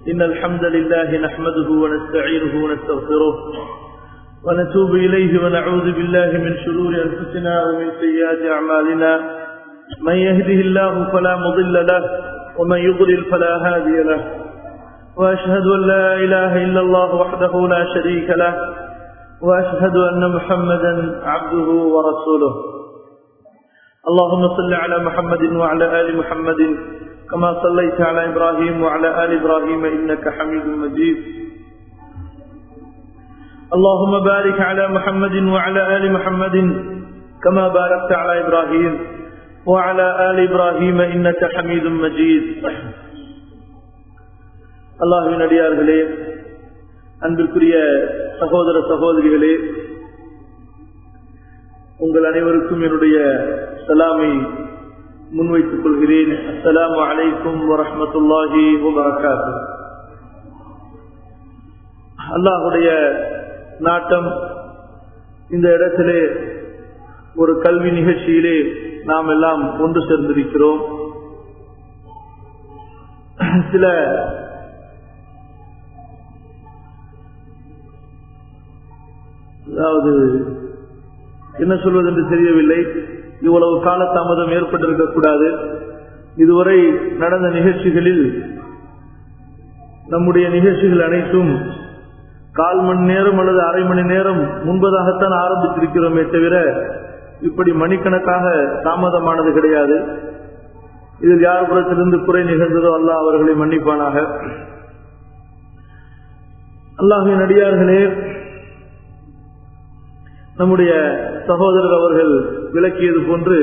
إن الحمد لله نحمده ونستعينه ونستغفره ونتوب إليه ونعوذ بالله من شرور أنفسنا ومن سيئات أعمالنا من يهده الله فلا مضل له ومن يضلل فلا هادي له وأشهد أن لا إله إلا الله وحده لا شريك له وأشهد أن محمدا عبده ورسوله اللهم صل على محمد وعلى آل محمد كما صليت على إبراهيم وعلى آل إبراهيم إنك حميد مجيد اللهم بارك على محمد وعلى آل محمد كما باركت على إبراهيم وعلى آل إبراهيم إنك حميد مجيد அல்லாஹின் அடியார்களே அன்பிற்குரிய சகோதர சகோதரிகளே உங்கள் அனைவருக்கும் என்னுடைய சலாமை முன்வைத்துக் கொள்கிறேன் அஸ்லாம் வலைக்கும் வரமத்துல்லாஹி வபரகாத்து அல்லாஹுடைய நாட்டம் இந்த இடத்திலே ஒரு கல்வி நிகழ்ச்சியிலே நாம் எல்லாம் ஒன்று சேர்ந்திருக்கிறோம் சில அதாவது என்ன சொல்வது என்று தெரியவில்லை இவ்வளவு கால தாமதம் ஏற்பட்டிருக்க கூடாது இதுவரை நடந்த நிகழ்ச்சிகளில் நம்முடைய நிகழ்ச்சிகள் அனைத்தும் கால் மணி நேரம் அல்லது அரை மணி நேரம் முன்பதாகத்தான் ஆரம்பித்திருக்கிறோமே தவிர இப்படி மணிக்கணக்காக தாமதமானது கிடையாது இதில் யார் புறத்திலிருந்து குறை நிகழ்ந்ததோ அல்ல அவர்களை மன்னிப்பானாக அல்லாஹின் அடியார்களே நம்முடைய சகோதரர் அவர்கள் விளக்கியது போன்று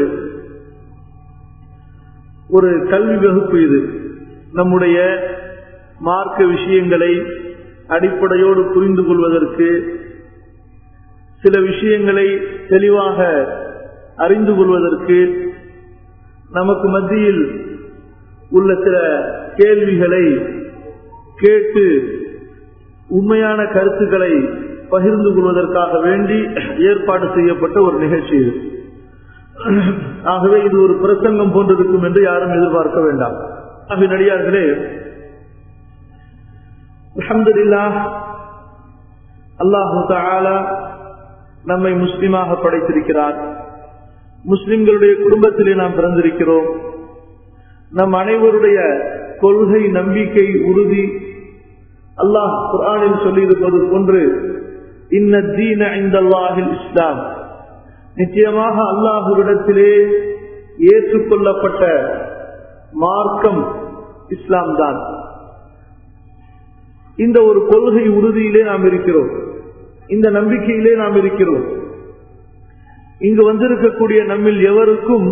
ஒரு கல்வி வகுப்பு இது நம்முடைய மார்க்க விஷயங்களை அடிப்படையோடு புரிந்து கொள்வதற்கு சில விஷயங்களை தெளிவாக அறிந்து கொள்வதற்கு நமக்கு மத்தியில் உள்ள சில கேள்விகளை கேட்டு உண்மையான கருத்துக்களை பகிர்ந்து கொள்வதற்காக வேண்டி ஏற்பாடு செய்யப்பட்ட ஒரு நிகழ்ச்சி இது ஆகவே இது ஒரு பிரசங்கம் போன்றிருக்கும் என்று யாரும் எதிர்பார்க்க வேண்டாம் ஆகிய நடிகார்களே அஹமதுல்லா அல்லாஹு தாலா நம்மை முஸ்லிமாக படைத்திருக்கிறார் முஸ்லிம்களுடைய குடும்பத்திலே நாம் பிறந்திருக்கிறோம் நம் அனைவருடைய கொள்கை நம்பிக்கை உறுதி அல்லாஹ் குரானில் சொல்லியிருப்பது போன்று இன்னீன இந்தல்லாஹில் இஸ்லாம் நிச்சயமாக அல்லாஹுவிடத்திலே ஏற்றுக்கொள்ளப்பட்ட மார்க்கம் இஸ்லாம் தான் இந்த ஒரு கொள்கை உறுதியிலே நாம் இருக்கிறோம் இந்த நம்பிக்கையிலே நாம் இருக்கிறோம் இங்கு வந்திருக்கக்கூடிய நம்மில் எவருக்கும்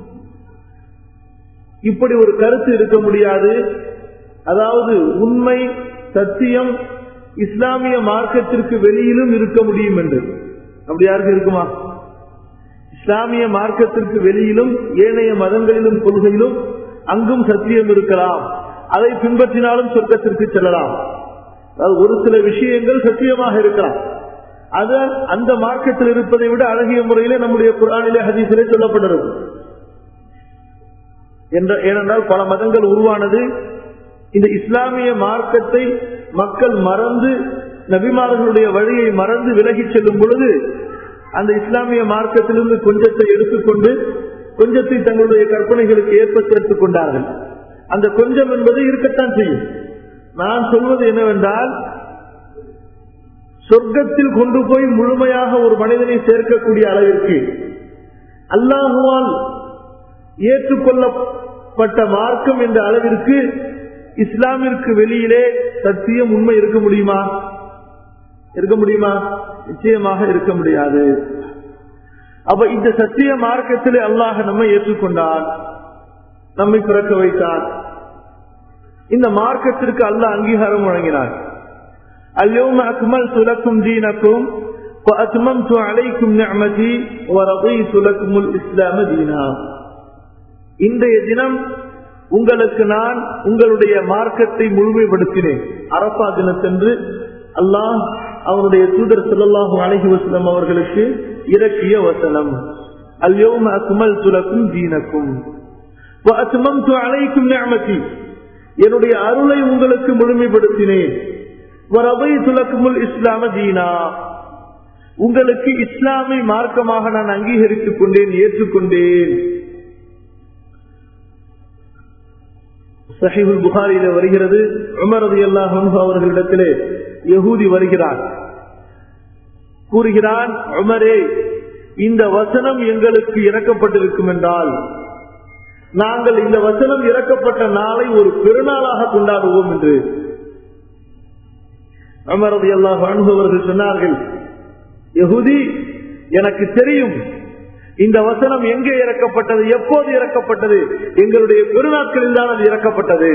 இப்படி ஒரு கருத்து இருக்க முடியாது அதாவது உண்மை சத்தியம் இஸ்லாமிய மார்க்கத்திற்கு வெளியிலும் இருக்க முடியும் என்று அப்படி யாருக்கு இருக்குமா இஸ்லாமிய மார்க்கத்திற்கு வெளியிலும் ஏனைய மதங்களிலும் கொள்கையிலும் அங்கும் சத்தியம் இருக்கலாம் அதை பின்பற்றினாலும் சொர்க்கத்திற்கு செல்லலாம் ஒரு சில விஷயங்கள் சத்தியமாக இருக்கலாம் அது அந்த மார்க்கத்தில் இருப்பதை விட அழகிய முறையிலே நம்முடைய குரானிலே ஹதீசிலே சொல்லப்படுறது ஏனென்றால் பல மதங்கள் உருவானது இந்த இஸ்லாமிய மார்க்கத்தை மக்கள் மறந்து நபிமார்களுடைய வழியை மறந்து விலகி செல்லும் பொழுது அந்த இஸ்லாமிய மார்க்கத்திலிருந்து கொஞ்சத்தை எடுத்துக்கொண்டு கொஞ்சத்தை தங்களுடைய கற்பனைகளுக்கு ஏற்ப சேர்த்துக் கொண்டார்கள் அந்த கொஞ்சம் என்பது இருக்கத்தான் செய்யும் நான் சொல்வது என்னவென்றால் சொர்க்கத்தில் கொண்டு போய் முழுமையாக ஒரு மனிதனை சேர்க்கக்கூடிய அளவிற்கு அல்லாஹுவால் ஏற்றுக்கொள்ளப்பட்ட மார்க்கம் என்ற அளவிற்கு இஸ்லாமிற்கு வெளியிலே சத்தியம் உண்மை இருக்க முடியுமா இருக்க முடியுமா நிச்சயமாக இருக்க முடியாது அப்ப இந்த சத்திய மார்க்கத்திலே அல்லாஹ் நம்மை ஏற்றுக்கொண்டார் நம்மை பிறக்க வைத்தார் இந்த மார்க்கத்திற்கு அல்லாஹ் அங்கீகாரம் வழங்கினார் اليوم أكملت لكم دينكم وأتممت عليكم نعمتي ورضيت لكم الإسلام دينا இன்றைய தினம் உங்களுக்கு நான் உங்களுடைய மார்க்கத்தை முழுமைப்படுத்தினேன் அரபா தினத்தன்று அல்லாஹ் அவனுடைய தூதர் சொல்லல்லாஹு அழகி வசலம் அவர்களுக்கு இறக்கிய வசனம் அல்யோம அக்மல் துலக்கும் தீனக்கும் அலைக்கும் நியமதி என்னுடைய அருளை உங்களுக்கு முழுமைப்படுத்தினேன் வரவை துலக்குமுல் இஸ்லாம தீனா உங்களுக்கு இஸ்லாமை மார்க்கமாக நான் அங்கீகரித்துக் கொண்டேன் ஏற்றுக்கொண்டேன் சஹிபுல் புகாரியில வருகிறது உமரது அல்லாஹ் அவர்களிடத்திலே யகூதி வருகிறான் கூறுகிறான் உமரே இந்த வசனம் எங்களுக்கு இறக்கப்பட்டிருக்கும் என்றால் நாங்கள் இந்த வசனம் இறக்கப்பட்ட நாளை ஒரு பெருநாளாக கொண்டாடுவோம் என்று அமரது அல்லாஹ் அனுபவர்கள் சொன்னார்கள் யகுதி எனக்கு தெரியும் இந்த வசனம் எங்கே இறக்கப்பட்டது எப்போது இறக்கப்பட்டது எங்களுடைய பெருநாட்களில் தான் அது இறக்கப்பட்டது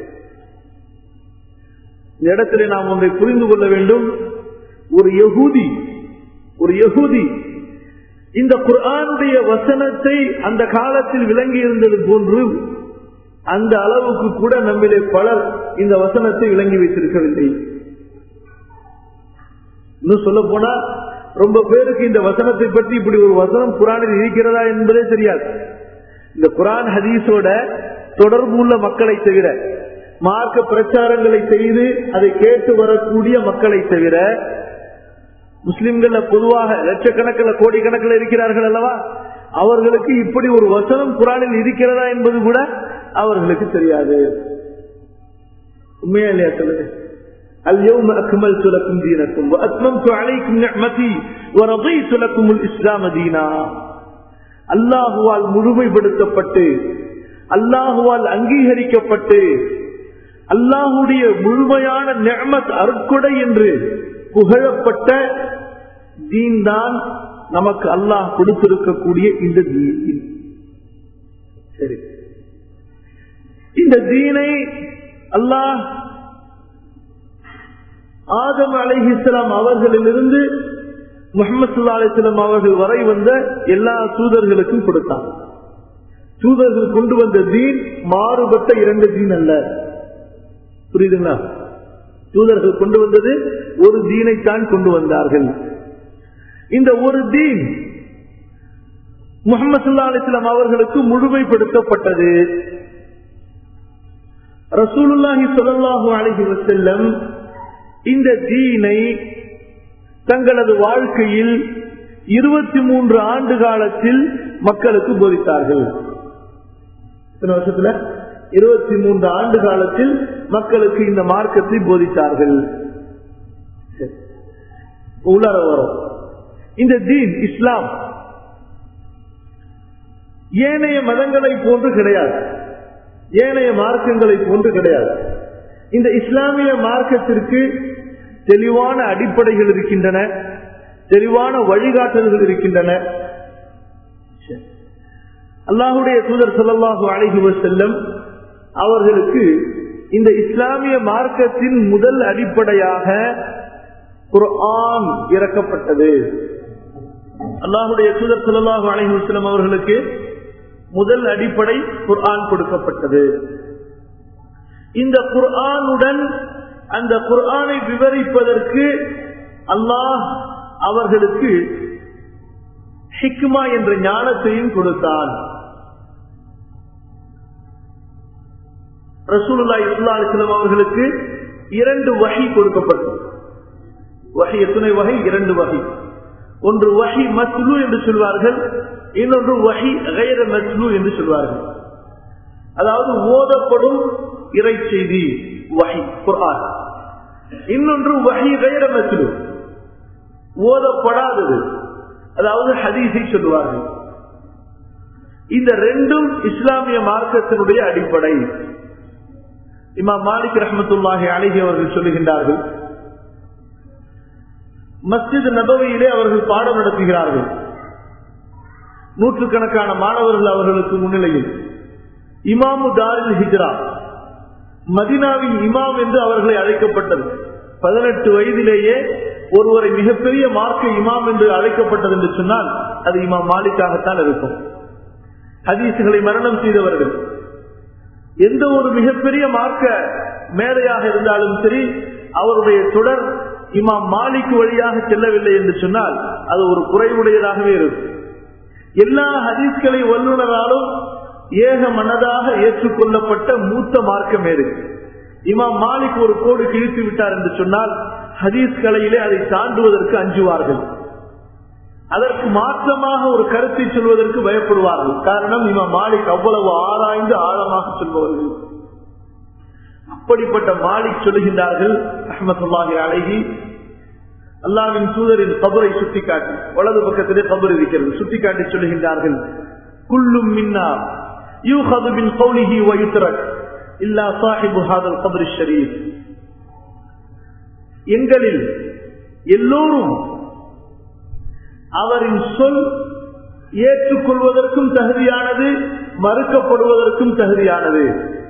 இந்த இடத்திலே நாம் ஒன்றை புரிந்து கொள்ள வேண்டும் ஒரு யகூதி ஒரு யகூதி இந்த குர்ஆனுடைய வசனத்தை அந்த காலத்தில் விளங்கி இருந்தது போன்று அந்த அளவுக்கு கூட நம்மிலே பலர் இந்த வசனத்தை விளங்கி வைத்திருக்கவில்லை இன்னும் சொல்ல போனா ரொம்ப பேருக்கு இந்த வசனத்தை பற்றி இப்படி ஒரு வசனம் குரானில் இருக்கிறதா என்பதே தெரியாது இந்த குரான் ஹதீஸோட தொடர்பு உள்ள மக்களை தவிர மார்க்க பிரச்சாரங்களை செய்து அதை கேட்டு வரக்கூடிய மக்களை தவிர முஸ்லிம்கள் பொதுவாக லட்சக்கணக்கில் கோடிக்கணக்கில் இருக்கிறார்கள் அல்லவா அவர்களுக்கு இப்படி ஒரு வசனம் குரானில் இருக்கிறதா என்பது கூட அவர்களுக்கு தெரியாது உண்மையா இல்லையா சொல்லுங்க اليوم أكملت لكم دينكم وأتممت عليكم نعمتي ورضيت لكم الإسلام دينا அல்லாஹுவால் முழுமைப்படுத்தப்பட்டு அல்லாஹுவால் அங்கீகரிக்கப்பட்டு அல்லாஹுடைய முழுமையான நெமத் அருட்கொடை என்று புகழப்பட்ட தீன் தான் நமக்கு அல்லாஹ் கொடுத்திருக்கக்கூடிய இந்த தீன் சரி இந்த தீனை அல்லாஹ் ஆதம் அலைஹிஸ்லாம் அவர்களிலிருந்து முகமது சுல்லா அலிஸ்லாம் அவர்கள் வரை வந்த எல்லா தூதர்களுக்கும் கொடுத்தார் தூதர்கள் கொண்டு வந்த தீன் மாறுபட்ட இரண்டு தீன் அல்ல புரியுதுங்களா தூதர்கள் கொண்டு வந்தது ஒரு தீனைத்தான் கொண்டு வந்தார்கள் இந்த ஒரு தீன் முகமது சுல்லா அலிஸ்லாம் அவர்களுக்கு முழுமைப்படுத்தப்பட்டது ரசூலுல்லாஹி சொல்லல்லாஹு அலஹி வசல்லம் இந்த தீனை தங்களது வாழ்க்கையில் இருபத்தி மூன்று ஆண்டு காலத்தில் மக்களுக்கு போதித்தார்கள் இத்தனை வருஷத்துல இருபத்தி மூன்று ஆண்டு காலத்தில் மக்களுக்கு இந்த மார்க்கத்தை போதித்தார்கள் உள்ளார வரும் இந்த தீன் இஸ்லாம் ஏனைய மதங்களை போன்று கிடையாது ஏனைய மார்க்கங்களை போன்று கிடையாது இந்த இஸ்லாமிய மார்க்கத்திற்கு தெளிவான அடிப்படைகள் இருக்கின்றன தெளிவான வழிகாட்டல்கள் இருக்கின்றன அல்லாஹுடைய தூதர் சொல்லல்லாஹு அழகி செல்லம் அவர்களுக்கு இந்த இஸ்லாமிய மார்க்கத்தின் முதல் அடிப்படையாக குர்ஆன் இறக்கப்பட்டது அல்லாஹுடைய தூதர் சொல்லல்லாஹு அழகி செல்லம் அவர்களுக்கு முதல் அடிப்படை குர்ஆன் கொடுக்கப்பட்டது இந்த குர்ஆனுடன் அந்த குர்ஆனை விவரிப்பதற்கு அல்லாஹ் அவர்களுக்கு ஹிக்மா என்ற ஞானத்தையும் கொடுத்தான் ரசூலுல்லா இஸ்லா அலிஸ்லாம் அவர்களுக்கு இரண்டு வகை கொடுக்கப்பட்டது வகை எத்தனை வகை இரண்டு வகை ஒன்று வகை மஸ்லு என்று சொல்வார்கள் இன்னொன்று வகை கைர மஸ்லு என்று சொல்வார்கள் அதாவது ஓதப்படும் இறை செய்தி வகை குர்ஆன் இன்னொன்று வகை கைர மஸ்லு ஓதப்படாதது அதாவது ஹதீஸை சொல்லுவார்கள் இந்த ரெண்டும் இஸ்லாமிய மார்க்கத்தினுடைய அடிப்படை இமா மாலிக் ரஹமத்துல்லாஹி அழகி அவர்கள் சொல்லுகின்றார்கள் மஸ்ஜித் நபவையிலே அவர்கள் பாடம் நடத்துகிறார்கள் நூற்றுக்கணக்கான மாணவர்கள் அவர்களுக்கு முன்னிலையில் இமாமு தாரில் ஹிஜ்ரா மதினாவின் இமாம் என்று அவர்களை அழைக்கப்பட்டது பதினெட்டு வயதிலேயே ஒருவரை மிகப்பெரிய மார்க்க இமாம் என்று அழைக்கப்பட்டது என்று சொன்னால் அது இமாம் மாலிக்காகத்தான் இருக்கும் ஹதீசுகளை மரணம் செய்தவர்கள் எந்த ஒரு மிகப்பெரிய மார்க்க மேலையாக இருந்தாலும் சரி அவருடைய தொடர் இமாம் மாலிக் வழியாக செல்லவில்லை என்று சொன்னால் அது ஒரு குறைவுடையதாகவே இருக்கும் எல்லா ஹதீஸ்களை வல்லுநராலும் ஏக மனதாக ஏற்றுக்கொள்ளப்பட்ட மூத்த மார்க்கம் ஏது இமாம் மாலிக் ஒரு கோடு கிழித்து விட்டார் என்று சொன்னால் ஹதீஸ் கலையிலே அதை தாண்டுவதற்கு அஞ்சுவார்கள் அதற்கு மாற்றமாக ஒரு கருத்தை சொல்வதற்கு பயப்படுவார்கள் காரணம் இமாம் மாலிக் அவ்வளவு ஆராய்ந்து ஆழமாக சொல்பவர்கள் அப்படிப்பட்ட மாலிக் சொல்லுகின்றார்கள் அஹமத்துல்லாஹி அழகி அல்லாவின் தூதரின் கபரை சுட்டிக்காட்டி வலது பக்கத்திலே கபர் இருக்கிறது சுட்டிக்காட்டி சொல்லுகின்றார்கள் குள்ளும் மின்னா யூஹது பின் கௌலிஹி வயுத்ரக் இல்லா சாஹிபு ஹாதல் கபர் ஷரீப் எங்களில் எல்லோரும் அவரின் சொல் ஏற்றுக்கொள்வதற்கும் தகுதியானது மறுக்கப்படுவதற்கும் தகுதியானது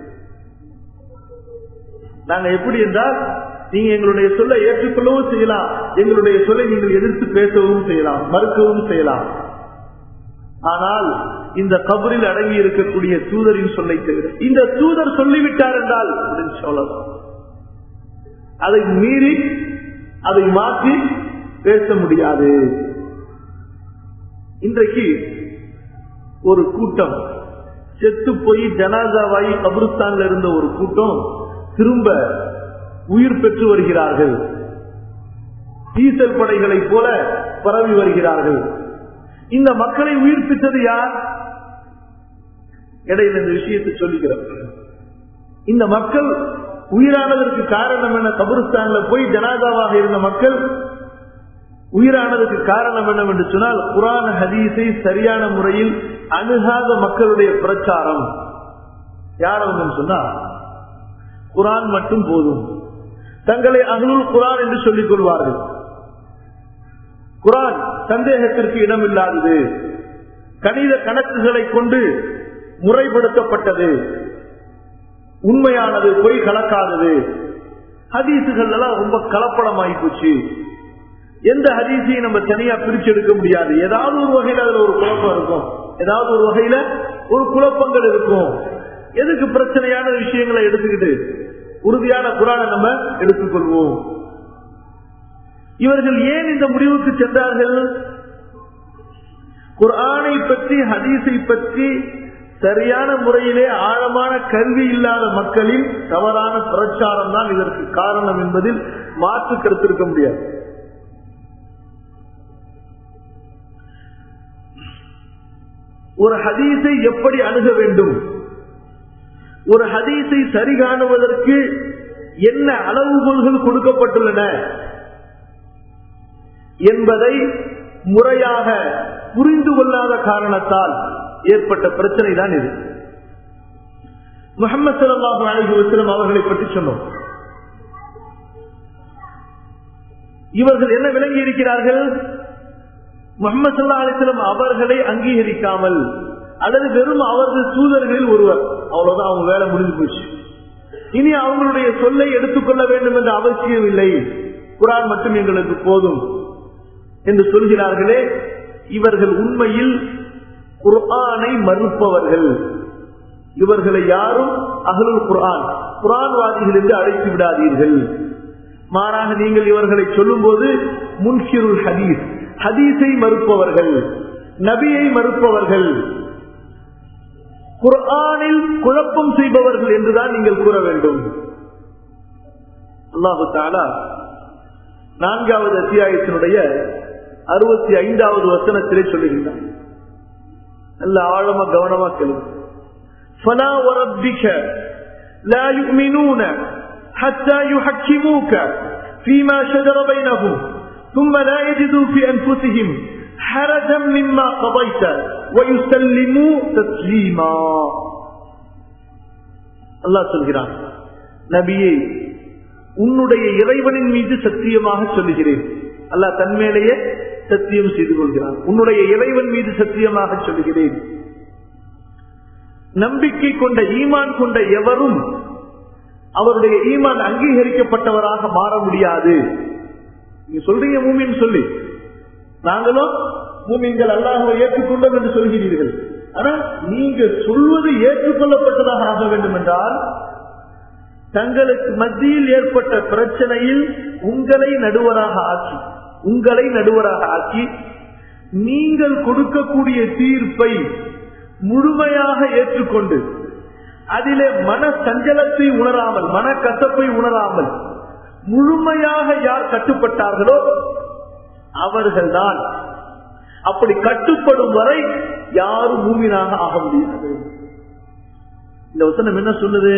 நாங்க எப்படி என்றால் நீங்க எங்களுடைய சொல்லை ஏற்றுக்கொள்ளவும் செய்யலாம் எங்களுடைய சொல்லை நீங்கள் எதிர்த்து பேசவும் செய்யலாம் மறுக்கவும் செய்யலாம் ஆனால் இந்த கபரில் அடங்கி இருக்கக்கூடிய தூதரின் சொல்லை தவிர இந்த தூதர் சொல்லிவிட்டார் என்றால் சொல்லலாம் அதை மீறி அதை மாற்றி பேச முடியாது இன்றைக்கு ஒரு கூட்டம் செத்து போய் ஜனாதாவாயி கபிரிஸ்தான்ல இருந்த ஒரு கூட்டம் திரும்ப உயிர் பெற்று வருகிறார்கள் டீசல் படைகளைப் போல பரவி வருகிறார்கள் இந்த மக்களை உயிர்ப்பித்தது யார் இடையில இந்த விஷயத்தை சொல்லுகிறோம் இந்த மக்கள் உயிரானதற்கு காரணம் என்ன கபருஸ்தான்ல போய் ஜனாதாவாக இருந்த மக்கள் உயிரானதுக்கு காரணம் என்னவென்று சொன்னால் குரான் ஹதீஸை சரியான முறையில் அணுகாத மக்களுடைய பிரச்சாரம் யார் அவங்க சொன்னா குரான் மட்டும் போதும் தங்களை அகலுல் குரான் என்று சொல்லிக் கொள்வார்கள் குரான் சந்தேகத்திற்கு இடமில்லாதது கணித கணக்குகளை கொண்டு முறைப்படுத்தப்பட்டது உண்மையானது பொய் கலக்காதது ஹதீசுகள் எல்லாம் ரொம்ப கலப்படமாயி போச்சு எந்த ஹதீசையும் நம்ம தனியா பிரிச்சு எடுக்க முடியாது ஏதாவது ஒரு வகையில அதுல ஒரு குழப்பம் இருக்கும் ஏதாவது ஒரு வகையில ஒரு குழப்பங்கள் இருக்கும் எதுக்கு பிரச்சனையான விஷயங்களை எடுத்துக்கிட்டு உறுதியான குரானை நம்ம எடுத்துக்கொள்வோம் இவர்கள் ஏன் இந்த முடிவுக்கு சென்றார்கள் குரானை பற்றி ஹதீஸை பற்றி சரியான முறையிலே ஆழமான கல்வி இல்லாத மக்களின் தவறான பிரச்சாரம் தான் இதற்கு காரணம் என்பதில் மாற்று கருத்து இருக்க முடியாது ஒரு ஹதீஸை எப்படி அணுக வேண்டும் ஒரு ஹதீஸை சரி காணுவதற்கு என்ன அளவுகோல்கள் கொடுக்கப்பட்டுள்ளன என்பதை முறையாக புரிந்து கொள்ளாத காரணத்தால் ஏற்பட்ட பிரச்சனை தான் இது முகமது சல்லாஹு அலஹி வசலம் அவர்களை பற்றி சொன்னோம் இவர்கள் என்ன விளங்கி இருக்கிறார்கள் முகமது சல்லா அலிஸ்லம் அவர்களை அங்கீகரிக்காமல் அல்லது வெறும் அவர்கள் தூதர்களில் ஒருவர் அவ்வளவுதான் அவங்க வேலை முடிஞ்சு போச்சு இனி அவங்களுடைய சொல்லை எடுத்துக்கொள்ள வேண்டும் என்ற அவசியம் இல்லை குரான் மட்டும் எங்களுக்கு போதும் என்று சொல்கிறார்களே இவர்கள் உண்மையில் குர்ஆனை மறுப்பவர்கள் இவர்களை யாரும் அகலுல் குர்ஆன் குரான்வாதிகள் என்று அழைத்து விடாதீர்கள் மாறாக நீங்கள் இவர்களை சொல்லும் போது முன்கிருள் ஹதீஸ் ஹதீஸை மறுப்பவர்கள் நபியை மறுப்பவர்கள் குர்ஆனில் குழப்பம் செய்பவர்கள் என்றுதான் நீங்கள் கூற வேண்டும் அல்லாஹு தாலா நான்காவது அத்தியாயத்தினுடைய அறுபத்தி ஐந்தாவது வசனத்திலே சொல்லுகின்றார் நல்ல ஆழமா கவனமா கேளுங்க فلا وربك لا يؤمنون حتى يحكموك فيما شجر بينهم ثم لا يجدوا في أنفسهم حرجا مما قضيت ويسلموا تسليما الله சொல்கிறான் நபியே உன்னுடைய இறைவனின் மீது சத்தியமாக சொல்லுகிறேன் அல்லாஹ் தன்மேலேயே சத்தியம் செய்து கொள்கிறான் உன்னுடைய இறைவன் மீது சத்தியமாக சொல்லுகிறேன் நம்பிக்கை கொண்ட ஈமான் கொண்ட எவரும் அவருடைய ஈமான் அங்கீகரிக்கப்பட்டவராக மாற முடியாது நீங்க சொல்றீங்க மூமின் சொல்லி நாங்களும் மூமின்கள் அல்லாஹவை ஏற்றுக்கொண்டோம் என்று சொல்கிறீர்கள் ஆனா நீங்க சொல்வது ஏற்றுக்கொள்ளப்பட்டதாக ஆக வேண்டும் என்றால் தங்களுக்கு மத்தியில் ஏற்பட்ட பிரச்சனையில் உங்களை நடுவராக ஆக்கி உங்களை நடுவராக ஆக்கி நீங்கள் கொடுக்கக்கூடிய தீர்ப்பை முழுமையாக ஏற்றுக்கொண்டு அதிலே மன சஞ்சலத்தை உணராமல் மன கசப்பை உணராமல் முழுமையாக யார் கட்டுப்பட்டார்களோ அவர்கள்தான் அப்படி கட்டுப்படும் வரை யாரும் மூமினாக ஆக முடியாது இந்த வசனம் என்ன சொல்லுது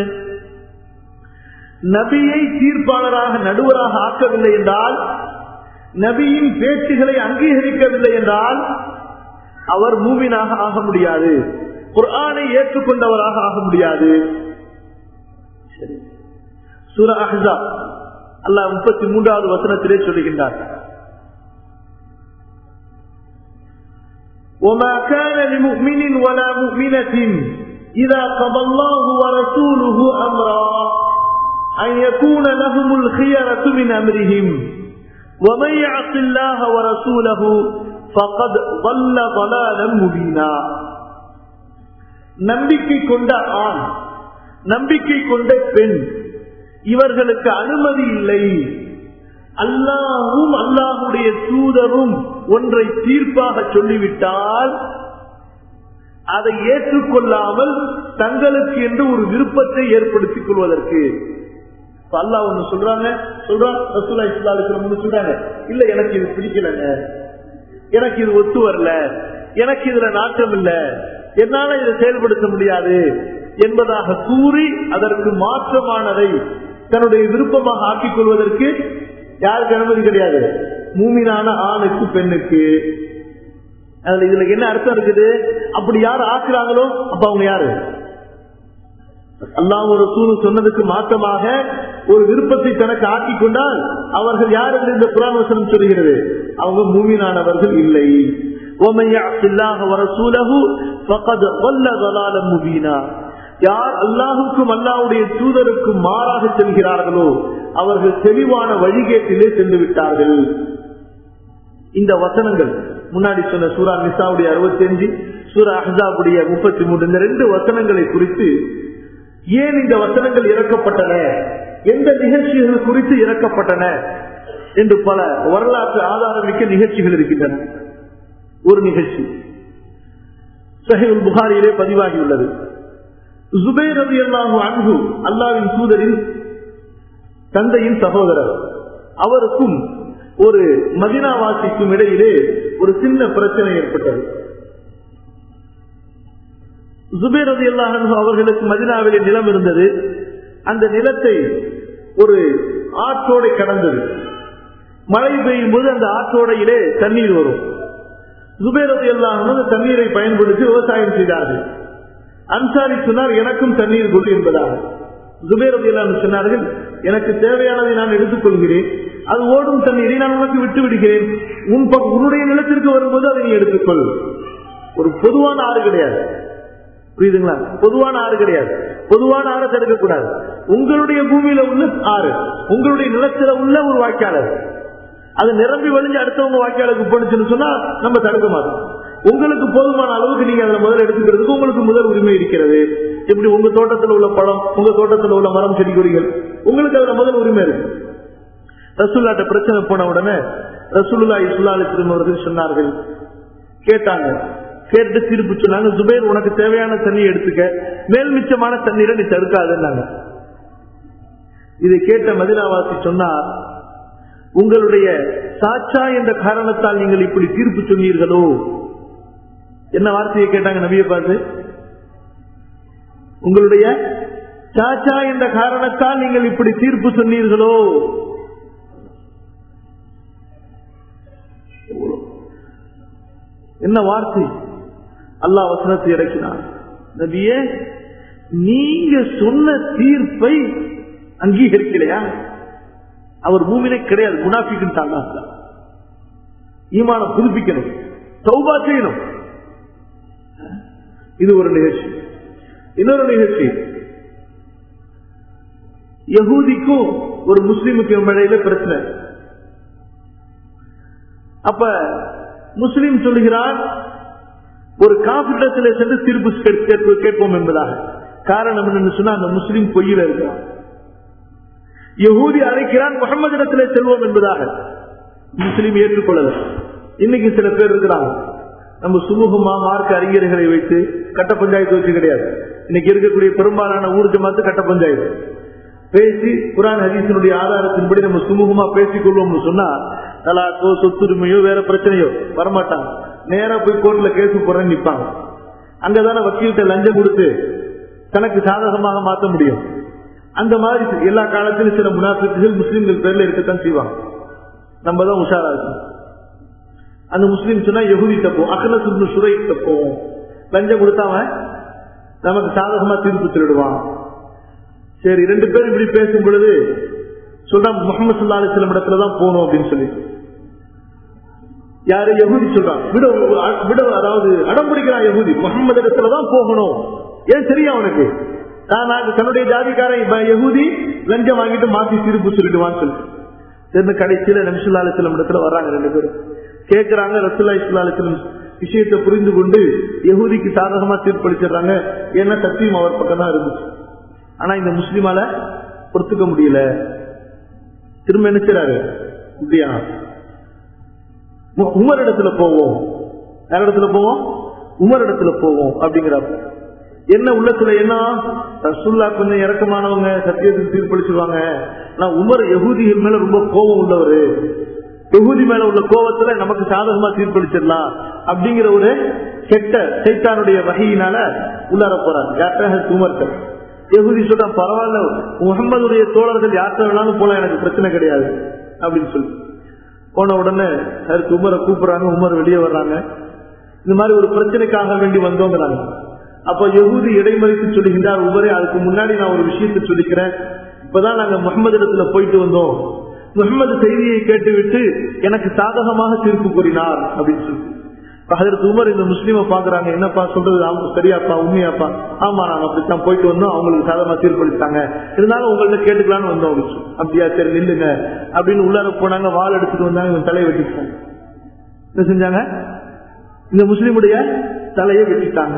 நபியை தீர்ப்பாளராக நடுவராக ஆக்கவில்லை என்றால் நபியின் பேச்சுகளை அங்கீகரிக்கவில்லை என்றால் அவர் மூமினாக ஆக முடியாது குர்ஆனை ஏற்றுக்கொண்டவராக ஆக முடியாது சரி சூரா அஹ்ஸா அல்லாஹ் முப்பத்தி மூன்றாவது வசனத்திலே சொல்லுகின்றார் وما كان لمؤمن ولا مؤمنة إذا قضى الله ورسوله أمرا أن يكون لهم الخيرة من أمرهم ومن يعص الله ورسوله فقد ضل ضلالا مبينا நம்பிக்கை கொண்ட ஆண் நம்பிக்கை கொண்ட பெண் இவர்களுக்கு அனுமதி இல்லை அல்லாஹும் அல்லாஹுடைய தூதரும் ஒன்றை தீர்ப்பாக சொல்லிவிட்டால் அதை ஏற்றுக்கொள்ளாமல் தங்களுக்கு என்று ஒரு விருப்பத்தை ஏற்படுத்திக் கொள்வதற்கு அல்லாஹ் ஒண்ணு சொல்றாங்க சொல்றான் ரசூலா இஸ்லாலுக்கு சொல்றாங்க இல்ல எனக்கு இது பிடிக்கலங்க எனக்கு இது ஒத்து வரல எனக்கு இதுல நாட்டம் இல்ல என்னால இதை செயல்படுத்த முடியாது என்பதாக கூறி அதற்கு மாற்றமானதை தன்னுடைய விருப்பமாக ஆக்கிக் கொள்வதற்கு யாருக்கு அனுமதி கிடையாது மூமினான ஆணுக்கு பெண்ணுக்கு அதுல இதுல என்ன அர்த்தம் இருக்குது அப்படி யார் ஆக்குறாங்களோ அப்ப அவங்க யாரு அல்லாஹ் ஒரு சூழ் சொன்னதுக்கு மாற்றமாக ஒரு விருப்பத்தை தனக்கு ஆக்கிக் கொண்டால் அவர்கள் யார் என்று இந்த குரான் வசனம் சொல்கிறது அவங்க மூமினானவர்கள் இல்லை யார் அல்லாஹுக்கும் அல்லாவுடைய தூதருக்கும் மாறாக செல்கிறார்களோ அவர்கள் தெளிவான வழிகேட்டிலே சென்று விட்டார்கள் இந்த வசனங்கள் முன்னாடி சொன்ன சூரா நிசாவுடைய அறுபத்தி அஞ்சு சூரா அஹாவுடைய முப்பத்தி மூணு இந்த ரெண்டு வசனங்களை குறித்து ஏன் இந்த வசனங்கள் இறக்கப்பட்டன எந்த நிகழ்ச்சிகள் குறித்து இறக்கப்பட்டன என்று பல வரலாற்று ஆதாரமிக்க நிகழ்ச்சிகள் இருக்கின்றன ஒரு நிகழ்ச்சி சஹில் புகாரியிலே பதிவாகியுள்ளது ஜுபேர் ரவி அல்லாஹு அன்பு அல்லாவின் தூதரின் தந்தையின் சகோதரர் அவருக்கும் ஒரு மதினாவாசிக்கும் இடையிலே ஒரு சின்ன பிரச்சனை ஏற்பட்டது ஜுபேர் ரவி அல்லாஹு அவர்களுக்கு மதினாவிலே நிலம் இருந்தது அந்த நிலத்தை ஒரு ஆற்றோடை கடந்தது மழை பெய்யும் போது அந்த ஆற்றோடையிலே தண்ணீர் வரும் ஜுபேரது எல்லாம் அந்த தண்ணீரை பயன்படுத்தி விவசாயம் செய்தார்கள் அன்சாரி சொன்னார் எனக்கும் தண்ணீர் கொடு என்பதாக ஜுபேரது எல்லாம் சொன்னார்கள் எனக்கு தேவையானதை நான் எடுத்துக்கொள்கிறேன் அது ஓடும் தண்ணீரை நான் உனக்கு விட்டு விடுகிறேன் உன் உன்னுடைய நிலத்திற்கு வரும்போது அதை நீ எடுத்துக்கொள் ஒரு பொதுவான ஆறு கிடையாது புரியுதுங்களா பொதுவான ஆறு கிடையாது பொதுவான ஆறு தடுக்கக்கூடாது உங்களுடைய பூமியில உள்ள ஆறு உங்களுடைய நிலத்தில உள்ள ஒரு வாய்க்காளர் அது நிரம்பி வழிஞ்சு அடுத்தவங்க வாய்க்காலுக்கு போனுச்சுன்னு சொன்னா நம்ம தடுக்க மாட்டோம் உங்களுக்கு போதுமான அளவுக்கு நீங்க அதுல முதல் எடுத்துக்கிறதுக்கு உங்களுக்கு முதல் உரிமை இருக்கிறது எப்படி உங்க தோட்டத்தில் உள்ள பழம் உங்க தோட்டத்தில் உள்ள மரம் செடி கொடிகள் உங்களுக்கு அதுல முதல் உரிமை இருக்கு ரசூல்லாட்ட பிரச்சனை போன உடனே ரசூலுல்லா இஸ்லா அலிஸ்லம் அவர்கள் சொன்னார்கள் கேட்டாங்க கேட்டு தீர்ப்பு சொன்னாங்க ஜுபேர் உனக்கு தேவையான தண்ணி எடுத்துக்க மேல் மிச்சமான தண்ணீரை நீ தடுக்காதுன்னாங்க இதை கேட்ட மதினாவாசி சொன்னார் உங்களுடைய சாச்சா என்ற காரணத்தால் நீங்கள் இப்படி தீர்ப்பு சொன்னீர்களோ என்ன வார்த்தையை கேட்டாங்க நபியை பார்த்து உங்களுடைய சாச்சா என்ற காரணத்தால் நீங்கள் இப்படி தீர்ப்பு சொன்னீர்களோ என்ன வார்த்தை அல்லாஹ் வசனத்தை இறக்கினார் நபியே நீங்க சொன்ன தீர்ப்பை அங்கீகரிக்கலையா அவர் பூமியிலே கிடையாது முனாஃபிக்கிட்டாங்க ஈமான புதுப்பிக்கணும் சௌபா செய்யணும் இது ஒரு நிகழ்ச்சி இன்னொரு நிகழ்ச்சி யகூதிக்கும் ஒரு முஸ்லீமுக்கும் இடையில பிரச்சனை அப்ப முஸ்லீம் சொல்லுகிறான் ஒரு காப்பிடத்தில் சென்று தீர்ப்பு கேட்போம் என்பதாக காரணம் என்னன்னு சொன்னா அந்த முஸ்லீம் பொய்யில இருக்கிறான் யகூதி அழைக்கிறான் முகமது இடத்திலே செல்வோம் என்பதாக முஸ்லீம் ஏற்றுக்கொள்ளல இன்னைக்கு சில பேர் இருக்கிறாங்க நம்ம சுமூகமா மார்க்க அறிஞர்களை வைத்து கட்ட பஞ்சாயத்து வச்சு கிடையாது இன்னைக்கு இருக்கக்கூடிய பெரும்பாலான ஊர் ஜமாத்து கட்ட பஞ்சாயத்து பேசி குரான் ஹதீசனுடைய ஆதாரத்தின்படி நம்ம சுமூகமா பேசிக் கொள்வோம்னு சொன்னா தலாக்கோ சொத்துரிமையோ வேற பிரச்சனையோ வரமாட்டாங்க நேரா போய் கோர்ட்ல கேஸ் போறேன்னு நிப்பாங்க அங்கதானே வக்கீல்கிட்ட லஞ்சம் கொடுத்து தனக்கு சாதகமாக மாற்ற முடியும் அந்த மாதிரி எல்லா காலத்திலும் சில முனாஃபிக்குகள் முஸ்லீம்கள் பேர்ல இருக்கத்தான் செய்வாங்க நம்ம தான் உஷாரா இருக்கணும் அந்த முஸ்லீம் சொன்னா யகுதி தப்போம் அக்கல சுண்ணு சுரை தப்போம் லஞ்சம் கொடுத்தாவன் நமக்கு சாதகமா தீர்ப்பு திருடுவான் சரி ரெண்டு பேரும் இப்படி பேசும் பொழுது சொல்றான் முகமது சல்லா அலிஸ்லம் இடத்துலதான் போகணும் அப்படின்னு சொல்லி யாரு யகுதி சொல்றான் விட விட அதாவது அடம் பிடிக்கிறான் யகுதி முகமது இடத்துலதான் போகணும் ஏன் சரியா அவனுக்கு நான் தன்னுடைய ஜாதிக்காரன் யகுதி லஞ்சம் வாங்கிட்டு மாத்தி தீர்ப்பு சொல்லிடுவான்னு சொல்லி சேர்ந்து கடைசியில நம்சுல்லா அலிஸ்லம் இடத்துல வர்றாங்க ரெண்டு பேரும் கேட்கிறாங்க ரசுல்லா இஸ்லா அலிஸ்லம் விஷயத்தை புரிந்து கொண்டு யகுதிக்கு சாதகமா தீர்ப்பளிச்சிடுறாங்க ஏன்னா சத்தியம் அவர் பக்கம் தான் இருந்துச்சு ஆனா இந்த முஸ்லிமால பொறுத்துக்க முடியல திரும்ப என்ன செய்றாரு இப்படியா உமர் இடத்துல போவோம் யார் இடத்துல போவோம் உமர் இடத்துல போவோம் அப்படிங்கிறாப்ப என்ன உள்ளத்துல என்ன ரசுல்லா கொஞ்சம் இறக்கமானவங்க சத்தியத்துக்கு தீர்ப்பளிச்சுவாங்க நான் உமர் யகுதிகள் மேல ரொம்ப கோபம் உள்ளவரு யகுதி மேல உள்ள கோபத்துல நமக்கு சாதகமா தீர்ப்பளிச்சிடலாம் அப்படிங்கிற ஒரு கெட்ட சைத்தானுடைய வகையினால உள்ளார போறாங்க யார்கிட்ட உமர்கிட்ட யகுதி சொல்றான் பரவாயில்ல முகமதுடைய தோழர்கள் யார்கிட்ட வேணாலும் போல எனக்கு பிரச்சனை கிடையாது அப்படின்னு சொல்லி போன உடனே அதுக்கு உமரை கூப்பிடுறாங்க உமர் வெளியே வர்றாங்க இந்த மாதிரி ஒரு பிரச்சனைக்காக வேண்டி வந்தோங்கிறாங்க அப்ப யகுதி இடைமறித்து சொல்லுகின்றார் உமரே அதுக்கு முன்னாடி நான் ஒரு விஷயத்தை சொல்லிக்கிறேன் இப்பதான் நாங்க முகமது இடத்துல போயிட்டு வந்தோம் முகமது செய்தியை கேட்டுவிட்டு எனக்கு சாதகமாக தீர்ப்பு கூறினார் அப்படின்னு சொல்லி அதற்கு உமர் இந்த முஸ்லீமை பாக்குறாங்க என்னப்பா சொல்றது அவங்க சரியாப்பா உண்மையாப்பா ஆமா நாங்க அப்படித்தான் போயிட்டு வந்தோம் அவங்களுக்கு சாதகமா தீர்ப்பளித்தாங்க இருந்தாலும் உங்கள்ட்ட கேட்டுக்கலான்னு வந்தோம் அப்படியா சரி நில்லுங்க அப்படின்னு உள்ளார போனாங்க வால் எடுத்துட்டு வந்தாங்க இவன் தலையை வெட்டிட்டாங்க என்ன செஞ்சாங்க இந்த முஸ்லீமுடைய தலையை வெட்டிட்டாங்க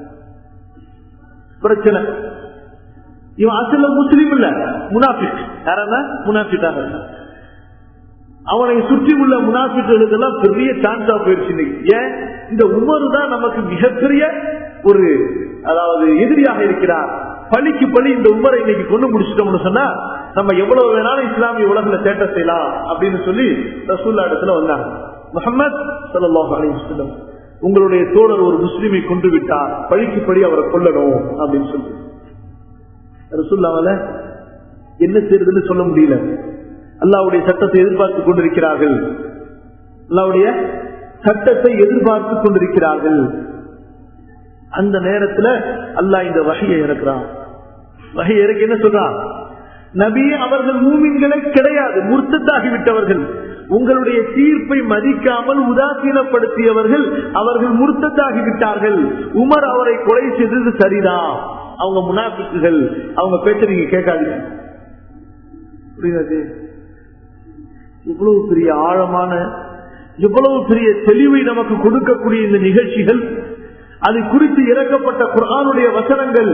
பிரச்சனை இவன் அசல முஸ்லீம் இல்ல முனாபிக் யாரா முனாபிட்டாங்க அவனை சுற்றி உள்ள முனாபிகளுக்கெல்லாம் பெரிய சான்ஸா போயிடுச்சு ஏன் இந்த உமர் தான் நமக்கு மிகப்பெரிய ஒரு அதாவது எதிரியாக இருக்கிறார் பழிக்கு பழி இந்த உமரை இன்னைக்கு கொண்டு முடிச்சிட்டோம்னு சொன்னா நம்ம எவ்வளவு வேணாலும் இஸ்லாமிய உலகத்துல சேட்ட செய்யலாம் அப்படின்னு சொல்லி ரசூல்லா இடத்துல வந்தாங்க முகமது சல்லாஹ் அலிஸ்லம் உங்களுடைய தோழர் ஒரு முஸ்லீமை கொண்டு விட்டார் பழிக்கு பழி அவரை கொல்லணும் அப்படின்னு சொல்லி ரசூல்லாவில என்ன செய்யறதுன்னு சொல்ல முடியல அல்லாவுடைய சட்டத்தை எதிர்பார்த்து கொண்டிருக்கிறார்கள் அல்லாவுடைய சட்டத்தை எதிர்பார்த்து கொண்டிருக்கிறார்கள் அந்த நேரத்துல அல்லாஹ் இந்த வகையை இறக்குறான் வகை இறக்கி என்ன சொல்றான் நபி அவர்கள் மூமின்களை கிடையாது முர்த்தத்தாகி விட்டவர்கள் உங்களுடைய தீர்ப்பை மதிக்காமல் உதாசீனப்படுத்தியவர்கள் அவர்கள் முர்த்தத்தாகி விட்டார்கள் உமர் அவரை கொலை செய்தது சரிதான் அவங்க முனாபிக்குகள் அவங்க பேச்ச நீங்க கேட்காதீங்க புரியுது இவ்வளவு பெரிய ஆழமான இவ்வளவு பெரிய தெளிவை நமக்கு கொடுக்கக்கூடிய இந்த நிகழ்ச்சிகள் அது குறித்து இறக்கப்பட்ட குரானுடைய வசனங்கள்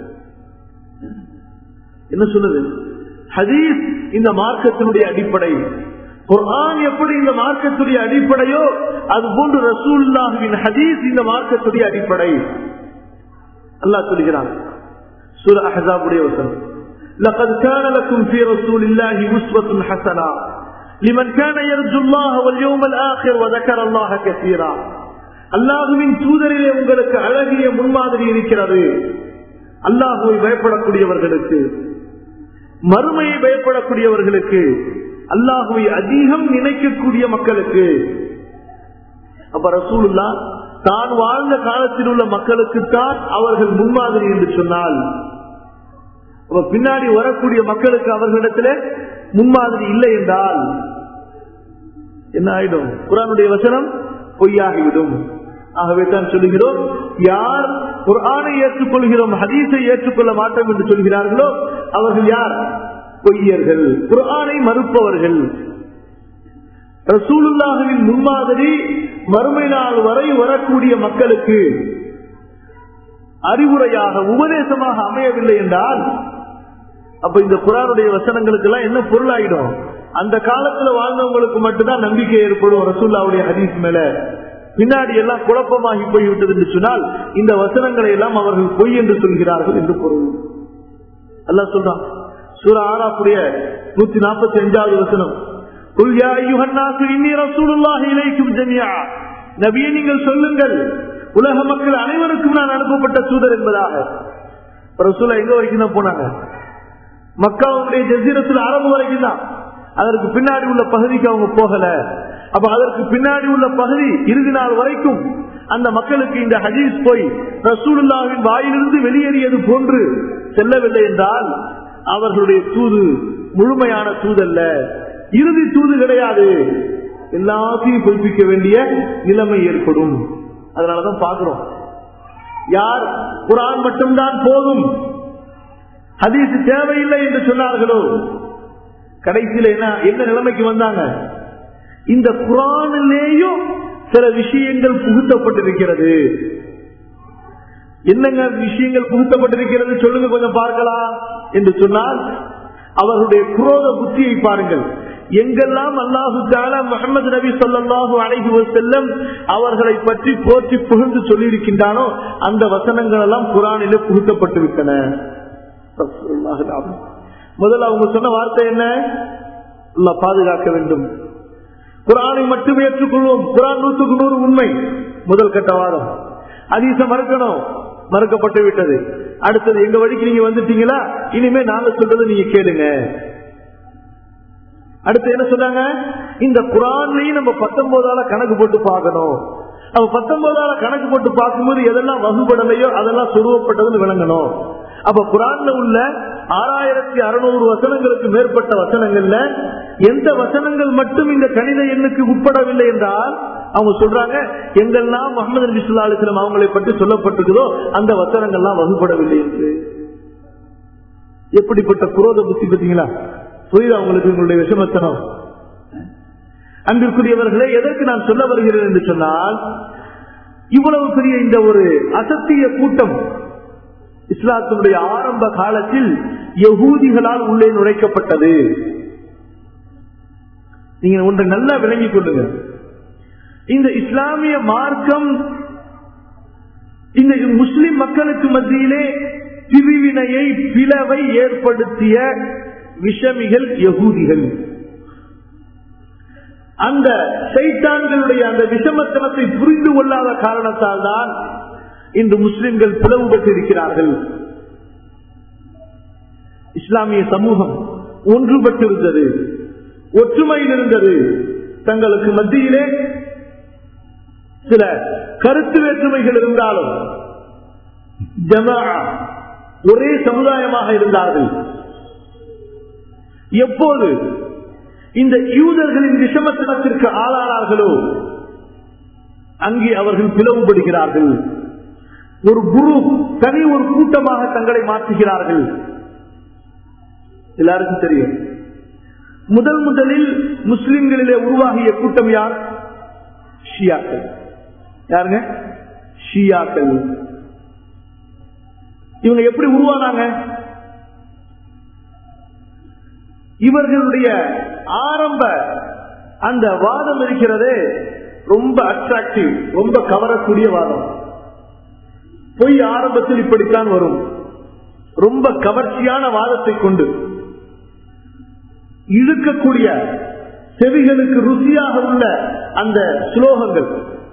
என்ன சொல்லுது ஹதீஸ் இந்த மார்க்கத்தினுடைய அடிப்படை குர்ஆன் எப்படி இந்த மார்க்கத்துடைய அடிப்படையோ அது போன்று ரசூல்லாஹுவின் ஹதீஸ் இந்த மார்க்கத்துடைய அடிப்படை அல்லாஹ் சொல்கிறான் சூர அஹாபுடைய வசனம் لقد كان لكم في رسول الله أسوة حسنة لمن كان يرجو الله واليوم الآخر وذكر الله كثيرا அல்லாஹுவின் தூதரிலே உங்களுக்கு அழகிய முன்மாதிரி இருக்கிறது அல்லாஹுவை பயப்படக்கூடியவர்களுக்கு மறுமையை பயப்படக்கூடியவர்களுக்கு அல்லாஹுவை அதிகம் நினைக்கக்கூடிய மக்களுக்கு அப்ப ரசூலுல்லா தான் வாழ்ந்த காலத்தில் உள்ள மக்களுக்குத்தான் அவர்கள் முன்மாதிரி என்று சொன்னால் பின்னாடி வரக்கூடிய மக்களுக்கு அவர்களிடத்துல முன்மாதிரி இல்லை என்றால் என்ன ஆயிடும் குரானுடைய வசனம் பொய்யாகிவிடும் ஆகவே தான் சொல்லுகிறோம் யார் குரானை ஏற்றுக்கொள்கிறோம் ஹதீஸை ஏற்றுக்கொள்ள மாட்டோம் என்று சொல்கிறார்களோ அவர்கள் யார் பொய்யர்கள் குரானை மறுப்பவர்கள் ரசூலுல்லாஹுவின் முன்மாதிரி மறுமை நாள் வரை வரக்கூடிய மக்களுக்கு அறிவுரையாக உபதேசமாக அமையவில்லை என்றால் அப்ப இந்த குரானுடைய வசனங்களுக்கு எல்லாம் என்ன பொருளாயிடும் அந்த காலத்துல வாழ்ந்தவங்களுக்கு மட்டும்தான் நம்பிக்கை ஏற்படும் ரசூல்லாவுடைய ஹதீஸ் மேல பின்னாடி எல்லாம் குழப்பமாகி போய்விட்டது என்று சொன்னால் இந்த வசனங்களை எல்லாம் அவர்கள் பொய் என்று சொல்கிறார்கள் என்று பொருள் அல்ல சொல்றான் சூர ஆறாப்புடைய நூத்தி நாற்பத்தி அஞ்சாவது வசனம் நபியை நீங்கள் சொல்லுங்கள் உலக மக்கள் அனைவருக்கும் நான் அனுப்பப்பட்ட தூதர் என்பதாக ரசூலா எங்க வரைக்கும் தான் போனாங்க மக்காவுடைய ஜசீரத்தில் அரபு வரைக்கும் தான் அதற்கு பின்னாடி உள்ள பகுதிக்கு அவங்க போகல அப்ப அதற்கு பின்னாடி உள்ள பகுதி இறுதி நாள் வரைக்கும் அந்த மக்களுக்கு இந்த ஹதீஸ் போய் ரசூலுல்லாவின் வாயிலிருந்து வெளியேறியது போன்று செல்லவில்லை என்றால் அவர்களுடைய தூது முழுமையான தூதல்ல இறுதி தூது கிடையாது எல்லாத்தையும் பொய்ப்பிக்க வேண்டிய நிலைமை ஏற்படும் அதனாலதான் பாக்குறோம் யார் குரான் மட்டும்தான் போதும் ஹதீஸ் தேவையில்லை என்று சொன்னார்களோ கடைசியில என்ன என்ன நிலைமைக்கு வந்தாங்க இந்த குரானிலேயும் சில விஷயங்கள் புகுத்தப்பட்டிருக்கிறது என்னங்க விஷயங்கள் புகுத்தப்பட்டிருக்கிறது சொல்லுங்க கொஞ்சம் பார்க்கலாம் என்று சொன்னால் அவர்களுடைய குரோத புத்தியை பாருங்கள் எங்கெல்லாம் அல்லாஹு தாலா முகமது நபி சொல்லாஹு அழகி செல்லம் அவர்களை பற்றி போற்றி புகழ்ந்து சொல்லியிருக்கின்றானோ அந்த வசனங்கள் எல்லாம் குரானிலே புகுத்தப்பட்டு விட்டன முதல்ல அவங்க சொன்ன வார்த்தை என்ன பாதுகாக்க வேண்டும் குரானை மட்டும் ஏற்றுக்கொள்வோம் குரான் நூற்றுக்கு நூறு உண்மை முதல் கட்ட வாதம் அதீச மறுக்கணும் மறுக்கப்பட்டு விட்டது அடுத்தது எங்க வழிக்கு நீங்க வந்துட்டீங்களா இனிமே நாங்க சொல்றது நீங்க கேளுங்க அடுத்து என்ன சொன்னாங்க இந்த குரான்லயும் நம்ம பத்தொன்பதால கணக்கு போட்டு பார்க்கணும் நம்ம பத்தொன்பதால கணக்கு போட்டு பார்க்கும்போது எதெல்லாம் வகுப்படலையோ அதெல்லாம் சுருவப்பட்டதுன்னு விளங்கணும் அப்ப குரான்ல உள்ள ஆறாயிரத்தி அறுநூறு வசனங்களுக்கு மேற்பட்ட வசனங்கள்ல எந்த வசனங்கள் மட்டும் இந்த கணித எண்ணுக்கு உட்படவில்லை என்றால் அவங்க சொல்றாங்க எங்கெல்லாம் முகமது நபி சொல்லா அலிஸ்லாம் அவங்களை பற்றி சொல்லப்பட்டிருக்குதோ அந்த வசனங்கள்லாம் வகுப்படவில்லை என்று எப்படிப்பட்ட குரோத புத்தி பார்த்தீங்களா புரியுது அவங்களுக்கு உங்களுடைய விஷமத்தனம் அன்பிற்குரியவர்களே எதற்கு நான் சொல்ல வருகிறேன் என்று சொன்னால் இவ்வளவு பெரிய இந்த ஒரு அசத்திய கூட்டம் இஸ்லாத்தினுடைய ஆரம்ப காலத்தில் யகூதிகளால் உள்ளே நுழைக்கப்பட்டது நீங்க ஒன்றை நல்லா விளங்கிக் கொள்ளுங்க இந்த இஸ்லாமிய மார்க்கம் இந்த முஸ்லிம் மக்களுக்கு மத்தியிலே பிரிவினையை பிளவை ஏற்படுத்திய விஷமிகள் யகூதிகள் அந்த சைத்தான்களுடைய அந்த விஷமத்தனத்தை புரிந்து கொள்ளாத காரணத்தால் தான் இன்று முஸ்லிம்கள் பிளவுபட்டிருக்கிறார்கள் இஸ்லாமிய சமூகம் ஒன்றுபட்டிருந்தது ஒற்றுமையில் இருந்தது தங்களுக்கு மத்தியிலே சில கருத்து வேற்றுமைகள் இருந்தாலும் ஜமா ஒரே சமுதாயமாக இருந்தார்கள் எப்போது இந்த யூதர்களின் விஷமத்தனத்திற்கு ஆளானார்களோ அங்கே அவர்கள் பிளவுபடுகிறார்கள் ஒரு குரு தனி ஒரு கூட்டமாக தங்களை மாற்றுகிறார்கள் எல்லாருக்கும் தெரியும் முதல் முதலில் முஸ்லிம்களிலே உருவாகிய கூட்டம் யார் ஷியாக்கள் யாருங்க ஷியாக்கள் இவங்க எப்படி உருவானாங்க இவர்களுடைய ஆரம்ப அந்த வாதம் இருக்கிறது ரொம்ப அட்ராக்டிவ் ரொம்ப கவரக்கூடிய வாதம் பொய் ஆரம்பத்தில் இப்படித்தான் வரும் ரொம்ப கவர்ச்சியான வாதத்தை கொண்டு இழுக்கக்கூடிய செவிகளுக்கு ருசியாக உள்ள அந்த ஸ்லோகங்கள்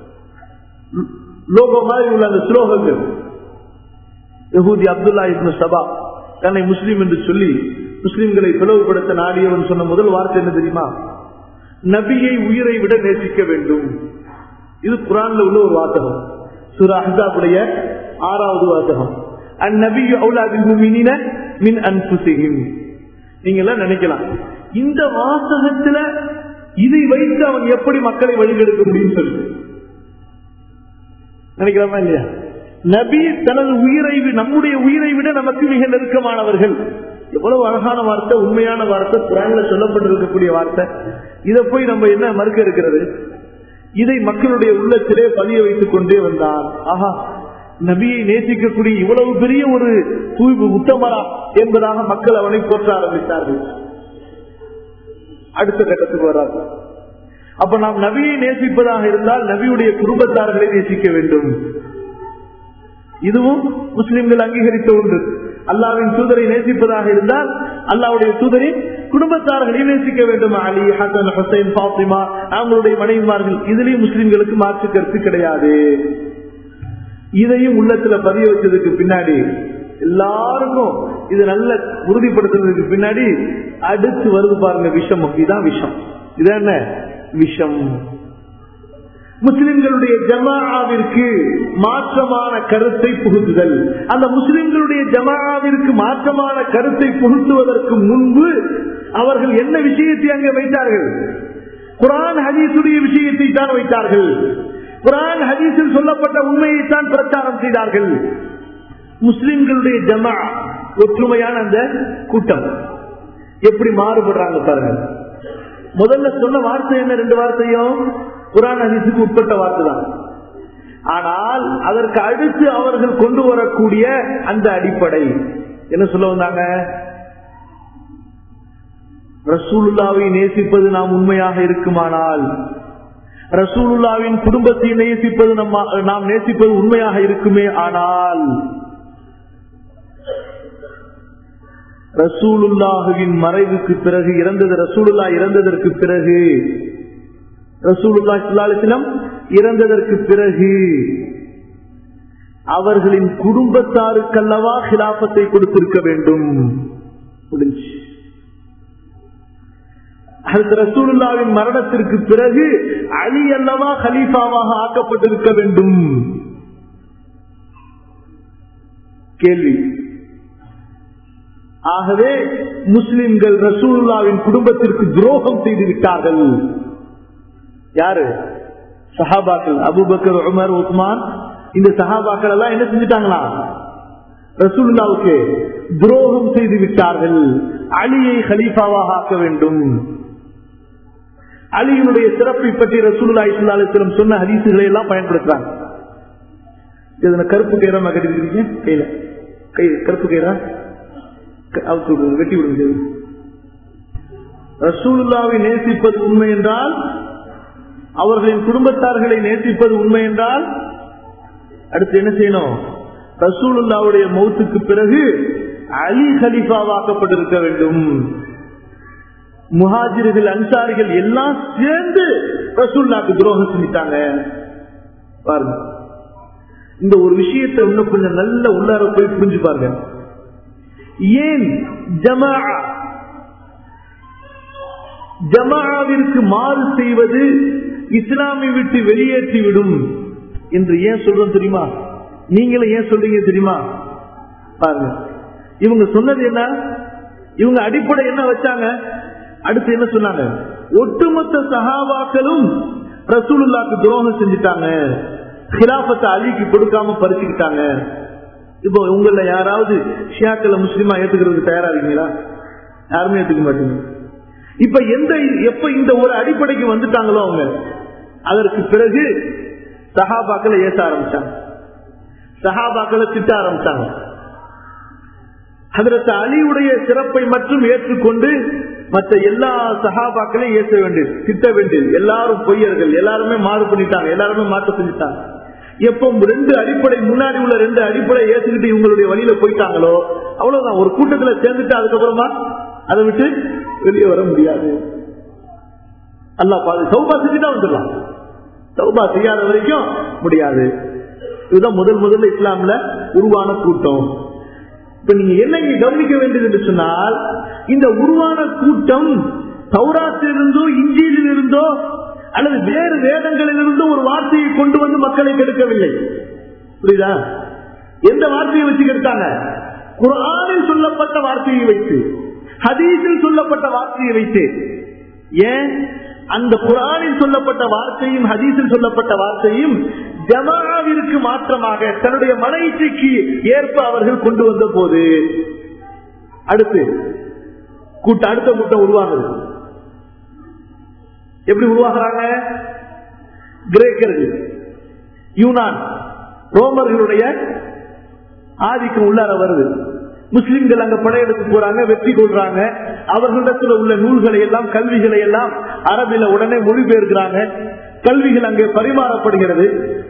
லோகோ மாதிரி உள்ள அந்த ஸ்லோகங்கள் யகூதி அப்துல்லா இப்னு சபா தன்னை முஸ்லீம் என்று சொல்லி முஸ்லிம்களை பிளவுபடுத்த நாடியவன் சொன்ன முதல் வார்த்தை என்ன தெரியுமா நபியை உயிரை விட நேசிக்க வேண்டும் இது குரான்ல உள்ள ஒரு வாசகம் சுரா அஹாபுடைய ஆறாவது வாசகம் அந்நபி அவுலாபின் மின் அன்புசிகின் நீங்க எல்லாம் நினைக்கலாம் இந்த வாசகத்துல இதை வைத்து அவன் எப்படி மக்களை வழிகெடுக்க முடியும் சொல்லி நினைக்கலாமா இல்லையா நபி தனது உயிரை நம்முடைய உயிரை விட நமக்கு மிக நெருக்கமானவர்கள் எவ்வளவு அழகான வார்த்தை உண்மையான வார்த்தை குரான்ல சொல்லப்பட்டிருக்கக்கூடிய வார்த்தை இதை போய் நம்ம என்ன மறுக்க இருக்கிறது இதை மக்களுடைய உள்ளத்திலே பதிய வைத்துக் கொண்டே வந்தான் ஆஹா நபியை நேசிக்கக்கூடிய இவ்வளவு பெரிய ஒரு தூய்வு உத்தமரா என்பதாக மக்கள் அவனை போற்ற ஆரம்பித்தார்கள் அடுத்த கட்டத்துக்கு வராது அப்ப நாம் நபியை நேசிப்பதாக இருந்தால் நபியுடைய குடும்பத்தார்களை நேசிக்க வேண்டும் இதுவும் முஸ்லிம்கள் அங்கீகரித்த ஒன்று அல்லாவின் தூதரை நேசிப்பதாக இருந்தால் அல்லாவுடைய தூதரின் குடும்பத்தார்களையும் நேசிக்க வேண்டும் அலி ஹசன் ஹுசைன் பாத்திமா அவங்களுடைய மனைவிமார்கள் இதுலயும் முஸ்லிம்களுக்கு மாற்று கருத்து கிடையாது இதையும் உள்ளத்துல பதிய வச்சதுக்கு பின்னாடி எல்லாருக்கும் இது நல்ல உறுதிப்படுத்துறதுக்கு பின்னாடி அடுத்து வருது பாருங்க விஷம் இதுதான் விஷம் இது என்ன விஷம் முஸ்லிம்களுடைய ஜமாவிற்கு மாற்றமான கருத்தை புகுத்துதல் அந்த முஸ்லிம்களுடைய ஜமாவிற்கு மாற்றமான கருத்தை புகுத்துவதற்கு முன்பு அவர்கள் என்ன விஷயத்தை அங்கே வைத்தார்கள் குரான் ஹதீசுடைய விஷயத்தை தான் வைத்தார்கள் குரான் ஹதீஸில் சொல்லப்பட்ட உண்மையை தான் பிரச்சாரம் செய்தார்கள் முஸ்லிம்களுடைய ஜமா ஒற்றுமையான அந்த கூட்டம் எப்படி மாறுபடுறாங்க பாருங்க முதல்ல சொன்ன வார்த்தை என்ன ரெண்டு வார்த்தையும் குரான் ஹதீஸுக்கு உட்பட்ட வார்த்தை தான் ஆனால் அதற்கு அடுத்து அவர்கள் கொண்டு வரக்கூடிய அந்த அடிப்படை என்ன சொல்ல வந்தாங்க ரசூலுல்லாவை நேசிப்பது நாம் உண்மையாக இருக்குமானால் ரசூலுல்லாவின் குடும்பத்தை நேசிப்பது நம்ம நாம் நேசிப்பது உண்மையாக இருக்குமே ஆனால் ரசூலுல்லாஹுவின் மறைவுக்கு பிறகு இறந்தது ரசூலுல்லா இறந்ததற்கு பிறகு ரசூலுல்லா சுல்லாலிசிலம் இறந்ததற்கு பிறகு அவர்களின் குடும்பத்தாருக்கல்லவா கிலாபத்தை கொடுத்திருக்க வேண்டும் முடிஞ்சு ரசூலுல்லாவின் மரணத்திற்கு பிறகு அலி அல்லவா ஹலீஃபாவாக ஆக்கப்பட்டிருக்க வேண்டும் கேள்வி ஆகவே முஸ்லிம்கள் ரசூலுல்லாவின் குடும்பத்திற்கு துரோகம் செய்து விட்டார்கள் யாரு சஹாபாக்கள் அபுபக்கர் உமர் உஸ்மான் இந்த சஹாபாக்கள் எல்லாம் என்ன செஞ்சுட்டாங்களா ரசூலுல்லாவுக்கு துரோகம் செய்து விட்டார்கள் அலியை ஹலீஃபாவாக ஆக்க வேண்டும் அலியினுடைய சிறப்பை பற்றி ரசூலுல்லா இஸ்லாத்திலும் சொன்ன ஹதீசுகளை எல்லாம் பயன்படுத்துறாங்க இதுல கருப்பு கயிறமா கட்டிருக்கீங்க கையில கை கருப்பு கயிறா அவுத்து விடுங்க வெட்டி விடுங்க ரசூலுல்லாவை நேசிப்பது உண்மை என்றால் அவர்களின் குடும்பத்தார்களை நேசிப்பது உண்மை என்றால் அடுத்து என்ன செய்யணும் ரசூலுல்லாவுடைய மௌத்துக்கு பிறகு அலி ஹலீஃபாவாக்கப்பட்டிருக்க வேண்டும் முஹாஜிர்கள் அன்சாரிகள் எல்லாம் சேர்ந்து ரசூல்லாக்கு துரோகம் செஞ்சிட்டாங்க பாருங்க இந்த ஒரு விஷயத்தை இன்னும் கொஞ்சம் நல்ல உள்ளார போய் புரிஞ்சு பாருங்க ஏன் ஜமா ஜமாவிற்கு மாறு செய்வது இஸ்லாமை விட்டு வெளியேற்றி விடும் என்று ஏன் சொல்றோம் தெரியுமா நீங்களும் ஏன் சொல்றீங்க தெரியுமா பாருங்க இவங்க சொன்னது என்ன இவங்க அடிப்படை என்ன வச்சாங்க அடுத்து என்ன சொன்னாங்க ஒட்டுமொத்த சகாபாக்களும் ரசூலுல்லாக்கு துரோகம் செஞ்சுட்டாங்க ஹிலாபத்தை அலிக்கு கொடுக்காம பறிச்சுக்கிட்டாங்க இப்போ உங்கள யாராவது ஷியாக்களை முஸ்லீமா ஏத்துக்கிறதுக்கு தயாரா இருக்கீங்களா யாருமே ஏத்துக்க மாட்டீங்க இப்ப எந்த எப்ப இந்த ஒரு அடிப்படைக்கு வந்துட்டாங்களோ அவங்க அதற்கு பிறகு சஹாபாக்களை ஏச ஆரம்பிச்சாங்க சஹாபாக்களை திட்ட ஆரம்பிச்சாங்க அதற்கு அலியுடைய சிறப்பை மட்டும் ஏற்றுக்கொண்டு மற்ற எல்லா சகாபாக்களையும் ஏற்ற வேண்டியது திட்ட வேண்டியது எல்லாரும் பொய்யர்கள் எல்லாருமே மாறு பண்ணிட்டாங்க எல்லாருமே மாற்ற செஞ்சுட்டாங்க எப்போ ரெண்டு அடிப்படை முன்னாடி உள்ள ரெண்டு அடிப்படை ஏத்துக்கிட்டு இவங்களுடைய வழியில போயிட்டாங்களோ அவ்வளவுதான் ஒரு கூட்டத்துல சேர்ந்துட்டு அதுக்கப்புறமா அதை விட்டு வெளியே வர முடியாது அல்லா பாது சௌபா செஞ்சுட்டா வந்துடலாம் சௌபா செய்யாத வரைக்கும் முடியாது இதுதான் முதல் முதல்ல இஸ்லாம்ல உருவான கூட்டம் இப்ப நீங்க என்ன இங்க கவனிக்க வேண்டியது என்று சொன்னால் இந்த உருவான கூட்டம் சௌராத்திலிருந்தோ இஞ்சியில் இருந்தோ அல்லது வேறு வேதங்களில் இருந்தோ ஒரு வார்த்தையை கொண்டு வந்து மக்களை கெடுக்கவில்லை புரியுதா எந்த வார்த்தையை வச்சு கெடுத்தாங்க குரானில் சொல்லப்பட்ட வார்த்தையை வைத்து ஹதீஸில் சொல்லப்பட்ட வார்த்தையை வைத்து ஏன் அந்த குரானில் சொல்லப்பட்ட வார்த்தையும் ஹதீஸில் சொல்லப்பட்ட வார்த்தையும் ஜமாவிற்கு மாற்றமாக தன்னுடைய மனைவிக்கு ஏற்ப அவர்கள் கொண்டு வந்த போது அடுத்து கூட்ட அடுத்த கூட்டம் உருவாகுது எப்படி உருவாகிறாங்க கிரேக்கர்கள் யூனான் ரோமர்களுடைய ஆதிக்கம் உள்ளார வருது முஸ்லிம்கள் அங்க படையெடுத்து போறாங்க வெற்றி கொள்றாங்க அவர்களிடத்தில் உள்ள நூல்களை எல்லாம் கல்விகளை எல்லாம் அரபில உடனே மொழிபெயர்க்கிறாங்க கல்விகள் அங்கே பரிமாறப்படுகிறது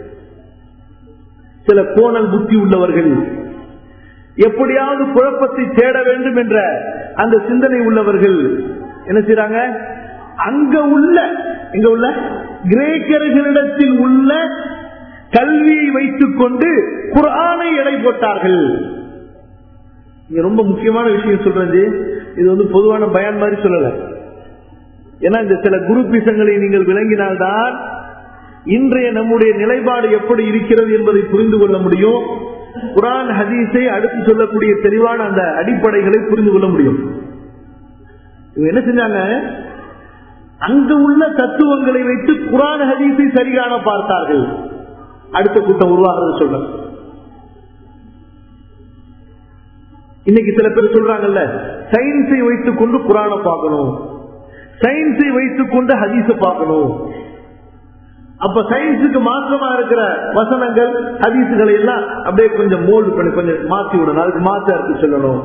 சில கோணல் புத்தி உள்ளவர்கள் எப்படியாவது குழப்பத்தை தேட வேண்டும் என்ற அந்த சிந்தனை உள்ளவர்கள் என்ன செய்யறாங்க அங்க உள்ள எங்க உள்ள கிரேக்கர்களிடத்தில் உள்ள கல்வியை வைத்துக் கொண்டு குரானை எடை போட்டார்கள் இங்க ரொம்ப முக்கியமான விஷயம் சொல்றது இது வந்து பொதுவான பயன் மாதிரி சொல்லல ஏன்னா இந்த சில குரு பீசங்களை நீங்கள் விளங்கினால்தான் இன்றைய நம்முடைய நிலைப்பாடு எப்படி இருக்கிறது என்பதை புரிந்து கொள்ள முடியும் குரான் ஹதீஸை அடுத்து சொல்லக்கூடிய தெளிவான அந்த அடிப்படைகளை புரிந்து கொள்ள முடியும் இவங்க என்ன செஞ்சாங்க அங்கு உள்ள தத்துவங்களை வைத்து குரான் ஹதீஸை சரிகாண பார்த்தார்கள் அடுத்த கூட்டம் உருவாகிறது சொல்ற இன்னைக்கு சில பேர் சொல்றாங்கல்ல சயின்ஸை வைத்துக் கொண்டு குரான பார்க்கணும் சயின்ஸை வைத்துக் கொண்டு ஹதீஸ பார்க்கணும் அப்ப சயின்ஸுக்கு மாற்றமா இருக்கிற வசனங்கள் ஹதீசுகளை எல்லாம் அப்படியே கொஞ்சம் மோல்டு பண்ணி கொஞ்சம் மாற்றி விடணும் அதுக்கு மாற்ற இருக்கு சொல்லணும்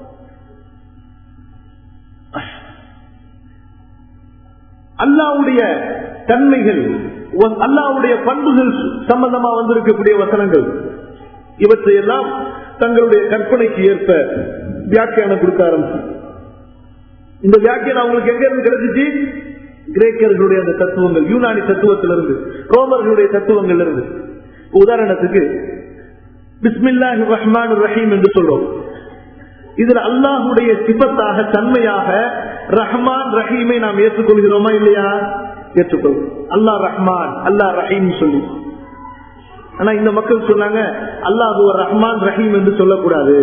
அல்லாவுடைய தன்மைகள் அல்லாவுடைய பண்புகள் சம்பந்தமா வந்திருக்கக்கூடிய வசனங்கள் இவற்றையெல்லாம் தங்களுடைய கற்பனைக்கு ஏற்ப வியாக்கியானம் கொடுக்க ஆரம்பிச்சு இந்த வியாக்கியானம் அவங்களுக்கு எங்க இருந்து கிடைச்சிச்சு கிரேக்கர்களுடைய அந்த தத்துவங்கள் யூனானி தத்துவத்திலிருந்து ரோமர்களுடைய தத்துவங்கள் இருந்து உதாரணத்துக்கு பிஸ்மில்லாஹி ரஹ்மான் ரஹீம் என்று சொல்றோம் இதுல அல்லாஹுடைய சிபத்தாக தன்மையாக ரஹ்மான் ரஹீமை நாம் ஏற்றுக்கொள்கிறோமா இல்லையா ஏற்றுக்கொள்வோம் அல்லாஹ் ரஹ்மான் அல்லாஹ் ரஹீம் சொல்லி ஆனா இந்த மக்கள் சொன்னாங்க அல்லாஹு ரஹ்மான் ரஹீம் என்று சொல்லக்கூடாது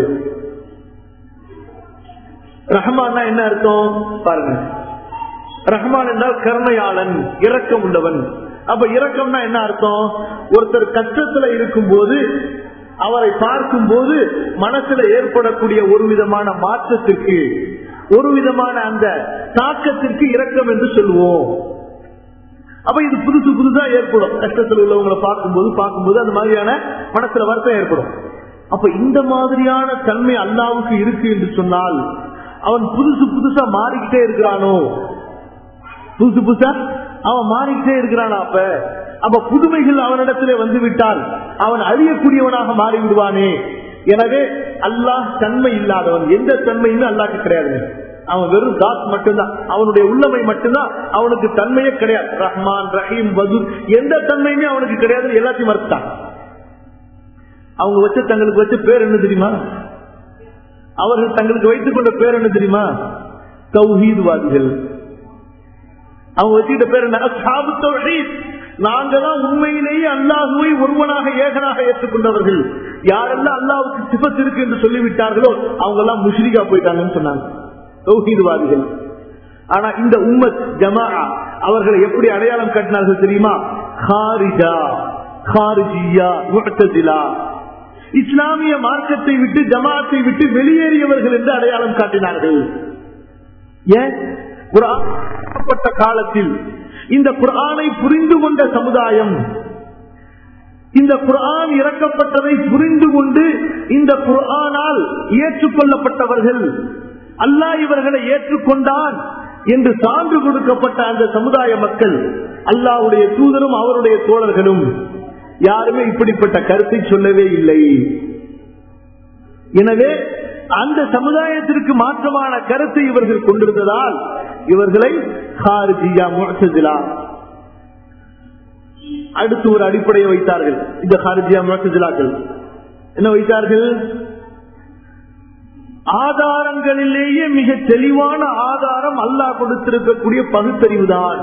ரஹ்மான் என்ன அர்த்தம் பாருங்க ரஹ்மான் என்றால் கருணையாளன் இரக்கம் உள்ளவன் அப்ப இரக்கம்னா என்ன அர்த்தம் ஒருத்தர் கஷ்டத்துல இருக்கும் போது அவரை பார்க்கும் போது மனசுல ஏற்படக்கூடிய ஒரு விதமான மாற்றத்திற்கு ஒரு விதமான அந்த தாக்கத்திற்கு இரக்கம் என்று சொல்லுவோம் அப்ப இது புதுசு புதுசா ஏற்படும் கஷ்டத்தில் உள்ளவங்களை பார்க்கும்போது பார்க்கும்போது அந்த மாதிரியான மனசுல வருத்தம் ஏற்படும் அப்ப இந்த மாதிரியான தன்மை அல்லாவுக்கு இருக்கு என்று சொன்னால் அவன் புதுசு புதுசா மாறிக்கிட்டே இருக்கிறானோ புதுசு புதுசா அவன் மாறிக்கிட்டே இருக்கிறானா அப்ப அப்ப புதுமைகள் அவனிடத்திலே வந்து விட்டால் அவன் அழியக்கூடியவனாக மாறி விடுவானே எனவே அல்லாஹ் தன்மை இல்லாதவன் எந்த தன்மையுமே அல்லாஹ்க்கு கிடையாது அவன் வெறும் தாத் மட்டும்தான் அவனுடைய உள்ளமை மட்டும்தான் அவனுக்கு தன்மையே கிடையாது ரஹ்மான் ரஹீம் பதுர் எந்த தன்மையுமே அவனுக்கு கிடையாது எல்லாத்தையும் மறுத்தான் அவங்க வச்ச தங்களுக்கு வச்ச பேர் என்ன தெரியுமா அவர்கள் தங்களுக்கு வைத்துக் கொண்ட பேர் என்ன தெரியுமா தௌஹீத்வாதிகள் அவங்க வச்சுக்கிட்ட பேர் என்ன அஸ்ஹாபு தௌஹீத் நாங்க தான் உண்மையிலேயே அல்லாஹுவை ஒருவனாக ஏகனாக ஏற்றுக்கொண்டவர்கள் யாரெல்லாம் அல்லாவுக்கு சிபத் இருக்கு என்று சொல்லிவிட்டார்களோ அவங்க எல்லாம் முஷ்ரிகா போயிட்டாங்கன்னு சொன்னாங்க தௌஹீத்வாதிகள் ஆனா இந்த உம்மத் ஜமா அவர்களை எப்படி அடையாளம் கட்டினார்கள் தெரியுமா ஹாரிஜா ஹாரிஜியா முஹ்தசிலா இஸ்லாமிய மார்க்கத்தை விட்டு ஜமாத்தை விட்டு வெளியேறியவர்கள் என்று அடையாளம் காட்டினார்கள் ஏன் குரான் காலத்தில் இந்த குரானை புரிந்து கொண்ட சமுதாயம் இந்த குரான் இறக்கப்பட்டதை புரிந்து கொண்டு இந்த குரானால் ஏற்றுக்கொள்ளப்பட்டவர்கள் அல்லாஹ் இவர்களை ஏற்றுக்கொண்டான் என்று சான்று கொடுக்கப்பட்ட அந்த சமுதாய மக்கள் அல்லாவுடைய தூதரும் அவருடைய தோழர்களும் யாருமே இப்படிப்பட்ட கருத்தை சொல்லவே இல்லை எனவே அந்த சமுதாயத்திற்கு மாற்றமான கருத்தை இவர்கள் கொண்டிருந்ததால் இவர்களை ஹாரிஜியா முழசதிலா அடுத்து ஒரு அடிப்படையை வைத்தார்கள் இந்த ஹாரிஜியா முழசதிலாக்கள் என்ன வைத்தார்கள் ஆதாரங்களிலேயே மிக தெளிவான ஆதாரம் அல்லாஹ் கொடுத்திருக்கக்கூடிய பகுத்தறிவு தான்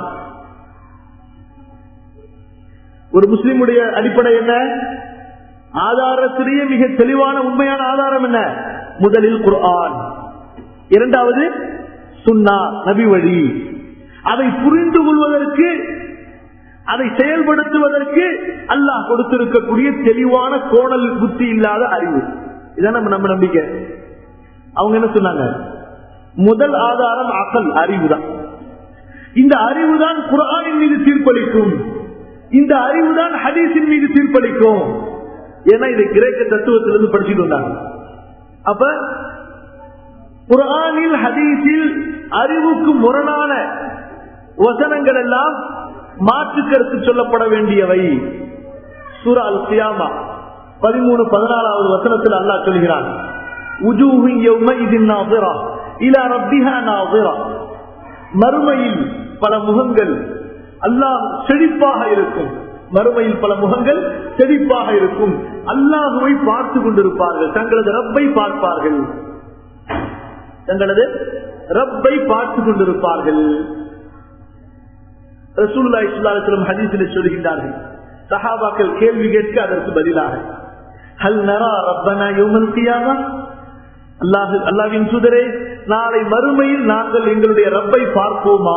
ஒரு முஸ்லிமுடைய அடிப்படை என்ன ஆதாரத்திலேயே மிக தெளிவான உண்மையான ஆதாரம் என்ன முதலில் குர்ஆன் இரண்டாவது சுன்னா நபி வழி அதை புரிந்து கொள்வதற்கு அதை செயல்படுத்துவதற்கு அல்லாஹ் கொடுத்திருக்கக்கூடிய தெளிவான கோணல் புத்தி இல்லாத அறிவு இதான் நம்ம நம்ம நம்பிக்கை அவங்க என்ன சொன்னாங்க முதல் ஆதாரம் அகல் அறிவு தான் இந்த அறிவு தான் குரானின் மீது தீர்ப்பளிக்கும் இந்த அறிவு தான் ஹதீஸின் மீது தீர்ப்பளிக்கும் ஏன்னா இதை கிரேக்க தத்துவத்திலிருந்து படிச்சுட்டு வந்தாங்க அப்ப குரானில் ஹதீஸில் அறிவுக்கு முரணான வசனங்கள் எல்லாம் மாற்று கருத்து சொல்லப்பட வேண்டியவை சூரா அல் கியாமா பதிமூணு பதினாலாவது வசனத்தில் அல்லாஹ் சொல்கிறான் உஜூஹு யௌமஇதின் நாதிரா இலா ரப்பிஹா நாதிரா மறுமையில் பல முகங்கள் அல்லாஹ் செழிப்பாக இருக்கும் மறுமையில் பல முகங்கள் செழிப்பாக இருக்கும் அல்லாஹுவை பார்த்து கொண்டிருப்பார்கள் தங்களது ரப்பை பார்ப்பார்கள் தங்களது ரப்பை பார்த்து கொண்டிருப்பார்கள் ரசூலுல்லாஹி ஸல்லல்லாஹு அலைஹி வஸல்லம் ஹதீஸிலே சொல்கின்றார்கள் சஹாபாக்கள் கேள்வி கேட்க அதற்கு பதிலாக ஹல் நரா ரப்பனா யௌமல் கியாமா அல்லாஹ் அல்லாஹ்வின் தூதரே நாளை மறுமையில் நாங்கள் எங்களுடைய ரப்பை பார்ப்போமா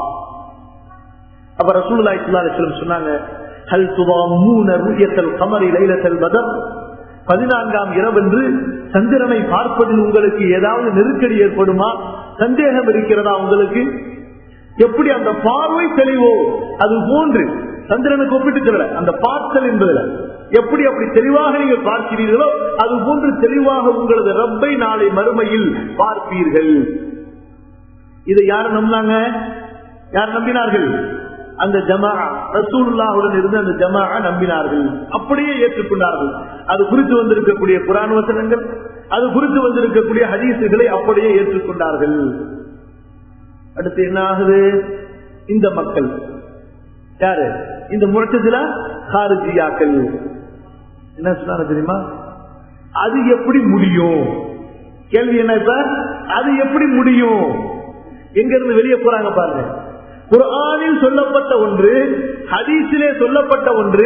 அப்ப ரசூலுல்லாஹி ஸல்லல்லாஹு அலைஹி வஸல்லம் சொன்னாங்க ஹல் துவாமூன ருயத்தல் கமரி லைலத்தல் பதர் பதினான்காம் இரவென்று சந்திரனை பார்ப்பதில் உங்களுக்கு ஏதாவது நெருக்கடி ஏற்படுமா சந்தேகம் இருக்கிறதா உங்களுக்கு எப்படி அந்த பார்வை தெளிவோ அது போன்று சந்திரனுக்கு ஒப்பிட்டு சொல்லல அந்த பார்த்தல் என்பதுல எப்படி அப்படி தெளிவாக நீங்கள் பார்க்கிறீர்களோ அது போன்று தெளிவாக உங்களது ரப்பை நாளை மறுமையில் பார்ப்பீர்கள் இதை யார் நம்பினாங்க யார் நம்பினார்கள் அந்த ஜமா ரசூலுல்லாவுடன் இருந்து அந்த ஜமா நம்பினார்கள் அப்படியே ஏற்றுக்கொண்டார்கள் அது குறித்து வந்திருக்கக்கூடிய குரான் வசனங்கள் அது குறித்து வந்திருக்கக்கூடிய ஹதீசுகளை அப்படியே ஏற்றுக்கொண்டார்கள் அடுத்து என்ன ஆகுது இந்த மக்கள் யாரு இந்த முழக்கத்துல காரஜியாக்கள் என்ன சொன்னாங்க தெரியுமா அது எப்படி முடியும் கேள்வி என்ன இப்ப அது எப்படி முடியும் எங்க இருந்து வெளியே போறாங்க பாருங்க குரானில் சொல்லப்பட்ட ஒன்று ஹதீஸிலே சொல்லப்பட்ட ஒன்று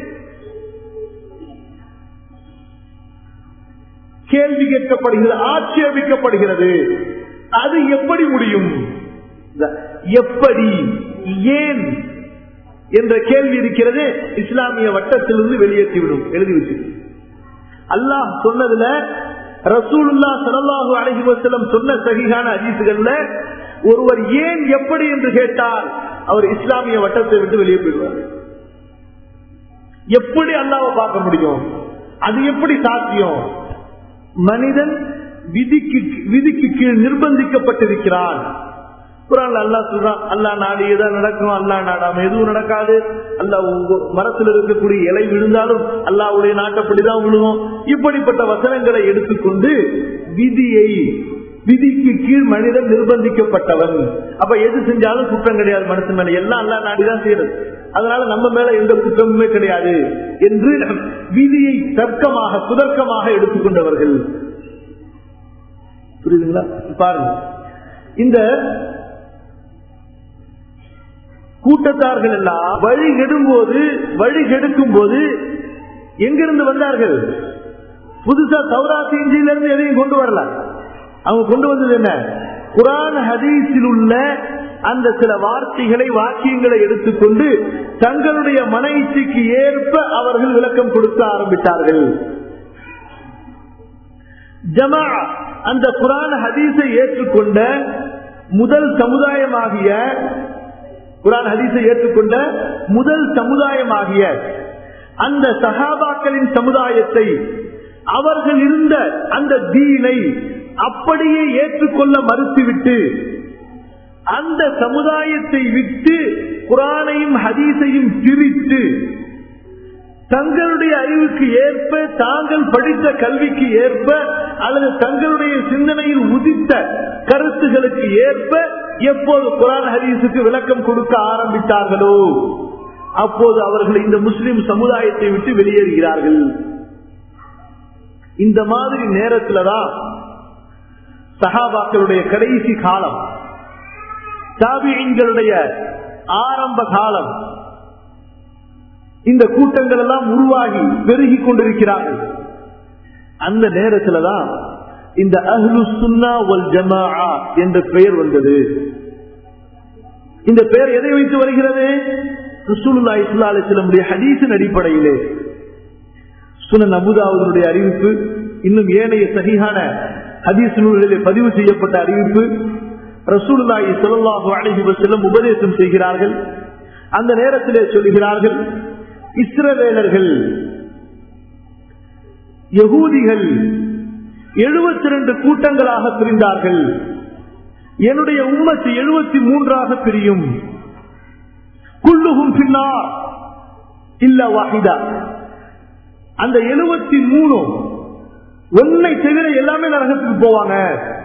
கேள்வி கேட்கப்படுகிறது ஆட்சேபிக்கப்படுகிறது அது எப்படி முடியும் எப்படி ஏன் என்ற கேள்வி இருக்கிறது இஸ்லாமிய வட்டத்திலிருந்து வெளியேற்றிவிடும் எழுதி வச்சு அல்லாஹ் சொன்னதுல ரசூலுல்லா சல்லாஹூ அலஹி வசலம் சொன்ன சகிகான அதிசுகள்ல ஒருவர் ஏன் எப்படி என்று கேட்டால் அவர் இஸ்லாமிய வட்டத்தை விட்டு வெளியே போயிடுவார் எப்படி அல்லாவை பார்க்க முடியும் அது எப்படி சாத்தியம் மனிதன் விதிக்கு விதிக்கு கீழ் நிர்பந்திக்கப்பட்டிருக்கிறான் குரான் அல்லா சொல்றான் அல்லா நாடு எதா நடக்கும் அல்லா நாடாம எதுவும் நடக்காது அல்லா மரத்தில் இருக்கக்கூடிய இலை விழுந்தாலும் அல்லாவுடைய நாட்டப்படிதான் விழுவும் இப்படிப்பட்ட வசனங்களை எடுத்துக்கொண்டு விதியை விதிக்கு கீழ் மனிதன் நிர்பந்திக்கப்பட்டவன் அப்ப எது செஞ்சாலும் குற்றம் கிடையாது மனசு மேல எல்லாம் அல்லா நாடிதான் செய்யறது அதனால நம்ம மேல எந்த குற்றமுமே கிடையாது என்று விதியை தர்க்கமாக சுதர்க்கமாக எடுத்துக்கொண்டவர்கள் புரியுதுங்களா பாருங்க இந்த கூட்டத்தார்கள் எல்லாம் வழி கெடும்போது வழி கெடுக்கும் போது எங்கிருந்து வந்தார்கள் புதுசா சௌராசி இஞ்சியில இருந்து எதையும் கொண்டு வரல அவங்க கொண்டு வந்தது என்ன குரான் ஹதீஸில் உள்ள அந்த சில வார்த்தைகளை வாக்கியங்களை எடுத்துக்கொண்டு தங்களுடைய மன இச்சைக்கு ஏற்ப அவர்கள் விளக்கம் கொடுக்க ஆரம்பித்தார்கள் ஜமா அந்த குரான் ஹதீஸை ஏற்றுக்கொண்ட முதல் சமுதாயமாகிய குரான் ஹதீஸை ஏற்றுக்கொண்ட முதல் சமுதாயமாகிய அந்த சகாபாக்களின் சமுதாயத்தை அவர்கள் இருந்த அந்த தீனை அப்படியே ஏற்றுக்கொள்ள மறுத்துவிட்டு அந்த சமுதாயத்தை விட்டு குரானையும் ஹதீஸையும் பிரித்து தங்களுடைய அறிவுக்கு ஏற்ப தாங்கள் படித்த கல்விக்கு ஏற்ப அல்லது தங்களுடைய சிந்தனையில் உதித்த கருத்துகளுக்கு ஏற்ப எப்போது குரான் ஹதீஸுக்கு விளக்கம் கொடுக்க ஆரம்பித்தார்களோ அப்போது அவர்கள் இந்த முஸ்லிம் சமுதாயத்தை விட்டு வெளியேறுகிறார்கள் இந்த மாதிரி நேரத்துலதான் சகாபாக்களுடைய கடைசி காலம் தாபியங்களுடைய ஆரம்ப காலம் இந்த கூட்டங்கள் எல்லாம் உருவாகி பெருகி கொண்டிருக்கிறார்கள் அந்த நேரத்துலதான் இந்த அஹ்லு சுன்னா வல் ஜமா என்ற பெயர் வந்தது இந்த பெயர் எதை வைத்து வருகிறது ரசூலுல்லா இஸ்லா அலிஸ்லமுடைய ஹதீஸின் அடிப்படையிலே சுனன் அபுதாவுடைய அறிவிப்பு இன்னும் ஏனைய சகிஹான ஹதீஸ் நூல்களிலே பதிவு செய்யப்பட்ட அறிவிப்பு ரசூலுல்லாஹி ஸல்லல்லாஹு அலைஹி வஸல்லம் உபதேசம் செய்கிறார்கள் அந்த நேரத்திலே சொல்கிறார்கள் இஸ்ரவேலர்கள் யகூதிகள் எழுபத்தி ரெண்டு கூட்டங்களாக பிரிந்தார்கள் என்னுடைய உம்மத்து எழுபத்தி மூன்றாக பிரியும் குள்ளுகும் பின்னார் இல்ல வாஹிதா அந்த எழுபத்தி மூணு ஒன்னை தவிர எல்லாமே நரகத்துக்கு போவாங்க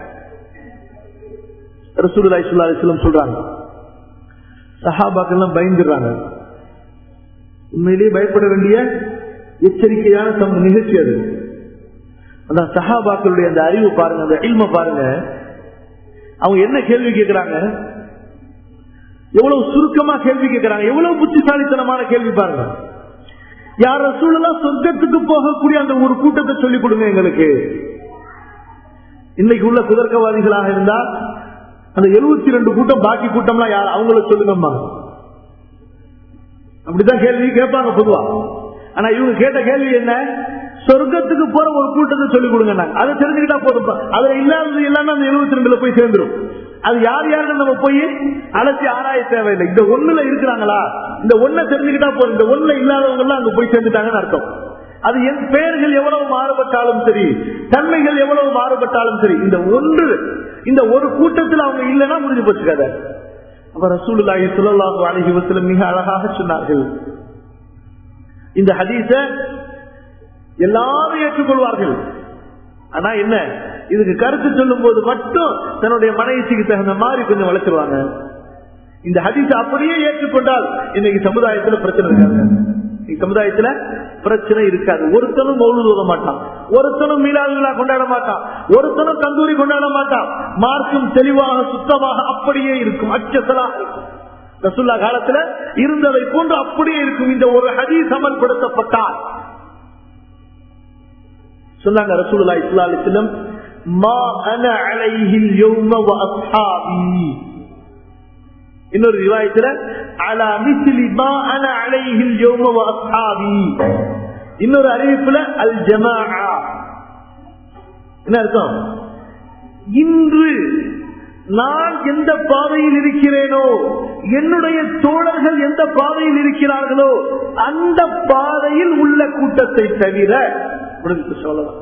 ரசூலுல்லாஹி ஸல்லல்லாஹு அலைஹி வஸல்லம் சொல்றாங்க சஹாபாக்கெல்லாம் பயந்துடுறாங்க உண்மையிலேயே பயப்பட வேண்டிய எச்சரிக்கையான சம நிகழ்ச்சி அது அந்த சஹாபாக்களுடைய அந்த அறிவு பாருங்க அந்த இல்ம பாருங்க அவங்க என்ன கேள்வி கேட்கிறாங்க எவ்வளவு சுருக்கமா கேள்வி கேட்கிறாங்க எவ்வளவு புத்திசாலித்தனமான கேள்வி பாருங்க யார சூழலா சொர்க்கத்துக்கு போகக்கூடிய அந்த ஒரு கூட்டத்தை சொல்லிக் கொடுங்க எங்களுக்கு இன்னைக்கு உள்ள குதர்க்கவாதிகளாக இருந்தா அந்த எழுபத்தி ரெண்டு கூட்டம் பாக்கி கூட்டம்லாம் யார் அவங்கள சொல்லுங்கம்மா அப்படிதான் கேள்வி கேட்பாங்க பொதுவா ஆனா இவங்க கேட்ட கேள்வி என்ன சொர்க்கத்துக்கு போற ஒரு கூட்டத்தை சொல்லிக் கொடுங்க அதை தெரிஞ்சுக்கிட்டா போதும் அதுல இல்லாதது எல்லாமே அந்த எழுபத்தி ரெண்டுல போய் சேர்ந்துரும் அது யார் யாருன்னு நம்ம போய் அலசி ஆராய தேவையில்லை இந்த ஒண்ணுல இருக்கிறாங்களா இந்த ஒன்ன தெரிஞ்சுக்கிட்டா போதும் இந்த ஒண்ணுல இல்லாதவங்க எல்லாம் அங்க போய் சேர்ந்துட்டாங்கன்னு அர்த்தம் அது என் பெயர்கள் எவ்வளவு மாறுபட்டாலும் சரி தன்மைகள் எவ்வளவு மாறுபட்டாலும் சரி இந்த ஒன்று இந்த ஒரு கூட்டத்தில் அவங்க இல்லைன்னா முடிஞ்சு போச்சு கதை அப்ப ரசூலுல்லாஹி ஸல்லல்லாஹு அலைஹி வஸல்லம் மிக அழகாக சொன்னார்கள் இந்த ஹதீஸ எல்லாரும் ஏற்றுக்கொள்வார்கள் ஆனா என்ன இதுக்கு கருத்து சொல்லும் போது மட்டும் தன்னுடைய மனைவிக்கு தகுந்த மாதிரி கொஞ்சம் வளர்த்துருவாங்க இந்த ஹதீஸ் அப்படியே ஏற்றுக்கொண்டால் இன்னைக்கு சமுதாயத்துல பிரச்சனை இருக்காங்க சமுதாயத்துல பிரச்சனை இருக்காது ஒருத்தனும் மௌலு ஓத மாட்டான் ஒருத்தனும் மீளாது விழா கொண்டாட மாட்டான் ஒருத்தனும் கந்தூரி கொண்டாட மாட்டான் மார்க்கும் தெளிவாக சுத்தமாக அப்படியே இருக்கும் அச்சசலாக இருக்கும் ரசுல்லா காலத்துல இருந்ததை போன்று அப்படியே இருக்கும் இந்த ஒரு ஹதீஸ் அமல்படுத்தப்பட்டால் சொன்னாங்க ரசூலுல்லா இஸ்லா அலிஸ்லம் மா அன அலைஹில் யௌம வ அஸ்ஹாபி இன்னொரு ரிவாயத்துல அலா மிஸ்லி மா அன அலைஹில் யௌம வ அஸ்ஹாபி இன்னொரு அறிவிப்புல அல் ஜமாஆ என்ன அர்த்தம் இன்று நான் எந்த பாதையில் இருக்கிறேனோ என்னுடைய தோழர்கள் எந்த பாதையில் இருக்கிறார்களோ அந்த பாதையில் உள்ள கூட்டத்தை தவிர சொல்லலாம்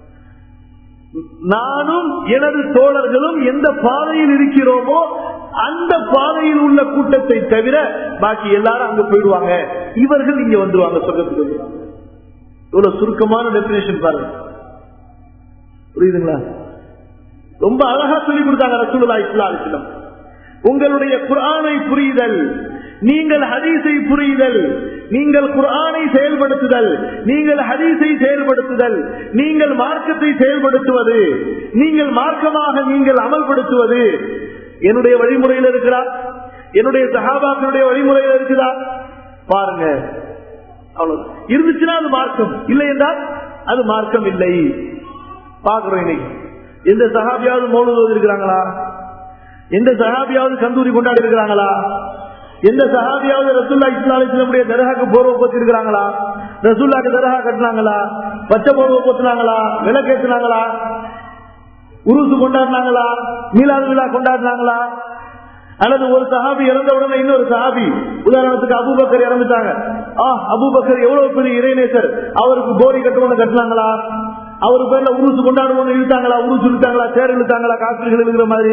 நானும் எனது தோழர்களும் எந்த பாதையில் இருக்கிறோமோ அந்த பாதையில் உள்ள கூட்டத்தை தவிர பாக்கி எல்லாரும் அங்க போயிடுவாங்க இவர்கள் இங்க வந்துருவாங்க சொர்க்கத்துக்கு இவ்வளவு சுருக்கமான டெபினேஷன் பாருங்க புரியுதுங்களா ரொம்ப அழகா சொல்லி கொடுத்தாங்க ரசூலுல்லா இஸ்லாம் உங்களுடைய குரானை புரிதல் நீங்கள் ஹதீஸை புரிதல் நீங்கள் குரானை செயல்படுத்துதல் நீங்கள் ஹதீஸை செயல்படுத்துதல் நீங்கள் மார்க்கத்தை செயல்படுத்துவது நீங்கள் மார்க்கமாக நீங்கள் அமல்படுத்துவது என்னுடைய வழிமுறையில் இருக்கிறா என்னுடைய சகாபாக்களுடைய வழிமுறையில் இருக்குதா பாருங்க அவ்வளவு இருந்துச்சுன்னா அது மார்க்கம் இல்லை என்றால் அது மார்க்கம் இல்லை பாக்குறோம் இன்னைக்கு எந்த சகாபியாவது மௌனது இருக்கிறாங்களா எந்த சகாபியாவது கந்தூரி கொண்டாடி இருக்கிறாங்களா எந்த சகாபியாவது ரசுல்லா இஸ்லாமுடைய தரகாக்கு போர்வ போத்திருக்கிறாங்களா ரசுல்லாக்கு தரகா கட்டினாங்களா பச்சை போர்வ போத்துனாங்களா விளக்கேற்றினாங்களா உருசு கொண்டாடினாங்களா மீலாது விழா கொண்டாடினாங்களா அல்லது ஒரு சஹாபி இறந்த உடனே இன்னொரு சஹாபி உதாரணத்துக்கு அபுபக்கர் இறந்துட்டாங்க ஆ அபுபக்கர் எவ்வளவு பெரிய இறைநேசர் அவருக்கு போரி கட்டுவோம் கட்டினாங்களா அவரு பேர்ல உருசு கொண்டாடுவோம் இழுத்தாங்களா உருசு இழுத்தாங்களா சேர் இழுத்தாங்களா காசுகள் இழுக்கிற மாதிரி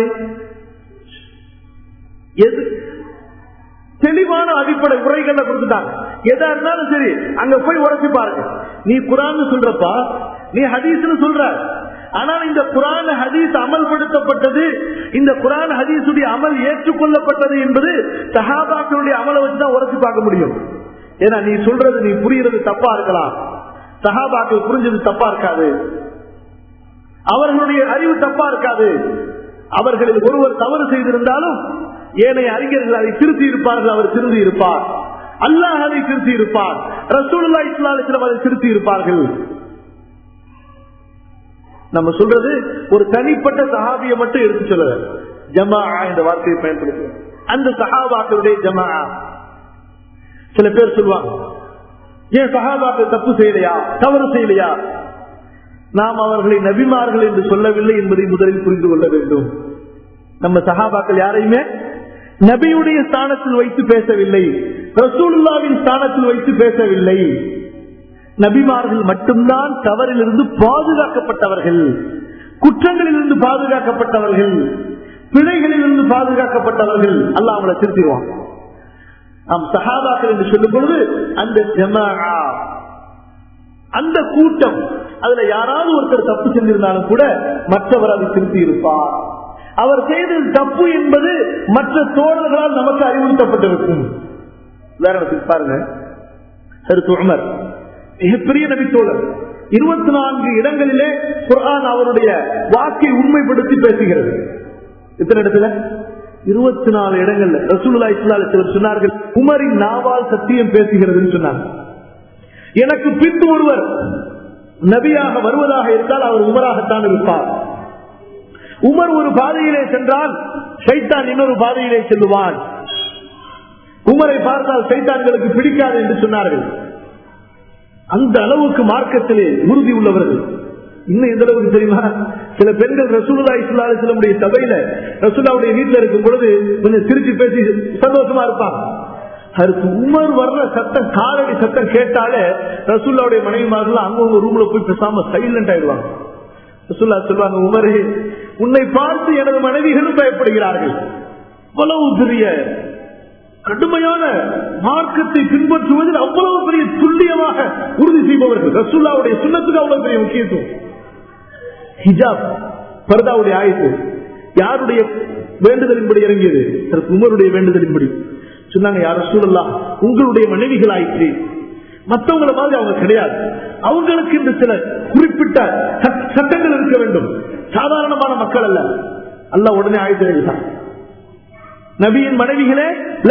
எது தெளிவான அடிப்படை உரைகள்ல கொடுத்துட்டாங்க எதா இருந்தாலும் சரி அங்க போய் உரைச்சு பாருங்க நீ குரான் சொல்றப்பா நீ ஹதீஸ்னு சொல்ற ஆனால் இந்த குரான் ஹதீஸ் அமல்படுத்தப்பட்டது இந்த குரான் ஹதீஸுடைய அமல் ஏற்றுக்கொள்ளப்பட்டது என்பது சஹாபாக்களுடைய அமலை வச்சுதான் உரைச்சு பார்க்க முடியும் ஏன்னா நீ சொல்றது நீ புரியுறது தப்பா இருக்கலாம் சஹாபாக்கள் புரிஞ்சது தப்பா இருக்காது அவர்களுடைய அறிவு தப்பா இருக்காது அவர்களில் ஒருவர் தவறு செய்திருந்தாலும் ஏனைய அறிஞர்கள் அதை திருத்தி இருப்பார்கள் அவர் திருந்தி இருப்பார் அல்லாஹ் அதை திருத்தி இருப்பார் ரசூல்லா இஸ்லாமிடம் அதை திருத்தி இருப்பார்கள் நம்ம சொல்றது ஒரு தனிப்பட்ட சஹாபியை மட்டும் எடுத்து சொல்ல ஜமா இந்த வார்த்தையை பயன்படுத்தும் அந்த சஹாபாக்களுடைய ஜமா சில பேர் சொல்லுவாங்க ஏன் சஹாபாக்கள் தப்பு செய்யலையா தவறு செய்யலையா நாம் அவர்களை நபிமார்கள் என்று சொல்லவில்லை என்பதை முதலில் புரிந்து கொள்ள வேண்டும் நம்ம சஹாபாக்கள் யாரையுமே நபியுடைய ஸ்தானத்தில் வைத்து பேசவில்லை ரசூலுல்லாவின் ஸ்தானத்தில் வைத்து பேசவில்லை நபிமார்கள் மட்டும்தான் தவறிலிருந்து பாதுகாக்கப்பட்டவர்கள் குற்றங்களிலிருந்து பாதுகாக்கப்பட்டவர்கள் பிழைகளிலிருந்து பாதுகாக்கப்பட்டவர்கள் அல்ல அவங்களை திருத்திடுவான் நாம் சஹாபாக்கள் என்று சொல்லும் பொழுது அந்த ஜமாஆ அந்த கூட்டம் அதுல யாராவது ஒருத்தர் தப்பு செஞ்சிருந்தாலும் கூட மற்றவர் அதை திருத்தி இருப்பார் அவர் செய்தது தப்பு என்பது மற்ற தோழர்களால் நமக்கு அறிவுறுத்தப்பட்டிருக்கும் உதாரணத்துக்கு பாருங்க சருக்கு உமர் மிகப்பெரிய நபி தோழர் இருபத்தி நான்கு இடங்களிலே குர்ஆன் அவருடைய வாக்கை உண்மைப்படுத்தி பேசுகிறது எத்தனை இடத்துல இருபத்தி நாலு இடங்கள்ல ரசூலுல்லா இஸ்லால் சிலர் சொன்னார்கள் உமரின் நாவால் சத்தியம் பேசுகிறதுன்னு சொன்னாங்க எனக்கு பின் ஒருவர் நபியாக வருவதாக இருந்தால் அவர் உமராகத்தான் இருப்பார் உமர் ஒரு பாதையிலே சென்றால் சைத்தான் இன்னொரு பாதையிலே செல்லுவான் உமரை பார்த்தால் சைத்தான்களுக்கு பிடிக்காது என்று சொன்னார்கள் அந்த அளவுக்கு மார்க்கத்திலே உறுதி உள்ளவர்கள் இன்னும் எந்த அளவுக்கு தெரியுமா சில பெண்கள் ரசூலுல்லா இஸ்லாமுடைய சபையில ரசூல்லாவுடைய வீட்டுல இருக்கும் பொழுது கொஞ்சம் சிரிச்சு பேசி சந்தோஷமா இருப்பாங்க அதுக்கு உமர் வர்ற சத்தம் காலடி சத்தம் கேட்டாலே ரசூல்லாவுடைய மனைவிமார்கள் அங்கவங்க ரூம்ல போய் பேசாம சைலண்ட் ஆயிடுவாங்க ரசூல்லா சொல்லுவாங்க உமரே உன்னை பார்த்து எனது மனைவிகளும் பயப்படுகிறார்கள் அவ்வளவு பெரிய கடுமையான மார்க்கத்தை பின்பற்றுவதில் அவ்வளவு பெரிய துல்லியமாக உறுதி செய்பவர்கள் ரசூல்லாவுடைய சுண்ணத்துக்கு அவ்வளவு பெரிய முக்கியத்துவம் ஹிஜாப் பர்தாவுடைய ஆயத்து யாருடைய வேண்டுதலின்படி இறங்கியது உமருடைய வேண்டுதலின்படி சொன்னாங்க யார சூழலாம் உங்களுடைய மனைவிகள் ஆயிற்று மற்றவங்கள மாதிரி அவங்க கிடையாது அவங்களுக்கு இந்த சில குறிப்பிட்ட சட்டங்கள் இருக்க வேண்டும் சாதாரணமான மக்கள் அல்ல அல்ல உடனே ஆயத்து எழுதிட்டான் நபியின் மனைவிகளே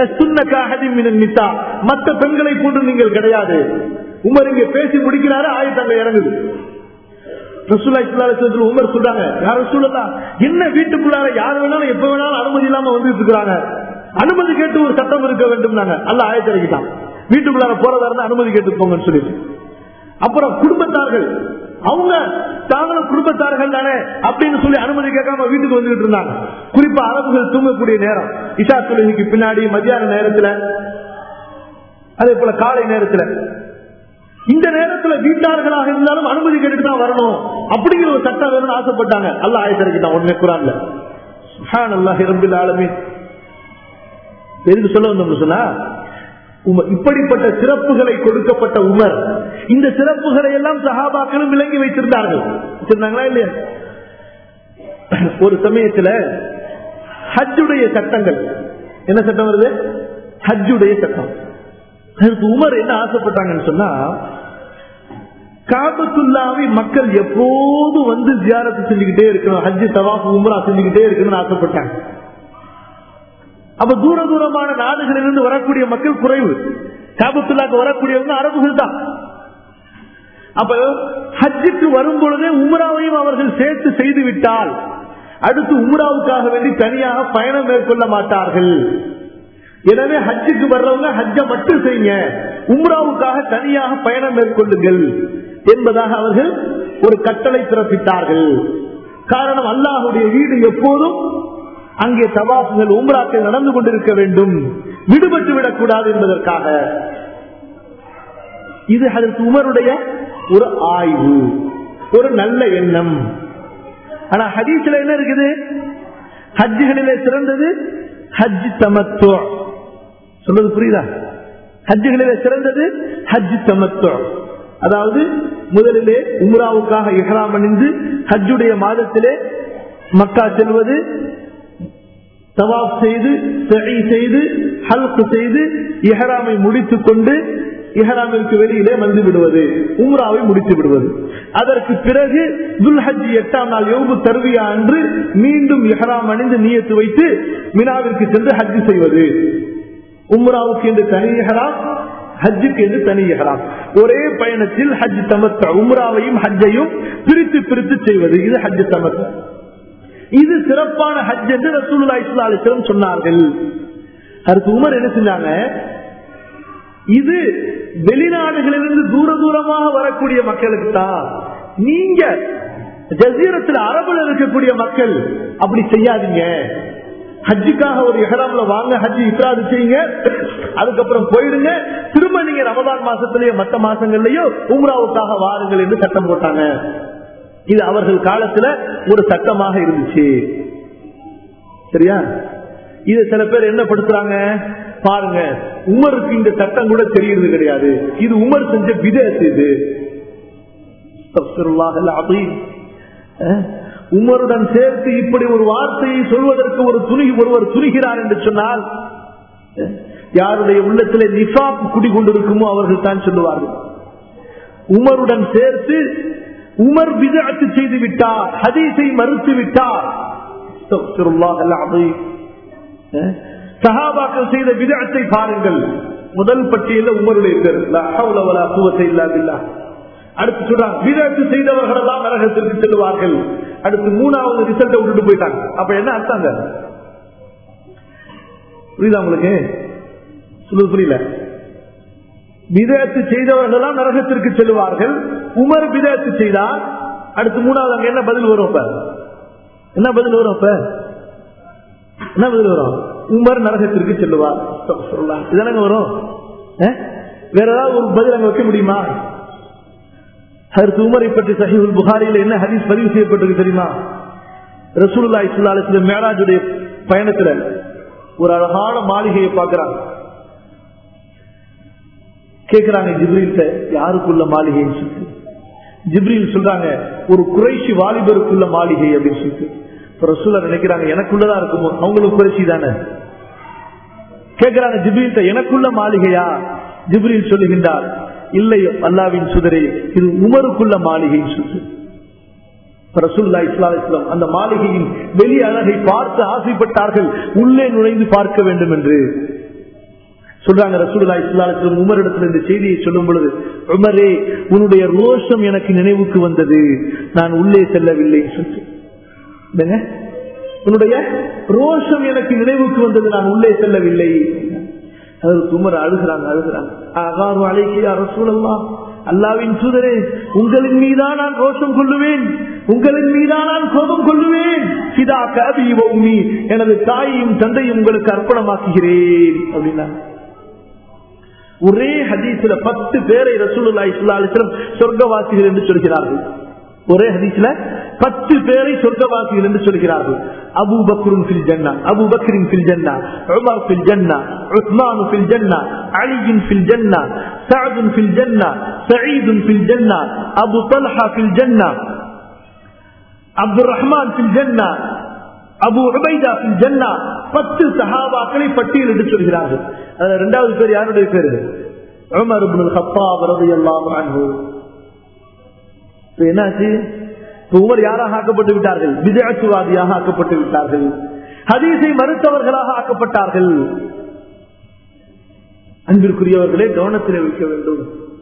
மற்ற பெண்களை போன்று நீங்கள் கிடையாது உமர் இங்க பேசி முடிக்கிறாரு ஆயத்தங்க இறங்குது உமர் சொல்றாங்க யார சூழலா என்ன வீட்டுக்குள்ளார யார் வேணாலும் எப்ப வேணாலும் அனுமதி இல்லாம வந்துட்டு இருக்கிறாங்க அனுமதி கேட்டு ஒரு சட்டம் இருக்க வேண்டும் நாங்க அல்ல ஆயத்திறக்கிட்டான் வீட்டுக்குள்ளார போறதா இருந்தா அனுமதி கேட்டு போங்கன்னு சொல்லிட்டு அப்புறம் குடும்பத்தார்கள் அவங்க தாங்களும் குடும்பத்தார்கள் தானே அப்படின்னு சொல்லி அனுமதி கேட்காம வீட்டுக்கு வந்துட்டு இருந்தாங்க குறிப்பா அரபுகள் தூங்கக்கூடிய நேரம் இஷா தொழுகைக்கு பின்னாடி மத்தியான நேரத்துல அதே போல காலை நேரத்துல இந்த நேரத்துல வீட்டார்களாக இருந்தாலும் அனுமதி கேட்டுட்டு தான் வரணும் அப்படிங்கிற ஒரு சட்டம் வேணும்னு ஆசைப்பட்டாங்க அல்ல ஆயத்திறக்கிட்டான் உடனே குரான்ல அல்லாஹ் ரபில் ஆலமின் எதுக்கு சொல்ல வந்தோம்னு சொன்னா இப்படிப்பட்ட சிறப்புகளை கொடுக்கப்பட்ட உமர் இந்த சிறப்புகளை எல்லாம் சகாபாக்களும் விளங்கி வைத்திருந்தார்கள் வச்சிருந்தாங்களா இல்லையா ஒரு சமயத்துல ஹஜ்ஜுடைய சட்டங்கள் என்ன சட்டம் வருது ஹஜ்ஜுடைய சட்டம் அதுக்கு உமர் என்ன ஆசைப்பட்டாங்கன்னு சொன்னா காபத்துல்லாவை மக்கள் எப்போதும் வந்து ஜியாரத்து செஞ்சுக்கிட்டே இருக்கணும் ஹஜ்ஜு தவாஃப் உமரா செஞ்சுக்கிட்டே இருக்கணும்னு ஆசைப்பட்டாங்க அப்ப தூர தூரமான நாடுகளிலிருந்து வரக்கூடிய மக்கள் குறைவு காபத்துல்லாக்கு வரக்கூடியவங்க அரபுகள் தான் அப்ப ஹஜ்ஜுக்கு வரும் பொழுதே உம்ராவையும் அவர்கள் சேர்த்து செய்து விட்டால் அடுத்து உம்ராவுக்காக வேண்டி தனியாக பயணம் மேற்கொள்ள மாட்டார்கள் எனவே ஹஜ்ஜுக்கு வர்றவங்க ஹஜ்ஜ மட்டும் செய்யுங்க உம்ராவுக்காக தனியாக பயணம் மேற்கொள்ளுங்கள் என்பதாக அவர்கள் ஒரு கட்டளை பிறப்பித்தார்கள் காரணம் அல்லாஹுடைய வீடு எப்போதும் அங்கே தவாசுகள் உம்ராக்கள் நடந்து கொண்டிருக்க வேண்டும் விடுபட்டு விடக்கூடாது என்பதற்காக இது அதற்கு உமருடைய ஒரு ஆய்வு ஒரு நல்ல எண்ணம் ஆனா ஹதீஸ்ல என்ன இருக்குது ஹஜ்ஜுகளிலே சிறந்தது ஹஜ் தமத்தோ சொல்றது புரியுதா ஹஜ்ஜுகளிலே சிறந்தது ஹஜ் தமத்தோ அதாவது முதலிலே உம்ராவுக்காக இஹ்ராம் அணிந்து ஹஜ்ஜுடைய மாதத்திலே மக்கா செல்வது தவாப் செய்து செய்து ஹல்கு செய்து இஹராமை முடித்துக் கொண்டு இஹராமிற்கு வெளியிலே வந்து விடுவது உம்ராவை முடித்து விடுவது அதற்கு பிறகு துல்ஹஜ் எட்டாம் நாள் யோகு தருவியா அன்று மீண்டும் இஹராம் அணிந்து நியத்து வைத்து மினாவிற்கு சென்று ஹஜ் செய்வது உம்ராவுக்கு என்று தனி இஹராம் ஹஜ்ஜுக்கு என்று தனி இஹராம் ஒரே பயணத்தில் ஹஜ் தமத்த உம்ராவையும் ஹஜ்ஜையும் பிரித்து பிரித்து செய்வது இது ஹஜ் தமத்த இது சிறப்பான ஹஜ் என்று ரசூலுல்லா இஸ்லாலிஸ்லம் சொன்னார்கள் அதுக்கு உமர் என்ன செஞ்சாங்க இது வெளிநாடுகளிலிருந்து தூர தூரமாக வரக்கூடிய மக்களுக்கு தான் நீங்க ஜசீரத்தில் அரபுல இருக்கக்கூடிய மக்கள் அப்படி செய்யாதீங்க ஹஜ்ஜுக்காக ஒரு இஹராம்ல வாங்க ஹஜ் இப்ராது செய்யுங்க அதுக்கப்புறம் போயிடுங்க திரும்ப நீங்க ரமதான் மாசத்திலேயோ மற்ற மாசங்கள்லயோ உம்ராவுக்காக வாருங்கள் என்று சட்டம் போட்டாங்க இது அவர்கள் காலத்துல ஒரு சட்டமாக இருந்துச்சு சரியா இது சில பேர் என்ன படுத்துறாங்க பாருங்க உமருக்கு இந்த சட்டம் கூட தெரியறது கிடையாது இது உமர் செஞ்ச விதத்து இது அஸ்தக்ஃபிருல்லாஹ் அல்-அஸீம். அஹ், உமருடன் சேர்த்து இப்படி ஒரு வார்த்தையை சொல்வதற்கு ஒரு துணி ஒருவர் துணிகிறார் என்று சொன்னால் அஹ், யாருடைய உள்ளத்திலே நிஃபாப் குடிகொண்டிருக்குமோ அவர்கள் தான் சொல்லுவார்கள் உமருடன் சேர்த்து உமர் விதத்து செய்து விட்டார் ஹதீஸை மறுத்து விட்டார் அஸ்தக்ஃபிருல்லாஹ் அல்-அஸீம். அஹ், சஹாபாக்கள் செய்த விதத்தை பாருங்கள் முதல் பட்டியலில் உமருடைய பேர் லா ஹவ்ல வலா குவத்த இல்லா பில்லாஹ் அடுத்து சொல்றாங்க விதத்து செய்தவர்கள் எல்லாம் நரகத்திற்கு செல்வார்கள் அடுத்து மூணாவது ரிசல்ட்டை விட்டுட்டு போயிட்டாங்க அப்ப என்ன அர்த்தங்க புரியுதா உங்களுக்கு சொல்லுது புரியல விதத்து செய்தவர்கள் எல்லாம் நரகத்திற்கு செல்வார்கள் உமர் விதத்து செய்தார் அடுத்து மூணாவது அங்க என்ன பதில் வரும் அப்ப என்ன பதில் வரும் அப்ப என்ன பதில் வரும் உமர் நரகத்திற்கு செல்லுவார் சொல்லலாம் இதெல்லாம் வரும் அஹ்? வேற ஏதாவது ஒரு பதில் அங்க வைக்க முடியுமா ஹர்த் உமரை பற்றி சஹீஹுல் புகாரியில் என்ன ஹதீஸ் பதிவு செய்யப்பட்டிருக்கு தெரியுமா ரசூலுல்லா இஸ்லாத்துல மேராஜுடைய பயணத்துல ஒரு அழகான மாளிகையை பார்க்கிறாங்க கேக்குறாங்க ஜிப்ரீல்கிட்ட யாருக்குள்ள மாளிகைன்னு சொல்லிட்டு ஜிப்ரீல் சொல்றாங்க ஒரு குறைஷி வாலிபருக்குள்ள மாளிகை அப்படின்னு சொல்லிட்டு இப்ப ரசூலா நினைக்கிறாங்க எனக்குள்ளதான் இருக்குமோ அவங்களும் குறைச்சி தானே கேட்கிறாங்க ஜிப்ரீல்கிட்ட எனக்குள்ள மாளிகையா ஜிப்ரீல் சொல்லுகின்றார் இல்லை அல்லாவின் சுதரே இது உமருக்குள்ள மாளிகைன்னு சொல்லு ரசூல்லா இஸ்லாம் இஸ்லாம் அந்த மாளிகையின் வெளி அழகை பார்த்து ஆசைப்பட்டார்கள் உள்ளே நுழைந்து பார்க்க வேண்டும் என்று சொல்றாங்க ரசூலுல்லா இஸ்லாம் உமரிடத்தில் இந்த செய்தியை சொல்லும் பொழுது உமரே உன்னுடைய ரோஷம் எனக்கு நினைவுக்கு வந்தது நான் உள்ளே செல்லவில்லை சொல்லி என்னங்க? உன்னுடைய ரோஷம் எனக்கு நினைவுக்கு வந்தது நான் உள்ளே செல்லவில்லை அதற்கு உமர் அழுகிறாங்க அழுகிறாங்க ஆகாரு அழைக்கியா ரசூலல்லா அல்லாவின் தூதரே உங்களின் மீதான் நான் ரோஷம் கொள்ளுவேன் உங்களின் மீதான் நான் கோபம் கொள்ளுவேன் சிதா கபி உம்மி எனது தாயையும் தந்தையும் உங்களுக்கு அர்ப்பணமாக்குகிறேன் அப்படின்னா ஒரே ஹதீஸ்ல பத்து பேரை ரசூலுல்லா இஸ்லாலிஸ்லம் சொர்க்கவாசிகள் என்று சொல்கிறார்கள் ஒரே ஹதீஸ்ல பத்து பேரை சொர்க்கவாசிகள் என்று சொல்கிறார்கள் அபு பக்ரும் ஃபில் ஜன்னா அபு பக்ரின் ஃபில் ஜன்னா உமர் ஃபில் ஜன்னா உஸ்மான் ஃபில் ஜன்னா அலியின் ஃபில் ஜன்னா சஅதுன் ஃபில் ஜன்னா சயீதுன் ஃபில் ஜன்னா அபு தல்ஹா ஃபில் ஜன்னா அப்துல் ரஹ்மான் ஃபில் ஜன்னா அபு உபைதா ஃபில் ஜன்னா பத்து சஹாபாக்களை பட்டியலிட்டு சொல்கிறார்கள் அதுல இரண்டாவது பேர் யாருடைய பேரு உமர் இப்னுல் கத்தாப் ரலியல்லாஹு அன்ஹு இப்ப என்னாச்சு இப்ப உமர் யாராக ஆக்கப்பட்டு விட்டார்கள் விஜயத்துவாதியாக ஆக்கப்பட்டு விட்டார்கள் ஹதீஸை மறுத்தவர்களாக ஆக்கப்பட்டார்கள் அன்பிற்குரியவர்களே கவனத்தில் வைக்க வேண்டும்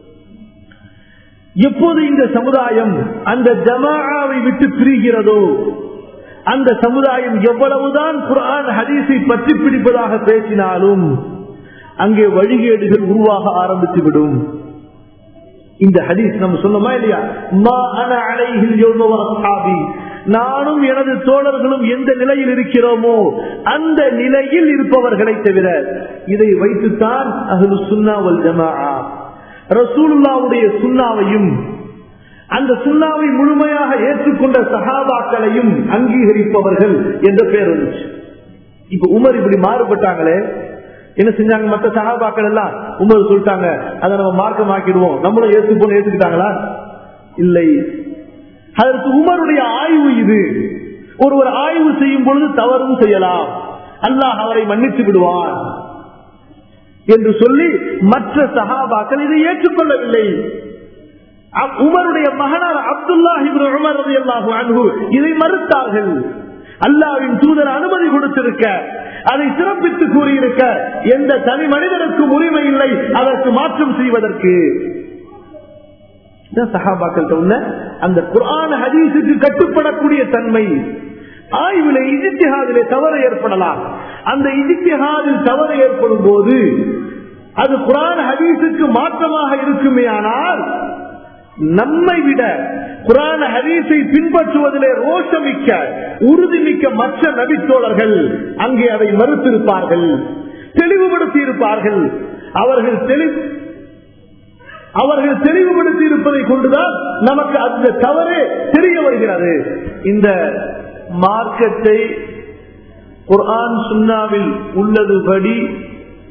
எப்போது இந்த சமுதாயம் அந்த ஜமாவை விட்டு பிரிகிறதோ அந்த சமுதாயம் எவ்வளவுதான் குரான் ஹதீஸை பற்றி பிடிப்பதாக பேசினாலும் அங்கே வழிகேடுகள் உருவாக ஆரம்பித்துவிடும் இந்த ஹதீஸ் நம்ம சொன்னோமா இல்லையா மா அன அலைஹில் யௌம வ அஸ்ஹாபி நானும் எனது தோழர்களும் எந்த நிலையில் இருக்கிறோமோ அந்த நிலையில் இருப்பவர்களை தவிர இதை வைத்துத்தான் அஹ்லு சுன்னா வல் ஜமாஆ ரசூலுல்லாவுடைய சுன்னாவையும் அந்த சுண்ணாவை முழுமையாக ஏற்றுக்கொண்ட சகாபாக்களையும் அங்கீகரிப்பவர்கள் என்ற பேர் வந்துச்சு இப்ப உமர் இப்படி மாறுபட்டாங்களே என்ன செஞ்சாங்க மற்ற சகாபாக்கள் எல்லாம் உமர் சொல்லிட்டாங்க அதை நம்ம மார்க்கமாக்கிடுவோம் நம்மளும் ஏற்றுப்போம் ஏற்றுக்கிட்டாங்களா இல்லை அதற்கு உமருடைய ஆய்வு இது ஒருவர் ஆய்வு செய்யும் பொழுது தவறும் செய்யலாம் அல்லாஹ் அவரை மன்னித்து விடுவான் என்று சொல்லி மற்ற சகாபாக்கள் இதை ஏற்றுக்கொள்ளவில்லை அப்- உமருடைய மகனார் அப்துல்லா இப்னு உமர் ரலியல்லாஹு அன்ஹு இதை மறுத்தார்கள் அல்லாவின் தூதர் அனுமதி கொடுத்திருக்க அதை சிறப்பித்து கூறியிருக்க எந்த தனி மனிதனுக்கும் உரிமை இல்லை அதற்கு மாற்றம் செய்வதற்கு இதான் சஹாபாக்கள்கிட்ட உள்ள அந்த குர்ஆன் ஹதீஸுக்கு கட்டுப்படக்கூடிய தன்மை ஆய்விலே இஜித்திஹாதிலே தவறு ஏற்படலாம் அந்த இஜித்திஹாதில் தவறு ஏற்படும் போது அது குர்ஆன் ஹதீஸுக்கு மாற்றமாக இருக்குமே ஆனால் நம்மை விட குரான் ஹதீஸை பின்பற்றுவதிலே ரோஷமிக்க உறுதிமிக்க மற்ற நபித்தோழர்கள் அங்கே அதை மறுத்திருப்பார்கள் தெளிவுபடுத்தி இருப்பார்கள் அவர்கள் தெளிவு அவர்கள் தெளிவுபடுத்தி இருப்பதை கொண்டுதான் நமக்கு அந்த தவறு தெரிய வருகிறது இந்த மார்க்கத்தை குர்ஆன் சுன்னாவில் உள்ளதுபடி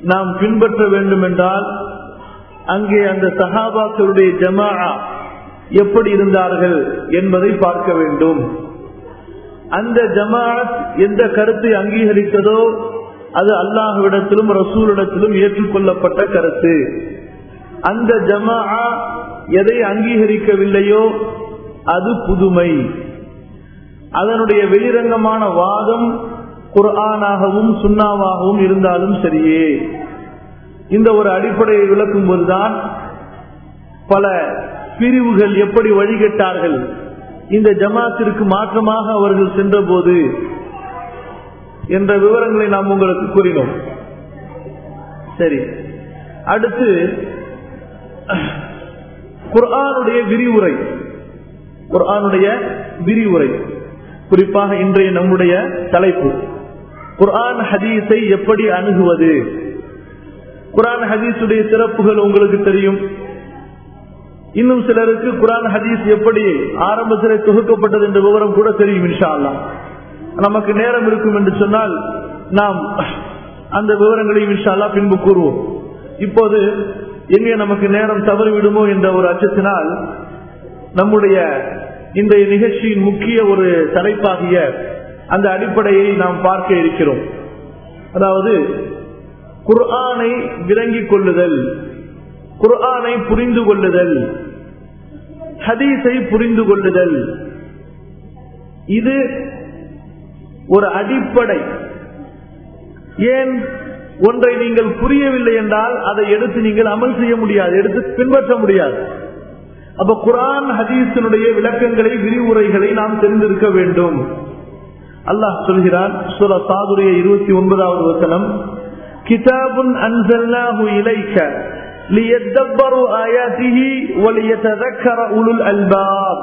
நாம் பின்பற்ற வேண்டும் என்றால் அங்கே அந்த சஹாபாக்களுடைய ஜமா எப்படி இருந்தார்கள் என்பதை பார்க்க வேண்டும் அந்த ஜமாத் எந்த கருத்தை அங்கீகரித்ததோ அது அல்லாஹுவிடத்திலும் ரசூலிடத்திலும் ஏற்றுக்கொள்ளப்பட்ட கருத்து அந்த ஜமா எதை அங்கீகரிக்கவில்லையோ அது புதுமை அதனுடைய வெளிரங்கமான வாதம் குர்ஆனாகவும் சுண்ணாவாகவும் இருந்தாலும் சரியே இந்த ஒரு அடிப்படையை விளக்கும் போதுதான் பல பிரிவுகள் எப்படி வழிகட்டார்கள் இந்த ஜமாத்திற்கு மாற்றமாக அவர்கள் சென்ற போது என்ற விவரங்களை நாம் உங்களுக்கு கூறினோம் சரி அடுத்து குர்ஆனுடைய விரிவுரை குர்ஆனுடைய விரிவுரை குறிப்பாக இன்றைய நம்முடைய தலைப்பு குர்ஆன் ஹதீஸை எப்படி அணுகுவது குரான் ஹதீஸுடைய சிறப்புகள் உங்களுக்கு தெரியும் இன்னும் சிலருக்கு குரான் ஹதீஸ் எப்படி ஆரம்பத்தில் தொகுக்கப்பட்டது என்ற விவரம் கூட தெரியும் இன்ஷா அல்லா நமக்கு நேரம் இருக்கும் என்று சொன்னால் நாம் அந்த விவரங்களையும் இன்ஷா அல்லா பின்பு கூறுவோம் இப்போது எங்கே நமக்கு நேரம் தவறிவிடுமோ என்ற ஒரு அச்சத்தினால் நம்முடைய இந்த நிகழ்ச்சியின் முக்கிய ஒரு தலைப்பாகிய அந்த அடிப்படையை நாம் பார்க்க இருக்கிறோம் அதாவது குர்ஆனை விளங்கிக் கொள்ளுதல் குர்ஆனை புரிந்து கொள்ளுதல் ஹதீஸை புரிந்து கொள்ளுதல் இது ஒரு அடிப்படை ஏன் ஒன்றை நீங்கள் புரியவில்லை என்றால் அதை எடுத்து நீங்கள் அமல் செய்ய முடியாது எடுத்து பின்பற்ற முடியாது அப்ப குரான் ஹதீஸினுடைய விளக்கங்களை விரிவுரைகளை நாம் தெரிந்திருக்க வேண்டும் அல்லாஹ் சொல்கிறான் சுர சாதுரிய இருபத்தி ஒன்பதாவது வசனம் கிதாபுன் அன்சல்லாஹு இலைக்க ليدبروا آياته وليتذكر أولو الألباب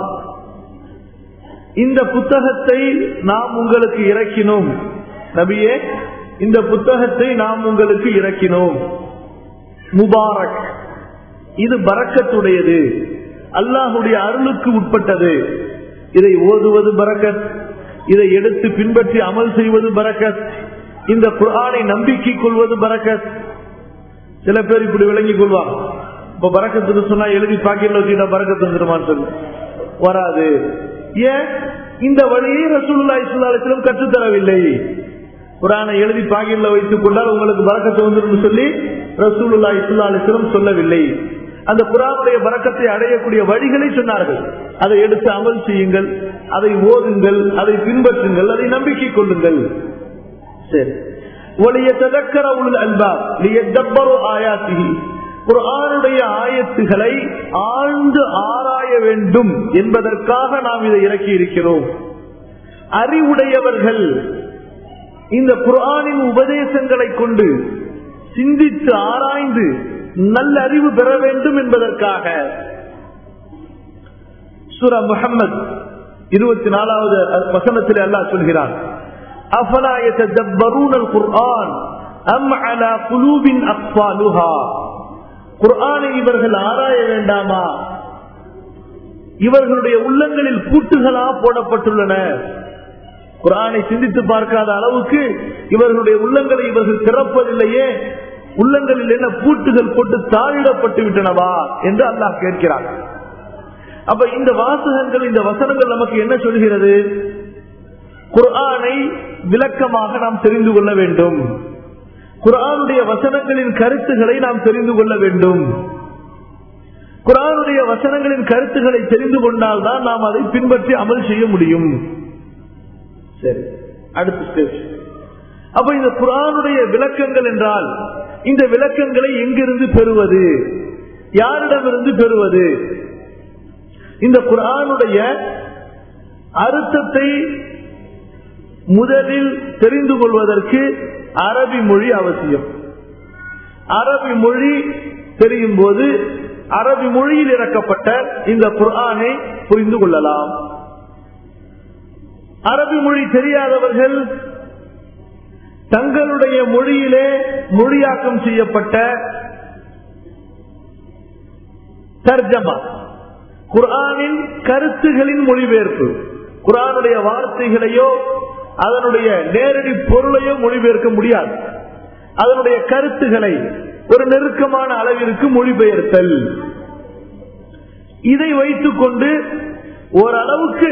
இந்த புத்தகத்தை நாம் உங்களுக்கு இறக்கினோம் நபியே இந்த புத்தகத்தை நாம் உங்களுக்கு இறக்கினோம் முபாரக் இது பறக்கத்துடையது அல்லாஹுடைய அருளுக்கு உட்பட்டது இதை ஓதுவது பரக்கத் இதை எடுத்து பின்பற்றி அமல் செய்வது பரக்கத் இந்த குரானை நம்பிக்கை கொள்வது பரக்கத் சில பேர் இப்படி விளங்கிக் கொள்வாங்க இப்ப பறக்கத்துக்கு சொன்னா எழுதி பாக்கெட்ல வச்சுட்டா பறக்கத்து வந்துருமான்னு சொல்லு வராது ஏன் இந்த வழியை ரசூலுல்லா இஸ்லாத்திலும் கற்றுத்தரவில்லை குரானை எழுதி பாக்கெட்ல வைத்துக் கொண்டால் உங்களுக்கு பறக்கத்து வந்துடும் சொல்லி ரசூலுல்லா இஸ்லாத்திலும் சொல்லவில்லை அந்த குரானுடைய பறக்கத்தை அடையக்கூடிய வழிகளை சொன்னார்கள் அதை எடுத்து அமல் செய்யுங்கள் அதை ஓதுங்கள் அதை பின்பற்றுங்கள் அதை நம்பிக்கை கொள்ளுங்கள் சரி ஒளியத்ததக்கர உள்ள அன்பா லியத்தப்பரோ ஆயாத்திகி குரானுடைய ஆயத்துகளை ஆழ்ந்து ஆராய வேண்டும் என்பதற்காக நாம் இதை இறக்கி இருக்கிறோம் அறிவுடையவர்கள் இந்த குரானின் உபதேசங்களை கொண்டு சிந்தித்து ஆராய்ந்து நல்ல அறிவு பெற வேண்டும் என்பதற்காக சுரா முகமது இருபத்தி நாலாவது வசனத்தில் அல்லாஹ் சொல்கிறான் أفلا يتدبرون القرآن أم على قلوب أقفالها குர்ஆனை இவர்கள் ஆராய வேண்டாமா இவர்களுடைய உள்ளங்களில் பூட்டுகளா போடப்பட்டுள்ளன குரானை சிந்தித்து பார்க்காத அளவுக்கு இவர்களுடைய உள்ளங்களை இவர்கள் திறப்பதில்லையே உள்ளங்களில் என்ன பூட்டுகள் போட்டு தாழிடப்பட்டு விட்டனவா என்று அல்லாஹ் கேட்கிறார் அப்ப இந்த வாசகங்கள் இந்த வசனங்கள் நமக்கு என்ன சொல்கிறது குர்ஆனை விளக்கமாக நாம் தெரிந்து கொள்ள வேண்டும் குரானுடைய வசனங்களின் கருத்துக்களை நாம் தெரிந்து கொள்ள வேண்டும் குரானுடைய வசனங்களின் கருத்துக்களை தெரிந்து கொண்டால் தான் நாம் அதை பின்பற்றி அமல் செய்ய முடியும் சரி அடுத்த ஸ்டேஜ் அப்ப இந்த குரானுடைய விளக்கங்கள் என்றால் இந்த விளக்கங்களை எங்கிருந்து பெறுவது யாரிடமிருந்து பெறுவது இந்த குரானுடைய அர்த்தத்தை முதலில் தெரிந்து கொள்வதற்கு அரபி மொழி அவசியம் அரபி மொழி தெரியும் போது அரபி மொழியில் இறக்கப்பட்ட இந்த குர்ஆனை புரிந்து கொள்ளலாம் அரபி மொழி தெரியாதவர்கள் தங்களுடைய மொழியிலே மொழியாக்கம் செய்யப்பட்ட தர்ஜமா குர்ஆனின் கருத்துகளின் மொழிபெயர்ப்பு குரானுடைய வார்த்தைகளையோ அதனுடைய நேரடி பொருளையோ மொழிபெயர்க்க முடியாது அதனுடைய கருத்துக்களை ஒரு நெருக்கமான அளவிற்கு மொழிபெயர்த்தல் இதை வைத்துக் கொண்டு ஓரளவுக்கு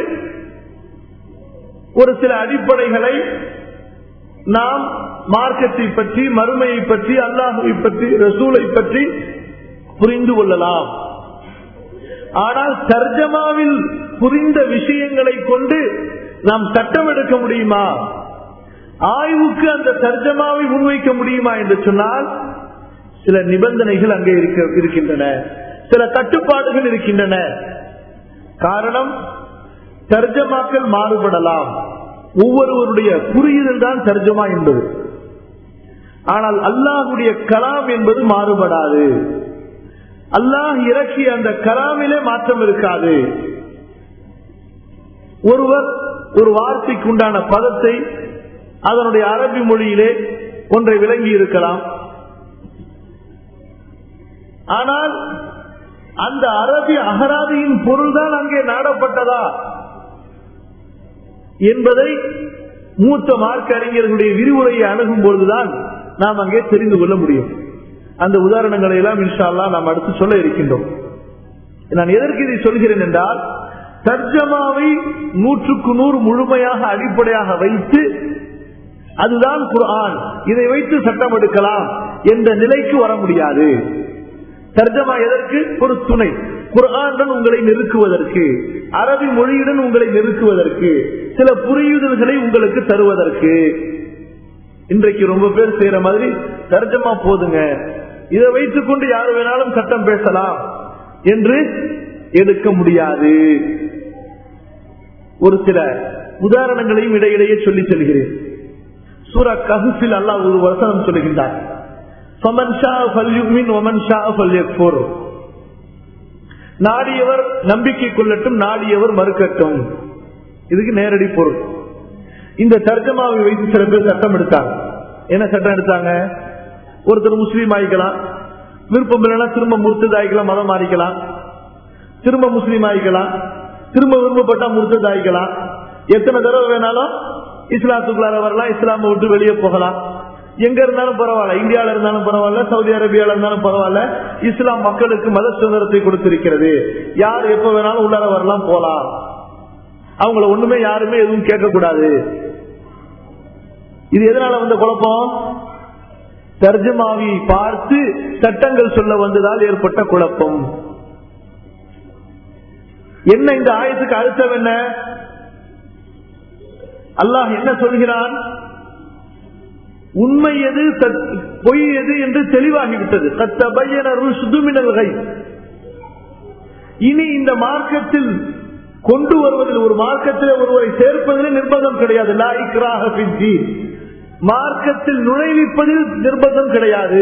ஒரு சில அடிப்படைகளை நாம் மார்க்கத்தை பற்றி மறுமையை பற்றி அல்லாஹுவை பற்றி ரசூலை பற்றி புரிந்து கொள்ளலாம் ஆனால் தர்ஜமாவில் புரிந்த விஷயங்களை கொண்டு நாம் சட்டம் எடுக்க முடியுமா ஆய்வுக்கு அந்த தர்ஜமாவை முன்வைக்க முடியுமா என்று சொன்னால் சில நிபந்தனைகள் அங்கே இருக்கின்றன சில கட்டுப்பாடுகள் இருக்கின்றன காரணம் தர்ஜமாக்கள் மாறுபடலாம் ஒவ்வொருவருடைய புரியுதல் தான் தர்ஜமா என்பது ஆனால் அல்லாஹுடைய கலாம் என்பது மாறுபடாது அல்லாஹ் இறக்கிய அந்த கலாமிலே மாற்றம் இருக்காது ஒருவர் ஒரு வார்த்தைக்கு உண்டான பதத்தை அதனுடைய அரபி மொழியிலே ஒன்றை விளங்கி இருக்கலாம் ஆனால் அந்த அரபி அகராதியின் பொருள்தான் அங்கே நாடப்பட்டதா என்பதை மூத்த மார்க்க அறிஞர்களுடைய விரிவுரையை அணுகும் பொழுதுதான் நாம் அங்கே தெரிந்து கொள்ள முடியும் அந்த உதாரணங்களை எல்லாம் இன்ஷால்லா நாம் அடுத்து சொல்ல இருக்கின்றோம் நான் எதற்கு இதை சொல்கிறேன் என்றால் தர்ஜமாவை நூற்றுக்கு நூறு முழுமையாக அடிப்படையாக வைத்து அதுதான் குர்ஆன் இதை வைத்து சட்டம் எடுக்கலாம் என்ற நிலைக்கு வர முடியாது தர்ஜமா எதற்கு ஒரு துணை குர்ஆனுடன் உங்களை நெருக்குவதற்கு அரபி மொழியுடன் உங்களை நெருக்குவதற்கு சில புரியுதல்களை உங்களுக்கு தருவதற்கு இன்றைக்கு ரொம்ப பேர் செய்யற மாதிரி தர்ஜமா போதுங்க இதை வைத்துக் கொண்டு யார் வேணாலும் சட்டம் பேசலாம் என்று எடுக்க முடியாது ஒரு சில உதாரணங்களையும் இடையிடையே சொல்லி செல்கிறேன் சூரா கஹுஃபில் அல்லாஹ் ஒரு வசனம் சொல்லுகின்றார் நாடியவர் நம்பிக்கை கொள்ளட்டும் நாடியவர் மறுக்கட்டும் இதுக்கு நேரடி பொருள் இந்த தர்ஜமாவை வைத்து சில பேர் சட்டம் எடுத்தாங்க என்ன சட்டம் எடுத்தாங்க ஒருத்தர் முஸ்லீம் ஆகிக்கலாம் விருப்பம் இல்லைன்னா திரும்ப முர்த்ததாயிக்கலாம் மதம் மாறிக்கலாம் திரும்ப முஸ்லீம் ஆகிக்கலாம் திரும்ப விரும்பப்பட்டா முர்த்ததாயிக்கலாம் எத்தனை தடவை வேணாலும் இஸ்லாத்துக்குள்ளார வரலாம் இஸ்லாமை விட்டு வெளியே போகலாம் எங்க இருந்தாலும் பரவாயில்ல இந்தியாவில இருந்தாலும் பரவாயில்ல சவுதி அரேபியால இருந்தாலும் பரவாயில்ல இஸ்லாம் மக்களுக்கு மத சுதந்திரத்தை கொடுத்திருக்கிறது யார் எப்ப வேணாலும் உள்ளார வரலாம் போலாம் அவங்கள ஒண்ணுமே யாருமே எதுவும் கேட்கக்கூடாது இது எதனால வந்த குழப்பம் தர்ஜமாவி பார்த்து சட்டங்கள் சொல்ல வந்ததால் ஏற்பட்ட குழப்பம் என்ன இந்த ஆயத்துக்கு அர்த்தம் என்ன அல்லாஹ் என்ன சொல்கிறான் உண்மை எது பொய் எது என்று தெளிவாகிவிட்டது இனி இந்த மார்க்கத்தில் கொண்டு வருவதில் ஒரு மார்க்கத்தில் ஒருவரை சேர்ப்பதில் நிர்பந்தம் கிடையாது லாய்க்ராக பிஜி மார்க்கத்தில் நுழைவிப்பதில் நிர்பந்தம் கிடையாது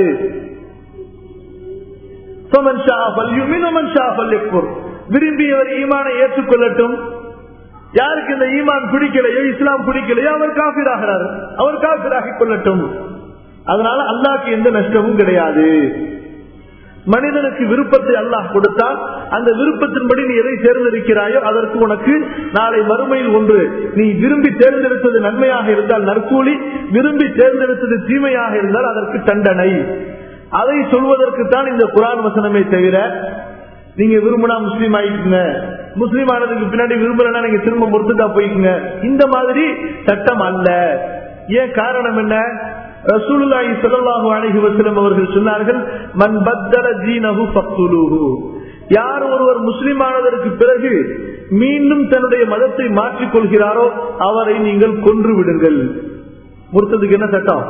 விரும்பியவர் ஈமானை ஏற்றுக்கொள்ளட்டும் யாருக்கு இந்த ஈமான் பிடிக்கலையோ இஸ்லாம் பிடிக்கலையோ அவர் காபிர் ஆகிறார் அவர் காபிர் ஆகிக் கொள்ளட்டும் அதனால அல்லாக்கு எந்த நஷ்டமும் கிடையாது மனிதனுக்கு விருப்பத்தை அல்லாஹ் கொடுத்தால் அந்த விருப்பத்தின்படி நீ எதை தேர்ந்தெடுக்கிறாயோ அதற்கு உனக்கு நாளை மறுமையில் ஒன்று நீ விரும்பி தேர்ந்தெடுத்தது நன்மையாக இருந்தால் நற்கூலி விரும்பி தேர்ந்தெடுத்தது தீமையாக இருந்தால் அதற்கு தண்டனை அதை சொல்வதற்கு தான் இந்த குரான் வசனமே தவிர நீங்க விரும்பினா முஸ்லீம் ஆயிக்குங்க முஸ்லீம் ஆனதுக்கு பின்னாடி விரும்பலன்னா நீங்க திரும்ப முறுத்துட்டா போய்க்குங்க இந்த மாதிரி சட்டம் அல்ல ஏன் காரணம் என்ன ரசூலுல்லாஹி ஸல்லல்லாஹு அலைஹி வஸல்லம் அவர்கள் சொன்னார்கள் மன் பத்தல தீனஹு ஃபக்துலூஹு யார் ஒருவர் முஸ்லிம் ஆனதற்கு பிறகு மீண்டும் தன்னுடைய மதத்தை மாற்றிக் கொள்கிறாரோ அவரை நீங்கள் கொன்று விடுங்கள் முறுத்ததுக்கு என்ன சட்டம்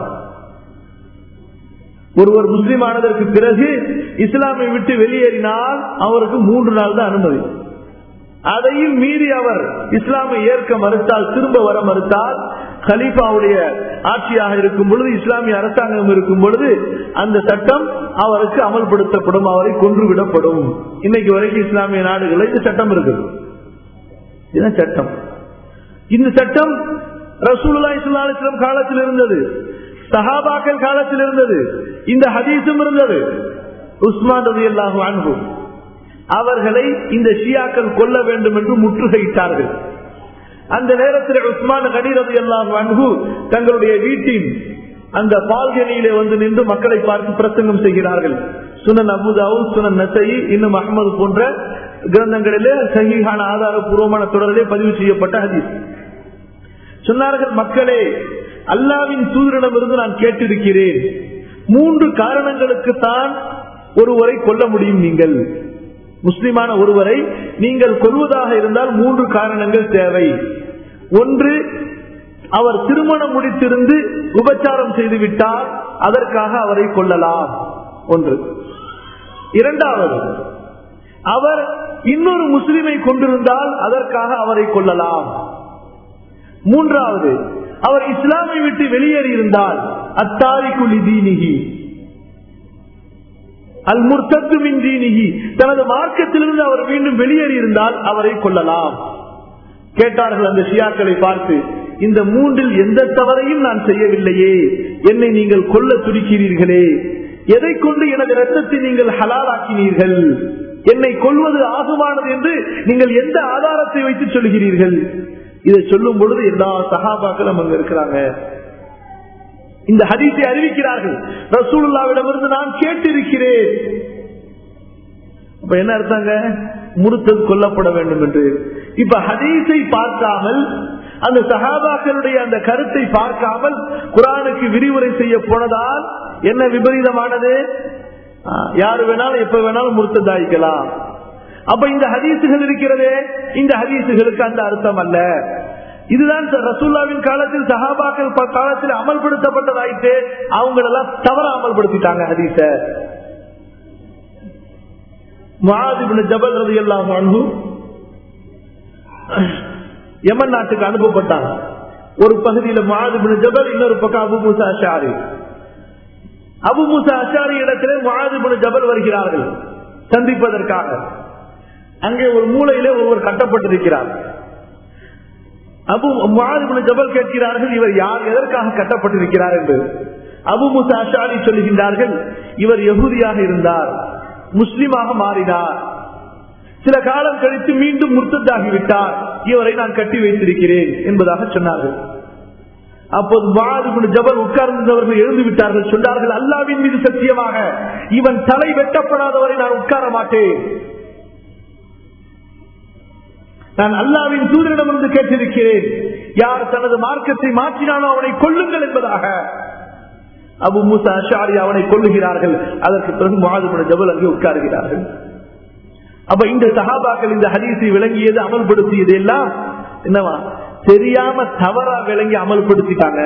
ஒருவர் முஸ்லிம் ஆனதற்கு பிறகு இஸ்லாமை விட்டு வெளியேறினால் அவருக்கு மூன்று நாள் தான் அனுமதி அதையும் மீறி அவர் இஸ்லாமை ஏற்க மறுத்தால் திரும்ப வர மறுத்தால் கலீஃபாவுடைய ஆட்சியாக இருக்கும் பொழுது இஸ்லாமிய அரசாங்கம் இருக்கும் பொழுது அந்த சட்டம் அவருக்கு அமல்படுத்தப்படும் அவரை கொன்றுவிடப்படும் இன்னைக்கு வரைக்கும் இஸ்லாமிய நாடுகளில் இந்த சட்டம் இருக்குது இதுதான் சட்டம் இந்த சட்டம் ரசூலுல்லா இஸ்லாம் காலத்தில் இருந்தது சஹாபாக்கள் காலத்தில் இருந்தது இந்த ஹதீஸும் இருந்தது உஸ்மான் ரவி அல்லாஹு அன்பு அவர்களை இந்த ஷியாக்கள் கொல்ல வேண்டும் என்று முற்றுகையிட்டார்கள் அந்த நேரத்தில் உஸ்மான் கடி ரவி அல்லாஹு அன்பு தங்களுடைய வீட்டின் அந்த பால்கனியிலே வந்து நின்று மக்களை பார்த்து பிரசங்கம் செய்கிறார்கள் சுனன் அபுதாவும் சுனன் நசை இன்னும் அகமது போன்ற கிரந்தங்களிலே சகிஹான ஆதாரபூர்வமான தொடரிலே பதிவு செய்யப்பட்ட ஹதீஸ் சொன்னார்கள் மக்களே அல்லாவின் தூதரிடமிருந்து நான் கேட்டிருக்கிறேன் மூன்று காரணங்களுக்கு தான் ஒருவரை கொல்ல முடியும் நீங்கள் முஸ்லிமான ஒருவரை நீங்கள் கொல்வதாக இருந்தால் மூன்று காரணங்கள் தேவை ஒன்று அவர் திருமணம் முடித்திருந்து உபச்சாரம் செய்து விட்டால் அதற்காக அவரை கொல்லலாம் ஒன்று இரண்டாவது அவர் இன்னொரு முஸ்லிமை கொண்டிருந்தால் அதற்காக அவரை கொல்லலாம் மூன்றாவது அவர் இஸ்லாமை விட்டு வெளியேறி இருந்தால் அத்தாரிக்குலி தீனிகி அல் முர்த்தத்து மின் தீனிகி தனது மார்க்கத்திலிருந்து அவர் மீண்டும் வெளியேறி இருந்தால் அவரை கொள்ளலாம் கேட்டார்கள் அந்த ஷியாக்களை பார்த்து இந்த மூன்றில் எந்த தவறையும் நான் செய்யவில்லையே என்னை நீங்கள் கொல்ல துடிக்கிறீர்களே எதை கொண்டு எனது ரத்தத்தை நீங்கள் ஹலாலாக்கினீர்கள் என்னை கொள்வது ஆகுமானது என்று நீங்கள் எந்த ஆதாரத்தை வைத்து சொல்கிறீர்கள் இதை சொல்லும் பொழுது எல்லா சகாபாக்களும் அங்க இருக்கிறாங்க இந்த ஹதீஸை அறிவிக்கிறார்கள் ரசூலுல்லாவிடமிருந்து நான் கேட்டிருக்கிறேன் அப்ப என்ன அர்த்தங்க முறுத்தது கொல்லப்பட வேண்டும் என்று இப்ப ஹதீஸை பார்க்காமல் அந்த சகாபாக்களுடைய அந்த கருத்தை பார்க்காமல் குரானுக்கு விரிவுரை செய்ய போனதால் என்ன விபரீதமானது யாரு வேணாலும் எப்ப வேணாலும் முறுத்ததாய்க்கலாம் அப்ப இந்த ஹதீசுகள் இருக்கிறதே இந்த ஹதீசுகளுக்கு அந்த அர்த்தம் அல்ல இதுதான் ரசூல்லாவின் காலத்தில் சஹாபாக்கள் காலத்தில் அமல்படுத்தப்பட்டதாயிட்டு அவங்களெல்லாம் தவற அமல்படுத்திட்டாங்க ஹதீச ஜபல் ரவி எல்லாம் யமன் நாட்டுக்கு அனுப்பப்பட்டாங்க ஒரு பகுதியில மாதுபின் ஜபல் இன்னொரு பக்கம் அபு மூசா அஷாரி அபு மூசா அஷாரி இடத்திலே மாதுபின் ஜபல் வருகிறார்கள் சந்திப்பதற்காக அங்கே ஒரு மூலையிலே ஒருவர் கட்டப்பட்டிருக்கிறார் அபு மாதுபின் ஜபல் கேட்கிறார்கள் இவர் யார் எதற்காக கட்டப்பட்டிருக்கிறார் என்று அபு முசா அஷாரி சொல்லுகின்றார்கள் இவர் யகுதியாக இருந்தார் முஸ்லிமாக மாறினார் சில காலம் கழித்து மீண்டும் முர்த்ததாகிவிட்டார் இவரை நான் கட்டி வைத்திருக்கிறேன் என்பதாக சொன்னார்கள் அப்போது மாதுகுண ஜபல் உட்கார்ந்தவர்கள் எழுந்து விட்டார்கள் சொன்னார்கள் அல்லாவின் மீது சத்தியமாக இவன் தலை வெட்டப்படாதவரை நான் உட்கார மாட்டேன் நான் அல்லாவின் தூதரிடமிருந்து கேட்டிருக்கிறேன் யார் தனது மார்க்கத்தை மாற்றினானோ அவனை கொள்ளுங்கள் என்பதாக அபு மூசா அஷாரி அவனை கொள்ளுகிறார்கள் அதற்கு பிறகு மாதுகுண ஜபல் அங்கே உட்காருகிறார்கள் அப்ப இந்த சகாபாக்கள் இந்த ஹதீஸை விளங்கியது அமல்படுத்தியது எல்லாம் என்னவா தெரியாம தவறா விளங்கி அமல்படுத்திட்டாங்க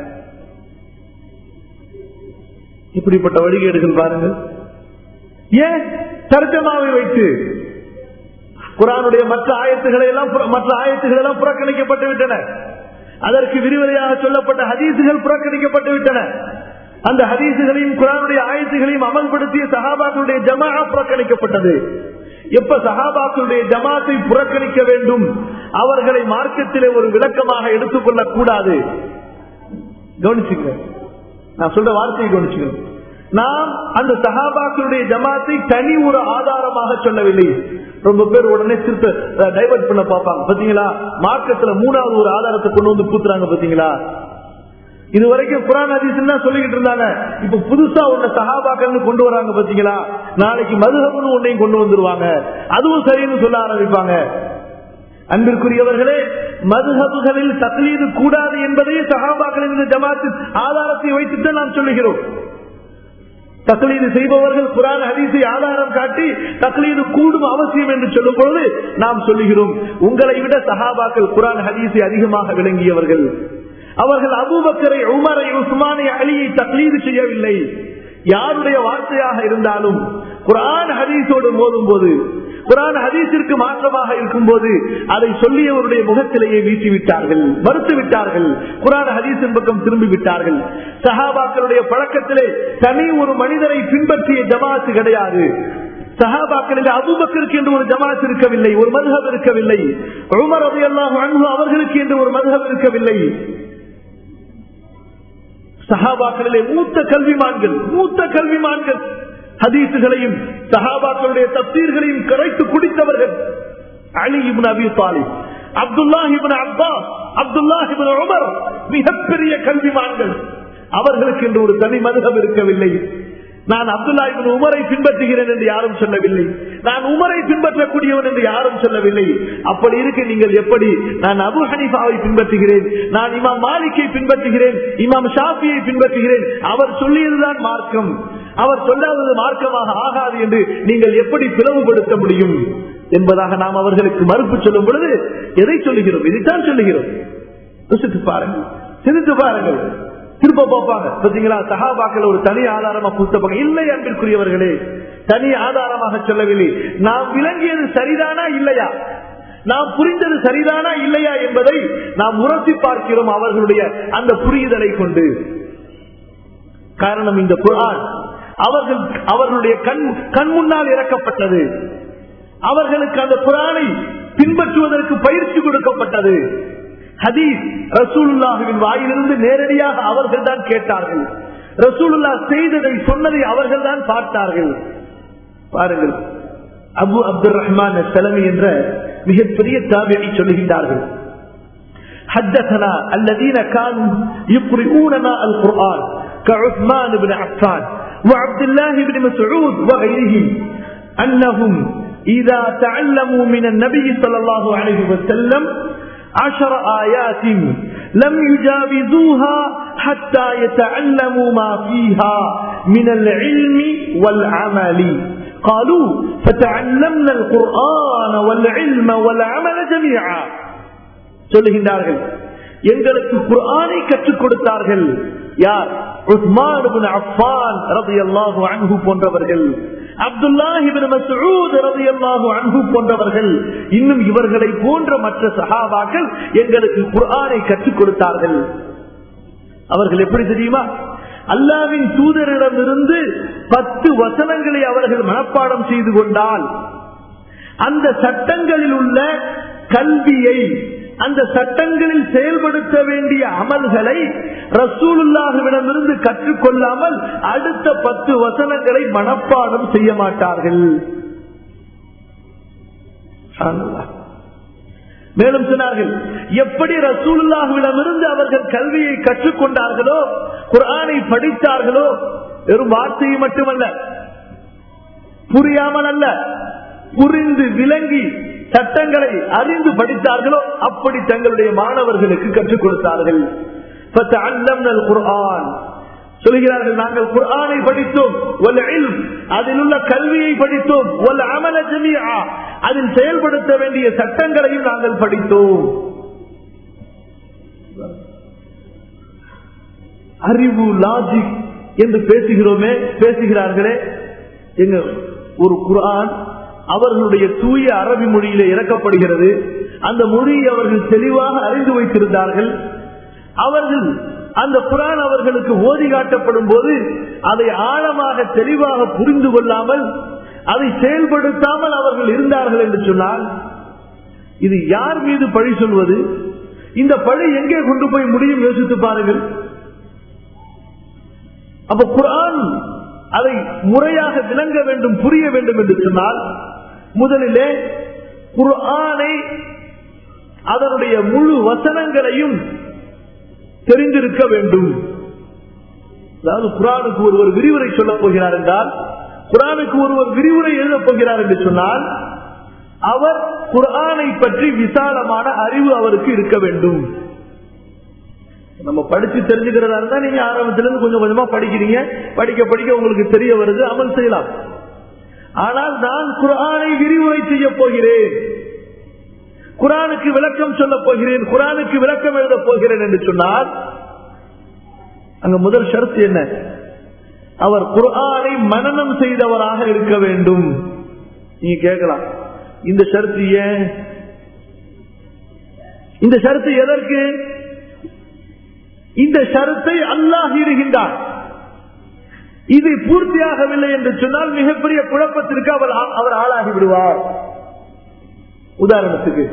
இப்படிப்பட்ட வழிகேடுகள் பாருங்க ஏன் தர்ஜமாவை வைத்து குரானுடைய மற்ற ஆயத்துக்களை எல்லாம் மற்ற ஆயத்துகள் எல்லாம் புறக்கணிக்கப்பட்டு விட்டன அதற்கு விரிவுரையாக சொல்லப்பட்ட ஹதீசுகள் புறக்கணிக்கப்பட்டு விட்டன அந்த ஹதீசுகளையும் குரானுடைய ஆயத்துகளையும் அமல்படுத்திய சகாபாக்களுடைய ஜமா புறக்கணிக்கப்பட்டது எப்ப சகாபாக்களுடைய ஜமாத்தை புறக்கணிக்க வேண்டும் அவர்களை மார்க்கத்திலே ஒரு விளக்கமாக எடுத்துக்கொள்ளக் கூடாது கவனிச்சுங்க நான் சொல்ற வார்த்தையை கவனிச்சுக்கணும் நாம் அந்த சகாபாக்களுடைய ஜமாத்தை தனி ஒரு ஆதாரமாக சொல்லவில்லை ரொம்ப பேர் உடனே திருத்த டைவர்ட் பண்ண பார்ப்பாங்க பாத்தீங்களா மார்க்கத்துல மூணாவது ஒரு ஆதாரத்தை கொண்டு வந்து பூத்துறாங்க பாத்தீங்களா இது வரைக்கும் குரான் அதிசம் தான் சொல்லிக்கிட்டு இருந்தாங்க இப்ப புதுசா உன்ன சகாபாக்கள் கொண்டு வராங்க பாத்தீங்களா நாளைக்கு மதுகம்னு உன்னையும் கொண்டு வந்துருவாங்க அதுவும் சரின்னு சொல்ல ஆரம்பிப்பாங்க அன்பிற்குரியவர்களே மதுஹபுகளில் தக்லீது கூடாது என்பதே சகாபாக்களின் இந்த ஜமாத்து ஆதாரத்தை வைத்துட்டு நாம் சொல்லுகிறோம் தக்லீது செய்பவர்கள் குரான் ஹதீஸை ஆதாரம் காட்டி தக்லீது கூடும் அவசியம் என்று சொல்லும் பொழுது நாம் சொல்லுகிறோம் உங்களை விட சஹாபாக்கள் குரான் ஹதீஸை அதிகமாக விளங்கியவர்கள் அவர்கள் அபூபக்கரை உமரை உஸ்மானை அலியை தக்லீது செய்யவில்லை யாருடைய வார்த்தையாக இருந்தாலும் குரான் ஹதீஸோடு மோதும் போது குரான் ஹதீஸிற்கு மாற்றமாக இருக்கும் போது அதை சொல்லியவருடைய முகத்திலேயே வீசி விட்டார்கள் மறுத்து விட்டார்கள் குரான் ஹதீஸின் பக்கம் திரும்பி விட்டார்கள் சஹாபாக்களுடைய பழக்கத்திலே தனி ஒரு மனிதரை பின்பற்றிய ஜமாத்து கிடையாது சஹாபாக்களில் அபுபக்கருக்கு என்று ஒரு ஜமாத் இருக்கவில்லை ஒரு மதுஹப் இருக்கவில்லை உமர் அதையெல்லாம் அவர்களுக்கு என்று ஒரு மதுஹப் இருக்கவில்லை சஹாபாக்களிலே மூத்த கல்விமான்கள் மூத்த கல்விமான்கள் ஹதீசுகளையும் சஹாபாக்களுடைய தப்தீர்களையும் கரைத்து குடித்தவர்கள் Ali ibn Abi Talib Abdullah ibn Abbas Abdullah ibn Umar மிகப்பெரிய கல்விமான்கள் அவர்களுக்கு என்று ஒரு தனி மதுகம் இருக்கவில்லை நான் அப்துல்லா இபின் உமரை பின்பற்றுகிறேன் என்று யாரும் சொல்லவில்லை நான் உமரை பின்பற்றக்கூடியவன் என்று யாரும் சொல்லவில்லை அப்படி இருக்க நீங்கள் எப்படி நான் அபு ஹனிஃபாவை பின்பற்றுகிறேன் நான் இமாம் மாலிக்கை பின்பற்றுகிறேன் இமாம் ஷாஃபியை பின்பற்றுகிறேன் அவர் சொல்லியதுதான் மார்க்கம் அவர் சொல்லாதது மார்க்கமாக ஆகாது என்று நீங்கள் எப்படி பிளவுபடுத்த முடியும் என்பதாக நாம் அவர்களுக்கு மறுப்பு சொல்லும் பொழுது எதை சொல்லுகிறோம் இதைத்தான் சொல்லுகிறோம் யோசித்து பாருங்கள் சிந்தித்து பாருங்கள் திருப்ப பார்ப்பாங்க பாத்தீங்களா சகாபாக்கள் ஒரு தனி ஆதாரமா புத்தகம் இல்லை அன்பிற்குரியவர்களே தனி ஆதாரமாக சொல்லவில்லை நாம் விளங்கியது சரிதானா இல்லையா நாம் புரிந்தது சரிதானா இல்லையா என்பதை நாம் உரசி பார்க்கிறோம் அவர்களுடைய அந்த புரிதலை கொண்டு காரணம் இந்த குரான் அவர்கள் அவர்களுடைய கண் கண் முன்னால் இறக்கப்பட்டது அவர்களுக்கு அந்த குரானை பின்பற்றுவதற்கு பயிற்சி கொடுக்கப்பட்டது ஹதீஸ் ரசூலுல்லாஹுவின் வாயிலிருந்து நேரடியாக அவர்கள் தான் கேட்டார்கள் ரசூலுல்லா செய்ததை சொன்னதை அவர்கள் தான் பார்த்தார்கள் பாருங்கள் அபு அப்துல் ரஹ்மான் செலமி என்ற மிகப்பெரிய தாபியை சொல்லுகின்றார்கள் حدثنا الذين كانوا يقرؤوننا القرآن كعثمان بن عفان وعبد الله بن مسعود وغيرهم أنهم إذا تعلموا من النبي صلى الله عليه وسلم عشر آيات لم يجاوزوها حتى يتعلموا ما فيها من العلم والعمل قالوا فتعلمنا القرآن والعلم والعمل جميعا சொல்லுகின்றார்கள் எங்களுக்கு குர்ஆனை கற்றுக் கொடுத்தார்கள் யார் உஸ்மான் இப்னு அஃபான் ரலியல்லாஹு அன்ஹு போன்றவர்கள் அப்துல்லாஹி இப்னு மஸ்ஊத் ரலியல்லாஹு அன்ஹு போன்றவர்கள் இன்னும் இவர்களை போன்ற மற்ற சஹாபாக்கள் எங்களுக்கு குர்ஆனை கற்றுக் கொடுத்தார்கள் அவர்கள் எப்படி தெரியுமா அல்லாவின் தூதரிடமிருந்து பத்து வசனங்களை அவர்கள் மனப்பாடம் செய்து கொண்டால் அந்த சட்டங்களில் உள்ள கல்வியை அந்த சட்டங்களில் செயல்படுத்த வேண்டிய அமல்களை ரசூலுல்லாஹுவிடமிருந்து கற்றுக்கொள்ளாமல் அடுத்த பத்து வசனங்களை மனப்பாடம் செய்ய மாட்டார்கள் மேலும் சொன்னார்கள் எப்படி ரசூலுல்லாஹுவிடமிருந்து அவர்கள் கல்வியை கற்றுக்கொண்டார்களோ குரானை படித்தார்களோ வெறும் வார்த்தையை மட்டுமல்ல புரியாமல் அல்ல புரிந்து விளங்கி சட்டங்களை அறிந்து படித்தார்களோ அப்படி தங்களுடைய மாணவர்களுக்கு கற்றுக் கொடுத்தார்கள் குர்ஆன் சொல்கிறார்கள் நாங்கள் குர்ஆனை படித்தோம் அதில் உள்ள கல்வியை படித்தோம் அமல ஜமியா அதில் செயல்படுத்த வேண்டிய சட்டங்களையும் நாங்கள் படித்தோம் அறிவு லாஜிக் என்று பேசுகிறோமே பேசுகிறார்களே எங்க ஒரு குர்ஆன் அவர்களுடைய தூய அரபி மொழியிலே இறக்கப்படுகிறது அந்த மொழியை அவர்கள் தெளிவாக அறிந்து வைத்திருந்தார்கள் அவர்கள் அந்த குரான் அவர்களுக்கு ஓதி காட்டப்படும் போது அதை ஆழமாக தெளிவாக புரிந்து கொள்ளாமல் அதை செயல்படுத்தாமல் அவர்கள் இருந்தார்கள் என்று சொன்னால் இது யார் மீது பழி சொல்வது இந்த பழி எங்கே கொண்டு போய் முடியும் யோசித்து பாருங்கள் அப்ப குரான் அதை முறையாக விளங்க வேண்டும் புரிய வேண்டும் என்று சொன்னால் முதலிலே குர்ஆனை அதனுடைய முழு வசனங்களையும் தெரிந்திருக்க வேண்டும் அதாவது குரானுக்கு ஒருவர் விரிவுரை சொல்ல போகிறார் என்றால் குரானுக்கு ஒருவர் விரிவுரை எழுதப் போகிறார் என்று சொன்னால் அவர் குர்ஆனை பற்றி விசாலமான அறிவு அவருக்கு இருக்க வேண்டும் நம்ம படிச்சு தெரிஞ்சுக்கிறதா இருந்தா நீங்க ஆரம்பத்துல இருந்து கொஞ்சம் கொஞ்சமா படிக்கிறீங்க படிக்க படிக்க உங்களுக்கு தெரிய வருது அமல் செய்யலாம் ஆனால் நான் குரானை விரிவுரை செய்ய போகிறேன் குரானுக்கு விளக்கம் சொல்ல போகிறேன் குரானுக்கு விளக்கம் எழுத போகிறேன் என்று சொன்னால் அங்க முதல் ஷரத்து என்ன அவர் குரானை மனநம் செய்தவராக இருக்க வேண்டும் நீங்க கேட்கலாம் இந்த ஷரத்து ஏன் இந்த ஷரத்து எதற்கு இந்த ஷரத்தை அல்லாஹ் இருகின்றார் இது பூர்த்தியாகவில்லை என்று சொன்னால் மிகப்பெரிய குழப்பத்திற்கு அவர் அவர் ஆளாகி விடுவார் உதாரணத்துக்கு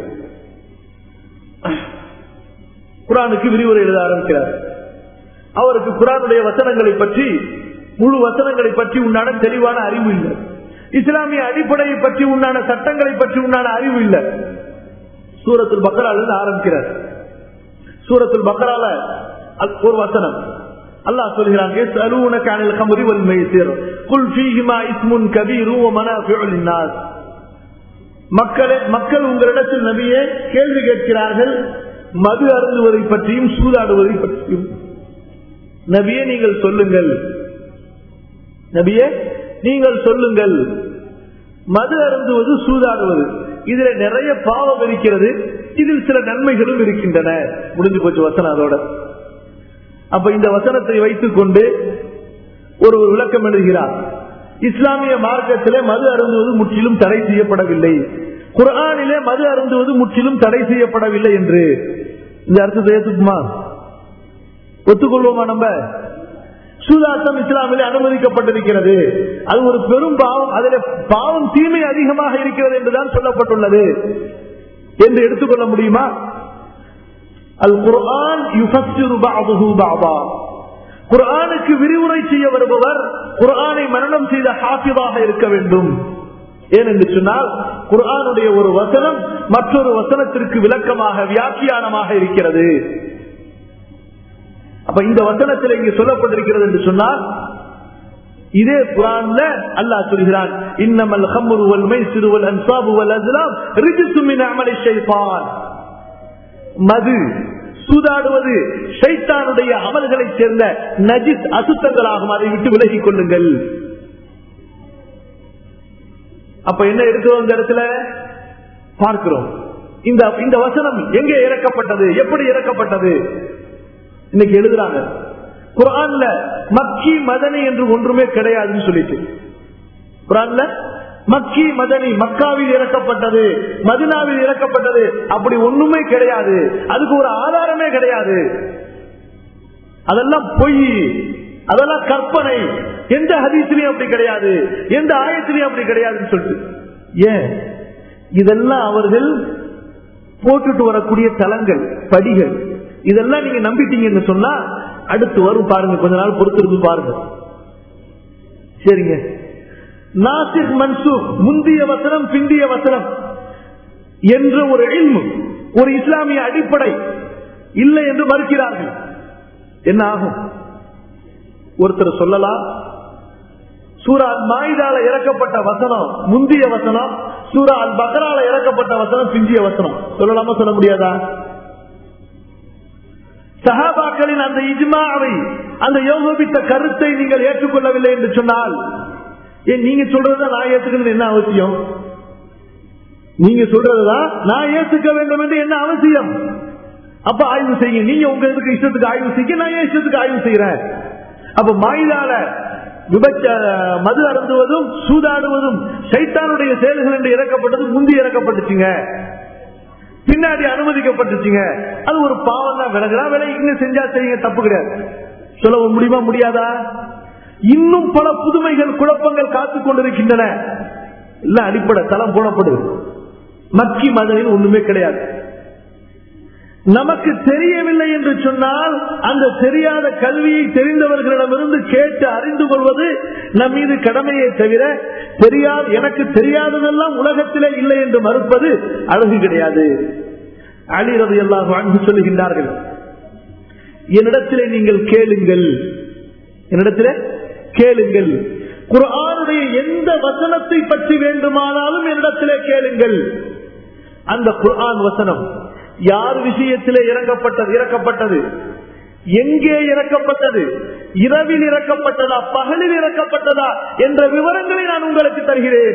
குரானுக்கு விரிவுரை எழுத ஆரம்பிக்கிறார் அவருக்கு குரானுடைய வசனங்களை பற்றி முழு வசனங்களை பற்றி உண்டான தெளிவான அறிவு இல்லை இஸ்லாமிய அடிப்படையை பற்றி உண்டான சட்டங்களை பற்றி உண்டான அறிவு இல்லை சூரத்தில் பக்கரால ஆரம்பிக்கிறார் சூரத்தில் பக்கரால ஒரு வசனம் அல்லாஹ் சொல்கிறான் يسألونك عن الخمر والميسر قل فيهما اسم كبير ومنافع للناس மக்களே மக்கள் உங்களிடத்தில் நபியே கேள்வி கேட்கிறார்கள் மது அருந்துவதை பற்றியும் சூதாடுவதை பற்றியும் நபியே நீங்கள் சொல்லுங்கள் நபியே நீங்கள் சொல்லுங்கள் மது அருந்துவது சூதாடுவது இதுல நிறைய பாவம் இருக்கிறது இதில் சில நன்மைகளும் இருக்கின்றன முடிஞ்சு போச்சு வசனம் அதோட அப்ப இந்த வசனத்தை வைத்துக் கொண்டு ஒரு ஒரு விளக்கம் எழுதுகிறார் இஸ்லாமிய மார்க்கத்திலே மது அருந்துவது முற்றிலும் தடை செய்யப்படவில்லை குரானிலே மது அருந்துவது முற்றிலும் தடை செய்யப்படவில்லை என்று இந்த அர்த்தத்தை ஏத்துக்குமா ஒத்துக்கொள்வோமா நம்ம சூதாட்டம் இஸ்லாமிலே அனுமதிக்கப்பட்டிருக்கிறது அது ஒரு பெரும் பாவம் அதில் பாவம் தீமை அதிகமாக இருக்கிறது என்றுதான் சொல்லப்பட்டுள்ளது என்று எடுத்துக்கொள்ள முடியுமா அல் குர்ஆன் யுஃபஸ்ஸிரு பஅதுஹு பஅதா குர்ஆனுக்கு விரிவுரை செய்ய வருபவர் குர்ஆனை மரணம் செய்த ஹாஃபிதாக இருக்க வேண்டும் ஏனென்று சொன்னால் குர்ஆனுடைய ஒரு வசனம் மற்றொரு வசனத்திற்கு விளக்கமாக வியாக்கியானமாக இருக்கிறது அப்ப இந்த வசனத்தில் இங்கு சொல்லப்பட்டிருக்கிறது என்று சொன்னால் இதே குரான்ல அல்லாஹ் சொல்கிறான் இன்னமல் ஹம்ரு வல் மைசிரு வல் அன்சாபு வல் அஸ்லாம் ரிஜிசு மின் அமலி ஷைத்தான் மது சூதாடுவது ஷைத்தானுடைய அமல்களை சேர்ந்த நஜித் அசுத்தங்களாகும் அதை விட்டு விலகிக் கொள்ளுங்கள் அப்ப என்ன இருக்கிறோம் இந்த இடத்துல பார்க்கிறோம் இந்த இந்த வசனம் எங்கே இறக்கப்பட்டது எப்படி இறக்கப்பட்டது இன்னைக்கு எழுதுறாங்க குரான்ல மக்கி மதனி என்று ஒன்றுமே கிடையாதுன்னு சொல்லிட்டு குரான்ல மக்கி மதனி மக்காவில் இறக்கப்பட்டது மதினாவில் இறக்கப்பட்டது அப்படி ஒண்ணுமே கிடையாது அதுக்கு ஒரு ஆதாரமே கிடையாது அதெல்லாம் பொய் அதெல்லாம் கற்பனை எந்த ஹதீசிலையும் அப்படி கிடையாது எந்த ஆயத்திலையும் அப்படி கிடையாதுன்னு சொல்லிட்டு ஏன் இதெல்லாம் அவர்கள் போட்டுட்டு வரக்கூடிய தலங்கள் படிகள் இதெல்லாம் நீங்க நம்பிட்டீங்கன்னு சொன்னா அடுத்து வரும் பாருங்க கொஞ்ச நாள் பொறுத்திருந்து பாருங்க சரிங்க நாசிக் மன்சூக் முந்திய வசனம் பிந்திய வசனம் என்ற ஒரு இல்மு ஒரு இஸ்லாமிய அடிப்படை இல்லை என்று மறுக்கிறார்கள் என்ன ஆகும் ஒருத்தர் சொல்லலாம் சூரா அல் மாயிதால இறக்கப்பட்ட வசனம் முந்திய வசனம் சூரா அல் பக்ரால இறக்கப்பட்ட வசனம் பிந்திய வசனம் சொல்லலாமா சொல்ல முடியாதா சஹாபாக்களின் அந்த இஜ்மாவை அந்த யோகபித்த கருத்தை நீங்கள் ஏற்றுக்கொள்ளவில்லை என்று சொன்னால் ஏன் நீங்க சொல்றதுதான் நான் ஏற்றுக்கணும் என்ன அவசியம் நீங்க சொல்றதுதான் நான் ஏற்றுக்க வேண்டும் என்று என்ன அவசியம் அப்ப ஆய்வு செய்யுங்க நீங்க உங்க இதுக்கு இஷ்டத்துக்கு ஆய்வு செய்ய நான் என் இஷ்டத்துக்கு ஆய்வு செய்யறேன் அப்ப மாயிதால விபச்ச மது அருந்துவதும் சூதாடுவதும் சைத்தானுடைய செயல்கள் என்று இறக்கப்பட்டது முந்தி இறக்கப்பட்டுச்சுங்க பின்னாடி அனுமதிக்கப்பட்டுச்சுங்க அது ஒரு பாவம் தான் விலகுதான் விலை இங்க செஞ்சா செய்யுங்க தப்பு கிடையாது சொல்ல முடியுமா முடியாதா இன்னும் பல புதுமைகள் குழப்பங்கள் காத்துக் கொண்டிருக்கின்றன இல்ல அடிப்படை தளம் போடப்படுது மக்கி மதனில் ஒண்ணுமே கிடையாது நமக்கு தெரியவில்லை என்று சொன்னால் அந்த தெரியாத கல்வியை தெரிந்தவர்களிடமிருந்து கேட்டு அறிந்து கொள்வது நம் மீது கடமையை தவிர தெரியாது எனக்கு தெரியாததெல்லாம் உலகத்திலே இல்லை என்று மறுப்பது அழகு கிடையாது அலி ரவி எல்லாம் வாழ்ந்து சொல்லுகின்றார்கள் என்னிடத்திலே நீங்கள் கேளுங்கள் என்னிடத்திலே கேளுங்கள் குரானுடைய எந்த வசனத்தை பற்றி வேண்டுமானாலும் என்னிடத்திலே கேளுங்கள் அந்த குர்ஆன் வசனம் யார் விஷயத்திலே இறக்கப்பட்டது இறக்கப்பட்டது எங்கே இறக்கப்பட்டது இரவில் இறக்கப்பட்டதா பகலில் இறக்கப்பட்டதா என்ற விவரங்களை நான் உங்களுக்கு தருகிறேன்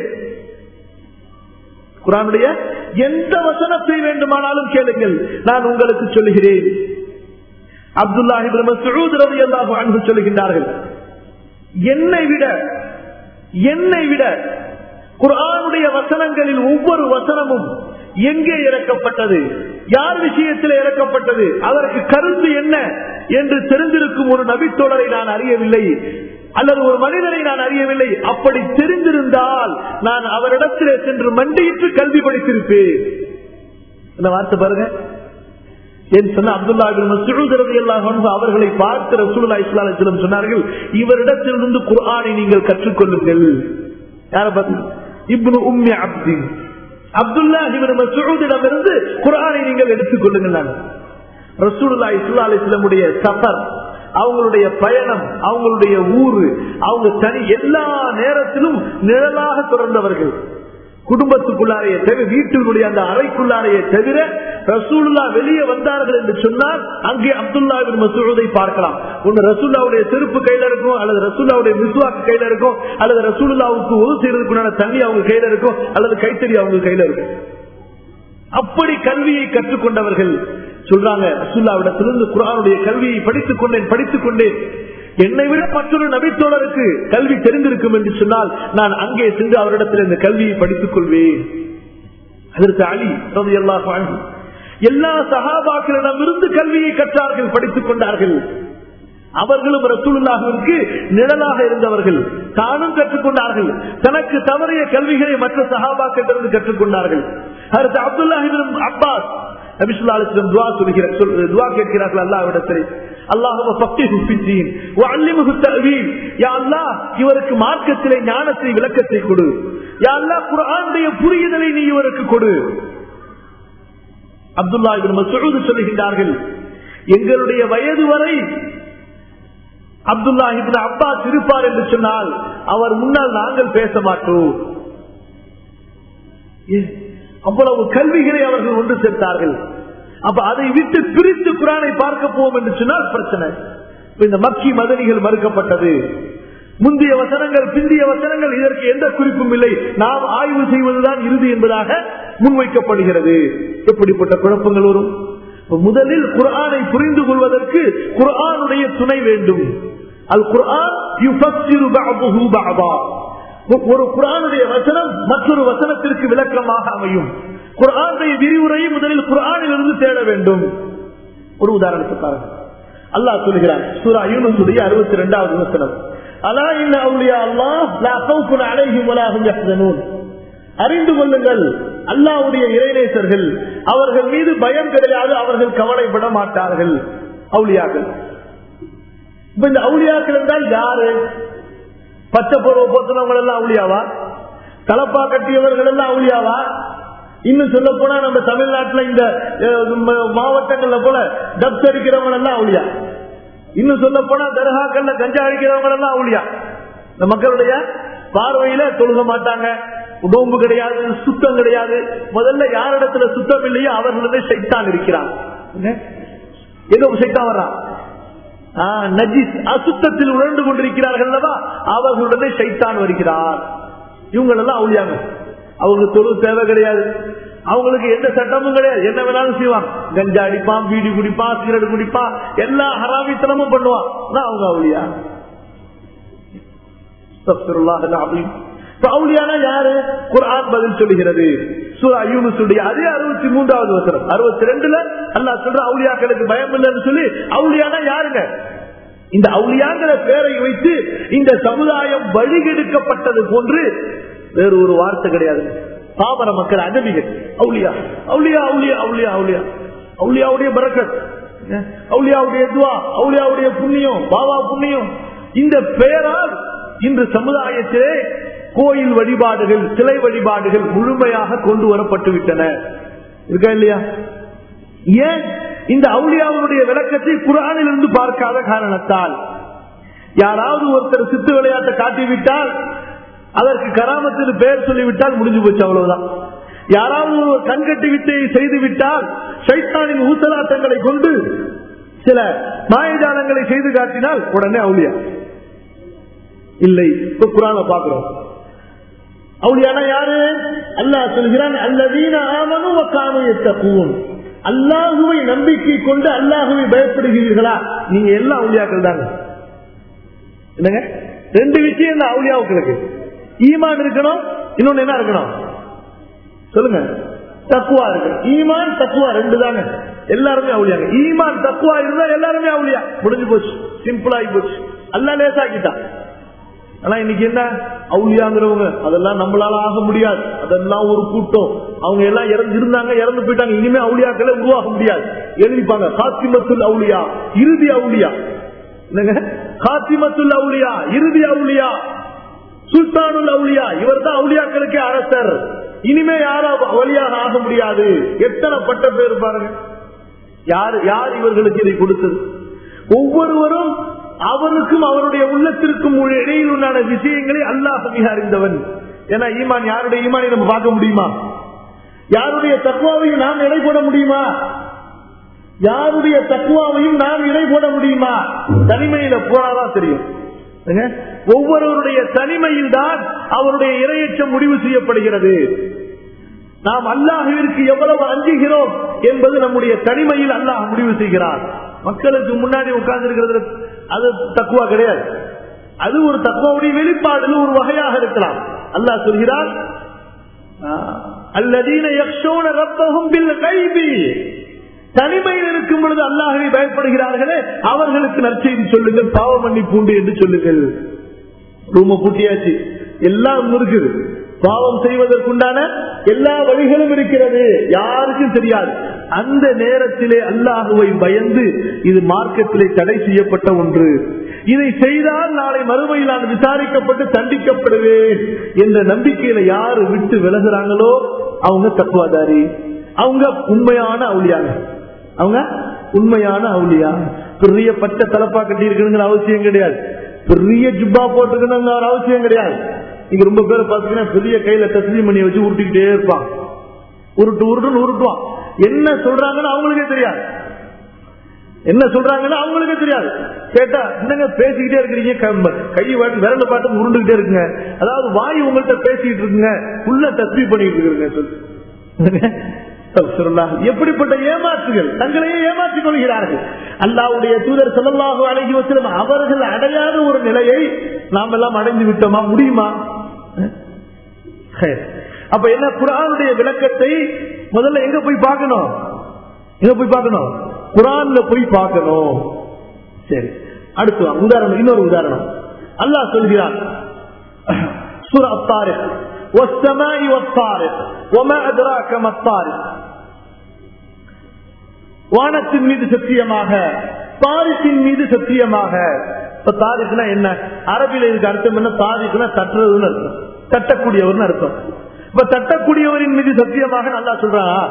குரானுடைய எந்த வசனத்தை வேண்டுமானாலும் கேளுங்கள் நான் உங்களுக்கு சொல்லுகிறேன் அப்துல்லாஹி ரவி அல்லாஹு சொல்லுகின்றார்கள் என்னை விட என்னை விட குரானுடைய வசனங்களில் ஒவ்வொரு வசனமும் எங்கே இறக்கப்பட்டது யார் விஷயத்தில் இறக்கப்பட்டது அதற்கு கருத்து என்ன என்று தெரிந்திருக்கும் ஒரு நபித்தோழரை நான் அறியவில்லை அல்லது ஒரு மனிதனை நான் அறியவில்லை அப்படி தெரிந்திருந்தால் நான் அவரிடத்திலே சென்று மண்டியிட்டு கல்வி படித்திருப்பேன் இந்த வார்த்தை பாருங்க என்று சொன்ன அப்துல்லா மசூதரது எல்லாம் அவர்களை பார்த்து ரசூல்லா இஸ்லாம் சொன்னார்கள் இவரிடத்திலிருந்து குர்ஆனை நீங்கள் கற்றுக்கொள்ளுங்கள் யார பார்த்து இப்னு உம்மி அப்தி அப்துல்லா இவர் மசூதிடமிருந்து குரானை நீங்கள் எடுத்துக் கொள்ளுங்கள் ரசூலுல்லா இஸ்லா அலிஸ்லமுடைய சஃபர் அவங்களுடைய பயணம் அவங்களுடைய ஊரு அவங்க தனி எல்லா நேரத்திலும் நிழலாக தொடர்ந்தவர்கள் குடும்பத்துக்குள்ளாரையே தவிர வீட்டினுடைய அந்த அறைக்குள்ளாரையே தவிர ரசூலுல்லா வெளியே வந்தார்கள் என்று சொன்னால் அங்கே அப்துல்லாவின் மசூதை பார்க்கலாம் ஒன்னு ரசூல்லாவுடைய செருப்பு கையில இருக்கும் அல்லது ரசூல்லாவுடைய மிஸ்வாக்கு கையில இருக்கும் அல்லது ரசூலுல்லாவுக்கு உதவு செய்யறதுக்குண்டான தண்ணி அவங்க கையில இருக்கும் அல்லது கைத்தறி அவங்க கையில இருக்கும் அப்படி கல்வியை கற்றுக்கொண்டவர்கள் சொல்றாங்க ரசூல்லாவிடத்திலிருந்து குரானுடைய கல்வியை படித்துக் கொண்டேன் படித்துக் கொண்டேன் என்னை விட மற்றொரு நபித்தோழருக்கு கல்வி தெரிந்திருக்கும் என்று சொன்னால் நான் அங்கே சென்று அவரிடத்தில் இந்த கல்வியை படித்துக் கொள்வேன் அதற்கு அலி ரலியல்லாஹு அன்ஹு எல்லா சகாபாக்களிடமிருந்து கல்வியை கற்றார்கள் படித்துக் கொண்டார்கள் அவர்களும் ரசூலுல்லாஹிற்கு நிழலாக இருந்தவர்கள் தானும் கற்றுக்கொண்டார்கள் தனக்கு தவறிய கல்விகளை மற்ற சகாபாக்கிலிருந்து கற்றுக்கொண்டார்கள் அடுத்து அப்துல்லாஹிபின் அப்பாஸ் நபிசுல்லாலிடம் துவா சொல்கிற துவா கேட்கிறார்கள் அல்லாவிடத்தில் இவருக்கு மார்க்கத்திலே ஞானத்தை விளக்கத்தை கொடு யாழ்லா குரானுடைய புரியுதலை நீ இவருக்கு கொடு அப்துல்லா மசூது சொல்லுகின்றார்கள் எங்களுடைய வயது வரை அப்துல்லா இபின் அப்பாஸ் இருப்பார் என்று சொன்னால் அவர் முன்னால் நாங்கள் பேச மாட்டோம் அவ்வளவு கல்விகளை அவர்கள் ஒன்று சேர்த்தார்கள் அப்ப அதை விட்டு பிரித்து குரானை பார்க்க போவோம் என்று சொன்னால் பிரச்சனை இந்த மக்கி மதனிகள் மறுக்கப்பட்டது முந்தைய வசனங்கள் பிந்திய வசனங்கள் இதற்கு எந்த குறிப்பும் இல்லை நாம் ஆய்வு செய்வதுதான் இறுதி என்பதாக முன்வைக்கப்படுகிறது எப்படிப்பட்ட குழப்பங்கள் வரும் முதலில் குரானை புரிந்து கொள்வதற்கு குரானுடைய துணை வேண்டும் அல் குரான் ஒரு குரானுடைய வசனம் மற்றொரு வசனத்திற்கு விளக்கமாக அமையும் குரானுடைய விரிவுரையை முதலில் குரானில் இருந்து தேட வேண்டும் ஒரு உதாரணத்தை பாருங்க அல்லாஹ் சொல்கிறார் சூரா யூனுடைய அறுபத்தி ரெண்டாவது வசனம் அலா இன்ன அவுலியா அல்லாஹ் அலைஹிம் வலாஹும் யஹ்சனூன் அறிந்து கொள்ளுங்கள் அல்லாவுடைய இறைநேசர்கள் அவர்கள் மீது பயம் கிடையாது அவர்கள் கவலைப்பட மாட்டார்கள் அவுளியாக்கள் இப்ப இந்த அவுளியாக்கள் என்றால் யாரு பச்சை பருவ போத்துனவங்க எல்லாம் அவுளியாவா தலப்பா கட்டியவர்கள் எல்லாம் அவுளியாவா இன்னும் சொல்ல போனா நம்ம தமிழ்நாட்டுல இந்த மாவட்டங்கள்ல போல டப்ஸ் அடிக்கிறவங்க எல்லாம் அவுளியா இன்னும் சொல்ல போனா தர்காக்கள்ல கஞ்சா அடிக்கிறவங்க எல்லாம் அவுளியா இந்த மக்களுடைய பார்வையில தொழுக மாட்டாங்க நோம்பு கிடையாது சுத்தம் கிடையாது முதல்ல யாரிடத்துல சுத்தம் இல்லையோ அவர்களிடம் சைத்தான் இருக்கிறான் எங்க சைத்தான் வர்றான் நஜிஸ் அசுத்தத்தில் உழந்து கொண்டிருக்கிறார்கள் அவர்களுடனே சைத்தான் வருகிறார் இவங்களெல்லாம் அவுளியாங்க அவங்களுக்கு தொழு தேவை கிடையாது அவங்களுக்கு எந்த சட்டமும் கிடையாது என்ன வேணாலும் செய்வான் கஞ்சா அடிப்பான் பீடி குடிப்பான் சிகரெட் குடிப்பான் எல்லா ஹராமித்தனமும் பண்ணுவான் அவங்க அவுளியா அவுளியானா யாரு குரான் பதில் சொல்லுகிறது சூரா யூனுசுடைய அதே அறுபத்தி மூன்றாவது வசனம் அறுபத்தி ரெண்டுல அல்லா சொல்ற அவுளியாக்களுக்கு பயம் இல்லைன்னு சொல்லி அவுளியானா யாருங்க இந்த அவுளியாங்கிற பேரை வைத்து இந்த சமுதாயம் வழிகெடுக்கப்பட்டது போன்று வேறு ஒரு வார்த்தை கிடையாது பாமர மக்கள் அகதிகள் அவுளியா அவுளியா அவுளியா அவுளியா அவுளியா அவுளியாவுடைய பரக்கத் அவுளியாவுடைய துவா அவுளியாவுடைய புண்ணியம் பாபா புண்ணியம் இந்த பெயரால் இன்று சமுதாயத்திலே கோயில் வழிபாடுகள் சிலை வழிபாடுகள் முழுமையாக கொண்டு வரப்பட்டு விட்டன இருக்கா இல்லையா ஏன் இந்த அவுளியாவுடைய விளக்கத்தை குரானில் இருந்து பார்க்காத காரணத்தால் யாராவது ஒருத்தர் சித்து விளையாட்டை காட்டிவிட்டால் அதற்கு கராமத்தில் பெயர் சொல்லிவிட்டால் முடிஞ்சு போச்சு அவ்வளவுதான் யாராவது ஒரு கண்கட்டி வித்தையை செய்து விட்டால் சைத்தானின் ஊசலாட்டங்களை கொண்டு சில மாயஜாலங்களை செய்து காட்டினால் உடனே அவுளியா இல்லை இப்ப குரான பாக்குறோம் அவுளியானா யாரு அல்லாஹ் சொல்கிறான் அல்லதீன ஆமனும் காணும் அல்லாஹுவை நம்பிக்கை கொண்டு அல்லாஹுவை பயப்படுகிறீர்களா நீங்க எல்லாம் அவுளியாக்கள் தாங்க என்னங்க ரெண்டு விஷயம் தான் அவுளியாவுக்கு ஈமான் இருக்கணும் இன்னொன்னு என்ன இருக்கணும் சொல்லுங்க தக்குவா இருக்கு ஈமான் தக்குவா ரெண்டு தாங்க எல்லாருமே அவுளியாங்க ஈமான் தக்குவா இருந்தா எல்லாருமே அவுளியா முடிஞ்சு போச்சு சிம்பிள் ஆகி போச்சு அல்லா லேசாக்கிட்டான் ஆனா இன்னைக்கு என்ன அவுளியாங்கிறவங்க அதெல்லாம் நம்மளால ஆக முடியாது அதெல்லாம் ஒரு கூட்டம் அவங்க எல்லாம் இறந்து இருந்தாங்க இறந்து போயிட்டாங்க இனிமே அவுளியாக்களை உருவாக முடியாது எழுதிப்பாங்க காத்திமத்துல் அவுளியா இறுதி அவுளியா என்னங்க காத்திமத்துல் அவுளியா இறுதி அவுளியா சுல்தானுல் அவுளியா இவர் தான் அவுளியாக்களுக்கே அரசர் இனிமே யாரும் வழியாக ஆக முடியாது எத்தனை பட்ட பேர் பாருங்க யார் யார் இவர்களுக்கு இதை கொடுத்தது ஒவ்வொருவரும் அவருக்கும் அவருடைய உள்ளத்திற்கும் இடையில் உண்டான விஷயங்களை அல்லாஹ் மிக அறிந்தவன் ஏன்னா ஈமான் யாருடைய ஈமானை நம்ம பார்க்க முடியுமா யாருடைய தக்குவாவையும் நாம் எடை போட முடியுமா யாருடைய தக்குவாவையும் நாம் இடை போட முடியுமா தனிமையில போனாதான் தெரியும் ஏங்க? ஒவ்வொருவருடைய தனிமையில் தான் அவருடைய இரையச்சம் முடிவு செய்யப்படுகிறது நாம் அல்லாஹுவிற்கு எவ்வளவு அஞ்சுகிறோம் என்பது நம்முடைய தனிமையில் அல்லாஹ் முடிவு செய்கிறார் மக்களுக்கு முன்னாடி உட்கார்ந்து இருக்கிறது அது தக்குவா கிடையாது அது ஒரு தக்குவாவுடைய வெளிப்பாடு ஒரு வகையாக இருக்கலாம் அல்லாஹ் சொல்கிறார் அல்லதீன யக்ஷோன ரப்பஹும் பில் கைபி தனிமையில் இருக்கும் பொழுது அல்லாஹவை பயப்படுகிறார்களே அவர்களுக்கு நற்செய்தி சொல்லுங்கள் பாவ மன்னிப்பு உண்டு என்று சொல்லுங்கள் ரூம பூட்டியாச்சு எல்லாம் இருக்குது பாவம் செய்வதற்குண்டான எல்லா வழிகளும் இருக்கிறது யாருக்கும் தெரியாது அந்த நேரத்திலே அல்லாஹுவை பயந்து இது மார்க்கத்திலே தடை செய்யப்பட்ட ஒன்று இதை செய்தால் நாளை மறுமையில் நான் விசாரிக்கப்பட்டு தண்டிக்கப்படுவேன் என்ற நம்பிக்கையில யாரு விட்டு விலகுறாங்களோ அவங்க தக்குவாதாரி அவங்க உண்மையான அவுளியாங்க அவங்க உண்மையான அவுளியா பெரிய பச்சை தலப்பா கட்டி இருக்கணுங்கிற அவசியம் கிடையாது பெரிய ஜுப்பா போட்டுக்கணுங்கிற ஒரு அவசியம் கிடையாது இங்க ரொம்ப பேர் பாத்தீங்கன்னா பெரிய கையில தஸ்லீம் பண்ணி வச்சு உருட்டிக்கிட்டே இருப்பான் உருட்டு உருட்டுன்னு உருட்டுவான் என்ன சொல்றாங்கன்னு அவங்களுக்கே தெரியாது என்ன சொல்றாங்கன்னு அவங்களுக்கே தெரியாது கேட்டா என்னங்க பேசிக்கிட்டே இருக்கிறீங்க க- கை வாட்டி விரல பாட்டு உருண்டுகிட்டே இருக்குங்க அதாவது வாய் உங்கள்கிட்ட பேசிட்டு இருக்குங்க உள்ள தஸ்மி பண்ணிட்டு இருக்குங்க சொல்லு அஸ்தக்ஃபிருல்லாஹ். எப்படிப்பட்ட ஏமாற்றுகள் தங்களையே ஏமாற்றிக் கொள்கிறார்கள் அல்லாவுடைய தூதர் செல்லல்லாஹு அழகி வச்சிலும் அவர்கள் அடையாத ஒரு நிலையை நாம் எல்லாம் அடைந்து விட்டோமா முடியுமா ஹே. அப்ப என்ன குரானுடைய விளக்கத்தை முதல்ல எங்க போய் பார்க்கணும் எங்க போய் பார்க்கணும் குரான்ல போய் பார்க்கணும் சரி அடுத்து வா. உதாரணம் இன்னொரு உதாரணம் அல்லாஹ் சொல்கிறான் سورة الطارق والسماء والطارق وما أدراك ما الطارق வானத்தின் மீது சத்தியமாக தாரிக்கின் மீது சத்தியமாக இப்ப தாரிக்குனா என்ன அரபில இதுக்கு அர்த்தம் என்ன தாரிக்குனா தட்டுறதுன்னு அர்த்தம் தட்டக்கூடியவர்னு அர்த்தம் இப்ப தட்டக்கூடியவரின் மீது சத்தியமாக நல்லா சொல்றான்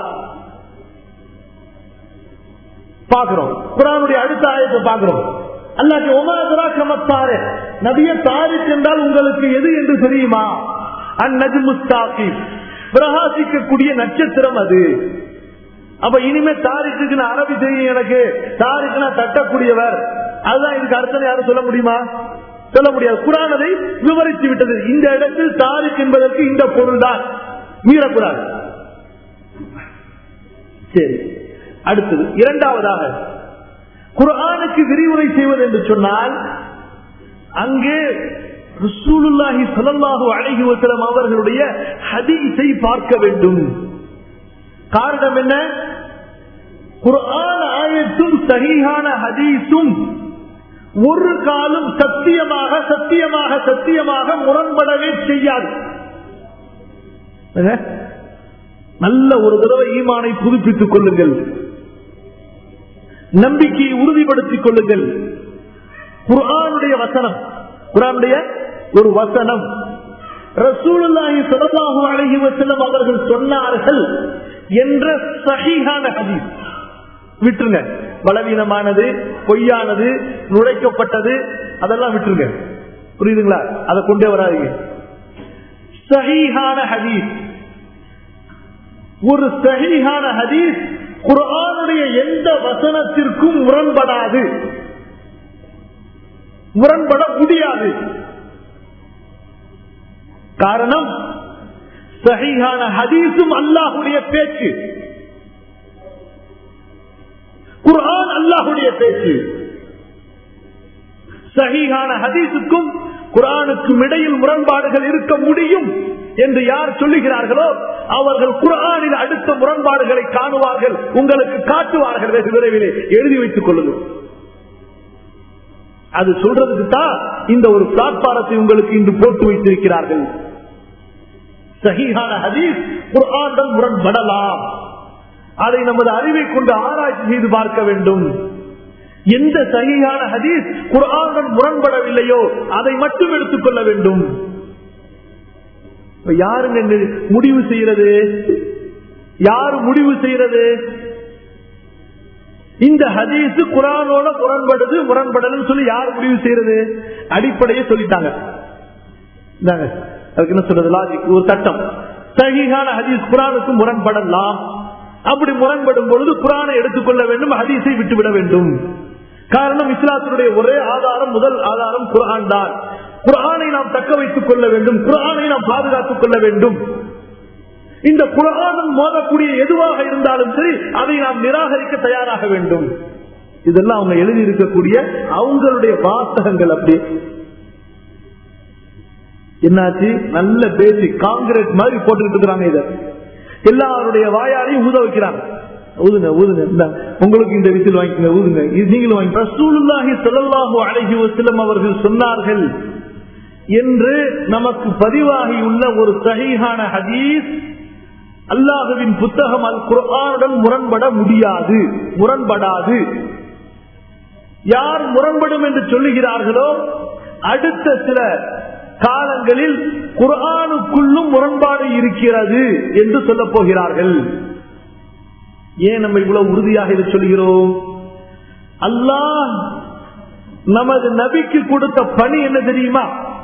பாக்குறோம் குரானுடைய அடுத்த ஆயத்தை பாக்குறோம் அல்லாஹ் ஒமாதரா கமத்தாரு நபிய தாரிக் என்றால் உங்களுக்கு எது என்று தெரியுமா அந்நஜ்முஸ்தாகி பிரகாசிக்கக்கூடிய நட்சத்திரம் அது அப்ப இனிமே தாரிக்கு அரபி தெரியும் எனக்கு தாரிக்குனா தட்டக்கூடியவர் அதுதான் இதுக்கு அர்த்தம் யாரும் சொல்ல முடியுமா சொல்ல முடியாது குரான் அதை விவரித்து விட்டது இந்த இடத்தில் தாரிக் என்பதற்கு இந்த பொருள் தான் மீறக்கூடாது சரி அடுத்தது இரண்டாவதாக குர்ஆனுக்கு விரிவுரை செய்வது என்று சொன்னால் அங்கே ரசூலுல்லாஹி ஸல்லல்லாஹு அலைஹி வஸல்லம் அவர்களுடைய ஹதீஸை பார்க்க வேண்டும் காரணம் என்ன குர்ஆன் ஆயத்தும் சஹீஹான ஹதீஸும் ஒரு காலம் சத்தியமாக சத்தியமாக சத்தியமாக முரண்படவே செய்யாது என்ன? நல்ல ஒரு தடவை ஈமானை புதுப்பித்துக் கொள்ளுங்கள் நம்பிக்கையை உறுதிப்படுத்திக் கொள்ளுங்கள் குர்ஆனுடைய வசனம் குர்ஆனுடைய ஒரு வசனம் ரசூலுல்லாஹி ஸல்லல்லாஹு அலைஹி வஸல்லம் அவர்கள் சொன்னார்கள் என்ற சஹீஹான ஹதீஸ் விட்டுருங்க பலவீனமானது பொய்யானது நுழைக்கப்பட்டது அதெல்லாம் விட்டுருங்க புரியுதுங்களா அதை கொண்டே வராதீங்க சஹீஹான ஹதீஸ் ஒரு சஹீஹான ஹதீஸ் குர்ஆனுடைய எந்த வசனத்திற்கும் முரண்படாது முரண்பட முடியாது காரணம் சஹீஹான ஹதீஸும் அல்லாஹுடைய பேச்சு குர்ஆன் அல்லாஹுடைய பேச்சு சஹீஹான ஹதீஸுக்கும் குர்ஆனுக்கும் இடையில் முரண்பாடுகள் இருக்க முடியும் என்று யார் சொல்லுகிறார்களோ அவர்கள் குர்ஆனில் அடுத்த முரண்பாடுகளை காணுவார்கள் உங்களுக்கு காட்டுவார்கள் வெகு விரைவிலே எழுதி வைத்துக் கொள்ளுங்கள் அது சொல்றதுக்கு தான் இந்த ஒரு பிளாட்பாரத்தை உங்களுக்கு இன்று போட்டு வைத்திருக்கிறார்கள் சஹீஹான ஹதீஸ் குர்ஆனுடன் முரண்படலாம் அதை நமது அறிவை கொண்டு ஆராய்ச்சி செய்து பார்க்க வேண்டும் எந்த சகியான ஹதீஸ் குர்ஆனுடன் முரண்படவில்லையோ அதை மட்டும் எடுத்துக்கொள்ள வேண்டும் இப்ப யாருங்க இந்த முடிவு செய்யறது யார் முடிவு செய்யறது இந்த ஹதீஸ் குரானோட முரண்படுது முரண்படலன்னு சொல்லி யார் முடிவு செய்யறது அடிப்படையை சொல்லிட்டாங்க இந்தாங்க, அதுக்கு என்ன சொல்றது லாஜிக் ஒரு சட்டம் சகிகான ஹதீஸ் குரானுக்கு முரண்படலாம் அப்படி முரண்படும் பொழுது குரானை எடுத்துக்கொள்ள வேண்டும் ஹதீஸை விட்டுவிட வேண்டும் காரணம் இஸ்லாத்தினுடைய ஒரே ஆதாரம் முதல் ஆதாரம் குரான் தான் குரானை நாம் தக்க வைத்துக் கொள்ள வேண்டும் குரானை நாம் பாதுகாத்துக் கொள்ள வேண்டும் இந்த குரானும் மோதக்கூடிய எதுவாக இருந்தாலும் சரி அதை நாம் நிராகரிக்க தயாராக வேண்டும் இதெல்லாம் அவங்க எழுதி இருக்கக்கூடிய அவங்களுடைய வாசகங்கள் அப்படி என்னாச்சு நல்ல பேசிக் காங்கிரஸ் மாதிரி போட்டுக்கிட்டு இருக்கிறாங்க இத எல்லாருடைய வாயாரையும் ஊத வைக்கிறாங்க ஊதுங்க ஊதுங்க இந்தாங்க. உங்களுக்கு இந்த விசில் வாங்கிக்கங்க ஊதுங்க இது நீங்களும் வாங்கி ரசூலுல்லாஹி ஸல்லல்லாஹு அலைஹி வஸல்லம் அவர்கள் சொன்னார்கள் என்று நமக்கு பதிவாகியுள்ள ஒரு சஹீஹான ஹதீஸ் அல்லாஹுவின் புத்தகம் அல் குர்ஆனுடன் முரண்பட முடியாது முரண்படாது யார் முரண்படும் என்று சொல்லுகிறார்களோ அடுத்த சில காலங்களில் குர்ஆனுக்குள்ளும் முரண்பாடு இருக்கிறது என்று சொல்லப் போகிறார்கள் ஏன் நம்ம இவ்வளவு உறுதியாக இதை சொல்கிறோம் அல்லாஹ் நமது நபிக்கு கொடுத்த பணி என்ன தெரியுமா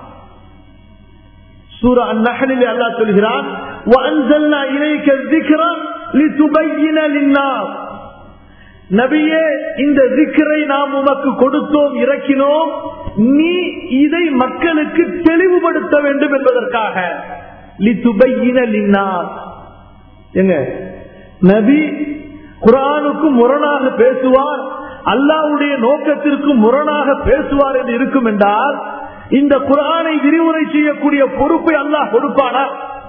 சூரா அந்நகலில் அல்லாஹ் சொல்கிறான் وَأَنزَلْنَا إِلَيْكَ الذِّكْرَ لِتُبَيِّنَ لِلنَّاسِ நபியே இந்த திக்கரை நாம் உமக்கு கொடுத்தோம் இறக்கினோம் நீ இதை மக்களுக்கு தெளிவுபடுத்த வேண்டும் என்பதற்காக லித்துபையின லின்னாஸ் எங்க நபி குரானுக்கு முரணாக பேசுவார் அல்லாவுடைய நோக்கத்திற்கு முரணாக பேசுவார் என்று இருக்கும் என்றால் இந்த குரானை விரிவுரை செய்யக்கூடிய பொறுப்பை அல்லாஹ் கொடுப்பானா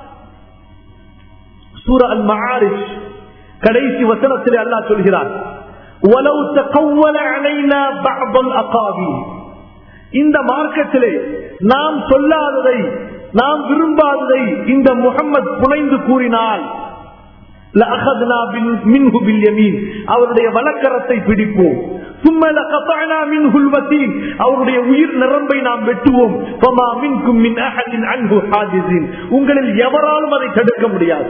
சூர அல் மஆரிஜ் கடைசி வசனத்திலே அல்லாஹ் சொல்கிறார் وَلَوْ تَقَوَّلَ عَلَيْنَا بَعْضَ الْأَقَاوِيلِ இந்த மார்க்கத்திலே நாம் சொல்லாததை நாம் விரும்பாததை இந்த முகம்மது புனைந்து கூறினால் لأخذنا بال- منه باليمين அவருடைய வலக்கரத்தை பிடிப்போம் ثم لقطعنا منه الوتين அவருடைய உயிர் நிரம்பை நாம் வெட்டுவோம் فما منكم من أحد عنه حاجزين உங்களில் எவராலும் அதை தடுக்க முடியாது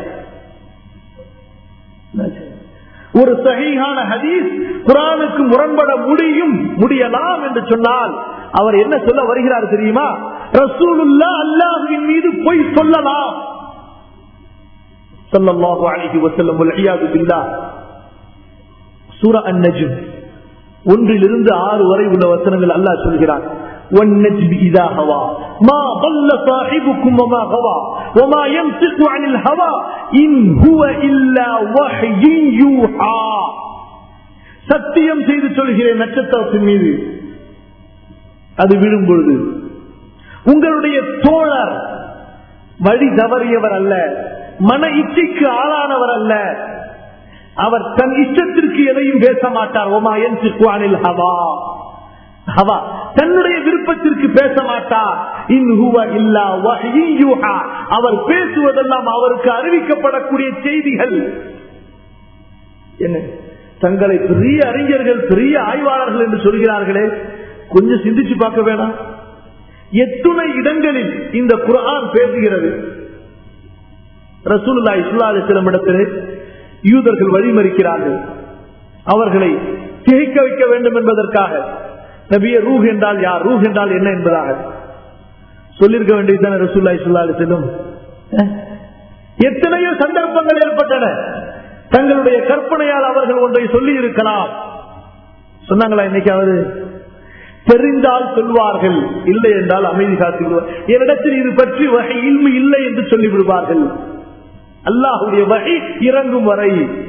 ஒரு சகிஹான ஹதீஸ் குரானுக்கு முரண்பட முடியும் முடியலாம் என்று சொன்னால் அவர் என்ன சொல்ல வருகிறார் தெரியுமா ரசூலுல்லா அல்லாஹுவின் மீது பொய் சொல்லலாம் ஸல்லல்லாஹு அலைஹி வஸல்லம் வல்இயாது பில்லாஹ் சூரா அன்-நஜ்ம் ஒன்றிலிருந்து ஆறு வரை உள்ள வசனங்கள் அல்லாஹ் சொல்கிறான் والنجم إذا هوى ما ضل صاحبكم وما غوى وما ينطق عن الهوى إن هو إلا وحي يوحى சத்தியம் செய்து சொல்கிறேன் நட்சத்திரத்தின் மீது அது விழும் பொழுது உங்களுடைய தோழர் வழி தவறியவர் அல்ல மன இச்சைக்கு ஆளானவர் அல்ல அவர் தன் இஷ்டத்திற்கு எதையும் பேச மாட்டார் ஒமா என் சிக்குவானில் ஹவா ஹவா தன்னுடைய விருப்பத்திற்கு பேச மாட்டார் இன் ஹுவ இல்லா வஹ்யி யூஹா. அவர் பேசுவதெல்லாம் அவருக்கு அறிவிக்கப்படக்கூடிய செய்திகள் என்ன தங்களை பெரிய அறிஞர்கள் பெரிய ஆய்வாளர்கள் என்று சொல்கிறார்களே கொஞ்சம் சிந்திச்சு பார்க்க வேணாம் எத்துணை இடங்களில் இந்த குர்ஆன் பேசுகிறது ரசூலுல்லாஹி ஸல்லல்லாஹு அலைஹி வஸல்லம் இடத்திலே யூதர்கள் வழிமறிக்கிறார்கள் அவர்களை திகைக்க வைக்க வேண்டும் என்பதற்காக நபியே ரூஹ் என்றால் யார் ரூஹ் என்றால் என்ன என்பதாக சொல்லியிருக்க வேண்டியதுதானே ரசூலுல்லாஹி ஸல்லல்லாஹு அலைஹி வஸல்லம் அஹ்? எத்தனையோ சந்தர்ப்பங்கள் ஏற்பட்டன தங்களுடைய கற்பனையால் அவர்கள் ஒன்றை சொல்லி இருக்கலாம் சொன்னாங்களா இன்னைக்காவது தெரிந்தால் சொல்வார்கள் இல்லை என்றால் அமைதி காத்து விடுவார் என்னிடத்தில் இது பற்றி வகை இல்மு இல்லை என்று சொல்லி விடுவார்கள் அல்லாஹுடைய வகை இறங்கும் வரை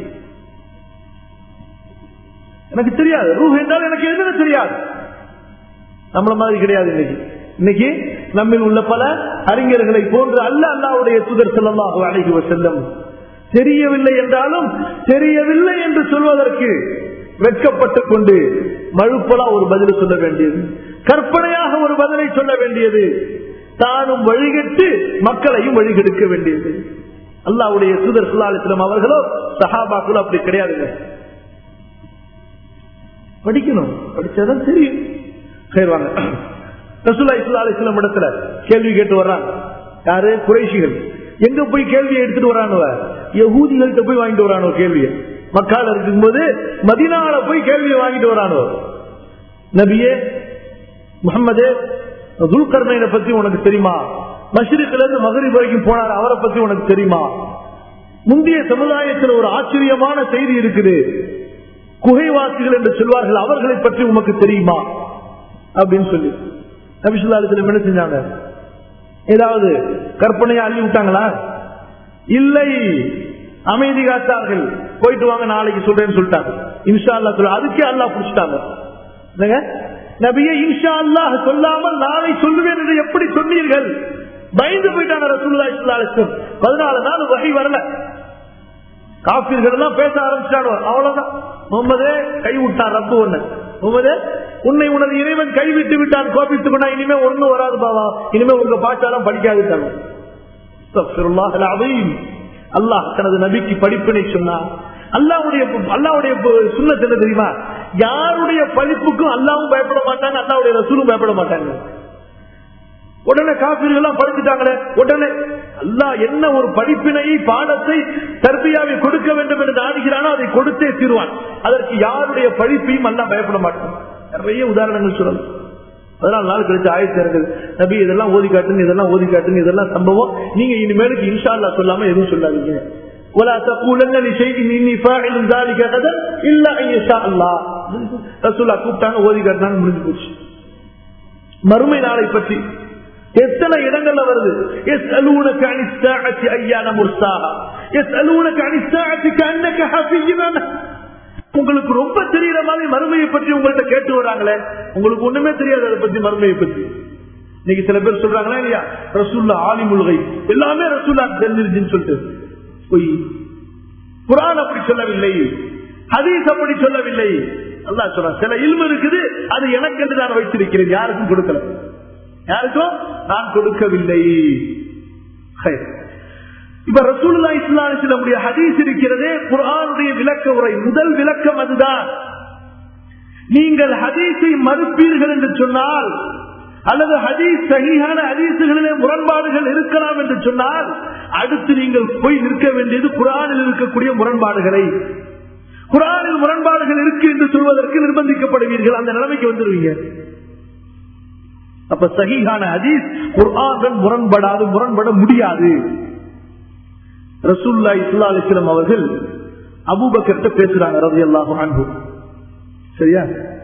எனக்கு தெரியாது ரூஹ் என்றால் எனக்கு எதுன்னு தெரியாது நம்மள மாதிரி கிடையாது இன்னைக்கு இன்னைக்கு நம்மில் உள்ள பல அறிஞர்களை போன்று அல்ல அல்லாவுடைய தூதர் செல்லமாக அழகி செல்லும் தெரியவில்லை என்றாலும் தெரியவில்லை என்று சொல்வதற்கு வெட்கப்பட்டுக் கொண்டு மழுப்பலா ஒரு பதில் சொல்ல வேண்டியது கற்பனையாக ஒரு பதிலை சொல்ல வேண்டியது தானும் வழிகட்டு மக்களையும் வழிகெடுக்க வேண்டியது அல்லாவுடைய தூதர் சுல்லாலிஸ்லம் அவர்களோ சஹாபாக்களோ அப்படி கிடையாதுங்க படிக்கணும் படிச்சாதான் தெரியும் சரி வாங்க ரசூல்லா இஸ்லா அலிஸ்லாம் இடத்துல கேள்வி கேட்டு வர்றாங்க யாரு குறைஷிகள் எங்க போய் கேள்வியை எடுத்துட்டு வரானுவ யகூதிகள்கிட்ட போய் வாங்கிட்டு வரானோ கேள்வியை மக்கால இருக்கும்போது மதினால போய் கேள்வியை வாங்கிட்டு வரானோ நபியே முகமது துல்கர்ணைனை பத்தி உனக்கு தெரியுமா மஷ்ரிக்ல இருந்து மகரிப் வரைக்கும் போனார் அவரை பத்தி உனக்கு தெரியுமா முந்தைய சமுதாயத்தில் ஒரு ஆச்சரியமான செய்தி இருக்குது குகைவாசிகள் என்று சொல்வார்கள் அவர்களை பற்றி உமக்கு தெரியுமா அப்படின்னு சொல்லி நபிசுல்லாலத்தில் என்ன செஞ்சாங்க ஏதாவது கற்பனையை அள்ளி விட்டாங்களா இல்லை அமைதி காத்தார்கள் போயிட்டு வாங்க நாளைக்கு சொல்றேன்னு சொல்லிட்டாங்க இன்ஷா அல்லா சொல்ல அதுக்கே அல்லா புடிச்சிட்டாங்க என்னங்க நபியே இன்ஷா அல்லாஹ் சொல்லாமல் நாளை சொல்லுவேன் என்று எப்படி சொன்னீர்கள் பயந்து போயிட்டாங்க ரசூல்லா இஸ்லாலுக்கும் பதினாலு நாள் வகை வரல காப்பீர்கள் எல்லாம் பேச ஆரம்பிச்சாங்க அவ்வளவுதான் முகமதே கை விட்டான் ரப்பு ஒண்ணு முகமதே உன்னை உனது இறைவன் கைவிட்டு விட்டான் கோபித்துக் கொண்டா இனிமே ஒண்ணும் வராது பாவா இனிமே உங்க பாட்டாலும் படிக்காதுட்டாங்க அல்லாஹ் தனது நபிக்கு படிப்பினை சொன்னார் அல்லாவுடைய அல்லாவுடைய சுண்ணத் என்ன தெரியுமா யாருடைய படிப்புக்கும் அல்லாவும் பயப்பட மாட்டாங்க அல்லாவுடைய ரசூலும் பயப்பட மாட்டாங்க உடனே காப்பீர்கள் எல்லாம் படிச்சுட்டாங்களே உடனே அல்லா என்ன ஒரு படிப்பினையை பாடத்தை தர்பியாவை கொடுக்க வேண்டும் என்று நாடுகிறானோ அதை கொடுத்தே தீர்வான் அதற்கு யாருடைய படிப்பையும் அல்லா பயப்பட மாட்டான் நிறைய உதாரணங்கள் சொல்லலாம் அதனால நாள் கழிச்சு ஆயிரத்தி இறங்குது நபி இதெல்லாம் ஓதி காட்டுங்க இதெல்லாம் ஓதி காட்டுங்க இதெல்லாம் சம்பவம் நீங்க இனிமேலுக்கு இன்ஷா அல்லா சொல்லாம எதுவும் சொல்லாதீங்க ولا تقولن لشيء اني فاعل ذلك غدا الا ان يشاء الله ரசூலா கூப்பிட்டாங்க ஓதி காட்டினாங்க முடிஞ்சு போச்சு மறுமை நாளை பற்றி எத்தனை இடங்கள்ல வருது எஸ் அலூனக அனிஸ்தாஅத்தி ஐயான முர்சாஹா எஸ் அலூனக அனிஸ்தாஅத்தி கன்னக ஹஃபியுன உங்களுக்கு ரொம்ப தெரியற மாதிரி மறுமையை பற்றி உங்கள்ட்ட கேட்டு வராங்களே உங்களுக்கு ஒண்ணுமே தெரியாது அதை பத்தி மறுமையை பத்தி இன்னைக்கு சில பேர் சொல்றாங்களா இல்லையா ரசூல்லா ஆலிமுல்கை எல்லாமே ரசூல்லா தெரிஞ்சிருச்சுன்னு சொல்லிட்டு பொய் குரான் அப்படி சொல்லவில்லை ஹதீஸ் அப்படி சொல்லவில்லை அல்லா சொல்ற சில இல்மு இருக்குது அது எனக்கு என்று நான் வைத்திருக்கிறேன் யாருக்கும் கொடுக்கல யாருக்கும் நான் கொடுக்கவில்லை இப்ப ரசூல்லா இஸ்லாமில் நம்முடைய ஹதீஸ் இருக்கிறதே குரானுடைய விளக்க உரை முதல் விளக்கம் அதுதான் நீங்கள் ஹதீஸை மறுப்பீர்கள் என்று சொன்னால் அல்லது ஹதீஸ் சகியான ஹதீசுகளிலே முரண்பாடுகள் இருக்கலாம் என்று சொன்னால் அடுத்து நீங்கள் போய் நிற்க வேண்டியது குரானில் இருக்கக்கூடிய முரண்பாடுகளை குரானில் முரண்பாடுகள் இருக்கு என்று சொல்வதற்கு நிர்பந்திக்கப்படுவீர்கள் அந்த நிலைமைக்கு வந்துருவீங்க அப்ப சகிகான ஹதீஸ் குர்ஆன் முரண்படாது முரண்பட முடியாது ரசூல்லா இஸ்லா அலிஸ்லாம் அவர்கள் அபூபக்கர்ட்ட பேசுறாங்க ரவி அல்லாஹும் அன்பு சரியா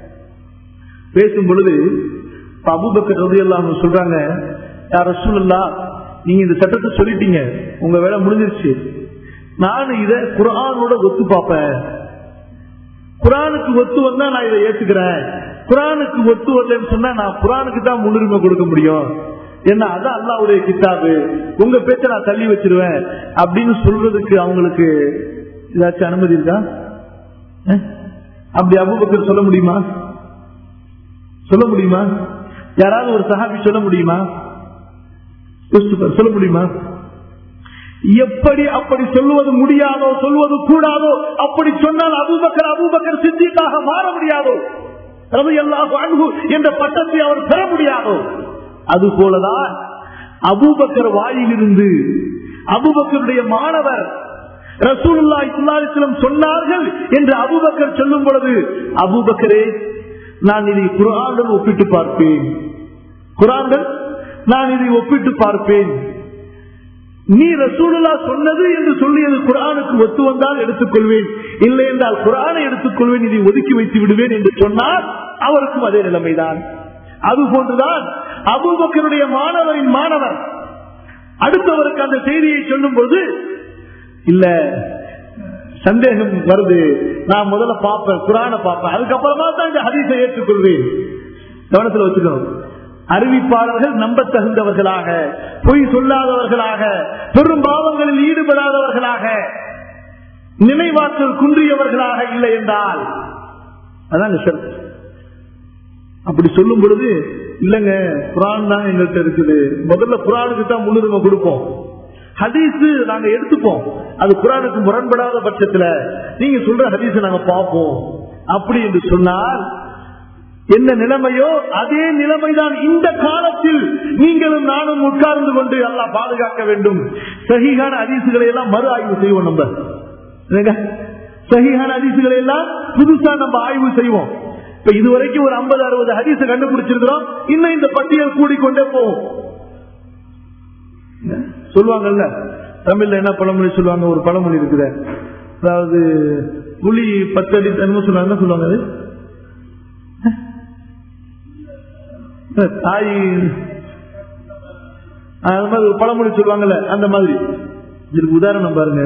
பேசும் பொழுது அபூபக்கர் ரவி அல்லாஹும் சொல்றாங்க யார் ரசூல்லா நீங்க இந்த சட்டத்தை சொல்லிட்டீங்க உங்க வேலை முடிஞ்சிருச்சு நானும் இத குரானோட ஒத்து பார்ப்பேன் குரானுக்கு ஒத்து வந்தா நான் இதை ஏத்துக்கிறேன் குரானுக்கு ஒத்து வரலன்னு சொன்னா நான் குரானுக்கு தான் முன்னுரிமை கொடுக்க முடியும் என்ன அதான் அல்லாவுடைய கித்தாபு உங்க பேச்ச நான் தள்ளி வச்சிருவேன் அப்படின்னு சொல்றதுக்கு அவங்களுக்கு ஏதாச்சும் அனுமதி இருக்கா அப்படி அபுபக்கர் சொல்ல முடியுமா சொல்ல முடியுமா யாராவது ஒரு சஹாபி சொல்ல முடியுமா சொல்ல முடியுமா எப்படி அப்படி சொல்லுவது முடியாதோ சொல்வது கூடாதோ அப்படி சொன்னால் அபூபக்கர் அபூபக்கர் சித்திக்காக மாற முடியாதோ ரவி அல்லாஹ் அன்பு என்ற பட்டத்தை அவர் பெற முடியாதோ அது போலதான் அபூபக்கர் வாயிலிருந்து அபுபக்கருடைய மாணவர் ரசூலுல்லா இஸ்லாலிஸ்லம் சொன்னார்கள் என்று அபுபக்கர் சொல்லும் பொழுது அபுபக்கரே நான் இதை குரானுடன் ஒப்பிட்டு பார்ப்பேன் குரான்கள் நான் இதை ஒப்பிட்டு பார்ப்பேன் நீ ரசூலுல்லா சொன்னது என்று சொல்லியது குரானுக்கு ஒத்து வந்தால் எடுத்துக்கொள்வேன் இல்லை என்றால் குரானை எடுத்துக்கொள்வேன் இதை ஒதுக்கி வைத்து விடுவேன் என்று சொன்னால் அவருக்கும் அதே நிலைமைதான் அது போன்றுதான் அபுபக்கருடைய மாணவரின் மாணவர் அடுத்தவருக்கு அந்த செய்தியை சொல்லும் போது இல்ல சந்தேகம் வருது நான் முதல்ல பார்ப்பேன் குரான பார்ப்பேன் அதுக்கப்புறமா தான் இந்த ஹதீஸை ஏற்றுக்கொள்வேன் கவனத்தில் வச்சுக்கணும் அறிவிப்பாளர்கள் நம்ப தகுந்தவர்களாக பொய் சொல்லாதவர்களாக பெரும் பாவங்களில் ஈடுபடாதவர்களாக நினைவாற்றல் குன்றியவர்களாக இல்லை என்றால் அதான் அப்படி சொல்லும் பொழுது இல்லங்க குரான் தான் எங்கள்கிட்ட இருக்குது முதல்ல குரானுக்கு தான் முன்னுரிமை கொடுப்போம் ஹதீஸ் நாங்க எடுத்துப்போம் அது குரானுக்கு முரண்படாத பட்சத்துல நீங்க சொல்ற ஹதீஸ் நாங்க பார்ப்போம் அப்படி என்று சொன்னால் என்ன நிலைமையோ அதே நிலைமைதான் இந்த காலத்தில் நீங்களும் நானும் உட்கார்ந்து கொண்டு எல்லாம் பாதுகாக்க வேண்டும் சகிகான அதிசுகளை எல்லாம் மறு ஆய்வு செய்வோம் நம்ம சகிஹான ஹதீசுகளை எல்லாம் புதுசா நம்ம ஆய்வு செய்வோம் இப்ப இதுவரைக்கும் ஒரு ஐம்பது அறுபது ஹதீஸை கண்டுபிடிச்சிருக்கிறோம் இன்னும் இந்த பட்டியல் கூடிக்கொண்டே போகும் சொல்லுவாங்கல்ல தமிழ்ல என்ன பழமொழி சொல்லுவாங்க ஒரு பழமொழி இருக்குது அதாவது புலி பத்தடி என்னமோ சொல்லுவாங்க என்ன சொல்லுவாங்க அது தாய் அது மாதிரி ஒரு பழமொழி சொல்லுவாங்கல்ல அந்த மாதிரி இதுக்கு உதாரணம் பாருங்க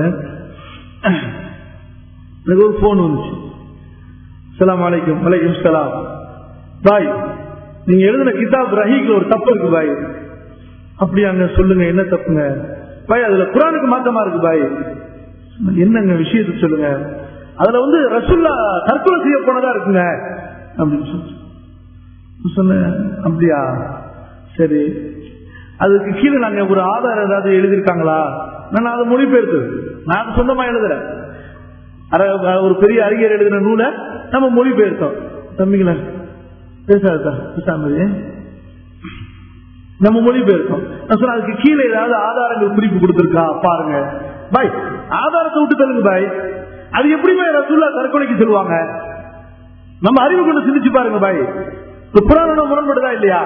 எனக்கு ஒரு போன் வந்துச்சு சலாம் அலைக்கும் வலைக்கும் சலாம் பாய் நீங்க எழுதின கிதாப் ரஹீக்ல ஒரு தப்பு இருக்கு பாய் அப்படியாங்க சொல்லுங்க என்ன தப்புங்க பாய் அதுல குரானுக்கு மாற்றமா இருக்கு பாய் என்னங்க விஷயத்தை சொல்லுங்க அதுல வந்து ரசுல்லா தற்கொலை செய்ய போனதா இருக்குங்க அப்படின்னு சொல்லி சொன்னேன் அப்படியா சரி அதுக்கு கீழே நாங்க ஒரு ஆதாரம் ஏதாவது எழுதியிருக்காங்களா நான் அதை மொழிபெயர்த்து நான் சொந்தமா எழுதுறேன் ஒரு பெரிய அறிஞர் எழுதின நூலை நம்ம மொழிபெயர்த்தோம் தம்பிங்களா பேசாத பேசாம நம்ம மொழிபெயர்த்தோம் நான் சொன்ன அதுக்கு கீழே ஏதாவது ஆதாரங்கள் குறிப்பு கொடுத்துருக்கா பாருங்க பாய் ஆதாரத்தை விட்டு தருங்க பாய் அது எப்படி பாய் ரசூல்லா தற்கொலைக்கு சொல்லுவாங்க நம்ம அறிவு கொண்டு சிந்திச்சு பாருங்க பாய் புராணம் முரண்படுதா இல்லையா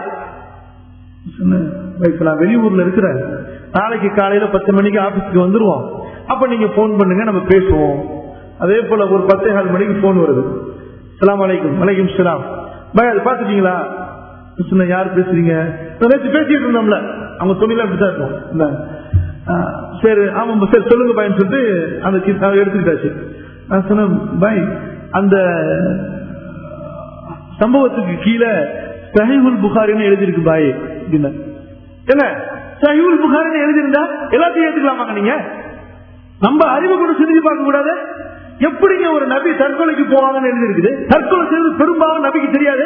நான் வெளியூர்ல இருக்கிறேன் நாளைக்கு காலையில பத்து மணிக்கு ஆபீஸ்க்கு வந்துருவோம் அப்ப நீங்க போன் பண்ணுங்க நம்ம பேசுவோம் அதே போல ஒரு பத்தே கால் மணிக்கு போன் வருது சலாம் அலைக்கும் வலைக்கும் சலாம் பாய் அது பாத்துட்டீங்களா சொன்ன யார் பேசுறீங்க நேற்று பேசிட்டு இருந்தோம்ல அவங்க தொழில அப்படிதான் இருக்கும் சரி ஆமா சரி சொல்லுங்க பாய்ன்னு சொல்லிட்டு அந்த எடுத்துக்கிட்டாச்சு நான் சொன்னேன் பாய் அந்த சம்பவத்துக்கு கீழே சஹிவுல் புகாரின்னு எழுதியிருக்கு பாய் அப்படின்னா என்ன சஹிவுல் புகாரின்னு எழுதியிருந்தா எல்லாத்தையும் ஏத்துக்கலாமாங்க நீங்க நம்ம அறிவு கூட சிந்திச்சு பார்க்க கூடாது எப்படிங்க ஒரு நபி தற்கொலைக்கு போவாங்கன்னு எழுதியிருக்குது தற்கொலை செய்வது பெரும்பாலும் நபிக்கு தெரியாது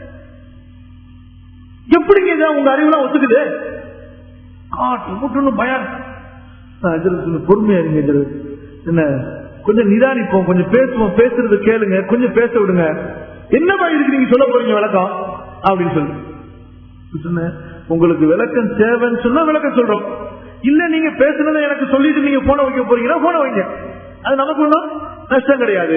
எப்படிங்க இதை உங்க அறிவுலாம் ஒத்துக்குது பயம் பொறுமையா இருங்க என்ன கொஞ்சம் நிதானிப்போம் கொஞ்சம் பேசுவோம் பேசுறது கேளுங்க கொஞ்சம் பேச விடுங்க என்னப்பா இருக்கு நீங்க சொல்ல போறீங்க விளக்கம் அப்படின்னு சொல்லி சொன்னேன் உங்களுக்கு விளக்கம் தேவைன்னு சொன்னா விளக்கம் சொல்றோம் இல்ல நீங்க பேசுனதை எனக்கு சொல்லிட்டு நீங்க போன வைக்க போறீங்கன்னா போன வைங்க அது நமக்கு ஒன்றும் நஷ்டம் கிடையாது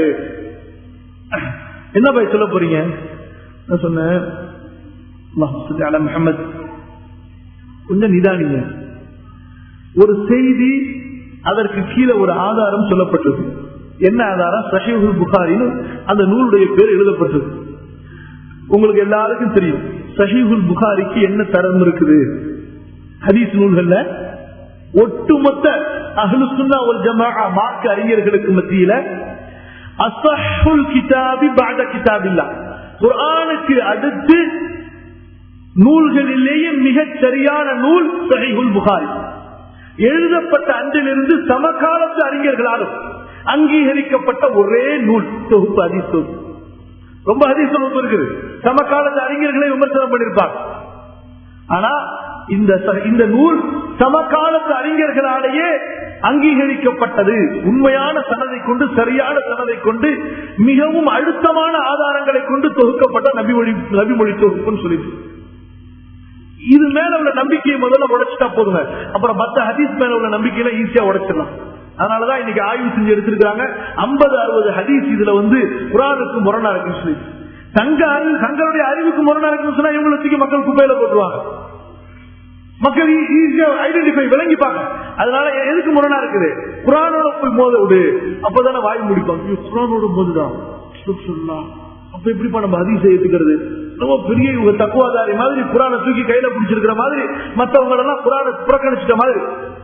என்ன பாய் சொல்ல போறீங்க நான் சொன்னேன் முகமது கொஞ்சம் நிதானிங்க ஒரு செய்தி அதற்கு கீழே ஒரு ஆதாரம் சொல்லப்பட்டது என்ன ஆதாரம் சஹீஹுல் புகாரின்னு அந்த நூலுடைய பேர் எழுதப்பட்டது உங்களுக்கு எல்லாருக்கும் தெரியும் சஹீஹுல் புகாரிக்கு என்ன தரம் இருக்குது ஹதீஸ் நூல்கள்ல ஒட்டுமொத்த அஹ்லு சுன்னா ஒரு ஜமா மார்க்க அறிஞர்களுக்கு மத்தியில அசஹுல் கிதாபி பாத கிதாபில்லா குர்ஆனுக்கு அடுத்து நூல்களிலேயே மிகச் சரியான நூல் சஹீஹுல் புகாரி எழுதப்பட்ட அன்றிலிருந்து சமகாலத்து அறிஞர்களாலும் அங்கீகரிக்கப்பட்ட ஒரே நூல் தொகுப்பு ஹதீஸ் தொகுப்பு ரொம்ப ஹதீஸ் தொகுப்பு இருக்குது சமகாலத்து அறிஞர்களை விமர்சனம் பண்ணிருப்பாங்க ஆனா இந்த இந்த நூல் சமகாலத்து அறிஞர்களாலேயே அங்கீகரிக்கப்பட்டது உண்மையான சனதை கொண்டு சரியான சனதை கொண்டு மிகவும் அழுத்தமான ஆதாரங்களை கொண்டு தொகுக்கப்பட்ட நபிமொழி நபிமொழி தொகுப்புன்னு சொல்லிட்டு இது மேல உள்ள நம்பிக்கையை முதல்ல உடைச்சிட்டா போதுங்க அப்புறம் மத்த ஹதீஸ் மேல உள்ள நம்பிக்கையில ஈஸியா உடைச்சிடலாம் அதனாலதான் இன்னைக்கு ஆய்வு செஞ்சு எடுத்திருக்காங்க ஐம்பது அறுபது ஹதீஸ் இதுல வந்து குரானுக்கு முரணா இருக்குன்னு சொல்லி தங்க அறிவு தங்களுடைய அறிவுக்கு முரணா இருக்குன்னு சொன்னா இவங்களுக்கு மக்கள் குப்பையில போட்டுருவாங்க மக்கள் ஈஸியா ஐடென்டிஃபை விளங்கிப்பாங்க அதனால எதுக்கு முரணா இருக்குது குரானோட போய் மோத விடு அப்பதானே வாய் முடிப்பாங்க குரானோட மோதுதான் சொல்லலாம் அப்ப எப்படிப்பா நம்ம அதிசயம் ஏத்துக்கிறது ரொம்ப பெரிய இவங்க தக்குவாதாரி மாதிரி குரானை தூக்கி கையில பிடிச்சிருக்கிற மாதிரி மத்தவங்க எல்லாம் குரானை புறக்கணிச்சிட்ட மாதிரி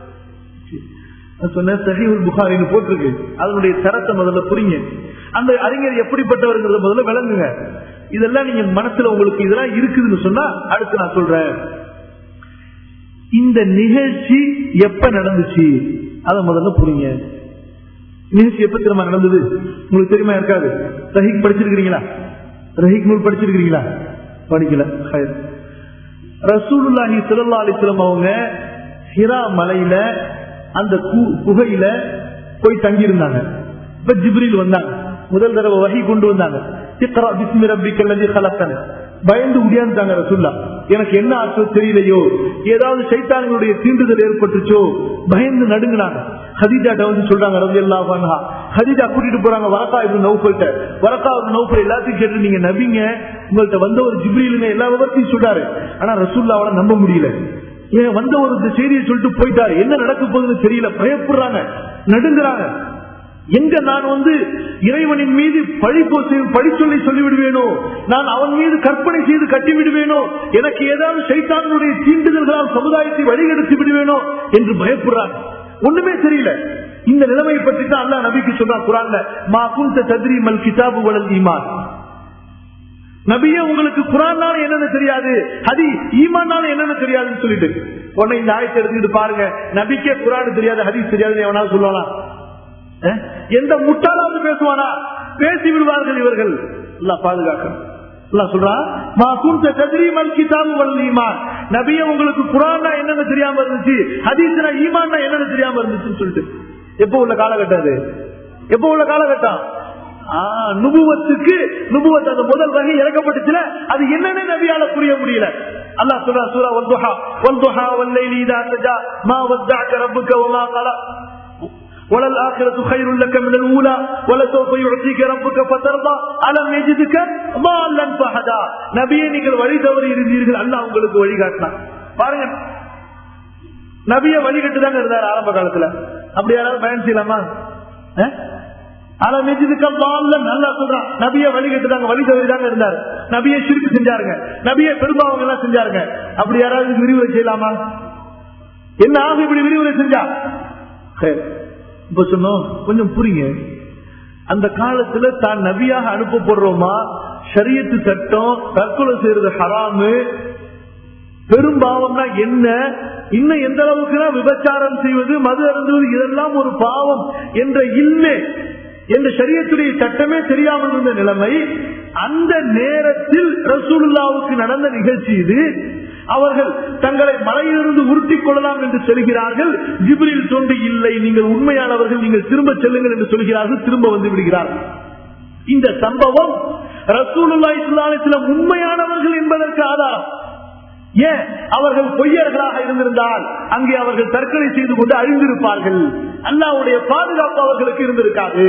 சொன்ன சஹீவுல் புகாரின்னு போட்டிருக்கு அதனுடைய தரத்தை முதல்ல புரிங்க அந்த அறிஞர் எப்படிப்பட்டவர்ங்கிறத முதல்ல விளங்குங்க இதெல்லாம் நீங்க மனசுல உங்களுக்கு இதெல்லாம் இருக்குதுன்னு சொன்னா அடுத்து நான் சொல்றேன் இந்த நிகழ்ச்சி எப்ப நடந்துச்சு அதை முதல்ல புரிங்க நிகழ்ச்சி எப்ப திரும்ப நடந்தது உங்களுக்கு தெரியுமா இருக்காது ரஹிக் படிச்சிருக்கிறீங்களா ரஹிக் நூல் படிச்சிருக்கிறீங்களா படிக்கல ரசூலுல்லாஹி சிலல்லா அலிஸ்லம் அவங்க ஹிரா மலையில அந்த குகையில போய் தங்கி இருந்தாங்க இப்ப ஜிப்ரில் வந்தாங்க முதல் தடவை வகை கொண்டு வந்தாங்க பயந்து உடியாந்துட்டாங்க ரசுல்லா எனக்கு என்ன அர்த்தம் தெரியலையோ ஏதாவது சைத்தான்களுடைய தீண்டுதல் ஏற்பட்டுச்சோ பயந்து நடுங்கினாங்க ஹதீஜாட்ட வந்து சொல்றாங்க ரவி அல்லா ஹதீஜா கூட்டிட்டு போறாங்க வரக்கா இப்னு நௌஃபல்ட்ட வரக்கா இப்னு நௌஃபல் எல்லாத்தையும் கேட்டு நீங்க நபிங்க உங்கள்ட்ட வந்த ஒரு ஜிப்ரீலுங்க எல்லா விவரத்தையும் சொல்றாரு ஆனா ரசூல்லாவால நம்ப முடியல ஏன் வந்த ஒரு இந்த செய்தியை சொல்லிட்டு போயிட்டாரு என்ன நடக்க போகுதுன்னு தெரியல பயப்படுறாங்க நடுங்குறாங்க எங்க நான் வந்து இறைவனின் மீது பழி பழி சொல்லி சொல்லிவிடுவேனோ நான் அவன் மீது கற்பனை செய்து கட்டி விடுவேனோ எனக்கு ஏதாவது சைத்தானுடைய தீண்டுதல்களால் சமுதாயத்தை வழிகெடுத்து விடுவேனோ என்று பயப்படுறாங்க ஒண்ணுமே தெரியல இந்த நிலைமையை பற்றி தான் அல்லா நபிக்கு சொல்றான் குரான்ல மா குந்த தத்ரி மல் கிதாபு வளல் ஈமான் நபியே உங்களுக்கு குரான்னால என்னன்னு தெரியாது ஹதி ஈமான்னால என்னன்னு தெரியாதுன்னு சொல்லிட்டு உடனே இந்த ஆயத்தை எடுத்துக்கிட்டு பாருங்க நபிக்கே குரான் தெரியாது ஹதீஸ் தெரியாது எவனாவது சொல்லலாம் எந்த முட்டாளாவது பேசுவானா பேசி விடுவார்கள் இவர்கள் நபிய உங்களுக்கு குரான் என்னன்னு தெரியாம இருந்துச்சு ஹதீஸ்னா ஈமான் என்னன்னு தெரியாம இருந்துச்சுன்னு சொல்லிட்டு எப்போ உள்ள காலகட்டம் அது எப்போ உள்ள காலகட்டம் நுபுவத்துக்கு நுபுவத் அந்த முதல் வகை இறக்கப்பட்டுச்சுல அது என்னன்னு நபியால புரிய முடியல அல்லா சொல்றா சூரா வல்துஹா வல்துஹா வல்லைலி இதா சஜா மா வத்தஅக ரப்புக வமா கலா وللآخرة خير لك من الأولى ولسوف يعطيك ربك فترضى ألم يجدك ضالا فهدى நபியே நீங்கள் வழி தவறி இருந்தீர்கள் அல்லாஹ் உங்களுக்கு வழிகாட்டினான் பாருங்க நபிய வழிகட்டு தாங்க இருந்தார் ஆரம்ப காலத்துல அப்படி யாராவது பயன் செய்யலாமா நல்லா சொல்றான் நபிய வழிகட்டுதாங்க வழி தவறிதாங்க இருந்தார் நபிய சிறுக்கு செஞ்சாருங்க நபிய பெரும்பாவங்க எல்லாம் செஞ்சாருங்க அப்படி யாராவது விரிவுரை செய்யலாமா என்ன ஆகும் இப்படி விரிவுரை செஞ்சா இப்ப சொன்னோம் கொஞ்சம் புரியுங்க அந்த காலத்துல தான் நபியாக அனுப்பப்படுறோமா சரியத்து சட்டம் தற்கொலை செய்யறது ஹராமு பெரும்பாவம்னா என்ன இன்னும் எந்த அளவுக்குனா விபச்சாரம் செய்வது மது அருந்துவது இதெல்லாம் ஒரு பாவம் என்ற இல்லை என்ற சரியத்துடைய சட்டமே தெரியாமல் இருந்த நிலைமை அந்த நேரத்தில் ரசூலுல்லாவுக்கு நடந்த நிகழ்ச்சி இது அவர்கள் தங்களை மலையிலிருந்து உருட்டிக் கொள்ளலாம் என்று சொல்கிறார்கள் ஜிபிரில் தோன்றி இல்லை நீங்கள் உண்மையானவர்கள் நீங்கள் திரும்ப செல்லுங்கள் என்று சொல்கிறார்கள் திரும்ப வந்து விடுகிறார்கள் இந்த சம்பவம் ரசூலுல்லா இஸ்லாமத்தில் உண்மையானவர்கள் என்பதற்கு ஆதாரம் ஏன் அவர்கள் பொய்யர்களாக இருந்திருந்தால் அங்கே அவர்கள் தற்கொலை செய்து கொண்டு அழிந்திருப்பார்கள் அல்லாவுடைய பாதுகாப்பு அவர்களுக்கு இருந்திருக்காது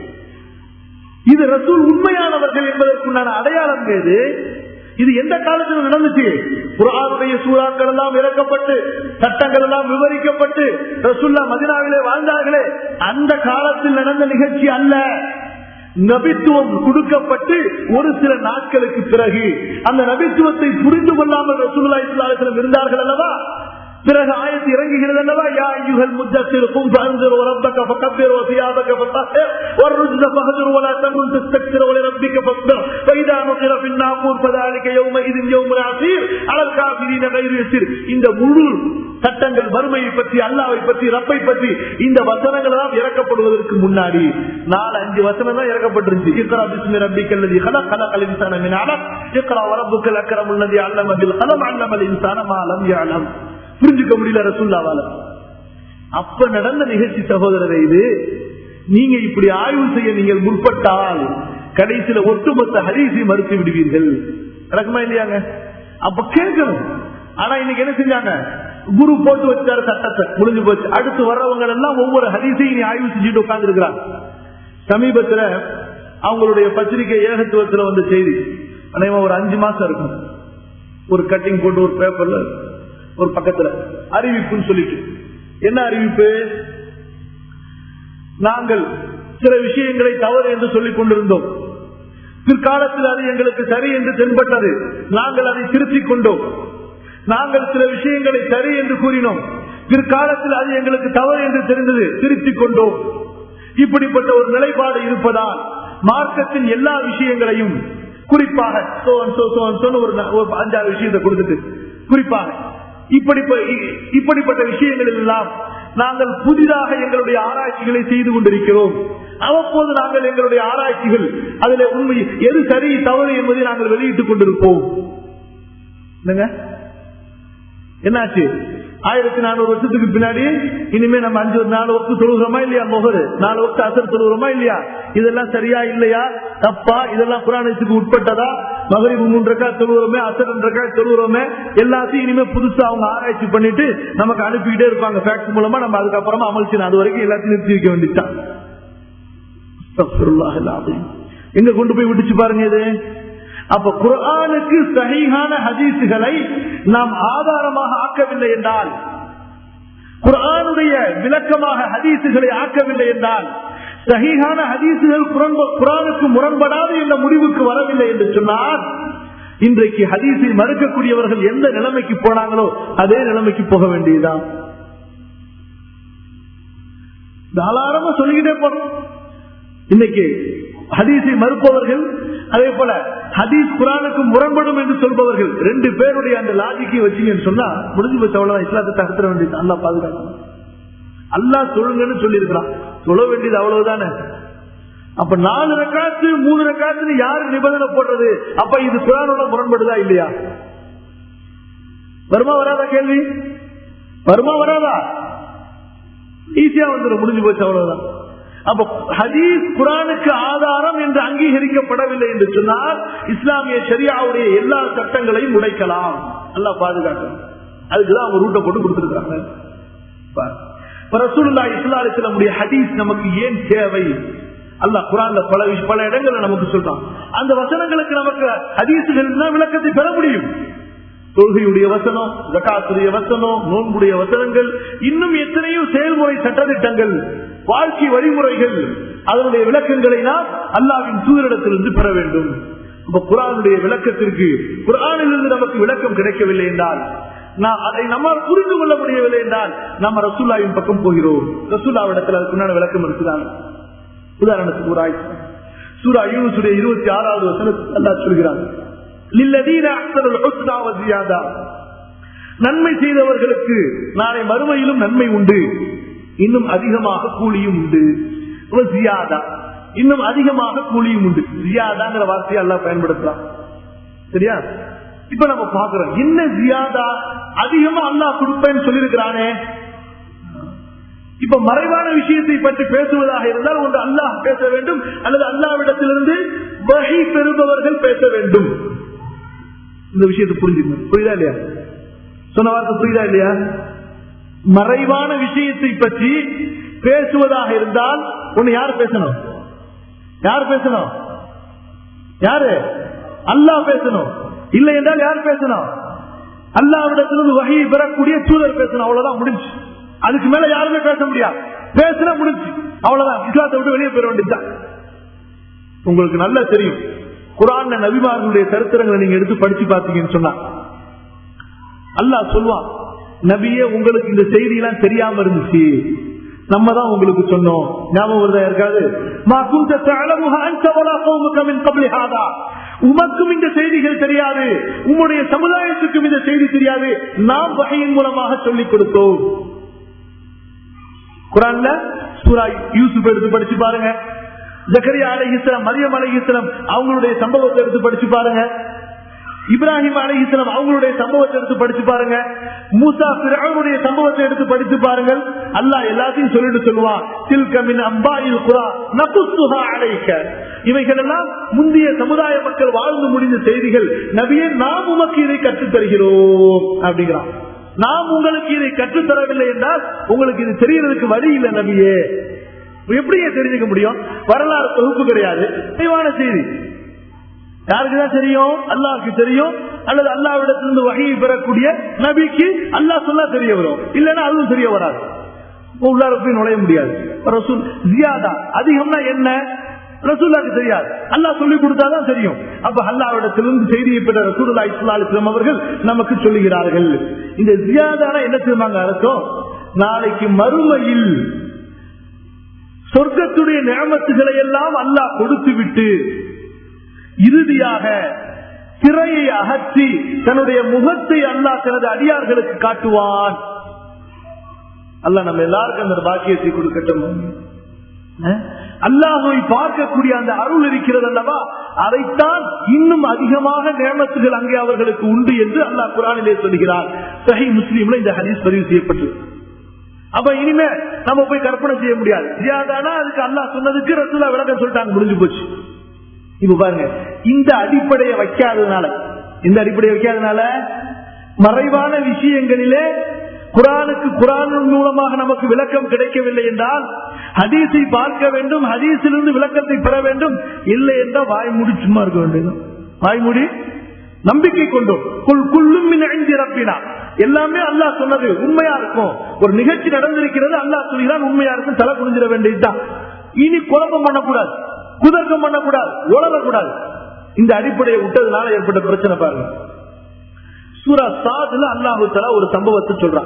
இது ரசூல் உண்மையானவர்கள் என்பதற்குண்டான அடையாளம் ஏது இது எந்த காலத்தில் நடந்துச்சு குரானுடைய சூறாக்கள் எல்லாம் இறக்கப்பட்டு சட்டங்கள் எல்லாம் விவரிக்கப்பட்டு ரசுல்லா மதினாவிலே வாழ்ந்தார்களே அந்த காலத்தில் நடந்த நிகழ்ச்சி அல்ல நபித்துவம் கொடுக்கப்பட்டு ஒரு சில நாட்களுக்கு பிறகு அந்த நபித்துவத்தை புரிந்து கொள்ளாமல் ரசூல்லா இஸ்லாத்திலும் இருந்தார்கள் அல்லவா பிறகு ஆயத்து இறங்குகிறது அல்லவா யா ஐயுகள் முத்தத்தில் கும் فانذر وربك فكبر وثيابك فطهر والرجز فهجر ولا تمن تستكثر ولربك فاصبر فاذا نقر في الناقور فذلك يومئذ يوم عسير على الكافرين غير يسير இந்த முழு சட்டங்கள் வறுமையை பற்றி அல்லாவை பற்றி ரப்பை பற்றி இந்த வசனங்கள் எல்லாம் இறக்கப்படுவதற்கு முன்னாடி நாலு அஞ்சு வசனம் தான் இறக்கப்பட்டிருந்துச்சு இக்ரா பிஸ்மி ரப்பிக் அல்லதி خلق خلق الانسان من علق اقرا وربك الاكرم الذي علم بالقلم علم الانسان ما لم يعلم புரிஞ்சுக்க முடியல ரசூல்லாவால அப்ப நடந்த நிகழ்ச்சி சகோதரரை இது நீங்க இப்படி ஆய்வு செய்ய நீங்கள் முற்பட்டால் கடைசியில ஒட்டுமொத்த ஹரிசி மறுத்து விடுவீர்கள் நடக்குமா இல்லையாங்க அப்ப கேட்கணும் ஆனா இன்னைக்கு என்ன செஞ்சாங்க குரு போட்டு வச்சாரு சட்டத்தை முடிஞ்சு போச்சு அடுத்து வர்றவங்க எல்லாம் ஒவ்வொரு ஹரிசையும் நீ ஆய்வு செஞ்சுட்டு உட்கார்ந்து இருக்கிறாங்க சமீபத்துல அவங்களுடைய பத்திரிகை ஏகத்துவத்துல வந்த செய்தி அனைவரும் ஒரு அஞ்சு மாசம் இருக்கும் ஒரு கட்டிங் போட்டு ஒரு பேப்பர்ல ஒரு பக்கத்துல அறிவிப்புன்னு சொல்லிட்டு என்ன அறிவிப்பு நாங்கள் சில விஷயங்களை தவறு என்று சொல்லிக் கொண்டிருந்தோம் பிற்காலத்தில் அது எங்களுக்கு சரி என்று தென்பட்டது நாங்கள் அதை திருத்திக் கொண்டோம் நாங்கள் சில விஷயங்களை சரி என்று கூறினோம் பிற்காலத்தில் அது எங்களுக்கு தவறு என்று தெரிந்தது திருத்திக் கொண்டோம் இப்படிப்பட்ட ஒரு நிலைப்பாடு இருப்பதால் மார்க்கத்தின் எல்லா விஷயங்களையும் குறிப்பாக ஒரு அஞ்சாறு விஷயத்தை கொடுத்துட்டு குறிப்பாக இப்படிப்பட்ட விஷயங்களில் எல்லாம் நாங்கள் புதிதாக எங்களுடைய ஆராய்ச்சிகளை செய்து கொண்டிருக்கிறோம் அவ்வப்போது நாங்கள் எங்களுடைய ஆராய்ச்சிகள் அதில் உண்மை எது சரி தவறு என்பதை நாங்கள் வெளியிட்டுக் கொண்டிருப்போம் என்னாச்சு ஆயிரத்தி நானூறு வருஷத்துக்கு பின்னாடி இனிமே நம்ம அஞ்சு நாலு வருஷம் தொழுகிறோமா இல்லையா முகரு நாலு வருஷம் அசர் தொழுகிறோமா இல்லையா இதெல்லாம் சரியா இல்லையா தப்பா இதெல்லாம் புராணத்துக்கு உட்பட்டதா மகரிபு மூன்றக்கா தொழுகிறோமே அசர் ரெண்டக்கா தொழுகிறோமே எல்லாத்தையும் இனிமே புதுசா அவங்க ஆராய்ச்சி பண்ணிட்டு நமக்கு அனுப்பிக்கிட்டே இருப்பாங்க ஃபேக்ஸ் மூலமா நம்ம அதுக்கப்புறமா அமல் செய்யணும் அது வரைக்கும் எல்லாத்தையும் நிறுத்தி வைக்க வேண்டியதான் அஸ்தக்ஃபிருல்லாஹ் அல்-அஸீம். எங்க கொண்டு போய் விட்டுச்சு பாருங்க இது அப்ப குர்ஆனுக்கு சஹீஹான ஹதீசுகளை நாம் ஆதாரமாக ஆக்கவில்லை என்றால் குர்ஆனுடைய விளக்கமாக ஹதீசுகளை ஆக்கவில்லை என்றால் சஹீஹான ஹதீசுகள் குரண்ப- குர்ஆனுக்கு முரண்படாது என்ற முடிவுக்கு வரவில்லை என்று சொன்னால் இன்றைக்கு ஹதீஸை மறுக்கக்கூடியவர்கள் எந்த நிலைமைக்கு போனாங்களோ அதே நிலைமைக்கு போக வேண்டியதுதான் தாராளமா சொல்லிக்கிட்டே போறோம் இன்னைக்கு ஹதீஸை மறுப்பவர்கள் அதே போல ஹதீஸ் குரானுக்கு முரண்படும் என்று சொல்பவர்கள் ரெண்டு பேருடைய அந்த லாஜிக்கை வச்சீங்கன்னு சொன்னா முடிஞ்சு போச்சு அவ்வளவுதான் இஸ்லாத்தை தகர்த்திட வேண்டியது அல்லா பாதுகாக்கணும் அல்லாஹ் சொல்லுங்கன்னு சொல்லியிருக்கிறான் சொல்ல வேண்டியது அவ்வளவுதானே அப்ப நாலு ரக்காத்து மூணு ரக்காத்துன்னு யாரு நிபந்தனை போடுறது அப்ப இது குரானோட முரண்படுதா இல்லையா வருமா வராதா கேள்வி வருமா வராதா ஈஸியா வந்துடும் முடிஞ்சு போச்சு அவ்வளவுதான் அப்ப ஹதீஸ் குரானுக்கு ஆதாரம் என்று அங்கீகரிக்கப்படவில்லை என்று சொன்னால் இஸ்லாமிய ஷரியாவுடைய எல்லா சட்டங்களையும் உடைக்கலாம் நல்லா பாதுகாக்கணும் அதுக்குதான் அவங்க ரூட்டை போட்டு கொடுத்திருக்காங்க பாரு. இப்ப ரசூலுல்லாஹி ஸல்லல்லாஹு அலைஹி வஸல்லம் ஹதீஸ் நமக்கு ஏன் தேவை அல்லாஹ் குரான்ல பல விஷ- பல இடங்கள்ல நமக்கு சொல்றான் அந்த வசனங்களுக்கு நமக்கு ஹதீசுகள் தான் விளக்கத்தை பெற முடியும் தொழுகையுடைய வசனம் ஜகாத்துடைய வசனம் நோன்புடைய வசனங்கள் இன்னும் எத்தனையோ செயல்முறை சட்டத்திட்டங்கள் வாழ்க்கை வழிமுறைகள் அதனுடைய விளக்கங்களை நாம் அல்லாவின் தூதரிடத்திலிருந்து பெற வேண்டும் இப்ப குரானுடைய விளக்கத்திற்கு குரானிலிருந்து நமக்கு விளக்கம் கிடைக்கவில்லை என்றால் நான் அதை நம்மால் புரிந்து கொள்ள முடியவில்லை என்றால் நம்ம ரசூல்லாவின் பக்கம் போகிறோம் ரசூல்லாவிடத்தில் அதுக்குண்டான விளக்கம் இருக்குதான் உதாரணத்துக்கு ஒரு ஆய்வு சூரா யூனுசுடைய இருபத்தி ஆறாவது வசனத்தில் அல்லாஹ் சொல்கிறான் "லில்லதீன அஹ்ஸனுல் ஹுஸ்னா வ ஜியாதா." நன்மை செய்தவர்களுக்கு நாளை மறுமையிலும் நன்மை உண்டு இன்னும் அதிகமாக கூலியும் உண்டு வ ஜியாதா. இன்னும் அதிகமாக கூலியும் உண்டு ஜியாதாங்கிற வார்த்தையை எல்லாம் பயன்படுத்தலாம் சரியா இப்ப நம்ம பாக்குறோம் என்ன ஜியாதா அதிகமா அல்லாஹ் கொடுப்பேன்னு சொல்லியிருக்கிறானே இப்ப மறைவான விஷயத்தை பற்றி பேசுவதாக இருந்தால் ஒன்று அல்லாஹ் பேச வேண்டும் அல்லது அல்லாவிடத்திலிருந்து வகை பெறுபவர்கள் பேச வேண்டும் இந்த விஷயத்தை புரிஞ்சுக்கணும் புரியுதா இல்லையா சொன்ன வார்த்தை புரியுதா இல்லையா மறைவான விஷயத்தை பற்றி பேசுவதாக இருந்தால் ஒண்ணு யார் பேசணும் யார் பேசணும் யாரு அல்லாஹ் பேசணும் இல்லை என்றால் யார் பேசணும் அல்லாவிடத்திலிருந்து வகையை பெறக்கூடிய தூதர் பேசணும் அவ்வளவுதான் முடிஞ்சு அதுக்கு மேல யாருமே பேச முடியாது பேசினா முடிஞ்சு அவ்வளவுதான் இஸ்லாத்தை விட்டு வெளியே பெற வேண்டியதுதான் உங்களுக்கு நல்லா தெரியும் குரான் நபிமார்களுடைய சரித்திரங்களை நீங்க எடுத்து படிச்சு பார்த்தீங்கன்னு சொன்னா அல்லாஹ் சொல்லுவான் நபியே உங்களுக்கு இந்த செய்தி எல்லாம் தெரியாம இருந்துச்சு நம்ம தான் உங்களுக்கு சொன்னோம் ஞாபகம் வருதா இருக்காது மா குந்த தஅலமுஹா அன்த வலா கௌமுக மின் கப்லி ஹாதா உமக்கும் இந்த செய்திகள் தெரியாது உம்முடைய சமுதாயத்துக்கும் இந்த செய்தி தெரியாது நாம் வகையின் மூலமாக சொல்லிக் கொடுத்தோம் குரான்ல சூரா யூசுப் எடுத்து படிச்சு பாருங்க ஜக்கரியா அலைஹிஸ்லாம் மரியம் அலைஹிஸ்லாம் அவங்களுடைய சம்பவத்தை எடுத்து படிச்சு பாருங்க இப்ராஹிம் அலைஹிஸ்லாம் அவங்களுடைய சம்பவத்தை எடுத்து படிச்சு பாருங்க மூசா பிறவுடைய சம்பவத்தை எடுத்து படிச்சு பாருங்கள் அல்லாஹ் எல்லாத்தையும் சொல்லிட்டு சொல்லுவான் தில்கமின் அம்பாயில் குரா நபுஸ்துஹா அலைக்க இவைகள் எல்லாம் முந்தைய சமுதாய மக்கள் வாழ்ந்து முடிந்த செய்திகள் நபியே நாம் உமக்கு இதை கற்றுத் தருகிறோம் அப்படிங்கிறான் நாம் உங்களுக்கு இதை கற்றுத்தரவில்லை என்றால் உங்களுக்கு இது தெரியறதுக்கு வழி இல்லை நபியே எப்படியே தெரிஞ்சுக்க முடியும் வரலாறு தொகுப்பு கிடையாது தெளிவான செய்தி யாருக்குதான் தெரியும் அல்லாஹ்க்கு தெரியும் அல்லது அல்லாவிடத்திலிருந்து வகையை பெறக்கூடிய நபிக்கு அல்லாஹ் சொல்ல தெரிய வரும் இல்லைன்னா அதுவும் தெரிய வராது உள்ளார போய் நுழைய முடியாது ரசூல் ஜியாதா அதிகம்னா என்ன ரசூல்லாக்கு தெரியாது அல்லாஹ் சொல்லி கொடுத்தாதான் தெரியும் அப்ப அல்லாவிடத்திலிருந்து செய்தியை பெற்ற ரசூல்லா இஸ்லாம் அவர்கள் நமக்கு சொல்லுகிறார்கள் இந்த ஜியாதான என்ன செய்வாங்க அர்த்தம் நாளைக்கு மறுமையில் சொர்க்கத்துடைய நியமத்துகளை எல்லாம் அல்லாஹ் கொடுத்து விட்டு இறுதியாக திரையை அகற்றி தன்னுடைய முகத்தை அல்லாஹ் தனது அடியார்களுக்கு காட்டுவான் அல்லாஹ் நம்ம எல்லாருக்கும் அந்த பாக்கியத்தை கொடுக்கட்டும் அல்லாஹை பார்க்கக்கூடிய அந்த அருள் இருக்கிறது அல்லவா அதைத்தான் இன்னும் அதிகமாக நேமத்துகள் அங்கே அவர்களுக்கு உண்டு என்று அல்லாஹ் குரானிலே சொல்கிறார் சஹி முஸ்லீம்ல இந்த ஹதீஸ் பதிவு செய்யப்பட்டது அப்ப இனிமே நம்ம போய் கற்பனை செய்ய முடியாது ஜியாதானா அதுக்கு அல்லாஹ் சொன்னதுக்கு ரசூலா விளக்கம் சொல்லிட்டாங்க முடிஞ்சு போச்சு இப்ப பாருங்க இந்த அடிப்படையை வைக்காததுனால இந்த அடிப்படையை வைக்காதனால மறைவான விஷயங்களிலே குரானுக்கு குரானின் மூலமாக நமக்கு விளக்கம் கிடைக்கவில்லை என்றால் ஹதீஸை பார்க்க வேண்டும் ஹதீஸிலிருந்து விளக்கத்தை பெற வேண்டும் இல்லை என்றால் வாய்மூடி சும்மா இருக்க வேண்டும் வாய்மூடி நம்பிக்கை கொண்டோம் குல் குல்லும் மின் ஐந்து ரப்பினா எல்லாமே அல்லாஹ் சொன்னது உண்மையா இருக்கும் ஒரு நிகழ்ச்சி நடந்திருக்கிறது அல்லாஹ் சொல்கிறான் உண்மையா இருக்கும் தலை குனிஞ்சிட வேண்டியதுதான் இனி குழப்பம் பண்ணக்கூடாது குதர்க்கம் பண்ணக்கூடாது உளரக்கூடாது இந்த அடிப்படையை விட்டதுனால ஏற்பட்ட பிரச்சனை பாருங்க சூரா சாதுல அல்லாஹு தலா ஒரு சம்பவத்தை சொல்றான்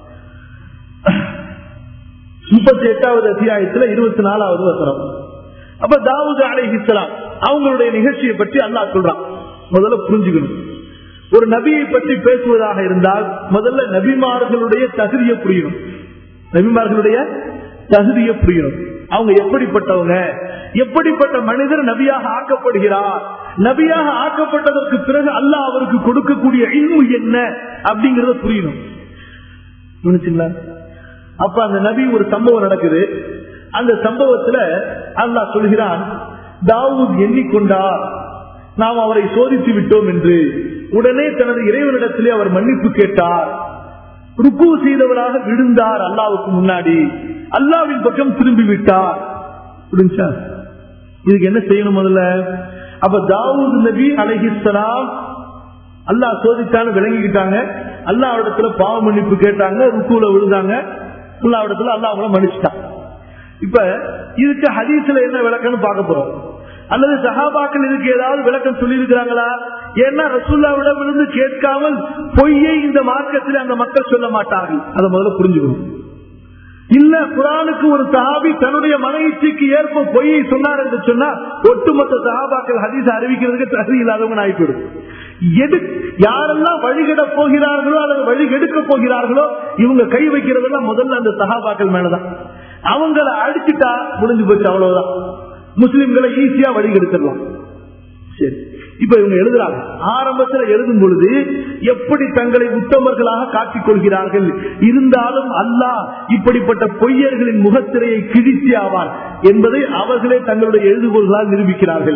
முப்பத்தி எட்டாவது அத்தியாயத்துல இருபத்தி நாலாவது வசனம் அப்ப தாவூத் அலைஹிஸ்லாம் அவங்களுடைய நிகழ்ச்சியை பற்றி அல்லாஹ் சொல்றான் முதல்ல புரிஞ்சுக்கணும் ஒரு நபியை பற்றி பேசுவதாக இருந்தால் முதல்ல நபிமார்களுடைய தகுதியை புரியணும் நபிமார்களுடைய தகுதியை புரியணும் அவங்க எப்படிப்பட்டவங்க எப்படிப்பட்ட மனிதர் நபியாக ஆக்கப்படுகிறார் நபியாக ஆக்கப்பட்டதற்கு பிறகு அல்லாஹ் அவருக்கு கொடுக்கக்கூடிய இல்மு என்ன அப்படிங்கறத புரியணும் புரிஞ்சுங்களா அப்ப அந்த நபி ஒரு சம்பவம் நடக்குது அந்த சம்பவத்துல அல்லாஹ் சொல்கிறான் தாவூத் எண்ணிக்கொண்டார் நாம் அவரை சோதித்து விட்டோம் என்று உடனே தனது இறைவனிடத்திலே அவர் மன்னிப்பு கேட்டார் ருக்கு செய்தவராக விழுந்தார் அல்லாவுக்கு முன்னாடி அல்லாவின் பக்கம் திரும்பி விட்டார் புரிஞ்சா இதுக்கு என்ன செய்யணும் முதல்ல அப்ப தாவூத் நபி அலஹிஸ்லாம் அல்லாஹ் சோதித்தான்னு விளங்கிக்கிட்டாங்க அல்லாஹ் இடத்துல பாவ மன்னிப்பு கேட்டாங்க ருக்குல விழுந்தாங்க அல்லாஹ் இடத்துல அல்லாஹ் அவங்கள மன்னிச்சுட்டான் இப்ப இதுக்கு ஹதீஸ்ல என்ன விளக்கம்னு பார்க்க போறோம் அல்லது சஹாபாக்கள் இதுக்கு ஏதாவது விளக்கம் சொல்லி இருக்கிறாங்களா ஏன்னா ரசூல்லாவிடம் இருந்து கேட்காமல் பொய்யை இந்த மார்க்கத்தில் அந்த மக்கள் சொல்ல மாட்டார்கள் அதை முதல்ல புரிஞ்சுக்கணும் இல்ல குரானுக்கு ஒரு சஹாபி தன்னுடைய மன இச்சைக்கு ஏற்ப பொய்யை சொன்னார் என்று சொன்னா ஒட்டுமொத்த சஹாபாக்கள் ஹதீஸ் அறிவிக்கிறதுக்கு தகுதி இல்லாதவங்க ஆகிப்படும் எது யாரெல்லாம் வழிகட போகிறார்களோ அல்லது வழி எடுக்க போகிறார்களோ இவங்க கை வைக்கிறதெல்லாம் முதல்ல அந்த சஹாபாக்கள் மேலதான் அவங்கள அடிச்சுட்டா முடிஞ்சு போச்சு அவ்வளவுதான் முஸ்லிம்களை ஈஸியா வழி எடுத்துடலாம் சரி இப்ப இவங்க எழுதுறாங்க ஆரம்பத்துல எழுதும் பொழுது எப்படி தங்களை உத்தமர்களாக காட்டிக் கொள்கிறார்கள் இருந்தாலும் அல்லாஹ் இப்படிப்பட்ட பொய்யர்களின் முகத்திரையை கிழித்தி ஆவார் என்பதை அவர்களே தங்களுடைய எழுதுகோள்களால் நிரூபிக்கிறார்கள்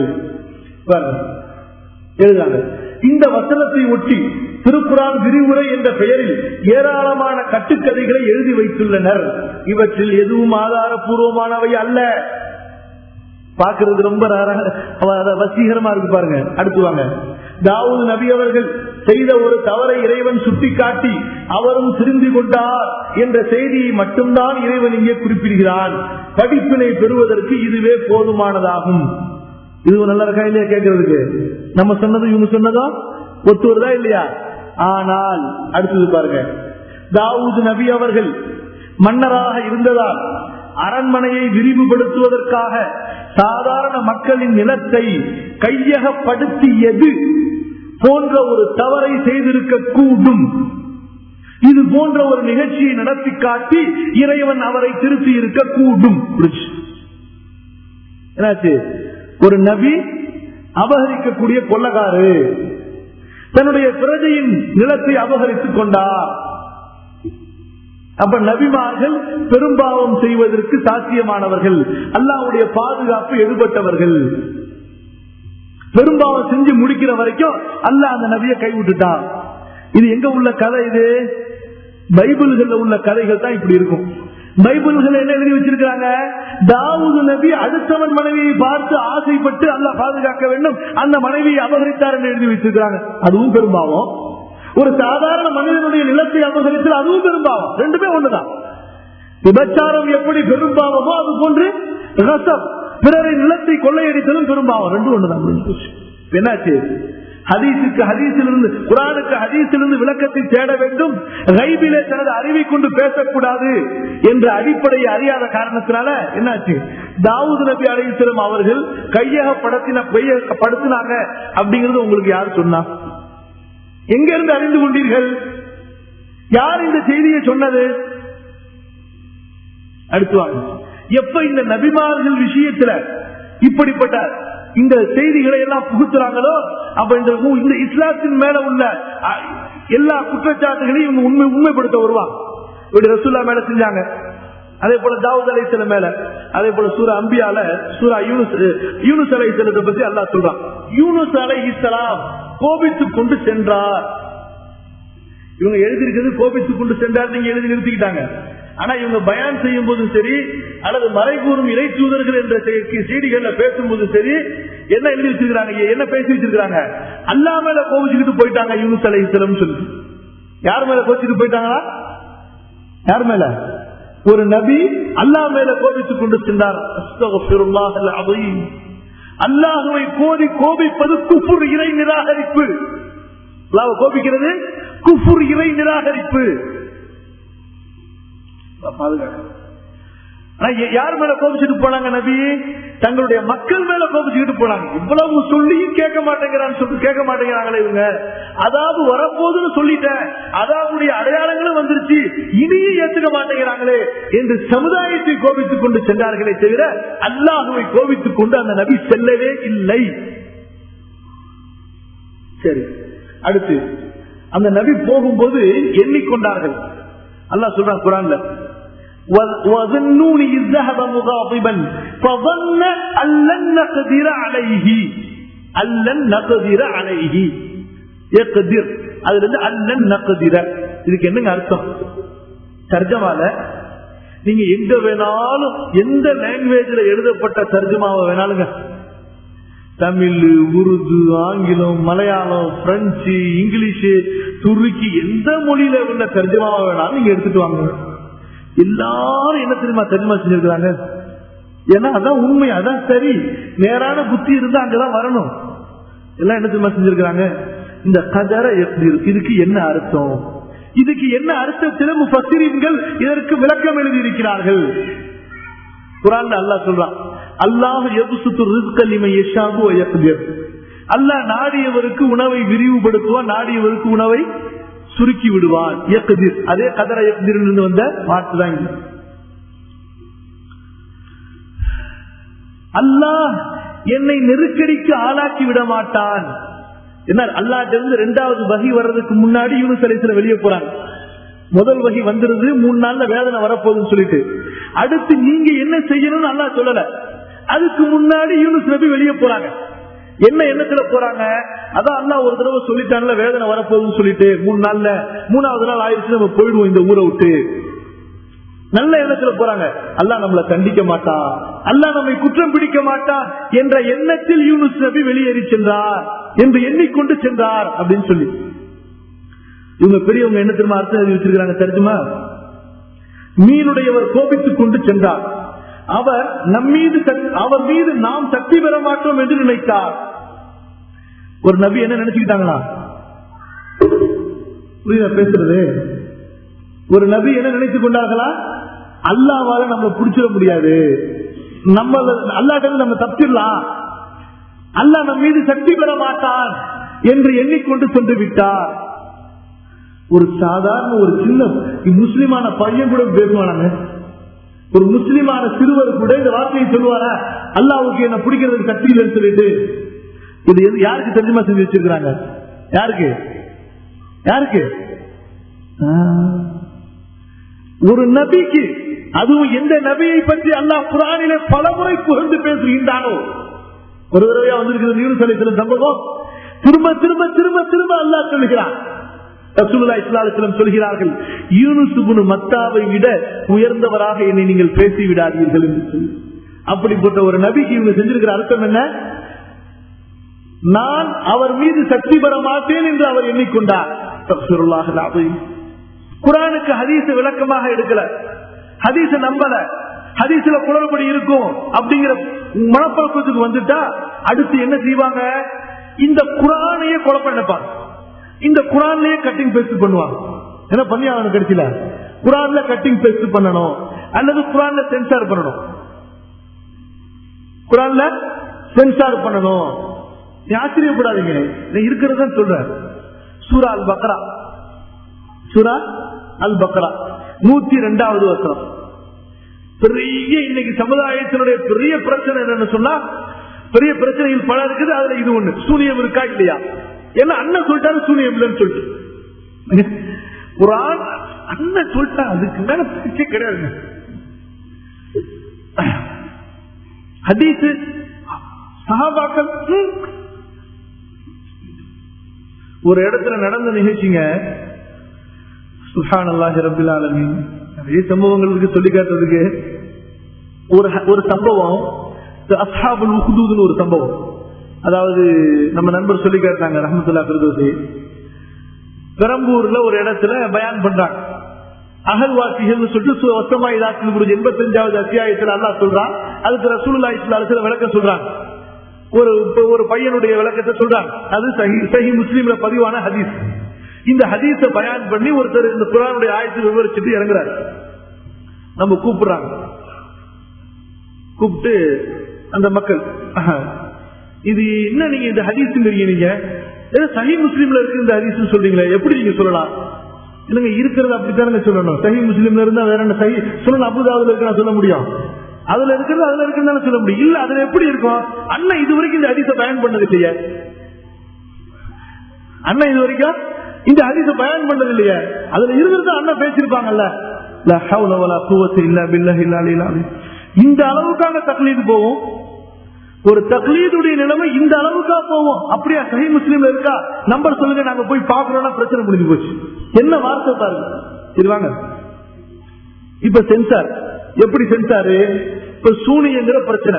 எழுதுறாங்க இந்த வசனத்தை ஒட்டி திருக்குறான் விரிவுரை என்ற பெயரில் ஏராளமான கட்டுக்கதைகளை எழுதி வைத்துள்ளனர் இவற்றில் எதுவும் ஆதாரபூர்வமானவை அல்ல பாக்குறது ரொம்ப வசீகரமா இருக்கு பாருங்க அடுத்து வாங்க தாவூத் நபி அவர்கள் செய்த ஒரு தவறை இறைவன் சுட்டிக்காட்டி அவரும் திருந்தி கொண்டார் என்ற செய்தியை மட்டும்தான் இறைவன் இங்கே குறிப்பிடுகிறான் படிப்பினை பெறுவதற்கு இதுவே போதுமானதாகும் இது நல்லா இருக்கா இல்லையா கேட்கறதுக்கு நம்ம சொன்னது இவங்க சொன்னதோ ஒத்து வருதா இல்லையா ஆனால் அடுத்தது பாருங்க தாவூத் நபி அவர்கள் மன்னராக இருந்ததால் அரண்மனையை விரிவுபடுத்துவதற்காக சாதாரண மக்களின் நிலத்தை கையகப்படுத்தியது போன்ற ஒரு தவறை செய்திருக்க கூடும் இது போன்ற ஒரு நிகழ்ச்சியை நடத்தி காட்டி இறைவன் அவரை திருத்தி இருக்க கூடும் என்னாச்சு ஒரு நபி அபகரிக்கக்கூடிய கொள்ளக்காரு தன்னுடைய பிரஜையின் நிலத்தை அபகரித்துக் கொண்டார் அப்ப நபிமார்கள் பெரும்பாவம் செய்வதற்கு சாத்தியமானவர்கள் அல்லாவுடைய பாதுகாப்பு எடுபட்டவர்கள் பெரும்பாவம் செஞ்சு முடிக்கிற வரைக்கும் அல்ல அந்த நபியை கைவிட்டுட்டான் இது எங்க உள்ள கதை இது பைபிள்கள்ல உள்ள கதைகள் தான் இப்படி இருக்கும் பைபிள்கள் என்ன எழுதி வச்சிருக்காங்க தாவூது நபி அடுத்தவன் மனைவியை பார்த்து ஆசைப்பட்டு அல்ல பாதுகாக்க வேண்டும் அந்த மனைவியை அபகரித்தார் என்று எழுதி வச்சிருக்காங்க அதுவும் பெரும்பாவம் ஒரு சாதாரண மனிதனுடைய நிலத்தை அபகரித்து அதுவும் பெரும்பாவம் ரெண்டுமே ஒண்ணுதான் விபச்சாரம் எப்படி பெரும்பாவமோ அது போன்று ரசம் பிறரை நிலத்தை கொள்ளையடித்ததும் பெரும்பாவம் ரெண்டும் ஒண்ணுதான் என்னாச்சு ஹதீஸுக்கு ஹதீஸிலிருந்து குரானுக்கு ஹதீஸிலிருந்து விளக்கத்தை தேட வேண்டும் ரைபிலே தனது அறிவை கொண்டு பேசக்கூடாது என்ற அடிப்படையை அறியாத காரணத்தினால என்னாச்சு தாவூத் நபி அலையம் அவர்கள் கையகப்படுத்தின கையகப்படுத்தினாங்க அப்படிங்கறது உங்களுக்கு யார் சொன்னா எங்க இருந்து அறிந்து கொண்டீர்கள் யார் இந்த செய்தியை சொன்னது அடுத்து வாங்க எப்ப இந்த நபிமார்கள் விஷயத்துல இப்படிப்பட்ட இந்த செய்திகளை எல்லாம் புகுத்துறாங்களோ அப்ப இந்த இந்த இஸ்லாத்தின் மேல உள்ள எல்லா குற்றச்சாட்டுகளையும் இவங்க உண்மை உண்மைப்படுத்த வருவாங்க இப்படி ரசூல்லா மேல செஞ்சாங்க அதே போல தாவூத் அலைத்தல மேல அதே போல சூரா அம்பியால சூரா யூனுஸ் யூனுஸ் அலைத்தலத்தை பத்தி அல்லாஹ் சொல்றான் யூனுஸ் அலை இஸ்லாம் கோபித்துக் கொண்டு சென்றார் இவங்க எழுதியிருக்கிறது கோபித்துக் கொண்டு சென்றார் நீங்க எழுதி நிறுத்திக்கிட்டாங்க ஆனா இவங்க பயான் செய்யும் போதும் சரி அல்லது மறைகூறும் இறை தூதர்கள் என்ற செய்திகள்ல பேசும்போது சரி என்ன எழுதி வச்சிருக்காங்க என்ன பேசி வச்சிருக்காங்க அல்லா மேல கோபிச்சுக்கிட்டு போயிட்டாங்க யூனுஸ் அலை இஸ்லம் சொல்லி யார் மேல கோபிச்சுட்டு போயிட்டாங்களா யார் மேல ஒரு நபி அல்லா மேல கோபித்துக் கொண்டு சென்றார் அல்லாஹுவை கோரி கோபிப்பது குஃபுர் இறை நிராகரிப்பு கோபிக்கிறது குஃபுர் இறை நிராகரிப்பு யார் மேல கோபிச்சுட்டு போனாங்க நபி தங்களுடைய மக்கள் மேல கோபிச்சுக்கிட்டு போனாங்க இவ்வளவு சொல்லியும் கேட்க மாட்டேங்கிறான்னு சொல்லி கேட்க மாட்டேங்கிறாங்களே இவங்க அதாவது வரப்போதுன்னு சொல்லிட்டேன் அதாவது அடையாளங்களும் வந்துருச்சு இனியும் ஏத்துக்க மாட்டேங்கிறாங்களே என்று சமுதாயத்தை கோபித்துக் கொண்டு சென்றார்களே தவிர அல்லாஹுவை கோபித்துக் கொண்டு அந்த நபி செல்லவே இல்லை சரி அடுத்து அந்த நபி போகும்போது எண்ணிக்கொண்டார்கள் அல்லாஹ் சொல்றான் குரான்ல وظنون إذ ذهب مغاضبا فظن أن لن نقدر عليه أن لن نقدر عليه يقدر அதுல இருந்து அல்லன் நக்கதிர இதுக்கு என்னங்க அர்த்தம் தர்ஜமால நீங்க எங்க வேணாலும் எந்த லாங்குவேஜ்ல எழுதப்பட்ட தர்ஜமாவை வேணாலுங்க தமிழ் உருது ஆங்கிலம் மலையாளம் பிரெஞ்சு இங்கிலீஷ் துருக்கி எந்த மொழியில உள்ள தர்ஜமாவை வேணாலும் நீங்க எடுத்துட்டு வாங்க எல்லாரும் என்ன தெரியுமா தெரியுமா செஞ்சிருக்கிறாங்க ஏன்னா அதான் உண்மை அதான் சரி நேரான புத்தி இருந்தா அங்கதான் வரணும் எல்லாம் என்ன தெரியுமா செஞ்சிருக்கிறாங்க இந்த கதர எப்படி இதுக்கு என்ன அர்த்தம் இதுக்கு என்ன அர்த்தத்தில் முஃபசிரீன்கள் இதற்கு விளக்கம் எழுதி இருக்கிறார்கள் குரான் அல்லாஹ் சொல்றான் அல்லாஹ் எபுசுத்து ரிஸ்கலிமை யஷாபு யக்திர் அல்லாஹ் நாடியவருக்கு உணவை விரிவுபடுத்துவான் நாடியவருக்கு உணவை சுருக்கி விடுவான் இயக்குதிர் அதே கதர இயக்குதிர் வந்த வார்த்தை தான் இங்க அல்லாஹ் என்னை நெருக்கடிக்கு ஆளாக்கி விட மாட்டான் என்ன அல்லாட்ட இருந்து ரெண்டாவது வகை வர்றதுக்கு முன்னாடி யூனுஸ் அலைத்துல வெளியே போறாங்க முதல் வகை வந்துருது மூணு நாள்ல வேதனை வரப்போகுதுன்னு சொல்லிட்டு அடுத்து நீங்க என்ன செய்யணும்னு அல்லா சொல்லல அதுக்கு முன்னாடி யூனுஸ் நபி வெளியே போறாங்க என்ன எண்ணத்துல போறாங்க அதான் அல்லா ஒரு தடவை சொல்லிட்டாங்கல்ல வேதனை வரப்போகுதுன்னு சொல்லிட்டு மூணு நாள்ல மூணாவது நாள் ஆயிடுச்சு நம்ம போயிடுவோம் இந்த ஊரை விட்டு நல்ல எண்ணத்துல போறாங்க அல்லா நம்மளை கண்டிக்க மாட்டான் அல்லா நம்மை குற்றம் பிடிக்க மாட்டான் என்ற எண்ணத்தில் யூனுஸ் நபி வெளியேறி சென்றார் என்று எண்ணிக்கொண்டு சென்றார் அப்படின்னு சொல்லி இவங்க பெரியவங்க என்ன திரும்ப அர்த்தம் எழுதி வச்சிருக்காங்க தெரிஞ்சுமா மீனுடையவர் கோபித்துக் கொண்டு சென்றார் அவர் நம் மீது அவர் மீது நாம் சக்தி பெற மாட்டோம் என்று நினைத்தார் ஒரு நபி என்ன நினைச்சுக்கிட்டாங்களா புரியுதா பேசுறது ஒரு நபி என்ன நினைத்துக் கொண்டார்களா அல்லாவால நம்ம பிடிச்சிட முடியாது நம்ம அல்லாட்ட நம்ம தப்பிடலாம் அல்லா நம் மீது சக்தி பெற மாட்டான் என்று எண்ணிக்கொண்டு சென்று விட்டார் ஒரு சாதாரண ஒரு சின்ன முஸ்லிமான பையன் கூட பேசுவானாங்க ஒரு முஸ்லிமான சிறுவர் கூட இந்த வார்த்தையை சொல்லுவாரா அல்லாவுக்கு என்ன பிடிக்கிறதுக்கு சக்தி இல்லைன்னு சொல்லிட்டு இது யாருக்கு தெரிஞ்சுமா செஞ்சு வச்சிருக்கிறாங்க யாருக்கு யாருக்கு ஒரு நபிக்கு அதுவும் எந்த நபியை பற்றி அல்லாஹ் குரானிலே பல முறை புகழ்ந்து பேசுகின்றானோ ஒரு தடவையா வந்திருக்கிறது யூனிஸ் அலிஸ்லம் சம்பவம் திரும்ப திரும்ப திரும்ப திரும்ப அல்லாஹ் சொல்லுகிறான் ரசூலுல்லாஹி ஸல்லல்லாஹு அலைஹி வஸல்லம் சொல்கிறார்கள் யூனுஸ் இப்னு மத்தாவை விட உயர்ந்தவராக என்னை நீங்கள் பேசி விடாதீர்கள் என்று சொல்லி அப்படிப்பட்ட ஒரு நபிக்கு இவங்க செஞ்சிருக்கிற அர்த்தம் என்ன நான் அவர் மீது சக்தி பெற மாட்டேன் என்று அவர் எண்ணிக்கொண்டார் தப்சுருல்லாஹ் அலீம் குரானுக்கு ஹதீஸ் விளக்கமாக எடுக்கல ஹதீஸ நம்பல ஹதீஸ்ல குளறுபடி இருக்கும் அப்படிங்கிற மனப்பழக்கத்துக்கு வந்துட்டா அடுத்து என்ன செய்வாங்க இந்த குரானையே குழப்பம் நினைப்பாங்க இந்த குரான்லயே கட்டிங் பேஸ்ட் பண்ணுவாங்க என்ன பண்ணி அவனுக்கு கிடைச்சல குரான்ல கட்டிங் பேஸ்ட் பண்ணணும் அல்லது குரான்ல சென்சார் பண்ணணும் குரான்ல சென்சார் பண்ணணும் நீ ஆச்சரியப்படாதீங்க நான் இருக்கிறத சொல்றேன் சூரா அல் பக்ரா சூரா அல் பக்ரா நூத்தி ரெண்டாவது வசனம் பெரிய இன்னைக்கு சமுதாயத்தினுடைய பெரிய பிரச்சனை என்னன்னு சொன்னா பெரிய பிரச்சனைகள் பல இருக்குது அதுல இது ஒண்ணு சூனியம் இருக்கா இல்லையா என்ன அண்ணன் சொல்லிட்டாரு சூனியம் இல்லைன்னு சொல்லிட்டு குரான் அண்ணன் சொல்லிட்டா அதுக்கு மேல பேச்சே கிடையாது ஹதீஸ் சஹாபாக்கள் ஒரு இடத்துல நடந்த நிகழ்ச்சிங்க சுஹான் அல்லாஹி ரபில் ஆலமீன் நிறைய சம்பவங்களுக்கு சொல்லி காட்டுறதுக்கு ஒரு ஒரு சம்பவம் அஸ்ஹாபுல் உஹுதூதுன்னு ஒரு சம்பவம் அதாவது நம்ம நண்பர் சொல்லி காட்டாங்க ரஹமத்துல்லா பிரதோசி பெரம்பூர்ல ஒரு இடத்துல பயான் பண்றாங்க அகல்வாசிகள் சொல்லிட்டு ஒத்தமா இதாக்கி முடிஞ்சு எண்பத்தஞ்சாவது அத்தியாயத்துல அல்லா சொல்றான் அதுக்கு ரசூல்லா இஸ்லாத்துல விளக்கம் சொல்றாங்க ஒரு ஒரு பையனுடைய விளக்கத்தை சொல்றாங்க அது சஹி சஹி முஸ்லீம்ல பதிவான ஹதீஸ் இந்த ஹதீஸ பயான் பண்ணி ஒருத்தர் இந்த குரானுடைய ஆயத்தை விவரிச்சுட்டு இறங்குறாரு நம்ம கூப்பிடுறாங்க கூப்பிட்டு அந்த மக்கள் இது என்ன நீங்க இந்த ஹதீஸுங்கிறீங்க நீங்க ஏதோ சஹி முஸ்லீம்ல இருக்கு இந்த ஹதீஸ் சொல்றீங்களே எப்படி நீங்க சொல்லலாம் இல்லைங்க இருக்கிறது அப்படித்தானங்க சொல்லணும் சஹி முஸ்லீம்ல இருந்தா வேற என்ன சஹி சொல்லணும் அபுதாவுல இருக்கு சொல்ல முடியும் அதுல இருக்கிறது அதுல இருக்குன்னு சொல்ல முடியும் இல்ல அதுல எப்படி இருக்கும் அண்ணன் இது வரைக்கும் இந்த ஹதீஸ பயன் பண்ணது இல்லையா அண்ணன் இது வரைக்கும் இந்த ஹதீஸ பயன் பண்ணது இல்லையா அதுல இருக்கிறது அண்ணன் பேசிருப்பாங்கல்ல இந்த அளவுக்கான தக்லீது போவோம் ஒரு தக்லீதுடைய நிலைமை இந்த அளவுக்கா போவோம் அப்படியா சஹி முஸ்லீம்ல இருக்கா நம்பர் சொல்லுங்க நாங்க போய் பாக்குறோம்னா பிரச்சனை முடிஞ்சு போச்சு என்ன வார்த்தை பாருங்க இது வாங்க இப்ப சென்சார் எப்படி சென்சாரு இப்ப சூனியங்கிற பிரச்சனை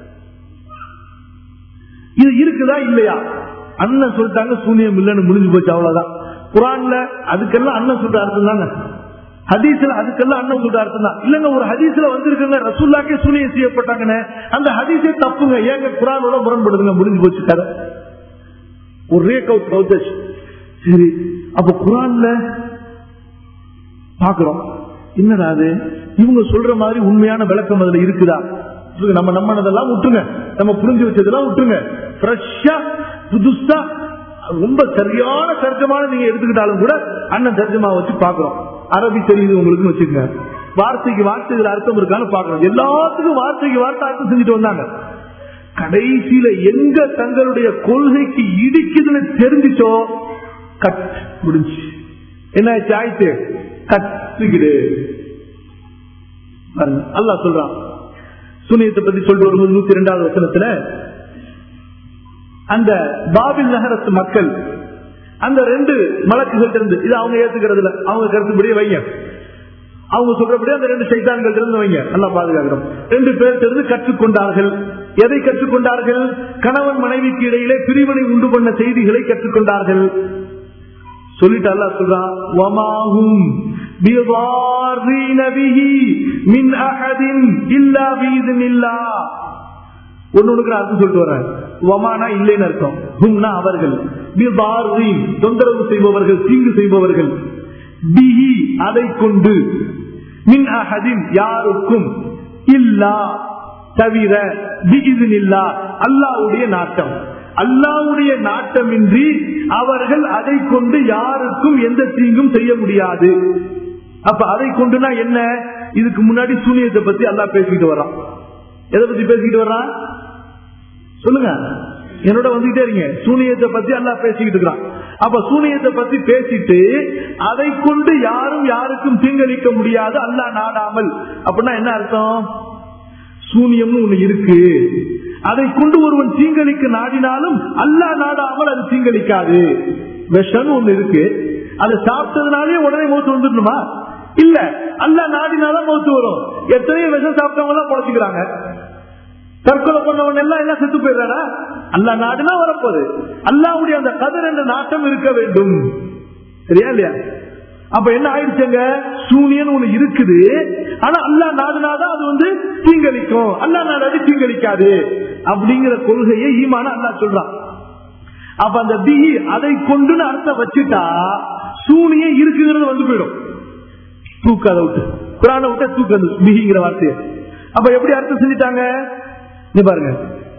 இது இருக்குதா இல்லையா அண்ணன் சொல்லிட்டாங்க சூனியம் இல்லைன்னு முடிஞ்சு போச்சு அவ்வளவுதான் குரான்ல அதுக்கெல்லாம் அண்ணன் சொல்ற அர்த்தம் தானே ஹதீஸ்ல அதுக்கெல்லாம் அண்ணன் சொல்ற அர்த்தம் தான் இல்லங்க ஒரு ஹதீஸ்ல வந்திருக்குங்க ரசூல்லாக்கே சூனியம் செய்யப்பட்டாங்கன்னு அந்த ஹதீஸே தப்புங்க ஏங்க குரானோட முரண்படுதுங்க முடிஞ்சு போச்சு கதை ஒரே கவுட் கவுத்தச் சரி அப்ப குரான்ல பாக்குறோம் என்னடா அது இவங்க சொல்ற மாதிரி உண்மையான விளக்கம் அதுல இருக்குதா நம்ம நம்மனதெல்லாம் விட்டுருங்க நம்ம புரிஞ்சு வச்சதெல்லாம் விட்டுருங்க ஃப்ரெஷ்ஷா புதுசா ரொம்ப சரியான தர்ஜமான நீங்க எடுத்துக்கிட்டாலும் கூட அண்ணன் தர்ஜமா வச்சு பாக்குறோம் அரபி தெரியுது உங்களுக்கு வச்சுக்கோங்க வார்த்தைக்கு வார்த்தை இதுல அர்த்தம் இருக்கான்னு பாக்குறோம் எல்லாத்துக்கும் வார்த்தைக்கு வார்த்தை அர்த்தம் செஞ்சுட்டு வந்தாங்க கடைசியில எங்க தங்களுடைய கொள்கைக்கு இடிக்குதுன்னு தெரிஞ்சிச்சோ கட் முடிஞ்சு என்ன ஆயிடுச்சு கத்துக்கிடு அல்லா சொல்றான் சுனியத்தை பத்தி சொல்லிட்டு வரும்போது நூத்தி ரெண்டாவது வசனத்துல அந்த பாபில் நகரத்து மக்கள் அந்த ரெண்டு மலக்குகள் இருந்து இது அவங்க ஏத்துக்கிறதுல அவங்க கருத்துப்படியே வைங்க அவங்க சொல்றபடி அந்த ரெண்டு சைத்தான்கள் இருந்து வைங்க நல்லா பாதுகாக்கிறோம் ரெண்டு பேர் இருந்து கற்றுக்கொண்டார்கள் எதை கற்றுக்கொண்டார்கள் கணவன் மனைவிக்கு இடையிலே பிரிவினை உண்டு பண்ண செய்திகளை கற்றுக்கொண்டார்கள் சொல்லிட்டு அல்லா சொல்றான் வமாஹும் மின் அஹதின் இல்லா பீதன் இல்லா ஒன்னு அர்த்தம் சொல்லிட்டு வர்றேன் வமானா இல்லைன்னு அர்த்தம் ஹும்னா அவர்கள் தொந்தரவு செய்பவர்கள் தீங்கு செய்பவர்கள் பிஹி அதை கொண்டு மின் அஹதின் யாருக்கும் இல்லா தவிர இல்லா அல்லாவுடைய நாட்டம் அல்லாவுடைய நாட்டமின்றி அவர்கள் அதை கொண்டு யாருக்கும் எந்த தீங்கும் செய்ய முடியாது அப்ப அதை கொண்டுனா என்ன இதுக்கு முன்னாடி சூனியத்தை பத்தி அல்லா பேசிக்கிட்டு வர்றான் எதை பத்தி பேசிக்கிட்டு வர்றான் சொல்லுங்க என்னோட வந்துகிட்டே இருங்க சூனியத்தை பத்தி எல்லாம் பேசிக்கிட்டு இருக்கிறான் அப்ப சூனியத்தை பத்தி பேசிட்டு அதை கொண்டு யாரும் யாருக்கும் தீங்களிக்க முடியாது அல்லா நாடாமல் அப்படின்னா என்ன அர்த்தம் சூனியம்னு ஒண்ணு இருக்கு அதை கொண்டு ஒருவன் தீங்களிக்க நாடினாலும் அல்லா நாடாமல் அது தீங்களிக்காது விஷம் ஒண்ணு இருக்கு அதை சாப்பிட்டதுனாலே உடனே மூத்து வந்துடணுமா இல்ல அல்லா நாடினாலும் மூத்து வரும் எத்தனையோ விஷம் சாப்பிட்டவங்க எல்லாம் பொழைச்சிக்கிறாங்க தற்கொலை பண்ணவன் எல்லாம் என்ன செத்து போயிடுறாரா அல்லா நாடுனா வரப்போகுது அல்லாவுடைய அந்த கதிர் என்ற நாட்டம் இருக்க வேண்டும் சரியா இல்லையா அப்ப என்ன ஆயிடுச்சுங்க சூனியன் ஒண்ணு இருக்குது ஆனா அல்லா நாடுனாதான் அது வந்து தீங்களிக்கும் அல்லா நாடாது தீங்களிக்காது அப்படிங்கிற கொள்கையை ஈமான அல்லா சொல்றான் அப்ப அந்த பிஹி அதை கொண்டு அர்த்தம் வச்சுட்டா சூனியே இருக்குங்கிறது வந்து போயிடும் தூக்க அதை விட்டு குரான விட்டு தூக்க பிஹிங்கிற வார்த்தையை அப்ப எப்படி அர்த்தம் செஞ்சுட்டாங்க பாருங்க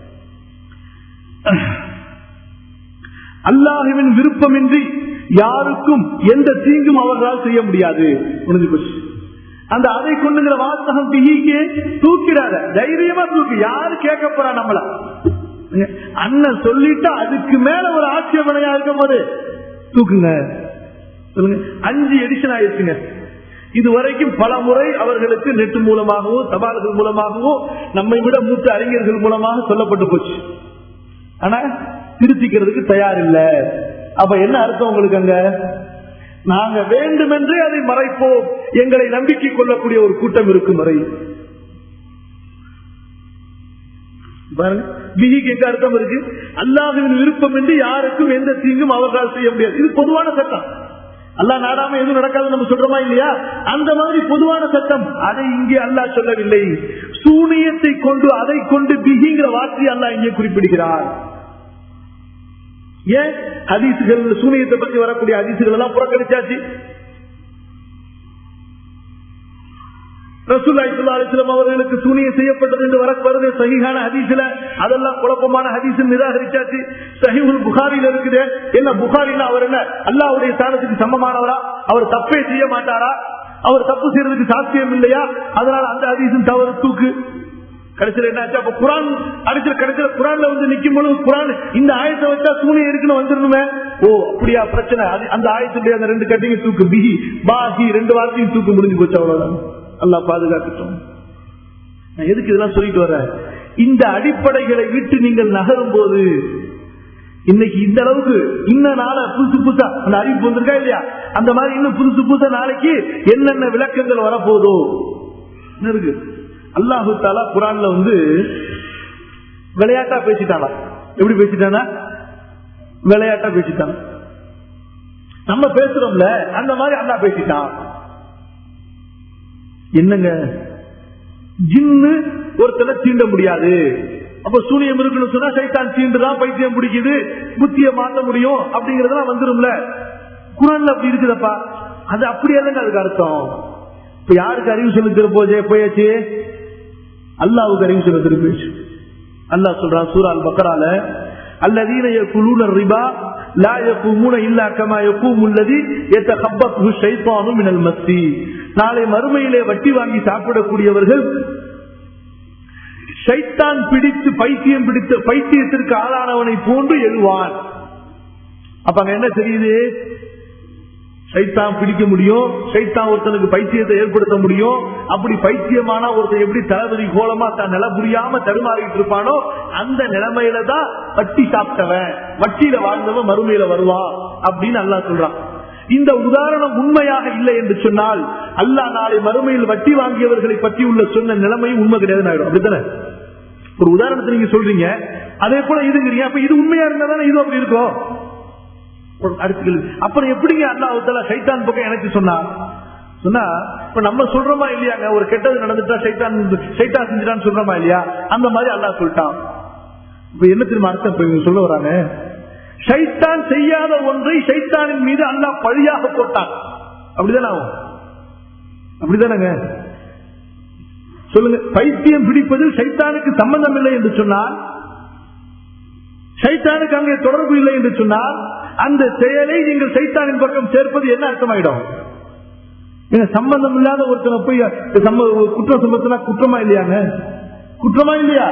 அல்லாஹுவின் விருப்பமின்றி யாருக்கும் எந்த தீங்கும் அவர்களால் செய்ய முடியாது முடிஞ்சு போச்சு அந்த அதை கொண்டுங்கிற வாசகம் பிஹிக்கு தூக்கிறார தைரியமா தூக்கு யாரு கேட்க போறா நம்மள அண்ணன் சொல்லிட்டா அதுக்கு மேல ஒரு ஆட்சேபனையா இருக்கும் போது தூக்குங்க சொல்லுங்க அஞ்சு எடிஷன் ஆயிடுச்சுங்க இது வரைக்கும் பல முறை அவர்களுக்கு நெட் மூலமாகவோ தபால்கள் மூலமாகவோ நம்மை விட மூத்த அறிஞர்கள் மூலமாக சொல்லப்பட்டு போச்சு ஆனா திருத்திக்கிறதுக்கு தயார் இல்ல அப்ப என்ன அர்த்தம் உங்களுக்கு அங்க நாங்க வேண்டுமென்றே அதை மறைப்போம் எங்களை நம்பிக்கை கொள்ளக்கூடிய ஒரு கூட்டம் இருக்கும் வரை பாருங்க பிகிக்கு எங்க அர்த்தம் இருக்கு அல்லாஹுவின் விருப்பம் என்று யாருக்கும் எந்த தீங்கும் அவர்களால் செய்ய முடியாது இது பொதுவான சட்டம் அல்லாஹ் நாடாம எதுவும் நடக்காது நம்ம சொல்றோமா இல்லையா அந்த மாதிரி பொதுவான சட்டம் அதை இங்கே அல்லாஹ் சொல்லவில்லை சூனியத்தை கொண்டு அதை கொண்டு பிகிங்கிற வார்த்தையை அல்லாஹ் இங்கே குறிப்பிடுகிறார் ஏன் ஹதீசுகள் சூனியத்தை பற்றி வரக்கூடிய ஹதீசுகள் எல்லாம் புறக்கணிச்சாச்சு ரசூல்லாஸ்லாம் அவர்களுக்கு சூனியம் செய்யப்பட்டது என்று வர வருது சகிகான ஹதீஸ்ல அதெல்லாம் குழப்பமான ஹதீஸ் நிராகரிச்சாச்சு சஹிபுல் புகாரில இருக்குது என்ன புகாரில அவர் என்ன அல்லாவுடைய ஸ்தானத்துக்கு சமமானவரா அவர் தப்பே செய்ய மாட்டாரா அவர் தப்பு செய்யறதுக்கு சாத்தியம் இல்லையா அதனால அந்த ஹதீஸும் தவறு தூக்கு கடைசியில் என்னாச்சு அப்ப குரான் அடிச்ச கடைசியில் குரான்ல வந்து நிக்கும் பொழுது குரான் இந்த ஆயத்தை வச்சா சூனியம் இருக்குன்னு வந்துடணுமே ஓ அப்படியா பிரச்சனை அந்த ஆயத்துடைய அந்த ரெண்டு கட்டிங்க தூக்கு பிஹி பாஹி ரெண்டு வார்த்தையும் தூக்கு முடிஞ்சு போச்சு அவ்வளவுதான் அல்லா பாதுகாக்கட்டும் நான் எதுக்கு இதெல்லாம் சொல்லிட்டு வர்றேன் இந்த அடிப்படைகளை விட்டு நீங்கள் நகரும் போது இன்னைக்கு இந்த அளவுக்கு இன்னும் நாள புதுசு புதுசா அந்த அறிவிப்பு வந்திருக்கா இல்லையா அந்த மாதிரி இன்னும் புதுசு புதுசா நாளைக்கு என்னென்ன விளக்கங்கள் வரப்போதோ இருக்கு அல்லாஹு தாலா குரான்ல வந்து விளையாட்டா பேசிட்டானா எப்படி பேசிட்டானா விளையாட்டா பேசிட்டான் நம்ம பேசுறோம்ல அந்த மாதிரி அல்லா பேசிட்டான் என்னங்க ஜின்னு ஒருத்தனை தீண்ட முடியாது அப்ப சூனியம் இருக்குன்னு சொன்னா சைத்தான் தீண்டுதான் பைத்தியம் பிடிக்குது புத்திய மாற்ற முடியும் அப்படிங்கறதெல்லாம் வந்துரும்ல குரான்ல அப்படி இருக்குதப்பா அது அப்படி இல்லைங்க அதுக்கு அர்த்தம் இப்ப யாருக்கு அறிவு சொல்லி திருப்போச்சே போயாச்சு அல்லாவுக்கு அறிவு சொல்ல திருப்பிச்சு அல்லாஹ் சொல்றான் சூரால் பக்கரால الذين يأكلون الربا لا يقومون إلا كما يقوم الذي يتخبطه الشيطان من المس நாளை மறுமையிலே வட்டி வாங்கி சாப்பிடக்கூடியவர்கள் சைத்தான் பிடித்து பைத்தியம் பிடித்து பைத்தியத்திற்கு ஆளானவனை போன்று எழுவான் அப்ப அங்க என்ன தெரியுது சைத்தான் பிடிக்க முடியும் சைத்தான் ஒருத்தனுக்கு பைத்தியத்தை ஏற்படுத்த முடியும் அப்படி பைத்தியமான ஒருத்தன் எப்படி தளபதி கோலமா தான் நில புரியாம தடுமாறிட்டு இருப்பானோ அந்த நிலைமையில தான் வட்டி சாப்பிட்டவன் வட்டியில வாழ்ந்தவன் மறுமையில வருவான் அப்படின்னு அல்லா சொல்றான் இந்த உதாரணம் உண்மையாக இல்லை என்று சொன்னால் அல்லாஹ் நாளை மறுமையில் வட்டி வாங்கியவர்களை பற்றி உள்ள சொன்ன நிலைமை உண்மை கிடையாது ஆயிடும் அப்படித்தானே ஒரு உதாரணத்தை நீங்க சொல்றீங்க அதே போல இதுங்கிறீங்க அப்ப இது உண்மையா இருந்தா தானே இது அப்படி இருக்கும் அடுத்து அப்புறம் எப்படிங்க அல்லாஹால சைத்தான் பக்கம் எனக்கு சொன்னா சொன்னா இப்ப நம்ம சொல்றோமா இல்லையாங்க ஒரு கெட்டது நடந்துட்டா சைத்தான் சைத்தான் செஞ்சுட்டான்னு சொல்றோமா இல்லையா அந்த மாதிரி அல்லாஹ் சொல்லிட்டான் இப்ப என்ன திரும்ப அர்த்தம் இப்ப இவங்க சொல்ல வராங்க சைத்தான் செய்யாத ஒன்றை சைத்தானின் மீது அல்லாஹ் பழியாக போட்டான் அப்படிதானே ஆகும் அப்படிதானங்க சொல்லுங்க பைத்தியம் பிடிப்பதில் சைத்தானுக்கு சம்பந்தம் இல்லை என்று சொன்னால் சைத்தானுக்கு அங்கே தொடர்பு இல்லை என்று சொன்னால் அந்த செயலை நீங்கள் சைத்தானின் பக்கம் சேர்ப்பது என்ன அர்த்தமாயிடும் சம்பந்தம் இல்லாத ஒருத்தனை போய் குற்றம் சம்பத்தினா குற்றமா இல்லையாங்க குற்றமா இல்லையா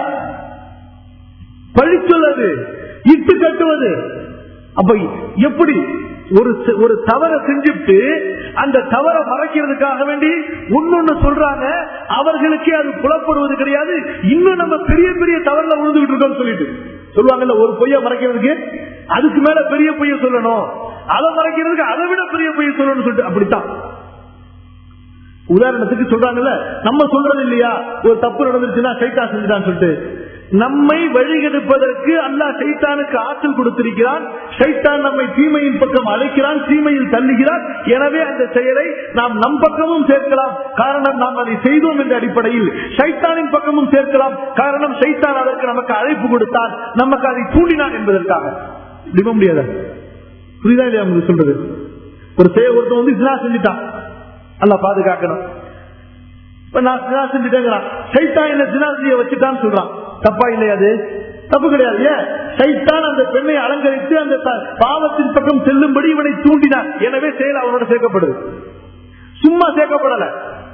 பழிச்சொல்லது இட்டு கட்டுவது அப்ப எப்படி ஒரு ஒரு தவறை செஞ்சுட்டு அந்த தவறை மறைக்கிறதுக்காக வேண்டி ஒன்னொன்னு சொல்றாங்க அவர்களுக்கே அது புலப்படுவது கிடையாது இன்னும் நம்ம பெரிய பெரிய தவறுல விழுந்துகிட்டு இருக்கோம் சொல்லிட்டு சொல்லுவாங்கல்ல ஒரு பொய்ய மறைக்கிறதுக்கு அதுக்கு மேல பெரிய பொய்ய சொல்லணும் அதை மறைக்கிறதுக்கு அதை விட பெரிய பொய்ய சொல்லணும்னு சொல்லிட்டு அப்படித்தான் உதாரணத்துக்கு சொல்றாங்கல்ல நம்ம சொல்றது இல்லையா ஒரு தப்பு நடந்துருச்சுன்னா சைத்தா செஞ்சுட்டான்னு சொல்லிட்டு நம்மை வழிகெடுப்பதற்கு அல்லாஹ் சைத்தானுக்கு ஆற்றல் கொடுத்திருக்கிறான் சைத்தான் நம்மை தீமையின் பக்கம் அழைக்கிறான் தீமையில் தள்ளுகிறான் எனவே அந்த செயலை நாம் நம் பக்கமும் சேர்க்கலாம் காரணம் நாம் அதை செய்தோம் என்ற அடிப்படையில் சைத்தானின் பக்கமும் சேர்க்கலாம் காரணம் சைத்தான் அதற்கு நமக்கு அழைப்பு கொடுத்தான் நமக்கு அதை தூண்டினான் என்பதற்காக இப்படி முடியாத புரியுதா இல்லையா உங்களுக்கு சொல்றது ஒரு செய்ய ஒருத்தன் வந்து இதுதான் செஞ்சுட்டான் அல்ல பாதுகாக்கணும் இப்ப நான் சினா செஞ்சுட்டேங்கிறான் சைத்தான் என்ன சினா செய்ய வச்சுட்டான்னு சொல்றான் தப்பா இல்லையா அது தப்பு கிடையாது ஏன் சைத்தான் அந்த பெண்ணை அலங்கரித்து அந்த பாவத்தின் பக்கம் செல்லும்படி இவனை தூண்டினான் எனவே செயல் அவனோட சேர்க்கப்படுது சும்மா சேர்க்கப்படல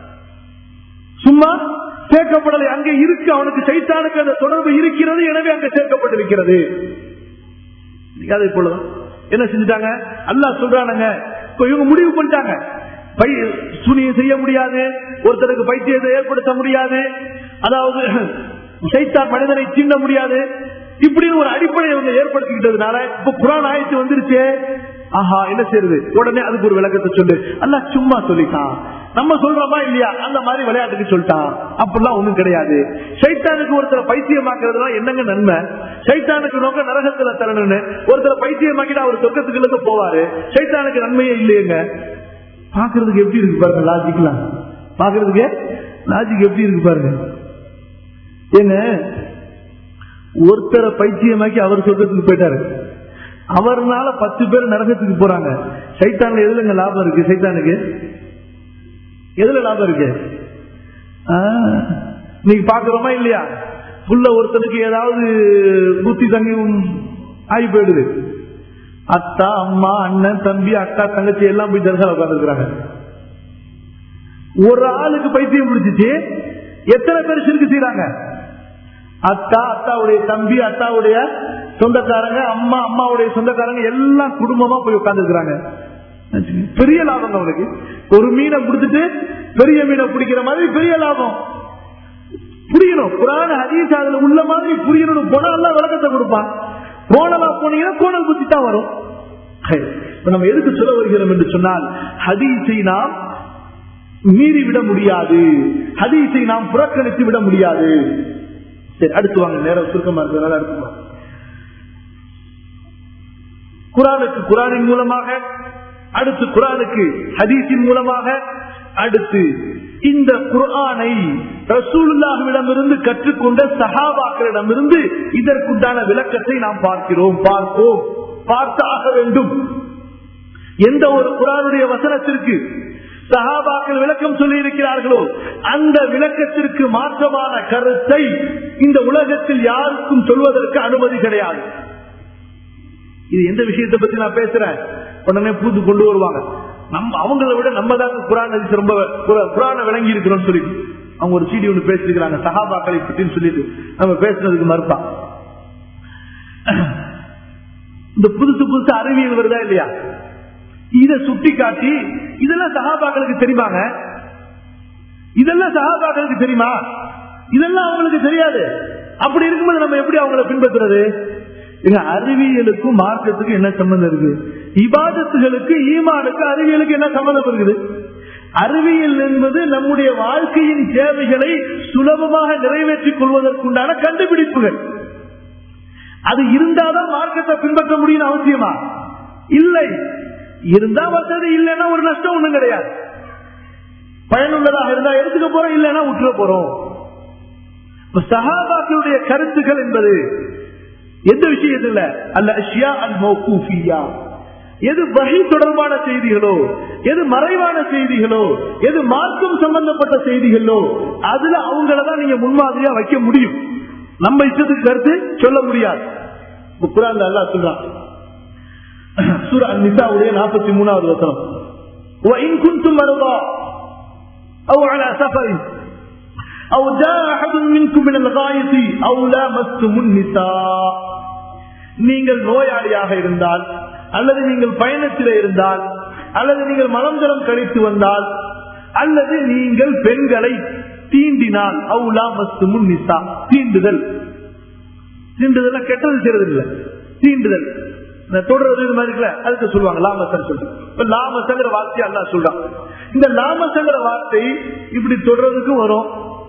சும்மா சேர்க்கப்படலை அங்கே இருக்கு அவனுக்கு சைத்தானுக்கு அந்த தொடர்பு இருக்கிறது எனவே அங்கே சேர்க்கப்பட்டிருக்கிறது அதே போலதான் என்ன செஞ்சுட்டாங்க அல்லா சொல்றானுங்க இப்ப இவங்க முடிவு பண்ணிட்டாங்க சுனியை செய்ய முடியாது ஒருத்தருக்கு பைத்தியத்தை ஏற்படுத்த முடியாது அதாவது சைத்தான் மனிதனை தீண்ட முடியாது இப்படி ஒரு அடிப்படையை அவங்க ஏற்படுத்திக்கிட்டதுனால இப்ப குரான் ஆயத்து வந்துருச்சு ஆஹா என்ன செய்யறது உடனே அதுக்கு ஒரு விளக்கத்தை சொல்லு அல்ல சும்மா சொல்லிட்டான் நம்ம சொல்றோமா இல்லையா அந்த மாதிரி விளையாட்டுக்கு சொல்லிட்டான் அப்படிலாம் ஒண்ணும் கிடையாது சைத்தானுக்கு ஒருத்தரை பைத்தியமாக்குறதுனா என்னங்க நன்மை சைத்தானுக்கு நோக்க நரகத்துல தரணும்னு ஒருத்தரை பைத்தியமாக்கிட்டு அவர் சொர்க்கத்துக்கு போவாரு சைத்தானுக்கு நன்மையே இல்லையேங்க பாக்குறதுக்கு எப்படி இருக்கு பாருங்க லாஜிக்லாம் பாக்குறதுக்கு லாஜிக் எப்படி இருக்கு பாருங்க ஏங்க ஒருத்தரை பைத்தியமாக்கி அவர் சொர்க்கத்துக்கு போயிட்டாரு அவர்னால பத்து பேர் நரகத்துக்கு போறாங்க சைத்தான்ல எதுலங்க லாபம் இருக்கு சைத்தானுக்கு எதுல லாபம் இருக்கு நீங்க பாக்குறோமா இல்லையா புள்ள ஒருத்தனுக்கு ஏதாவது புத்தி தங்கி ஆகி போயிடுது அத்தா அம்மா அண்ணன் தம்பி அக்கா தங்கச்சி எல்லாம் போய் தரிசனம் உட்காந்துருக்காங்க ஒரு ஆளுக்கு பைத்தியம் பிடிச்சிச்சு எத்தனை பேர் சிறுக்கு செய்யறாங்க அத்தா அத்தாவுடைய தம்பி அத்தாவுடைய சொந்தக்காரங்க அம்மா அம்மாவுடைய சொந்தக்காரங்க எல்லாம் குடும்பமா போய் உட்காந்துருக்காங்க பெரிய லாபம் அவனுக்கு ஒரு மீனை கொடுத்துட்டு பெரிய மீனை பிடிக்கிற மாதிரி பெரிய லாபம் புரியணும் புராண ஹதீஸ் அதுல உள்ள மாதிரி புரியணும் போனா எல்லாம் விளக்கத்தை கொடுப்பான் கோணலா போனீங்கன்னா கோணல் புத்தி தான் வரும் நம்ம எதுக்கு சொல்ல வருகிறோம் என்று சொன்னால் ஹதீஸை நாம் மீறி விட முடியாது ஹதீஸை நாம் புறக்கணித்து விட முடியாது சரி அடுத்து வாங்க நேரம் சுருக்கமா இருக்கிறதுனால அடுத்து வாங்க குரானுக்கு குரானின் மூலமாக அடுத்து குரானுக்கு ஹதீஸின் மூலமாக அடுத்து இந்த குரானை ரசூலுல்லாஹிடமிருந்து கற்றுக்கொண்ட சஹாபாக்களிடமிருந்து இதற்குண்டான விளக்கத்தை நாம் பார்க்கிறோம் பார்ப்போம் பார்த்தாக வேண்டும் எந்த ஒரு குரானுடைய வசனத்திற்கு சஹாபாக்கள் விளக்கம் சொல்லி இருக்கிறார்களோ அந்த விளக்கத்திற்கு மாற்றமான கருத்தை இந்த உலகத்தில் யாருக்கும் சொல்வதற்கு அனுமதி கிடையாது இது எந்த விஷயத்தை பத்தி நான் பேசுறேன் உடனே பூத்து கொண்டு வருவாங்க நம்ம அவங்கள விட நம்ம தான் குரான் ஹதீஸ் ரொம்ப குரான விளங்கி இருக்கிறோம் சொல்லி அவங்க ஒரு சீடி ஒண்ணு பேசிருக்கிறாங்க சஹாபாக்களை பத்தின்னு சொல்லிட்டு நம்ம பேசுறதுக்கு மறுப்பா இந்த புதுசு புதுசு அறிவியல் வருதா இல்லையா இத சுட்டி காட்டி இதெல்லாம் சகாபாக்களுக்கு தெரியுமாங்க இதெல்லாம் சகாபாக்களுக்கு தெரியுமா இதெல்லாம் அவங்களுக்கு தெரியாது அப்படி இருக்கும்போது நம்ம எப்படி அவங்களை பின்பற்றுறது அறிவியலுக்கும் மார்க்கத்துக்கும் என்ன சம்பந்தம் இருக்கு இபாதத்துகளுக்கு ஈமானுக்கு அறிவியலுக்கு என்ன சம்பந்தம் இருக்குது அறிவியல் என்பது நம்முடைய வாழ்க்கையின் தேவைகளை சுலபமாக நிறைவேற்றிக் கொள்வதற்குண்டான கண்டுபிடிப்புகள் அது இருந்தாதான் மார்க்கத்தை பின்பற்ற முடியும் அவசியமா இல்லை இருந்தா வசதி இல்லைன்னா ஒரு நஷ்டம் ஒண்ணும் கிடையாது பயனுள்ளதாக இருந்தா எடுத்துக்க போறோம் இல்லைன்னா விட்டுற போறோம் சஹாபாக்களுடைய கருத்துக்கள் என்பது எந்த விஷயத்துல அல்ல அஷ்யா அல் மௌகூஃபியா எது வகை தொடர்பான செய்திகளோ எது மறைவான செய்திகளோ எது மார்க்கம் சம்பந்தப்பட்ட செய்திகளோ அதுல அவங்களதான் நீங்க முன்மாதிரியா வைக்க முடியும் நம்ம இஷ்டத்துக்கு கருத்து சொல்ல முடியாது குரான் அல்லா சொல்றான் சூர நிசாவுடைய நாற்பத்தி மூணாவது வசனம் وإن كنتم مرضى أو على سفر أو جاء أحد منكم من الغائط أو لامستم النساء நீங்கள் நோயாளியாக இருந்தால் அல்லது நீங்கள் பயணத்தில் இருந்தால் அல்லது நீங்கள் மலஞ்சலம் கழித்து வந்தால் அல்லது நீங்கள் பெண்களை தீண்டினால் அவுலா மஸ்து முன்னிசா தீண்டுதல் தீண்டுதல் கெட்டது செய்யறது இல்லை தீண்டுதல் தொடர்றது இது மாதிரி இருக்குல்ல அதுக்கு சொல்லுவாங்க லாமசன் சொல்லிட்டு லாமசங்கிற வார்த்தை அல்லா சொல்றான் இந்த லாமசங்கிற வார்த்தை இப்படி தொடர்றதுக்கும் வரும்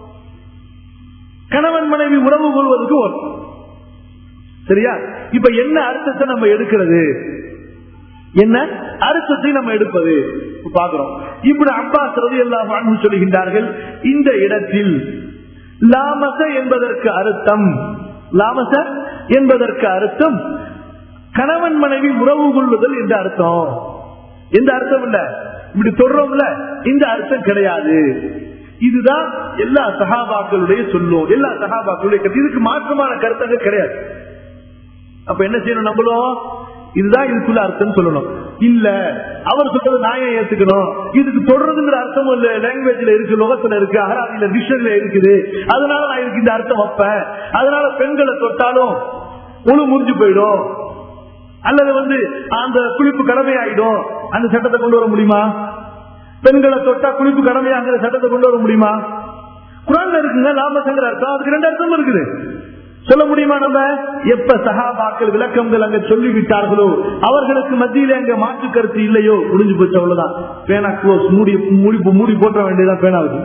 கணவன் மனைவி உறவு கொள்வதற்கும் வரும் சரியா இப்ப என்ன அர்த்தத்தை நம்ம எடுக்கிறது என்ன அர்த்தத்தை நம்ம எடுப்பது பாக்குறோம் இப்படி அப்பாஸ் ரவி எல்லாம் சொல்லுகின்றார்கள் இந்த இடத்தில் லாமச என்பதற்கு அர்த்தம் லாமச என்பதற்கு அர்த்தம் கணவன் மனைவி உறவு கொள்ளுதல் என்ற அர்த்தம் எந்த அர்த்தம் இல்ல இப்படி சொல்றோம்ல இந்த அர்த்தம் கிடையாது இதுதான் எல்லா சகாபாக்களுடைய சொல்லும் எல்லா சகாபாக்களுடைய கருத்து இதுக்கு மாற்றமான கருத்தங்கள் கிடையாது அப்ப என்ன செய்யணும் நம்மளும் இதுதான் இதுக்குள்ள அர்த்தம் சொல்லணும் இல்ல அவர் சொல்றது நான் ஏன் ஏத்துக்கணும் இதுக்கு தொடர்றதுங்கிற அர்த்தம் இல்ல லாங்குவேஜ்ல இருக்கு லோகத்துல இருக்கு அகராதியில டிக்ஷனரியில இருக்குது அதனால நான் இதுக்கு இந்த அர்த்தம் வைப்பேன் அதனால பெண்களை தொட்டாலும் முழு முறிஞ்சு போயிடும் அல்லது வந்து அந்த குளிப்பு கடமையாயிடும் அந்த சட்டத்தை கொண்டு வர முடியுமா பெண்களை தொட்டா குளிப்பு கடமையாங்கிற சட்டத்தை கொண்டு வர முடியுமா குரான்ல இருக்குங்க லாபசங்கிற அர்த்தம் அதுக்கு ரெண்டு அர்த்தம் இருக்குது சொல்ல முடியுமா நம்ம எப்ப சகாபாக்கள் விளக்கங்கள் அங்க சொல்லிவிட்டார்களோ அவர்களுக்கு மத்தியில அங்க மாற்று கருத்து இல்லையோ முடிஞ்சு போச்சு அவ்வளவுதான் பேனா க்ளோஸ் மூடி மூடி மூடி போட்ட வேண்டியதான் பேனாவுக்கு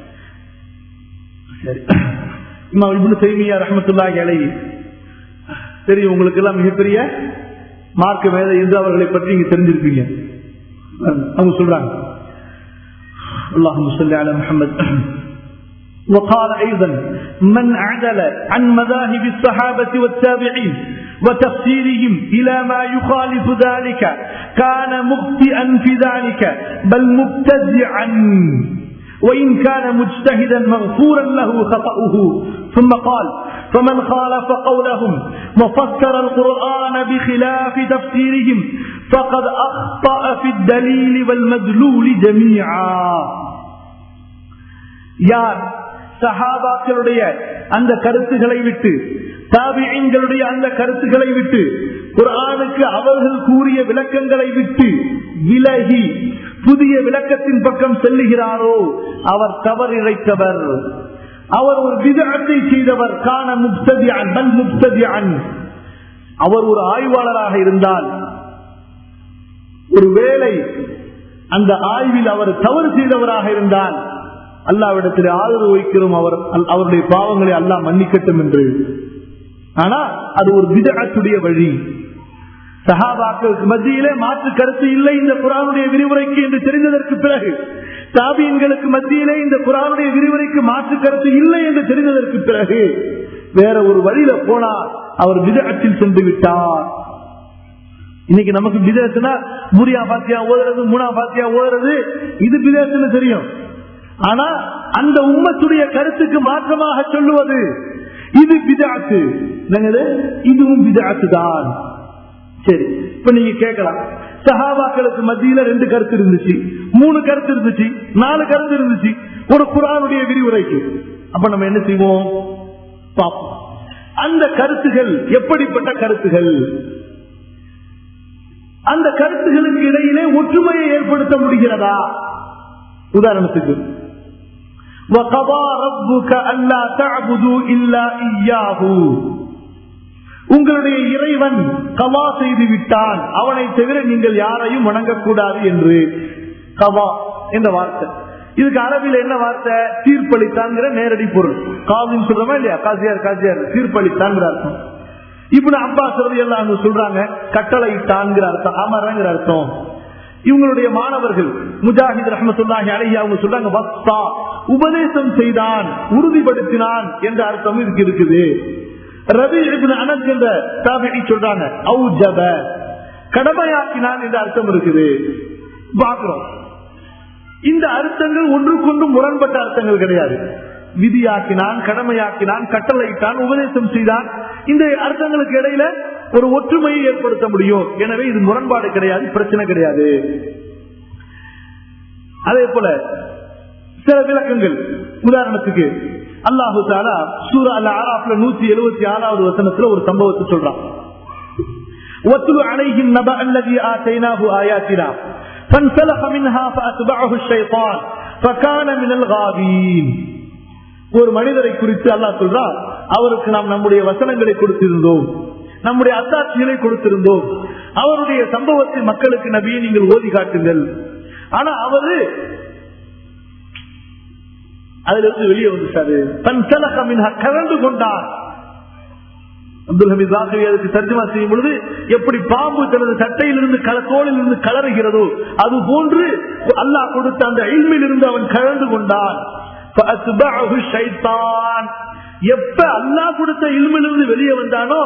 சரி இம்மா இப்னு தைமியா ரஹ்மத்துல்லாஹி அலைஹி தெரியும் உங்களுக்கு எல்லாம் மிகப்பெரிய மார்க்க மேதை என்று அவர்களை பற்றி நீங்க தெரிஞ்சிருப்பீங்க அவங்க சொல்றாங்க اللهم صل على محمد وقال ايضا من عدل عن مذاهب الصحابه والتابعين وتفسيرهم الى ما يخالف ذلك كان مخطئا في ذلك بل مبتدعا وإن كان مجتهدا مغفورا له خطأه ثم قال فمن خالف قولهم وفسر القرآن بخلاف تفسيرهم فقد أخطأ في الدليل والمدلول جميعا யார் சஹாபாக்களுடைய அந்த கருத்துக்களை விட்டு தாபியங்களுடைய அந்த கருத்துக்களை விட்டு குரானுக்கு அவர்கள் கூறிய விளக்கங்களை விட்டு விலகி புதிய விளக்கத்தின் பக்கம் செல்லுகிறாரோ அவர் தவறிழைத்தவர் அவர் ஒரு விதத்தை செய்தவர் காண முப்ததியான் பல் முப்ததியான் அவர் ஒரு ஆய்வாளராக இருந்தால் ஒரு வேளை அந்த ஆய்வில் அவர் தவறு செய்தவராக இருந்தால் அல்லாவிடத்தில் ஆதரவு வைக்கிறோம் அவர் அவருடைய பாவங்களை அல்லாஹ் மன்னிக்கட்டும் என்று ஆனா அது ஒரு விதத்துடைய வழி சஹாபாக்களுக்கு மத்தியிலே மாற்று கருத்து இல்லை இந்த குரானுடைய விரிவுரைக்கு என்று தெரிந்ததற்கு பிறகு தாபியன்களுக்கு மத்தியிலே இந்த குரானுடைய விரிவுரைக்கு மாற்று கருத்து இல்லை என்று தெரிந்ததற்கு பிறகு வேற ஒரு வழியில போனார் அவர் விதத்தில் சென்று விட்டார் இன்னைக்கு நமக்கு விதேசனா மூரியா பாத்தியா ஓதுறது மூணா பாத்தியா ஓதுறது இது விதேசன்னு தெரியும் ஆனா அந்த உம்மத்துடைய கருத்துக்கு மாற்றமாக சொல்லுவது இது விதாத்து இதுவும் விதாத்து தான் சரி இப்ப நீங்க கேட்கலாம் சஹாபாக்களுக்கு மத்தியில ரெண்டு கருத்து இருந்துச்சு மூணு கருத்து இருந்துச்சு நாலு கருத்து இருந்துச்சு ஒரு குரானுடைய விரிவுரைக்கு அப்ப நம்ம என்ன செய்வோம் பார்ப்போம் அந்த கருத்துகள் எப்படிப்பட்ட கருத்துகள் அந்த கருத்துகளுக்கு இடையிலே ஒற்றுமையை ஏற்படுத்த முடிகிறதா உதாரணத்துக்கு وَقَضَى رَبُّكَ أَلَّا تَعْبُدُوا إِلَّا إِيَّاهُ உங்களுடைய இறைவன் கவா செய்து விட்டான் அவனை தவிர நீங்கள் யாரையும் வணங்கக்கூடாது என்று கவா என்ற வார்த்தை இதுக்கு அரபில் என்ன வார்த்தை தீர்ப்பளித்தான்கிற நேரடி பொருள் காவின்னு சொல்றோமா இல்லையா காசியார் காசியார் தீர்ப்பளித்தான்கிற அர்த்தம் இப்படி அப்பா சொல்றது எல்லாம் சொல்றாங்க கட்டளை இட்டான்கிற அர்த்தம் அமரங்கிற அர்த்தம் இவங்களுடைய மாணவர்கள் முஜாஹித் ரஹமத்துல்லாஹி அலைஹி அவங்க சொல்றாங்க வஸ்தா உபதேசம் செய்தான் உறுதிப்படுத்தினான் என்ற அர்த்தம் இதுக்கு இருக்குது ரவி இப்னு அனஸ் என்ற தாபிடி சொல்றாங்க ஔஜப கடமையாக்கினான் என்ற அர்த்தம் இருக்குது பாக்குறோம் இந்த அர்த்தங்கள் ஒன்றுக்கொன்று முரண்பட்ட அர்த்தங்கள் கிடையாது விதியாக்கினான் கடமையாக்கினான் கட்டளையிட்டான் உபதேசம் செய்தான் இந்த அர்த்தங்களுக்கு இடையில ஒரு ஒற்றுமையை ஏற்படுத்த முடியும் எனவே இது முரண்பாடு கிடையாது பிரச்சனை கிடையாது அதே போல சில விளக்கங்கள் உதாரணத்துக்கு அல்லாஹு தாலா சூரா அல்ல ஆறாப்ல நூத்தி எழுபத்தி ஆறாவது வசனத்துல ஒரு சம்பவத்தை சொல்றான் وَاتْلُ عَلَيْهِمْ نَبَأَ الَّذِي آتَيْنَاهُ آيَاتِنَا فَانْسَلَخَ مِنْهَا فَأَتْبَعَهُ الشَّيْطَانُ فَكَانَ مِنَ الْغَاوِينَ ஒரு மனிதரை குறித்து அல்லாஹ் சொல்றார் அவருக்கு நாம் நம்முடைய வசனங்களை கொடுத்திருந்தோம் நம்முடைய அத்தாட்சிகளை கொடுத்திருந்தோம் அவருடைய சம்பவத்தை மக்களுக்கு நபியை நீங்கள் ஓதி காட்டுங்கள் ஆனா அவரு அதுல இருந்து வெளியே வந்துட்டாரு தன் செலகமின் கலந்து கொண்டார் அப்துல் ஹமீத் வாசவி அதுக்கு தர்ஜமா செய்யும் பொழுது எப்படி பாம்பு தனது சட்டையிலிருந்து கல தோளிலிருந்து கலருகிறதோ அது போன்று அல்லாஹ் கொடுத்த அந்த இல்மிலிருந்து அவன் கலந்து கொண்டான் எப்ப அல்லா கொடுத்த இல்மிலிருந்து வெளியே வந்தானோ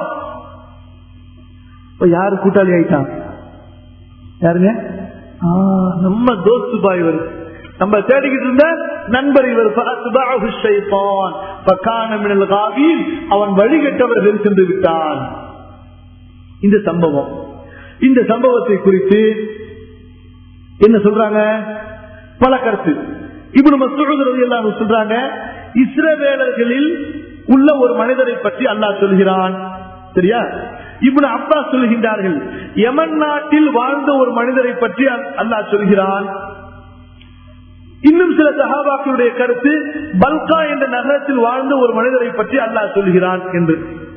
யாரு கூட்டாளி ஆயிட்டான் யாருங்க நம்ம தோஸ்து பாய் இவர் நம்ம தேடிக்கிட்டு இருந்த நண்பர் இவர் அவன் வழிகட்டவர்கள் சென்று விட்டான் இந்த சம்பவம் இந்த சம்பவத்தை குறித்து என்ன சொல்றாங்க பல கருத்து இப்ப நம்ம சொல்றது எல்லாம் சொல்றாங்க இஸ்ரவேலர்களில் உள்ள ஒரு மனிதரை பற்றி அல்லாஹ் சொல்கிறான் சரியா இப்படி அப்பா சொல்கின்றார்கள் யமன் நாட்டில் வாழ்ந்த ஒரு மனிதரை பற்றி அல்லாஹ் சொல்கிறான் இன்னும் சில சகாபாக்களுடைய கருத்து பல்கா என்ற நகரத்தில் வாழ்ந்த ஒரு மனிதரை பற்றி அல்லாஹ் சொல்கிறான் என்று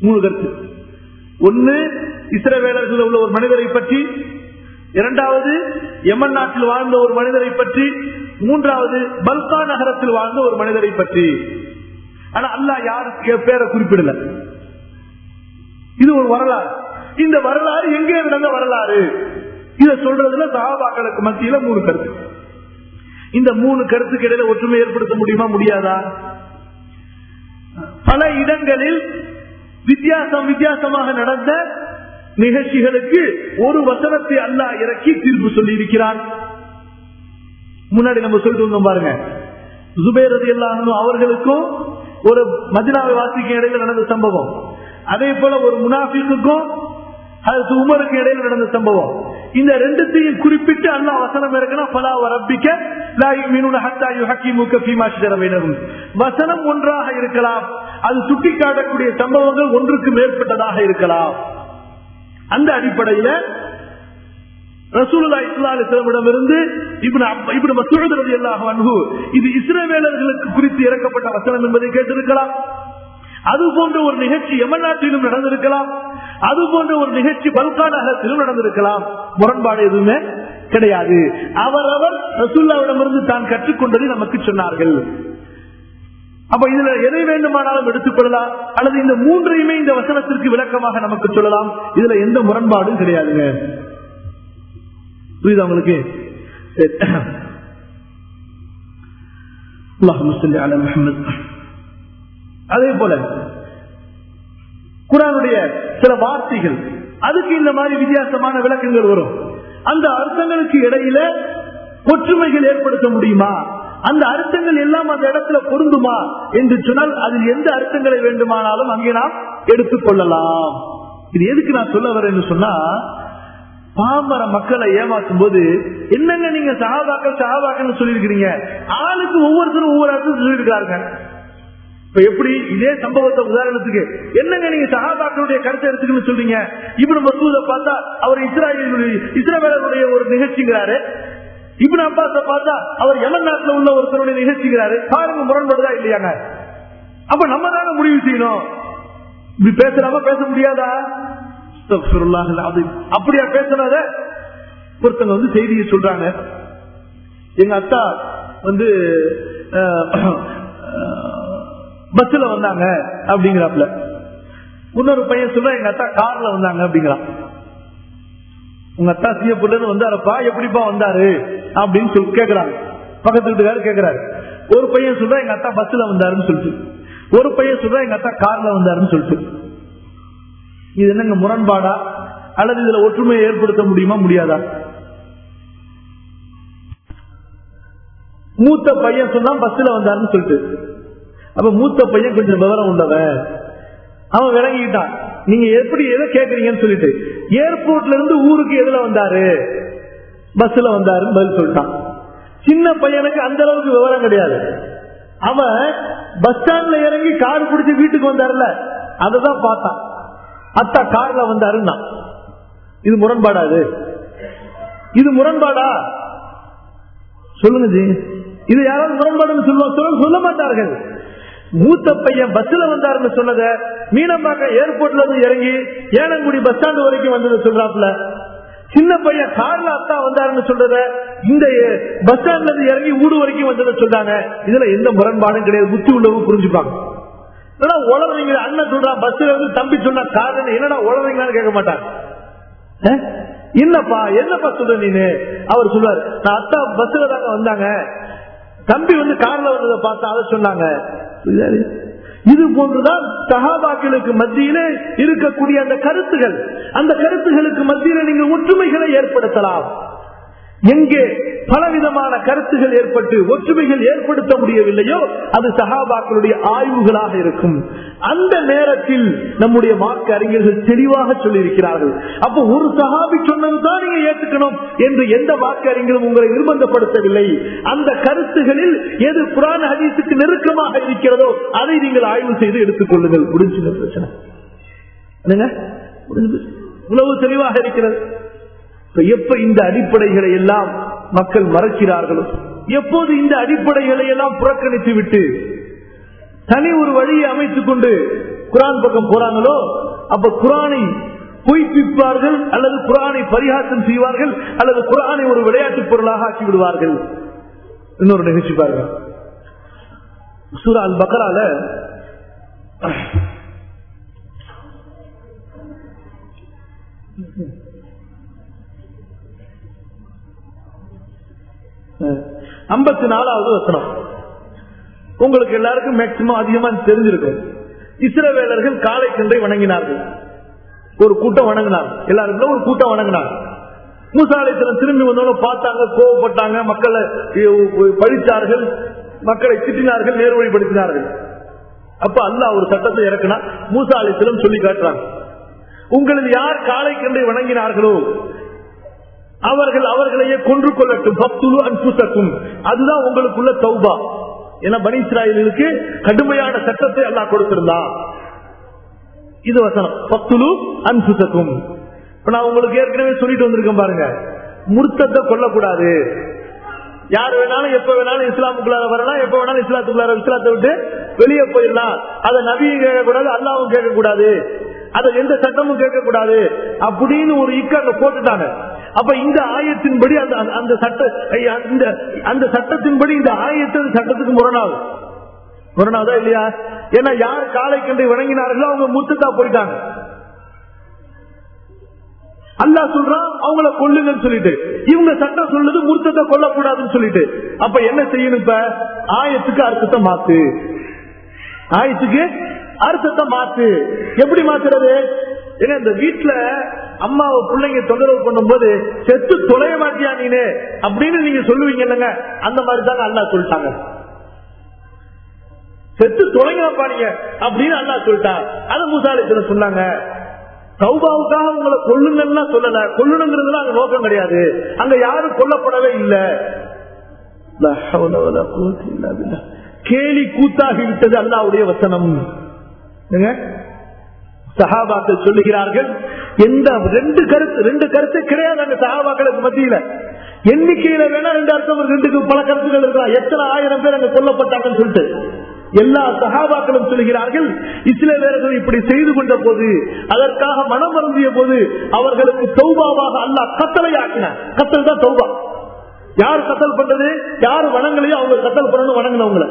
மூணு கருத்து ஒன்னு இஸ்ரவேலர்கள் உள்ள ஒரு மனிதரை பற்றி இரண்டாவது யமன் நாட்டில் வாழ்ந்த ஒரு மனிதரை பற்றி மூன்றாவது பல்கா நகரத்தில் வாழ்ந்த ஒரு மனிதரை பற்றி ஆனா அல்லாஹ் யாருக்கு பேரை குறிப்பிடல இது ஒரு வரலாறு இந்த வரலாறு எங்கே நடந்த வரலாறு இத சொல்றதுல சகாபாக்களுக்கு மத்தியில மூணு கருத்து இந்த மூணு கருத்துக்கு இடையில ஒற்றுமை ஏற்படுத்த முடியுமா முடியாதா பல இடங்களில் வித்தியாசம் வித்தியாசமாக நடந்த நிகழ்ச்சிகளுக்கு ஒரு வசனத்தை அல்லாஹ் இறக்கி தீர்ப்பு சொல்லி இருக்கிறான் முன்னாடி நம்ம சொல்லிட்டு வந்தோம் பாருங்க ஜுபேர் ரதி அவர்களுக்கும் ஒரு மதினாவை வாசிக்கும் இடையில நடந்த சம்பவம் அதே போல ஒரு முனாஃபிக்குக்கும் அது உமருக்கு இடையில நடந்த சம்பவம் இந்த ரெண்டுத்தையும் குறிப்பிட்டு அல்லா வசனம் இருக்கணும் பலா ரப்பிக்க வசனம் ஒன்றாக இருக்கலாம் அது சுட்டிக்காட்டக்கூடிய சம்பவங்கள் ஒன்றுக்கு மேற்பட்டதாக இருக்கலாம் அந்த அடிப்படையில ரசூலுல்லா இஸ்லாமிடமிருந்து இப்படி மசூத் ரவி அல்லாஹ் அன்பு இது இஸ்ரேவேலர்களுக்கு குறித்து இறக்கப்பட்ட வசனம் என்பதை கேட்டிருக்கலாம் அது போன்ற ஒரு நிகழ்ச்சி எமநாட்டிலும் நடந்திருக்கலாம் அது போன்ற ஒரு நிகழ்ச்சி பல்கா நகரத்திலும் நடந்திருக்கலாம் முரண்பாடு எதுவுமே கிடையாது அவரவர் ரசூல்லாவிடமிருந்து தான் கற்றுக்கொண்டதை நமக்கு சொன்னார்கள் அப்ப இதுல எதை வேண்டுமானாலும் எடுத்துக்கொள்ளலாம் அல்லது இந்த மூன்றையுமே இந்த வசனத்திற்கு விளக்கமாக நமக்கு சொல்லலாம் இதுல எந்த முரண்பாடும் கிடையாதுங்க புரியுதா உங்களுக்கு அதே போல குரானுடைய சில வார்த்தைகள் அதுக்கு இந்த மாதிரி வித்தியாசமான விளக்கங்கள் வரும் அந்த அர்த்தங்களுக்கு இடையில ஒற்றுமைகள் ஏற்படுத்த முடியுமா அந்த அர்த்தங்கள் எல்லாம் அந்த இடத்துல பொருந்துமா என்று சொன்னால் அதில் எந்த அர்த்தங்களை வேண்டுமானாலும் அங்கே நாம் எடுத்துக் கொள்ளலாம் இது எதுக்கு நான் சொல்ல வரேன்னு சொன்னா பாமர மக்களை ஏமாற்றும் போது என்னங்க நீங்க சகாபாக்கள் சகாபாக்கள் சொல்லியிருக்கிறீங்க ஆளுக்கு ஒவ்வொருத்தரும் ஒவ்வொரு அர்த்தம் சொல்லியிருக்காருங்க இப்ப எப்படி இதே சம்பவத்தை உதாரணத்துக்கு என்னங்க நீங்க சகாபாக்களுடைய கருத்தை எடுத்துக்கணும்னு சொல்றீங்க இப்படி மசூத பார்த்தா அவர் இஸ்ராயலுடைய இஸ்ரேலருடைய ஒரு நிகழ்ச்சிங்கிறாரு இப்படி அப்பாச பார்த்தா அவர் யமன் நாட்டில் உள்ள ஒருத்தருடைய நிகழ்ச்சிங்கிறாரு பாருங்க முரண்படுதா இல்லையாங்க அப்ப நம்ம தானே முடிவு செய்யணும் இப்படி பேசுறாம பேச முடியாதா அப்படியா பேசுறாத ஒருத்தங்க வந்து செய்தியை சொல்றாங்க எங்க அத்தா வந்து பஸ்ல வந்தாங்க அப்படிங்கிறாப்ல இன்னொரு பையன் சொல்ற எங்க அத்தா கார்ல வந்தாங்க அப்படிங்கிறான் உங்க அத்தா சியப்பட்டு வந்தாரப்பா எப்படிப்பா வந்தாரு அப்படின்னு சொல்லி கேக்குறாங்க பக்கத்து வீட்டுக்காரு கேக்குறாரு ஒரு பையன் சொல்ற எங்க அத்தா பஸ்ல வந்தாருன்னு சொல்லிட்டு ஒரு பையன் சொல்ற எங்க அத்தா கார்ல வந்தாருன்னு சொல்லிட்டு இது என்னங்க முரண்பாடா அல்லது இதுல ஒற்றுமையை ஏற்படுத்த முடியுமா முடியாதா மூத்த பையன் சொன்னா பஸ்ல வந்தாருன்னு சொல்லிட்டு அப்ப மூத்த பையன் கொஞ்சம் விவரம் உள்ளவன் அவன் விளங்கிட்டான் நீங்க எப்படி எதை கேக்குறீங்கன்னு சொல்லிட்டு ஏர்போர்ட்ல இருந்து ஊருக்கு எதுல வந்தாரு பஸ்ல வந்தாருன்னு பதில் சொல்லிட்டான் சின்ன பையனுக்கு அந்த அளவுக்கு விவரம் கிடையாது அவன் பஸ் ஸ்டாண்ட்ல இறங்கி கார் பிடிச்சி வீட்டுக்கு வந்தாருல அததான் பார்த்தான் அத்தா கார்ல வந்தாருன்னா இது முரண்பாடா இது இது முரண்பாடா சொல்லுங்க ஜி இது யாராவது முரண்பாடுன்னு சொல்லுவோம் சொல்ல சொல்ல மாட்டார்கள் மூத்த பையன் பஸ்ல வந்தாருன்னு சொன்னத மீனம்பாக்கம் ஏர்போர்ட்ல இருந்து இறங்கி ஏனங்குடி பஸ் ஸ்டாண்ட் வரைக்கும் வந்தது சொல்றாப்ல சின்ன பையன் கார்ல அத்தா வந்தாருன்னு சொல்றத இந்த பஸ் ஸ்டாண்ட்ல இருந்து இறங்கி ஊடு வரைக்கும் வந்ததை சொல்றாங்க இதுல எந்த முரண்பாடும் கிடையாது புத்தி உள்ளவங்க புரிஞ்சுப்பாங்க உழவீங்க அண்ணன் சொல்றான் பஸ்ல வந்து தம்பி சொன்ன காரணம் என்னடா உழவீங்களான்னு கேட்க மாட்டாங்க என்னப்பா என்னப்பா சொல்ற நீனு அவர் சொல்றாரு நான் அத்தா பஸ்ல தாங்க வந்தாங்க தம்பி வந்து கார்ல வந்ததை பார்த்தா அதை சொன்னாங்க இது போன்றுதான் சகாபாக்களுக்கு மத்தியிலே இருக்கக்கூடிய அந்த கருத்துகள் அந்த கருத்துகளுக்கு மத்தியில நீங்க ஒற்றுமைகளை ஏற்படுத்தலாம் எங்கே பலவிதமான கருத்துகள் ஏற்பட்டு ஒற்றுமைகள் ஏற்படுத்த முடியவில்லையோ அது சகாபாக்களுடைய ஆய்வுகளாக இருக்கும் அந்த நேரத்தில் நம்முடைய மார்க்க அறிஞர்கள் தெளிவாக சொல்லியிருக்கிறார்கள் அப்போ ஒரு சகாபி சொன்னதுதான் நீங்க ஏற்றுக்கணும் என்று எந்த மார்க்க அறிஞரும் உங்களை நிர்பந்தப்படுத்தவில்லை அந்த கருத்துகளில் எது புராண ஹதீஸுக்கு நெருக்கமாக இருக்கிறதோ அதை நீங்கள் ஆய்வு செய்து எடுத்துக் கொள்ளுங்கள் முடிஞ்சு பிரச்சனை உணவு தெளிவாக இருக்கிறது எப்ப இந்த அடிப்படைகளை எல்லாம் மக்கள் மறைக்கிறார்களோ எப்போது இந்த அடிப்படைகளை எல்லாம் புறக்கணித்து விட்டு தனி ஒரு வழியை அமைத்துக் கொண்டு குரான் பக்கம் போறாங்களோ அப்ப குரானை பொய்ப்பிப்பார்கள் அல்லது குரானை பரிகாசம் செய்வார்கள் அல்லது குரானை ஒரு விளையாட்டு பொருளாக ஆக்கி விடுவார்கள் இன்னொரு நிகழ்ச்சி பாருங்க சூரா அல் பக்கரால ஐம்பத்தி நாலாவது வசனம் உங்களுக்கு எல்லாருக்கும் மேக்சிமம் அதிகமா தெரிஞ்சிருக்கும் இஸ்ரவேலர்கள் காலை கன்றை வணங்கினார்கள் ஒரு கூட்டம் வணங்கினார் எல்லாருக்கும் ஒரு கூட்டம் வணங்கினார் மூசாலயத்தில் திரும்பி வந்தவங்க பார்த்தாங்க கோவப்பட்டாங்க மக்களை பழித்தார்கள் மக்களை திட்டினார்கள் நேர்வழிப்படுத்தினார்கள் அப்ப அல்லாஹ் ஒரு சட்டத்தை இறக்குனா மூசாலயத்திலும் சொல்லி காட்டுறாங்க உங்களில் யார் காலை கண்டை வணங்கினார்களோ அவர்கள் அவர்களையே கொன்று கொள்ளட்டும் பத்துலு அன்புசக்கும் அதுதான் உங்களுக்குள்ள தௌபா ஏன்னா பனி இஸ்ராயலுக்கு கடுமையான சட்டத்தை அல்லாஹ் கொடுத்திருந்தான் இது வசனம் பத்துலு அன்புசக்கும் இப்ப நான் உங்களுக்கு ஏற்கனவே சொல்லிட்டு வந்திருக்கேன் பாருங்க முர்த்தத்தை கொல்லக்கூடாது யார் வேணாலும் எப்ப வேணாலும் இஸ்லாமுக்குள்ளார வரலாம் எப்ப வேணாலும் இஸ்லாத்துக்குள்ளார இஸ்லாத்தை விட்டு வெளியே போயிடலாம் அதை நபியும் கேட்கக்கூடாது அல்லாவும் கேட்கக்கூடாது அதை எந்த சட்டமும் கேட்கக்கூடாது அப்படின்னு ஒரு இக்க அங்க போட்டுட்டாங்க அப்ப இந்த ஆயத்தின்படி அந்த அந்த சட்ட இந்த அந்த சட்டத்தின்படி இந்த ஆயத்து சட்டத்துக்கு முரணாகும் முரணாதா இல்லையா ஏன்னா யார் காலை கண்டை வணங்கினார்களோ அவங்க முத்துக்கா போயிட்டாங்க அல்லா சொல்றான் அவங்கள கொல்லுங்கன்னு சொல்லிட்டு இவங்க சட்டம் சொல்லுது முர்த்தத்தை கொல்லக்கூடாதுன்னு சொல்லிட்டு அப்ப என்ன செய்யணும் இப்ப ஆயத்துக்கு அர்த்தத்தை மாத்து ஆயத்துக்கு அர்த்தத்தை மாத்து எப்படி மாத்துறது ஏன்னா இந்த வீட்டுல அம்மாவை பிள்ளைங்க தொந்தரவு பண்ணும்போது செத்து தொலைய மாட்டியா நீனு அப்படின்னு நீங்க சொல்லுவீங்க இல்லைங்க அந்த மாதிரி தாங்க அல்லா சொல்லிட்டாங்க செத்து தொலைங்கப்பா நீங்க அப்படின்னு அல்லா சொல்லிட்டான் அது முசாலத்துல சொன்னாங்க சௌபாவுக்காக உங்களை கொல்லுங்கன்னா சொல்லல கொல்லணுங்கிறதுல அங்க நோக்கம் கிடையாது அங்க யாரும் கொல்லப்படவே இல்லை கேலி கூத்தாகி விட்டது அல்லாவுடைய வசனம் சகாபாக்கள் சொல்லுகிறார்கள் எந்த ரெண்டு கருத்து ரெண்டு கருத்து கிடையாது அந்த சகாபாக்களுக்கு மத்தியில எண்ணிக்கையில வேணா ரெண்டு அர்த்தம் ரெண்டுக்கு பல கருத்துக்கள் இருக்கலாம் எத்தனை ஆயிரம் பேர் அங்க கொல்லப்பட்டாங்கன்னு சொல்லிட்டு எல்லா சகாபாக்களும் சொல்கிறார்கள் இஸ்லேவேர்கள் இப்படி செய்து கொண்ட போது அதற்காக மனம் வருந்திய போது அவர்களுக்கு சௌபாவாக அல்லா கத்தலை ஆக்கினார் கத்தல் தான் சௌபா யார் கத்தல் பண்றது யார் வணங்கலையோ அவங்க கத்தல் பண்ணணும் வணங்கினவங்களை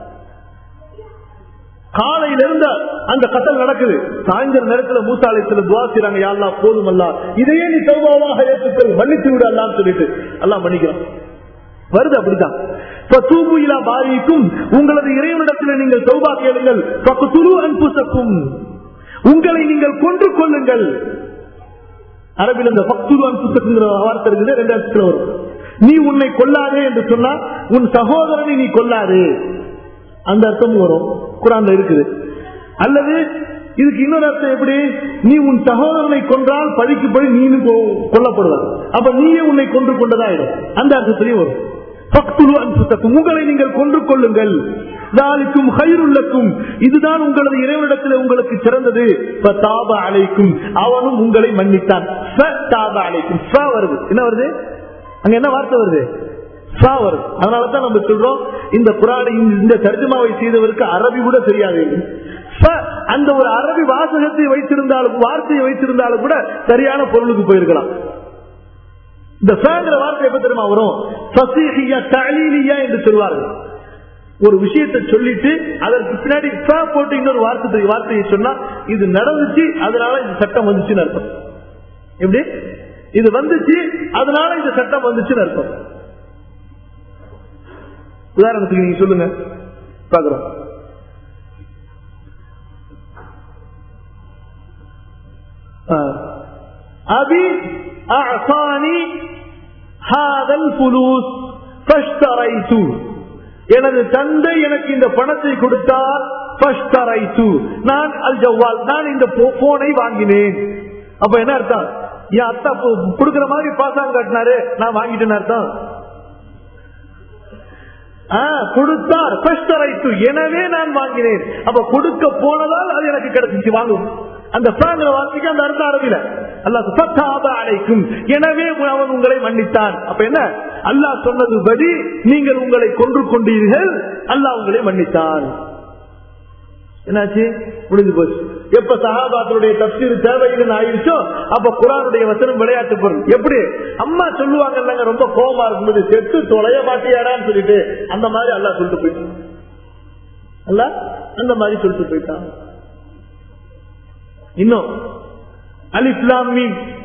காலையில இருந்த அந்த கத்தல் நடக்குது சாயந்தர நேரத்துல மூசாலயத்துல துவா செய்றாங்க யாழ்லா போதும் அல்லா இதையே நீ சௌபாவாக ஏற்றுக்கள் மன்னித்து விடு அல்லான்னு சொல்லிட்டு எல்லாம் மன்னிக்கிறான் வருது அப்படிதான் பாரிக்கும் உங்களது இறைவனிடத்தில் நீங்கள் சௌபா கேளுங்கள் பக்கத்துரு அன்புசக்கும் உங்களை நீங்கள் கொன்று கொள்ளுங்கள் அரபில் இந்த பக்துரு அன்புசக்குங்கிற வார்த்தை இருக்குது ரெண்டு அர்த்தத்தில் வரும் நீ உன்னை கொல்லாதே என்று சொன்னா உன் சகோதரனை நீ கொல்லாதே அந்த அர்த்தமும் வரும் குரான்ல இருக்குது அல்லது இதுக்கு இன்னொரு அர்த்தம் எப்படி நீ உன் சகோதரனை கொன்றால் பழிக்கு பழி நீனும் கொல்லப்படுவார் அப்ப நீயே உன்னை கொன்று கொண்டதாயிடும் அந்த அர்த்தத்திலையும் வரும் உங்களை நீங்கள் கொன்று கொள்ளுங்கள் நாளைக்கும் கயிறுள்ளக்கும் இதுதான் உங்களது இறைவனிடத்தில் உங்களுக்கு சிறந்தது அழைக்கும் அவனும் உங்களை மன்னித்தான் அழைக்கும் வருது என்ன வருது அங்க என்ன வார்த்தை வருது வருது அதனாலதான் நம்ம சொல்றோம் இந்த புராண இந்த தர்ஜமாவை செய்தவருக்கு அரபி கூட தெரியாது அந்த ஒரு அரபி வாசகத்தை வைத்திருந்தாலும் வார்த்தையை வைத்திருந்தாலும் கூட சரியான பொருளுக்கு போயிருக்கலாம் இந்த ஃபேங்கிற வார்த்தை எப்ப தெரியுமா வரும் ஃபசீஹியா தலீலியா என்று சொல்வார்கள் ஒரு விஷயத்தை சொல்லிட்டு அதற்கு பின்னாடி ஃப போட்டு இன்னொரு வார்த்தை வார்த்தையை சொன்னா இது நடந்துச்சு அதனால இந்த சட்டம் வந்துச்சுன்னு அர்த்தம் எப்படி இது வந்துச்சு அதனால இந்த சட்டம் வந்துச்சுன்னு அர்த்தம் உதாரணத்துக்கு நீங்க சொல்லுங்க பாக்குறோம் அபி அசானி ஹாதல் புலூஸ் எனது தந்தை எனக்கு இந்த பணத்தை கொடுத்தார் நான் அல் ஜவால் நான் இந்த போனை வாங்கினேன் அப்ப என்ன அர்த்தம் என் அத்தா கொடுக்கிற மாதிரி பாசாங்க காட்டினாரு நான் வாங்கிட்டேன்னு அர்த்தம் கொடுத்தார் எனவே நான் வாங்கினேன் அப்ப கொடுக்க போனதால் அது எனக்கு கிடைச்சிச்சு வாங்கும் அந்த வார்த்தைக்கு அந்த அர்த்தம் அரபில அல்லாஹ் அழைக்கும் எனவே அவன் உங்களை மன்னித்தான் அப்ப என்ன அல்லாஹ் சொன்னது படி நீங்கள் உங்களை கொன்று கொண்டீர்கள் அல்லாஹ் உங்களை மன்னித்தான் என்னாச்சு முடிஞ்சு போச்சு எப்ப சஹாபாக்களுடைய தப்சீர் தேவைன்னு ஆயிடுச்சோ அப்ப குரானுடைய வசனம் விளையாட்டு பொருள் எப்படி அம்மா சொல்லுவாங்க ரொம்ப கோபமா இருக்கும்போது செத்து தொலைய மாட்டியாடான்னு சொல்லிட்டு அந்த மாதிரி அல்லா சொல்லிட்டு போயிட்டான் அல்ல அந்த மாதிரி சொல்லிட்டு போயிட்டான் இன்னும் அல் இஸ்லாமி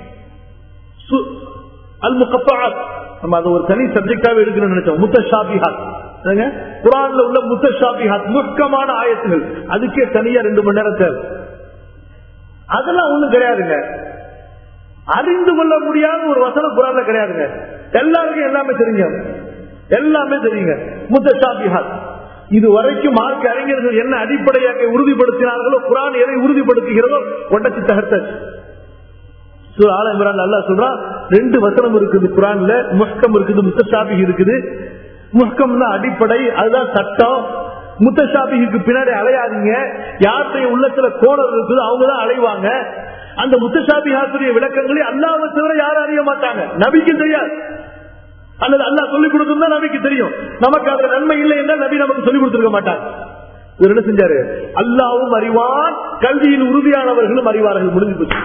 அல் முகப்பாத் நம்ம அதை ஒரு தனி சப்ஜெக்டாவே எடுக்கணும்னு நினைச்சோம் முத்தஷாபிஹாத் குரான்ல உள்ள முத்தஷாபிஹாத் முக்கமான ஆயத்துகள் அதுக்கே தனியா ரெண்டு மணி நேரம் தேவை அதெல்லாம் ஒண்ணும் கிடையாதுங்க அறிந்து கொள்ள முடியாத ஒரு வசனம் குரான்ல கிடையாதுங்க எல்லாருக்கும் எல்லாமே தெரியுங்க எல்லாமே தெரியுங்க முத்தஷாபிஹாத் இது வரைக்கும் மார்க் அறிஞர்கள் என்ன அடிப்படையாக உறுதிப்படுத்தினார்களோ குரான் எதை உறுதிப்படுத்துகிறதோ உடச்சி தகர்த்தாச்சு ஆல இம்ரான் அல்லா சொல்றான் ரெண்டு வசனம் இருக்குது குரான்ல முஹ்கம் இருக்குது முத்தஷாபி இருக்குது முஹ்கம் தான் அடிப்படை அதுதான் சட்டம் முத்தஷாபிக்கு பின்னாடி அலையாதீங்க யாருடைய உள்ளத்துல கோணல் இருக்குது அவங்கதான் அலைவாங்க அந்த முத்தஷாபிஹாத்துடைய விளக்கங்களை அல்லாவை தவிர யாரும் அறிய மாட்டாங்க நபிக்கு தெரியாது அல்லது அல்லா சொல்லிக் கொடுத்திருந்தா நபிக்கு தெரியும் நமக்கு அதுல நன்மை இல்லை என்றால் நபி நமக்கு சொல்லிக் கொடுத்திருக்க மாட்டாங்க இவர் என்ன செஞ்சாரு அல்லாவும் அறிவான் கல்வியில் உறுதியானவர்களும் அறிவார்கள் முடிஞ்சு போச்சு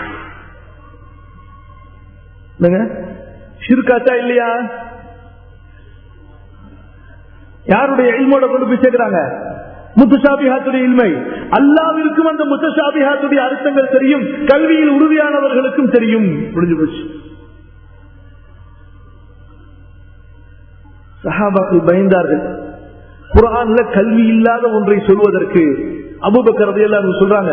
சிறுக்காச்சா இல்லையா யாருடைய இல்மோட கொண்டு போய் சேர்க்கிறாங்க முத்துசாபிஹாத்துடைய இல்மை அல்லாவிற்கும் அந்த முத்தசாபிஹாத்துடைய அர்த்தங்கள் தெரியும் கல்வியில் உறுதியானவர்களுக்கும் தெரியும் முடிஞ்சு போச்சு சஹாபாக்கள் பயந்தார்கள் குரான்ல கல்வி இல்லாத ஒன்றை சொல்வதற்கு அபுபக்கரதை எல்லாம் சொல்றாங்க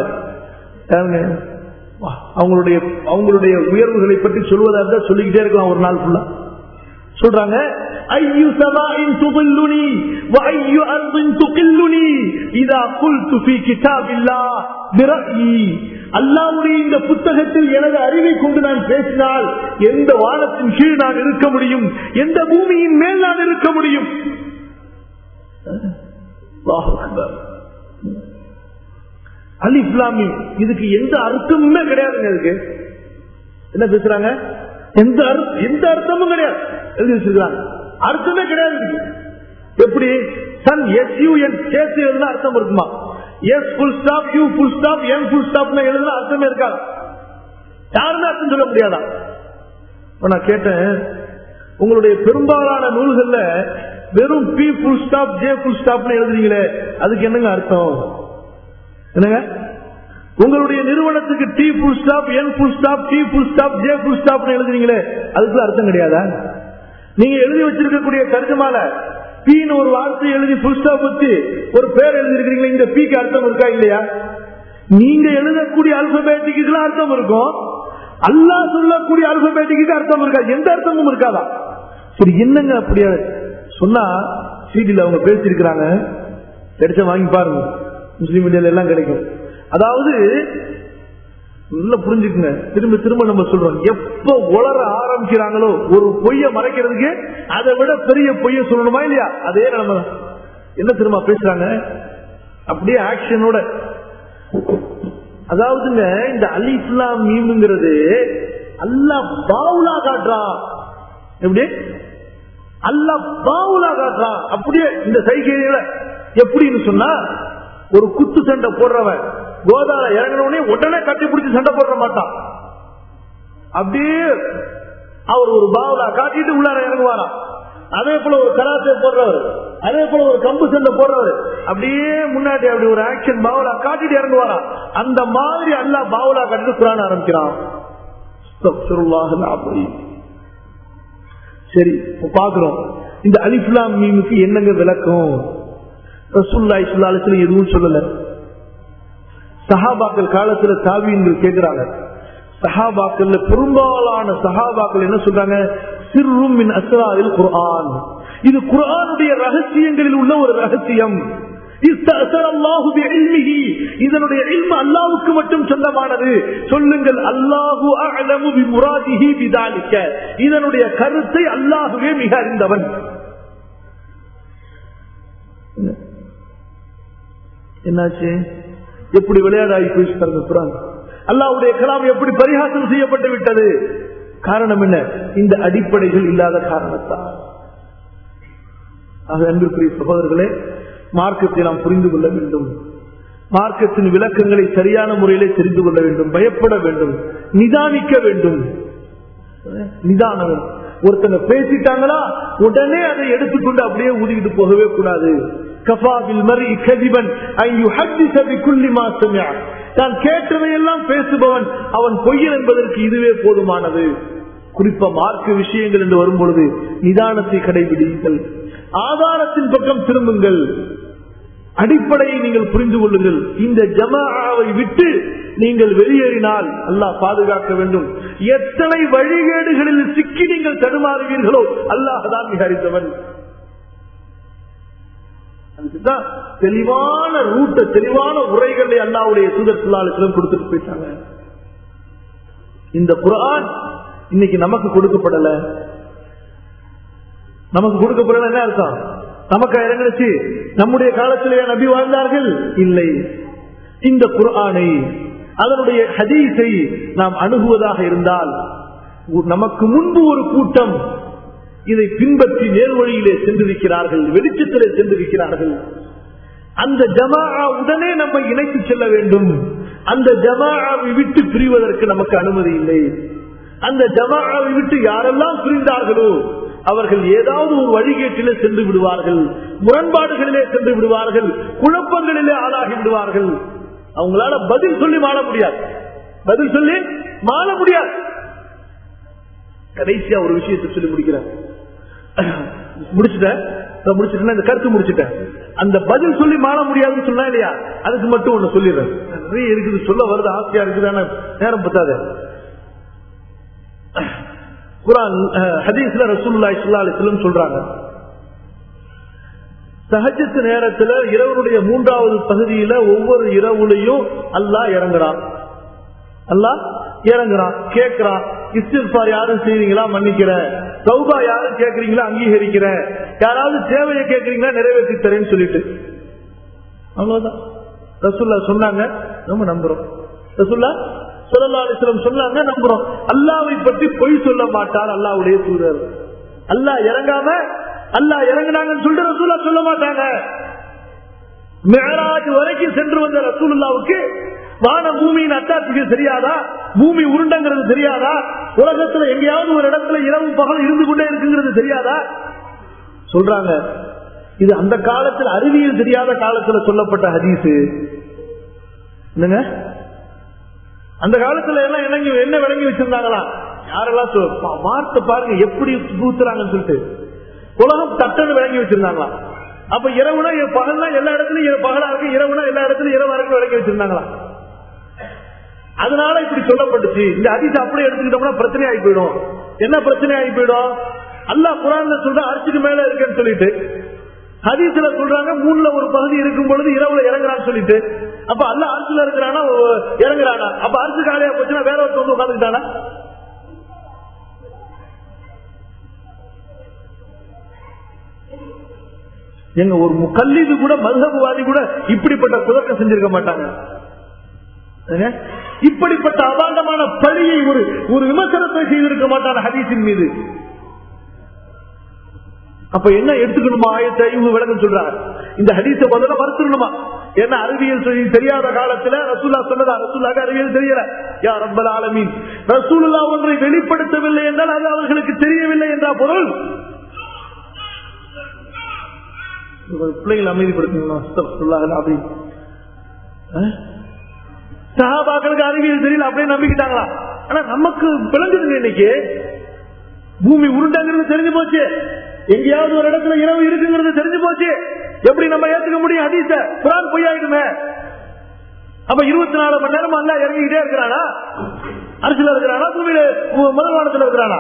அவங்களுடைய அவங்களுடைய உயர்வுகளை பற்றி சொல்வதா இருந்தா சொல்லிக்கிட்டே இருக்கலாம் ஒரு நாள் ஃபுல்லா சொல்றாங்க ஐயு சமாயின் துகில்லுனி வையு அர்தின் துகில்லுனி இதா குல்து ஃபீ கிதாபில்லாஹ் பிரஇ அல்லாவுடைய இந்த புத்தகத்தில் எனது அறிவை கொண்டு நான் பேசினால் எந்த வானத்தின் கீழ் நான் இருக்க முடியும் எந்த பூமியின் மேல் நான் இருக்க முடியும் அல் இஸ்லாமி இதுக்கு எந்த அர்த்தமுமே கிடையாதுங்க இதுக்கு என்ன பேசுறாங்க எந்த எந்த அர்த்தமும் கிடையாது எழுதி வச்சிருக்காங்க அர்த்தமே கிடையாது எப்படி சன் எஸ் யூ என் சேர்த்து எழுதுனா அர்த்தம் இருக்குமா S full stop U full stop N full stop எழுதுனா அர்த்தமே இருக்காது யாருமே அர்த்தம் சொல்ல முடியாதா நான் கேட்டேன் உங்களுடைய பெரும்பாலான நூல்கள்ல வெறும் P full stop J full stop எழுதுறீங்களே அதுக்கு என்னங்க அர்த்தம் என்னங்க உங்களுடைய நிறுவனத்துக்கு T full stop N full stop T full stop J full stop எழுதுறீங்களே அதுக்கு அர்த்தம் கிடையாதா நீங்க எழுதி வச்சிருக்கக்கூடிய தர்ஜமால பீன்னு ஒரு வார்த்தை எழுதி புல் ஸ்டாப் வச்சு ஒரு பேர் எழுதி இருக்கிறீங்களா இந்த பீக்கு அர்த்தம் இருக்கா இல்லையா நீங்க எழுதக்கூடிய அல்பபேட்டிக்கு அர்த்தம் இருக்கும் அல்லா சொல்லக்கூடிய அல்பபேட்டிக்கு அர்த்தம் இருக்காது எந்த அர்த்தமும் இருக்காதா சரி என்னங்க அப்படியா சொன்னா சீடியில் அவங்க பேசியிருக்கிறாங்க கிடைச்ச வாங்கி பாருங்க முஸ்லீம் மீடியால எல்லாம் கிடைக்கும் அதாவது நல்லா புரிஞ்சுக்குங்க திரும்ப திரும்ப நம்ம சொல்றோம் எப்ப உளர ஆரம்பிக்கிறாங்களோ ஒரு பொய்ய மறைக்கிறதுக்கு அதை விட பெரிய பொய்ய சொல்லணுமா இல்லையா அதே நம்ம என்ன திரும்ப பேசுறாங்க அப்படியே ஆக்ஷனோட அதாவதுங்க இந்த அலி இஸ்லாம் மீமுங்கிறது அல்லா பாவுலா காட்டுறான் எப்படி அல்லா பாவுலா காட்டுறான் அப்படியே இந்த சைகையில எப்படின்னு சொன்னா ஒரு குத்து சண்டை போடுறவன் கோதால இறங்கினவனே உடனே கட்டி பிடிச்சி சண்டை போட மாட்டான் அப்படியே அவர் ஒரு பாவலா காட்டிட்டு உள்ளார இறங்குவாராம் அதே போல ஒரு கராத்தே போடுறவர் அதே போல ஒரு கம்பு சண்டை போடுறவர் அப்படியே முன்னாடி அப்படி ஒரு ஆக்ஷன் பாவலா காட்டிட்டு இறங்குவாராம் அந்த மாதிரி அல்லா பாவலா காட்டிட்டு குரான் ஆரம்பிக்கிறான் சரி பாக்குறோம் இந்த அலிஃபுலாம் மீனுக்கு என்னங்க விளக்கம் ரசூல்லாய் சுல்லாலத்துல எதுவும் சொல்லல சஹாபாக்கள் காலத்துல தாவியங்கள் கேட்கிறாங்க சஹாபாக்கள் பெரும்பாலான சஹாபாக்கள் என்ன சொல்றாங்க சிறும் மின் அஸ்ராவில் குர்ஆன் இது குர்ஆனுடைய ரகசியங்களில் உள்ள ஒரு ரகசியம் இதனுடைய இல்ம அல்லாவுக்கு மட்டும் சொந்தமானது சொல்லுங்கள் அல்லாஹு அலமு முராதிஹி விதாலிக்க இதனுடைய கருத்தை அல்லாஹுவே மிக அறிந்தவன் என்னாச்சு எப்படி விளையாடாகி போயிச்சு பாருங்க குரான் அல்லாவுடைய கலாம் எப்படி பரிகாசம் செய்யப்பட்டு விட்டது காரணம் என்ன இந்த அடிப்படைகள் இல்லாத காரணத்தால் ஆக அன்பிற்குரிய சகோதரர்களே மார்க்கத்தை நாம் புரிந்து கொள்ள வேண்டும் மார்க்கத்தின் விளக்கங்களை சரியான முறையிலே தெரிந்து கொள்ள வேண்டும் பயப்பட வேண்டும் நிதானிக்க வேண்டும் நிதானம் ஒருத்தங்க பேசிட்டாங்களா உடனே அதை எடுத்துக்கொண்டு அப்படியே ஊதிக்கிட்டு போகவே கூடாது கஃபாபில் மரி கதிபன் தான் கேட்டதையெல்லாம் பேசுபவன் அவன் பொய்யன் என்பதற்கு இதுவே போதுமானது குறிப்பா மார்க்க விஷயங்கள் என்று வரும் பொழுது நிதானத்தை கடைபிடிங்கள் ஆதாரத்தின் பக்கம் திரும்புங்கள் அடிப்படையை நீங்கள் புரிந்து கொள்ளுங்கள் இந்த ஜமாவை விட்டு நீங்கள் வெளியேறினால் அல்லாஹ் பாதுகாக்க வேண்டும் எத்தனை வழிகேடுகளில் சிக்கி நீங்கள் தடுமாறுவீர்களோ அல்லாஹ் தான் மிக அறிந்தவன் அதுக்குதான் தெளிவான ரூட்ட தெளிவான உரைகளை அல்லாவுடைய தூதர் சொல்லாலும் கொடுத்துட்டு போயிட்டாங்க இந்த குரான் இன்னைக்கு நமக்கு கொடுக்கப்படல நமக்கு கொடுக்கப்படல என்ன அர்த்தம் நமக்கு இறங்கிடுச்சு நம்முடைய காலத்திலேயே நபி வாழ்ந்தார்கள் இல்லை இந்த குர்ஆனை அதனுடைய ஹதீஸை நாம் அணுகுவதாக இருந்தால் நமக்கு முன்பு ஒரு கூட்டம் இதை பின்பற்றி நேர்வழியிலே சென்றிருக்கிறார்கள் வெளிச்சத்திலே சென்றிருக்கிறார்கள் அந்த ஜமா உடனே நம்மை இணைத்து செல்ல வேண்டும் அந்த ஜமாவை விட்டு பிரிவதற்கு நமக்கு அனுமதி இல்லை அந்த ஜமாவை விட்டு யாரெல்லாம் பிரிந்தார்களோ அவர்கள் ஏதாவது ஒரு வழிகேட்டிலே சென்று விடுவார்கள் முரண்பாடுகளிலே சென்று விடுவார்கள் குழப்பங்களிலே ஆளாகி விடுவார்கள் அவங்களால பதில் சொல்லி மாற முடியாது பதில் சொல்லி மாற முடியாது கடைசியா ஒரு விஷயத்தை சொல்லி முடிக்கிறேன் முடிச்சுட்டேன் முடிச்சுட்டேன் இந்த கருத்து முடிச்சுட்டேன் அந்த பதில் சொல்லி மாற முடியாதுன்னு சொன்னா இல்லையா அதுக்கு மட்டும் ஒண்ணு சொல்லிடுறேன் நிறைய இருக்குது சொல்ல வருது ஆசையா இருக்குது நேரம் பத்தாது குரான் ஹதீஸ்ல ரசூல்லா இஸ்லா அலிஸ்லம் சொல்றாங்க சஹஜத்து நேரத்துல இரவனுடைய மூன்றாவது பகுதியில ஒவ்வொரு இரவுலையும் அல்லாஹ் இறங்குறான் அல்லாஹ் இறங்குறான் கேட்கிறான் இஸ்திஃபார் யாரும் செய்வீங்களா மன்னிக்கிற சௌபா யாரும் கேட்கறீங்களா அங்கீகரிக்கிற யாராவது தேவையை கேட்கறீங்களா நிறைவேற்றி தரேன்னு சொல்லிட்டு அவ்வளவுதான் ரசுல்லா சொன்னாங்க நம்ம நம்புறோம் ரசுல்லா சொல்லா அலிஸ்லம் சொன்னாங்க நம்புறோம் அல்லாவை பற்றி பொய் சொல்ல மாட்டார் அல்லாவுடைய சூழல் அல்லாஹ் இறங்காம அல்லாஹ் இறங்கினாங்கன்னு சொல்லிட்டு ரசூல்லா சொல்ல மாட்டாங்க மேராஜ் வரைக்கும் சென்று வந்த ரசூலுல்லாவுக்கு வான பூமியின் அத்தாட்சிக்கு தெரியாதா பூமி உருண்டங்கிறது தெரியாதா உலகத்துல எங்கேயாவது ஒரு இடத்துல இரவு பகல் இருந்து கொண்டே இருக்குங்கிறது தெரியாதா சொல்றாங்க இது அந்த காலத்தில் அறிவியல் தெரியாத காலத்துல சொல்லப்பட்ட ஹதீஸ் என்னங்க அந்த காலத்துல எல்லாம் என்னங்க என்ன விளங்கி வச்சிருந்தாங்களா யாரெல்லாம் வார்த்தை பாருங்க எப்படி பூத்துறாங்கன்னு சொல்லிட்டு உலகம் தட்டன்னு விளங்கி வச்சிருந்தாங்களா அப்ப இரவுனா பகல்னா எல்லா இடத்துலயும் பகலா இருக்கு இரவுனா எல்லா இடத்துலயும் இரவா இருக்கு விளங்கி வச்சிருந்தாங்களா அதனால இப்படி சொல்லப்பட்டுச்சு இந்த அதிசயம் அப்படியே எடுத்துக்கிட்டோம்னா பிரச்சனை ஆகி போயிடும் என்ன பிரச்சனை ஆகி போயிடும் அல்லா குரான்ல சொல்ற அரிசிக்கு மேல இருக்குன்னு சொல்லிட்டு ஹதீஸ்ல சொல்றாங்க மூணுல ஒரு பகுதி இருக்கும் பொழுது இரவுல இறங்குறான்னு சொல்லிட்டு அப்ப அல்ல அரசுல இருக்கிறானா இறங்குறானா அப்ப அரசு காலையா போச்சுன்னா வேற ஒருத்தர் வந்து உட்காந்துக்கிட்டானா எங்க ஒரு முக்கல்லீது கூட மதுகபுவாதி கூட இப்படிப்பட்ட குதர்க்கம் செஞ்சிருக்க மாட்டாங்க இப்படிப்பட்ட அபாண்டமான பழியை ஒரு ஒரு விமர்சனத்தை செய்திருக்க மாட்டான ஹதீஸின் மீது அப்ப என்ன எடுத்துக்கணுமா ஆயத்தை இவங்க விளக்கம் சொல்றாங்க இந்த ஹதீஸ முதல்ல மறுத்துடணுமா என்ன அறிவியல் தெரியாத காலத்துல ரசூல்லா சொன்னதா ரசூல்லாக அறிவியல் தெரியல யா ரப்பல் ஆலமீன் ரசூலுல்லா ஒன்றை வெளிப்படுத்தவில்லை என்றால் அது அவர்களுக்கு தெரியவில்லை என்ற பொருள் பிள்ளைகள் அமைதிப்படுத்தணும் சகாபாக்களுக்கு அறிவியல் தெரியல அப்படியே நம்பிக்கிட்டாங்களா ஆனா நமக்கு விளங்குதுங்க இன்னைக்கு பூமி உருண்டாங்கிறது தெரிஞ்சு போச்சு எங்கேயாவது ஒரு இடத்துல இரவு இருக்குங்கிறது தெரிஞ்சு போச்சு எப்படி நம்ம ஏத்துக்க முடியும் அதீச குரான் பொய்யாயிடுமே அப்ப இருபத்தி நாலு மணி நேரம் அல்ல இறங்கிக்கிட்டே இருக்கிறானா அரசுல இருக்கிறானா பூமியில முதல்வானத்துல இருக்கிறானா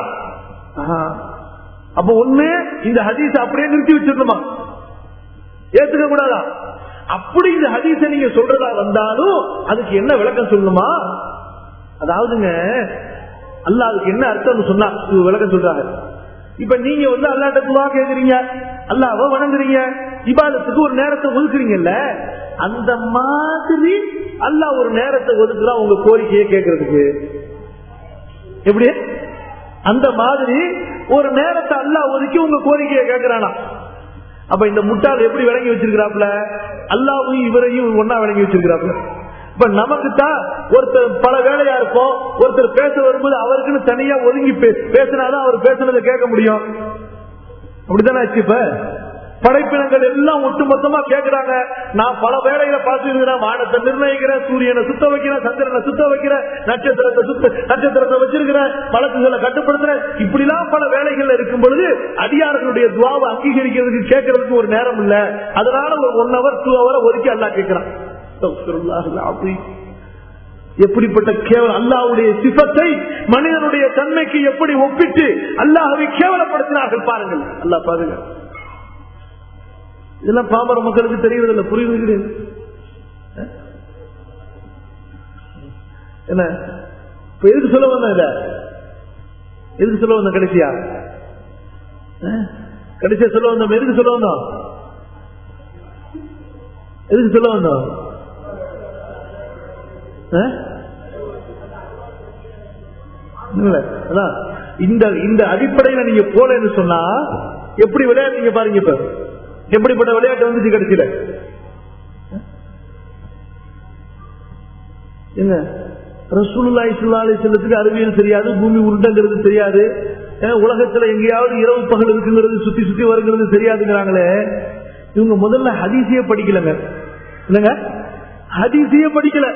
அப்ப ஒண்ணு இந்த ஹதீஸ அப்படியே நிறுத்தி வச்சிருந்தோமா ஏத்துக்க கூடாதா அப்படி இந்த ஹதீஸ நீங்க சொல்றதா வந்தாலும் அதுக்கு என்ன விளக்கம் சொல்லணுமா அதாவதுங்க அல்ல அதுக்கு என்ன அர்த்தம் சொன்னா விளக்கம் சொல்றாங்க இப்ப நீங்க வந்து அல்லாட்ட துவா கேக்குறீங்க அல்லாவ வணங்குறீங்க இபாதத்துக்கு ஒரு நேரத்தை ஒதுக்குறீங்கல்ல அந்த மாதிரி அல்லா ஒரு நேரத்தை ஒதுக்குறான் உங்க கோரிக்கையை கேட்கறதுக்கு எப்படி அந்த மாதிரி ஒரு நேரத்தை அல்லா ஒதுக்கி உங்க கோரிக்கையை கேட்கிறானா அப்ப இந்த முட்டாள் எப்படி விளங்கி வச்சிருக்கிறாப்ல அல்லாவையும் இவரையும் ஒன்னா விளங்கி வச்சிருக்கிறாப்ல இப்ப நமக்கு தான் ஒருத்தர் பல வேலையா இருப்போம் ஒருத்தர் பேச வரும்போது அவருக்குன்னு தனியா ஒதுங்கி பே- பேசினாதான் அவர் பேசுனதை கேட்க முடியும் அப்படித்தானே ஆச்சு இப்ப படைப்பினங்கள் எல்லாம் ஒட்டுமொத்தமா கேக்குறாங்க நான் பல வேலைகளை பார்த்துருக்கிறேன் வானத்தை நிர்ணயிக்கிறேன் சூரியனை சுத்த வைக்கிறேன் சந்திரனை சுத்த வைக்கிறேன் நட்சத்திரத்தை சுத்த நட்சத்திரத்தை வச்சிருக்கிறேன் பழக்குகளை கட்டுப்படுத்துறேன் இப்படிலாம் பல வேலைகள் இருக்கும் பொழுது அடியார்களுடைய துவாவை அங்கீகரிக்கிறதுக்கு கேட்கறதுக்கு ஒரு நேரம் இல்ல அதனால ஒரு ஒன் ஹவர் டூ ஹவர் ஒதுக்கி அல்லா கேட்கிறான் எப்படிப்பட்ட கேவலம் அல்லாஹ்வுடைய சிபத்தை மனிதனுடைய தன்மைக்கு எப்படி ஒப்பிட்டு அல்லாஹவை கேவலப்படுத்தினார்கள் பாருங்கள் அல்லாஹ் பாருங்க இதெல்லாம் பாமர மக்களுக்கு தெரியறதில்ல புரியுது கிடையாது அஹ்? என்ன இப்ப எதுக்கு சொல்ல வந்தேன் இத எதுக்கு சொல்ல வந்தேன் கடைசியா அஹ்? கடைசியா சொல்ல வந்தோம் எதுக்கு சொல்ல வந்தோம் எதுக்கு சொல்ல வந்தோம் அஹ்? இல்ல, அதான். இந்த இந்த அடிப்படையில நீங்க போலன்னு சொன்னா எப்படி விளையாடுறீங்க பாருங்க இப்ப எப்படிப்பட்ட விளையாட்டு வந்துச்சு கடைசியில என்ன ரசூலுல்லாஹி ஸல்லல்லாஹு அலைஹி வஸல்லத்துக்கு அறிவியல் தெரியாது பூமி உருண்டங்கிறது தெரியாது அஹ் உலகத்துல எங்கேயாவது இரவு பகல் இருக்குங்கிறது சுத்தி சுத்தி வருங்கிறது தெரியாதுங்கிறாங்களே இவங்க முதல்ல ஹதீஸையே படிக்கலங்க என்னங்க ஹதீஸையே படிக்கல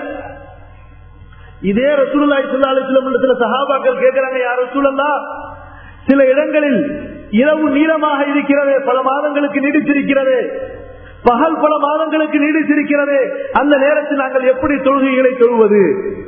இதே ரசூலுல்லாஹி ஸல்லல்லாஹு அலைஹி வஸல்லம் இடத்துல சஹாபாக்கள் கேக்குறாங்க யா ரசூலல்லாஹ் சில இடங்களில் இரவு நீளமாக இருக்கிறது பல மாதங்களுக்கு நீடித்திருக்கிறது பகல் பல மாதங்களுக்கு நீடித்திருக்கிறது அந்த நேரத்தில் நாங்கள் எப்படி தொழுகைகளை தொழுவது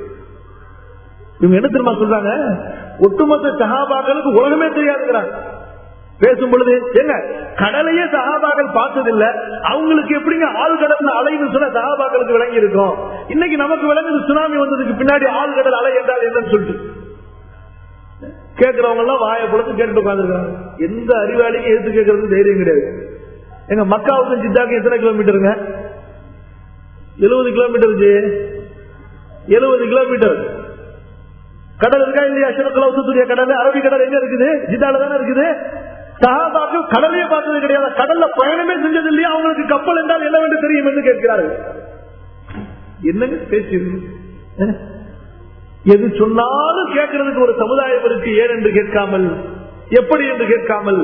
இவங்க என்ன தெரியுமா சொல்றாங்க ஒட்டுமொத்த சகாபாக்களுக்கு உலகமே தெரியாதுங்கிறாங்க பேசும் பொழுது என்ன கடலையே சகாபாக்கள் பார்த்ததில்ல அவங்களுக்கு எப்படிங்க ஆள் கடல் அலைன்னு சொன்ன சகாபாக்களுக்கு விளங்கி இருக்கும் இன்னைக்கு நமக்கு விளங்குது சுனாமி வந்ததுக்கு பின்னாடி ஆள் கடல் அலை என்றால் என்னன்னு சொல்லிட்டு கேட்கிறவங்க எல்லாம் வாயை பொழுது கேட்டு உட்காந்துருக்காங்க எந்த அறிவாளியும் எடுத்து கேட்கறது தைரியம் கிடையாது எங்க மக்காவுக்கும் ஜித்தாக்கு எத்தனை கிலோமீட்டருங்க எழுபது கிலோமீட்டர் ஜி எழுபது கிலோமீட்டர் கடல் இருக்கா இல்லையா சிறக்கலவுசத்துடைய கடல் அரபி கடல் எங்க இருக்குது ஜித்தால தானே இருக்குது சகாபாக்கள் கடலையே பார்த்தது கிடையாது கடல்ல பயணமே செஞ்சது இல்லையா அவங்களுக்கு கப்பல் என்றால் என்னவென்று தெரியும் என்று கேட்கிறார்கள் என்னங்க பேச்சு இது? அஹ்? எது சொன்னாலும் கேட்கறதுக்கு ஒரு சமுதாயம் இருக்கு ஏன் என்று கேட்காமல் எப்படி என்று கேட்காமல்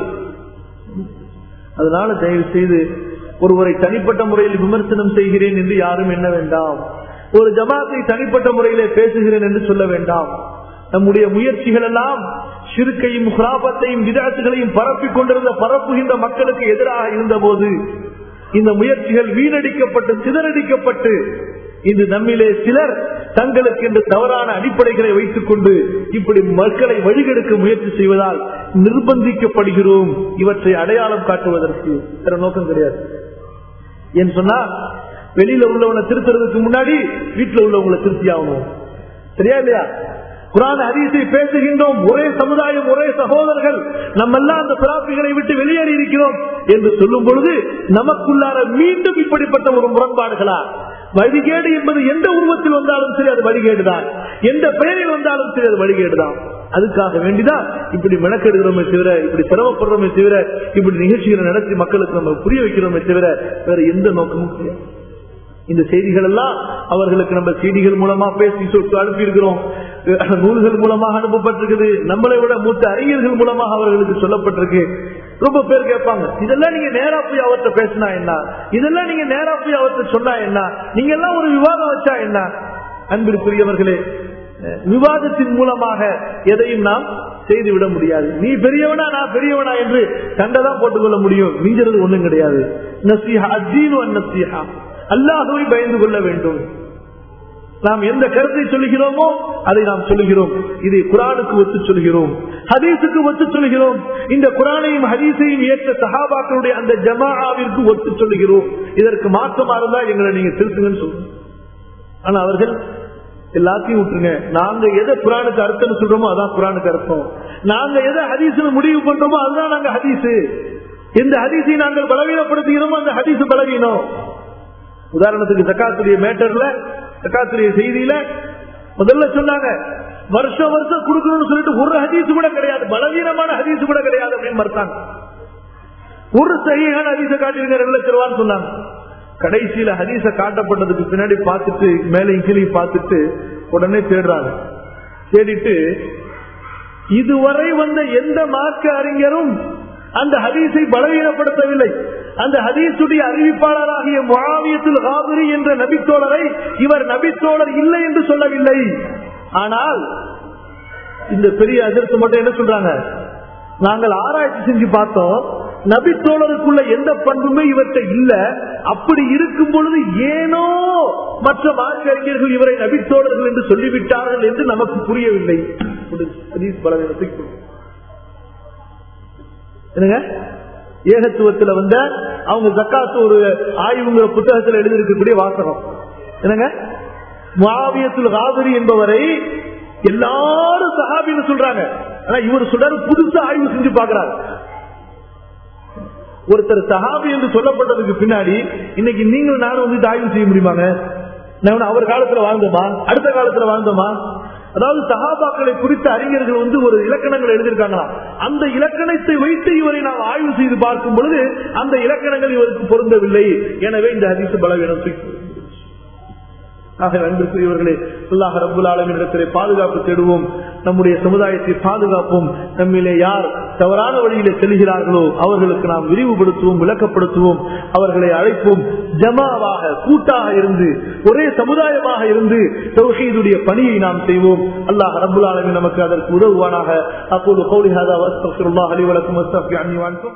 அதனால தயவு செய்து ஒருவரை தனிப்பட்ட முறையில் விமர்சனம் செய்கிறேன் என்று யாரும் எண்ண வேண்டாம் ஒரு ஜமாத்தை தனிப்பட்ட முறையிலே பேசுகிறேன் என்று சொல்ல வேண்டாம் நம்முடைய முயற்சிகள் எல்லாம் சிறுக்கையும் குராபத்தையும் விதாத்துகளையும் பரப்பிக் கொண்டிருந்த பரப்புகின்ற மக்களுக்கு எதிராக இருந்த போது இந்த முயற்சிகள் வீணடிக்கப்பட்டு சிதறடிக்கப்பட்டு இன்று நம்மிலே சிலர் தங்களுக்கு என்று தவறான அடிப்படைகளை வைத்துக் கொண்டு இப்படி மக்களை வழிகெடுக்க முயற்சி செய்வதால் நிர்பந்திக்கப்படுகிறோம் இவற்றை அடையாளம் காட்டுவதற்கு வேற நோக்கம் கிடையாது ஏன்னு சொன்னா வெளியில உள்ளவனை திருத்துறதுக்கு முன்னாடி வீட்டுல உள்ளவங்களை திருத்தி ஆகணும் சரியா இல்லையா குரான் ஹதீஸை பேசுகின்றோம் ஒரே சமுதாயம் ஒரே சகோதரர்கள் நம்ம எல்லாம் அந்த பிராப்பிகளை விட்டு வெளியேறி இருக்கிறோம் என்று சொல்லும் பொழுது நமக்குள்ளார மீண்டும் இப்படிப்பட்ட ஒரு முரண்பாடுகளா வழிகேடு என்பது எந்த உருவத்தில் வந்தாலும் சரி அது வழிகேடுதான் எந்த பெயரில் வந்தாலும் சரி அது வழிகேடுதான் அதுக்காக வேண்டிதான் இப்படி மெனக்கெடுகிறோமே தவிர இப்படி சிரமப்படுறோமே தவிர இப்படி நிகழ்ச்சிகளை நடத்தி மக்களுக்கு நம்ம புரிய வைக்கிறோமே தவிர வேற எந்த நோக்கமும் கிடையாது இந்த செய்திகள் எல்லாம் அவர்களுக்கு நம்ம செய்திகள் மூலமா பேசி சொட்டு அனுப்பி இருக்கிறோம் நூல்கள் மூலமாக அனுப்பப்பட்டிருக்குது நம்மளை விட மூத்த அறிஞர்கள் மூலமாக அவர்களுக்கு சொல்லப்பட்டிருக்கு ரொம்ப பேர் கேட்பாங்க இதெல்லாம் நீங்க நேரா போய் அவர்கிட்ட பேசினா என்ன இதெல்லாம் நீங்க நேரா போய் அவர்கிட்ட சொன்னா என்ன நீங்க எல்லாம் ஒரு விவாதம் வச்சா என்ன அன்பிற்குரியவர்களே விவாதத்தின் மூலமாக எதையும் நாம் செய்து விட முடியாது நீ பெரியவனா நான் பெரியவனா என்று சண்டைதான் போட்டுக்கொள்ள முடியும் மிஞ்சறது ஒண்ணும் கிடையாது நசீஹா அஜீனு நசீஹா அல்லாஹுவை பயந்து கொள்ள வேண்டும் நாம் எந்த கருத்தை சொல்லுகிறோமோ அதை நாம் சொல்லுகிறோம் இதை குரானுக்கு ஒத்து சொல்கிறோம் ஹதீஸுக்கு ஒத்து சொல்கிறோம் இந்த குரானையும் ஹதீஸையும் ஏற்ற சஹாபாக்களுடைய அந்த ஜமாவிற்கு ஒத்து சொல்லுகிறோம் இதற்கு மாற்றமா இருந்தா எங்களை நீங்க திருத்துங்கன்னு சொல்லுங்க ஆனா அவர்கள் எல்லாத்தையும் விட்டுருங்க நாங்க எதை குரானுக்கு அர்த்தம் சொல்றோமோ அதான் குரானுக்கு அர்த்தம் நாங்க எதை ஹதீஸ்னு முடிவு பண்றோமோ அதுதான் நாங்க ஹதீஸ் எந்த ஹதீஸை நாங்கள் பலவீனப்படுத்துகிறோமோ அந்த ஹதீஸ் பலவீனம் உதாரணத்துக்கு ஜக்காத்துடைய மேட்டர்ல ஜக்காத்துடைய செய்தியில முதல்ல சொன்னாங்க வருஷம் வருஷம் கொடுக்கணும்னு சொல்லிட்டு ஒரு ஹதீஸ் கூட கிடையாது பலவீனமான ஹதீஸ் கூட கிடையாது அப்படின்னு மறுத்தாங்க ஒரு சகியான ஹதீஸ காட்டிருங்க ரெண்டு லட்சம் ரூபான்னு சொன்னாங்க கடைசியில ஹதீஸ காட்டப்பட்டதுக்கு பின்னாடி பார்த்துட்டு மேலையும் கீழே பார்த்துட்டு உடனே தேடுறாங்க தேடிட்டு இதுவரை வந்த எந்த மார்க்க அறிஞரும் அந்த ஹதீஸை பலவீனப்படுத்தவில்லை அந்த ஹதீஸுடைய அறிவிப்பாளராகிய முகாவியத்தில் ஹாபிரி என்ற நபித்தோழரை இவர் நபித்தோழர் இல்லை என்று சொல்லவில்லை ஆனால் இந்த பெரிய அதிர்த்து மட்டும் என்ன சொல்றாங்க நாங்கள் ஆராய்ச்சி செஞ்சு பார்த்தோம் நபித்தோழருக்குள்ள எந்த பண்புமே இவர்கிட்ட இல்ல அப்படி இருக்கும் பொழுது ஏனோ மற்ற மார்க்கறிஞர்கள் இவரை நபித்தோழர்கள் என்று சொல்லிவிட்டார்கள் என்று நமக்கு புரியவில்லை பலவீனத்துக்கு என்னங்க ஏகத்துவத்துல வந்த அவங்க ஜக்காத்து ஒரு ஆய்வுங்கிற புத்தகத்தில் எழுதியிருக்கக்கூடிய வாசகம் என்னங்க மாவியத்தில் காவிரி என்பவரை எல்லாரும் சஹாபின்னு சொல்றாங்க ஆனா இவர் சொல்றாரு புதுசா ஆய்வு செஞ்சு பாக்குறாரு ஒருத்தர் சஹாபி என்று சொல்லப்பட்டதுக்கு பின்னாடி இன்னைக்கு நீங்கள் நானும் வந்து ஆய்வு செய்ய முடியுமாங்க அவர் காலத்துல வாழ்ந்தோமா அடுத்த காலத்துல வாழ்ந்தோமா அதாவது சகாபாக்களை குறித்த அறிஞர்கள் வந்து ஒரு இலக்கணங்கள் எழுதியிருக்காங்களா அந்த இலக்கணத்தை வைத்து இவரை நாம் ஆய்வு செய்து பார்க்கும் பொழுது அந்த இலக்கணங்கள் இவருக்கு பொருந்தவில்லை எனவே இந்த ஹதீசு பலவீனம் ஆக அன்பிற்குரியவர்களே அல்லாஹ் ரபுல் ஆலமிடத்திலே பாதுகாப்பு தேடுவோம் நம்முடைய சமுதாயத்தை பாதுகாப்போம் நம்மிலே யார் தவறான வழியிலே செல்கிறார்களோ அவர்களுக்கு நாம் விரிவுபடுத்துவோம் விளக்கப்படுத்துவோம் அவர்களை அழைப்போம் ஜமாவாக கூட்டாக இருந்து ஒரே சமுதாயமாக இருந்து தௌஹீதுடைய பணியை நாம் செய்வோம் அல்லாஹ் ரபுல் ஆலமி நமக்கு அதற்கு உதவுவானாக அப்போது கௌலிஹாதா வஸ்தஃபிருல்லாஹ் அலி வலக்கும் வஸ்தஃபி அன்னி வான்கும்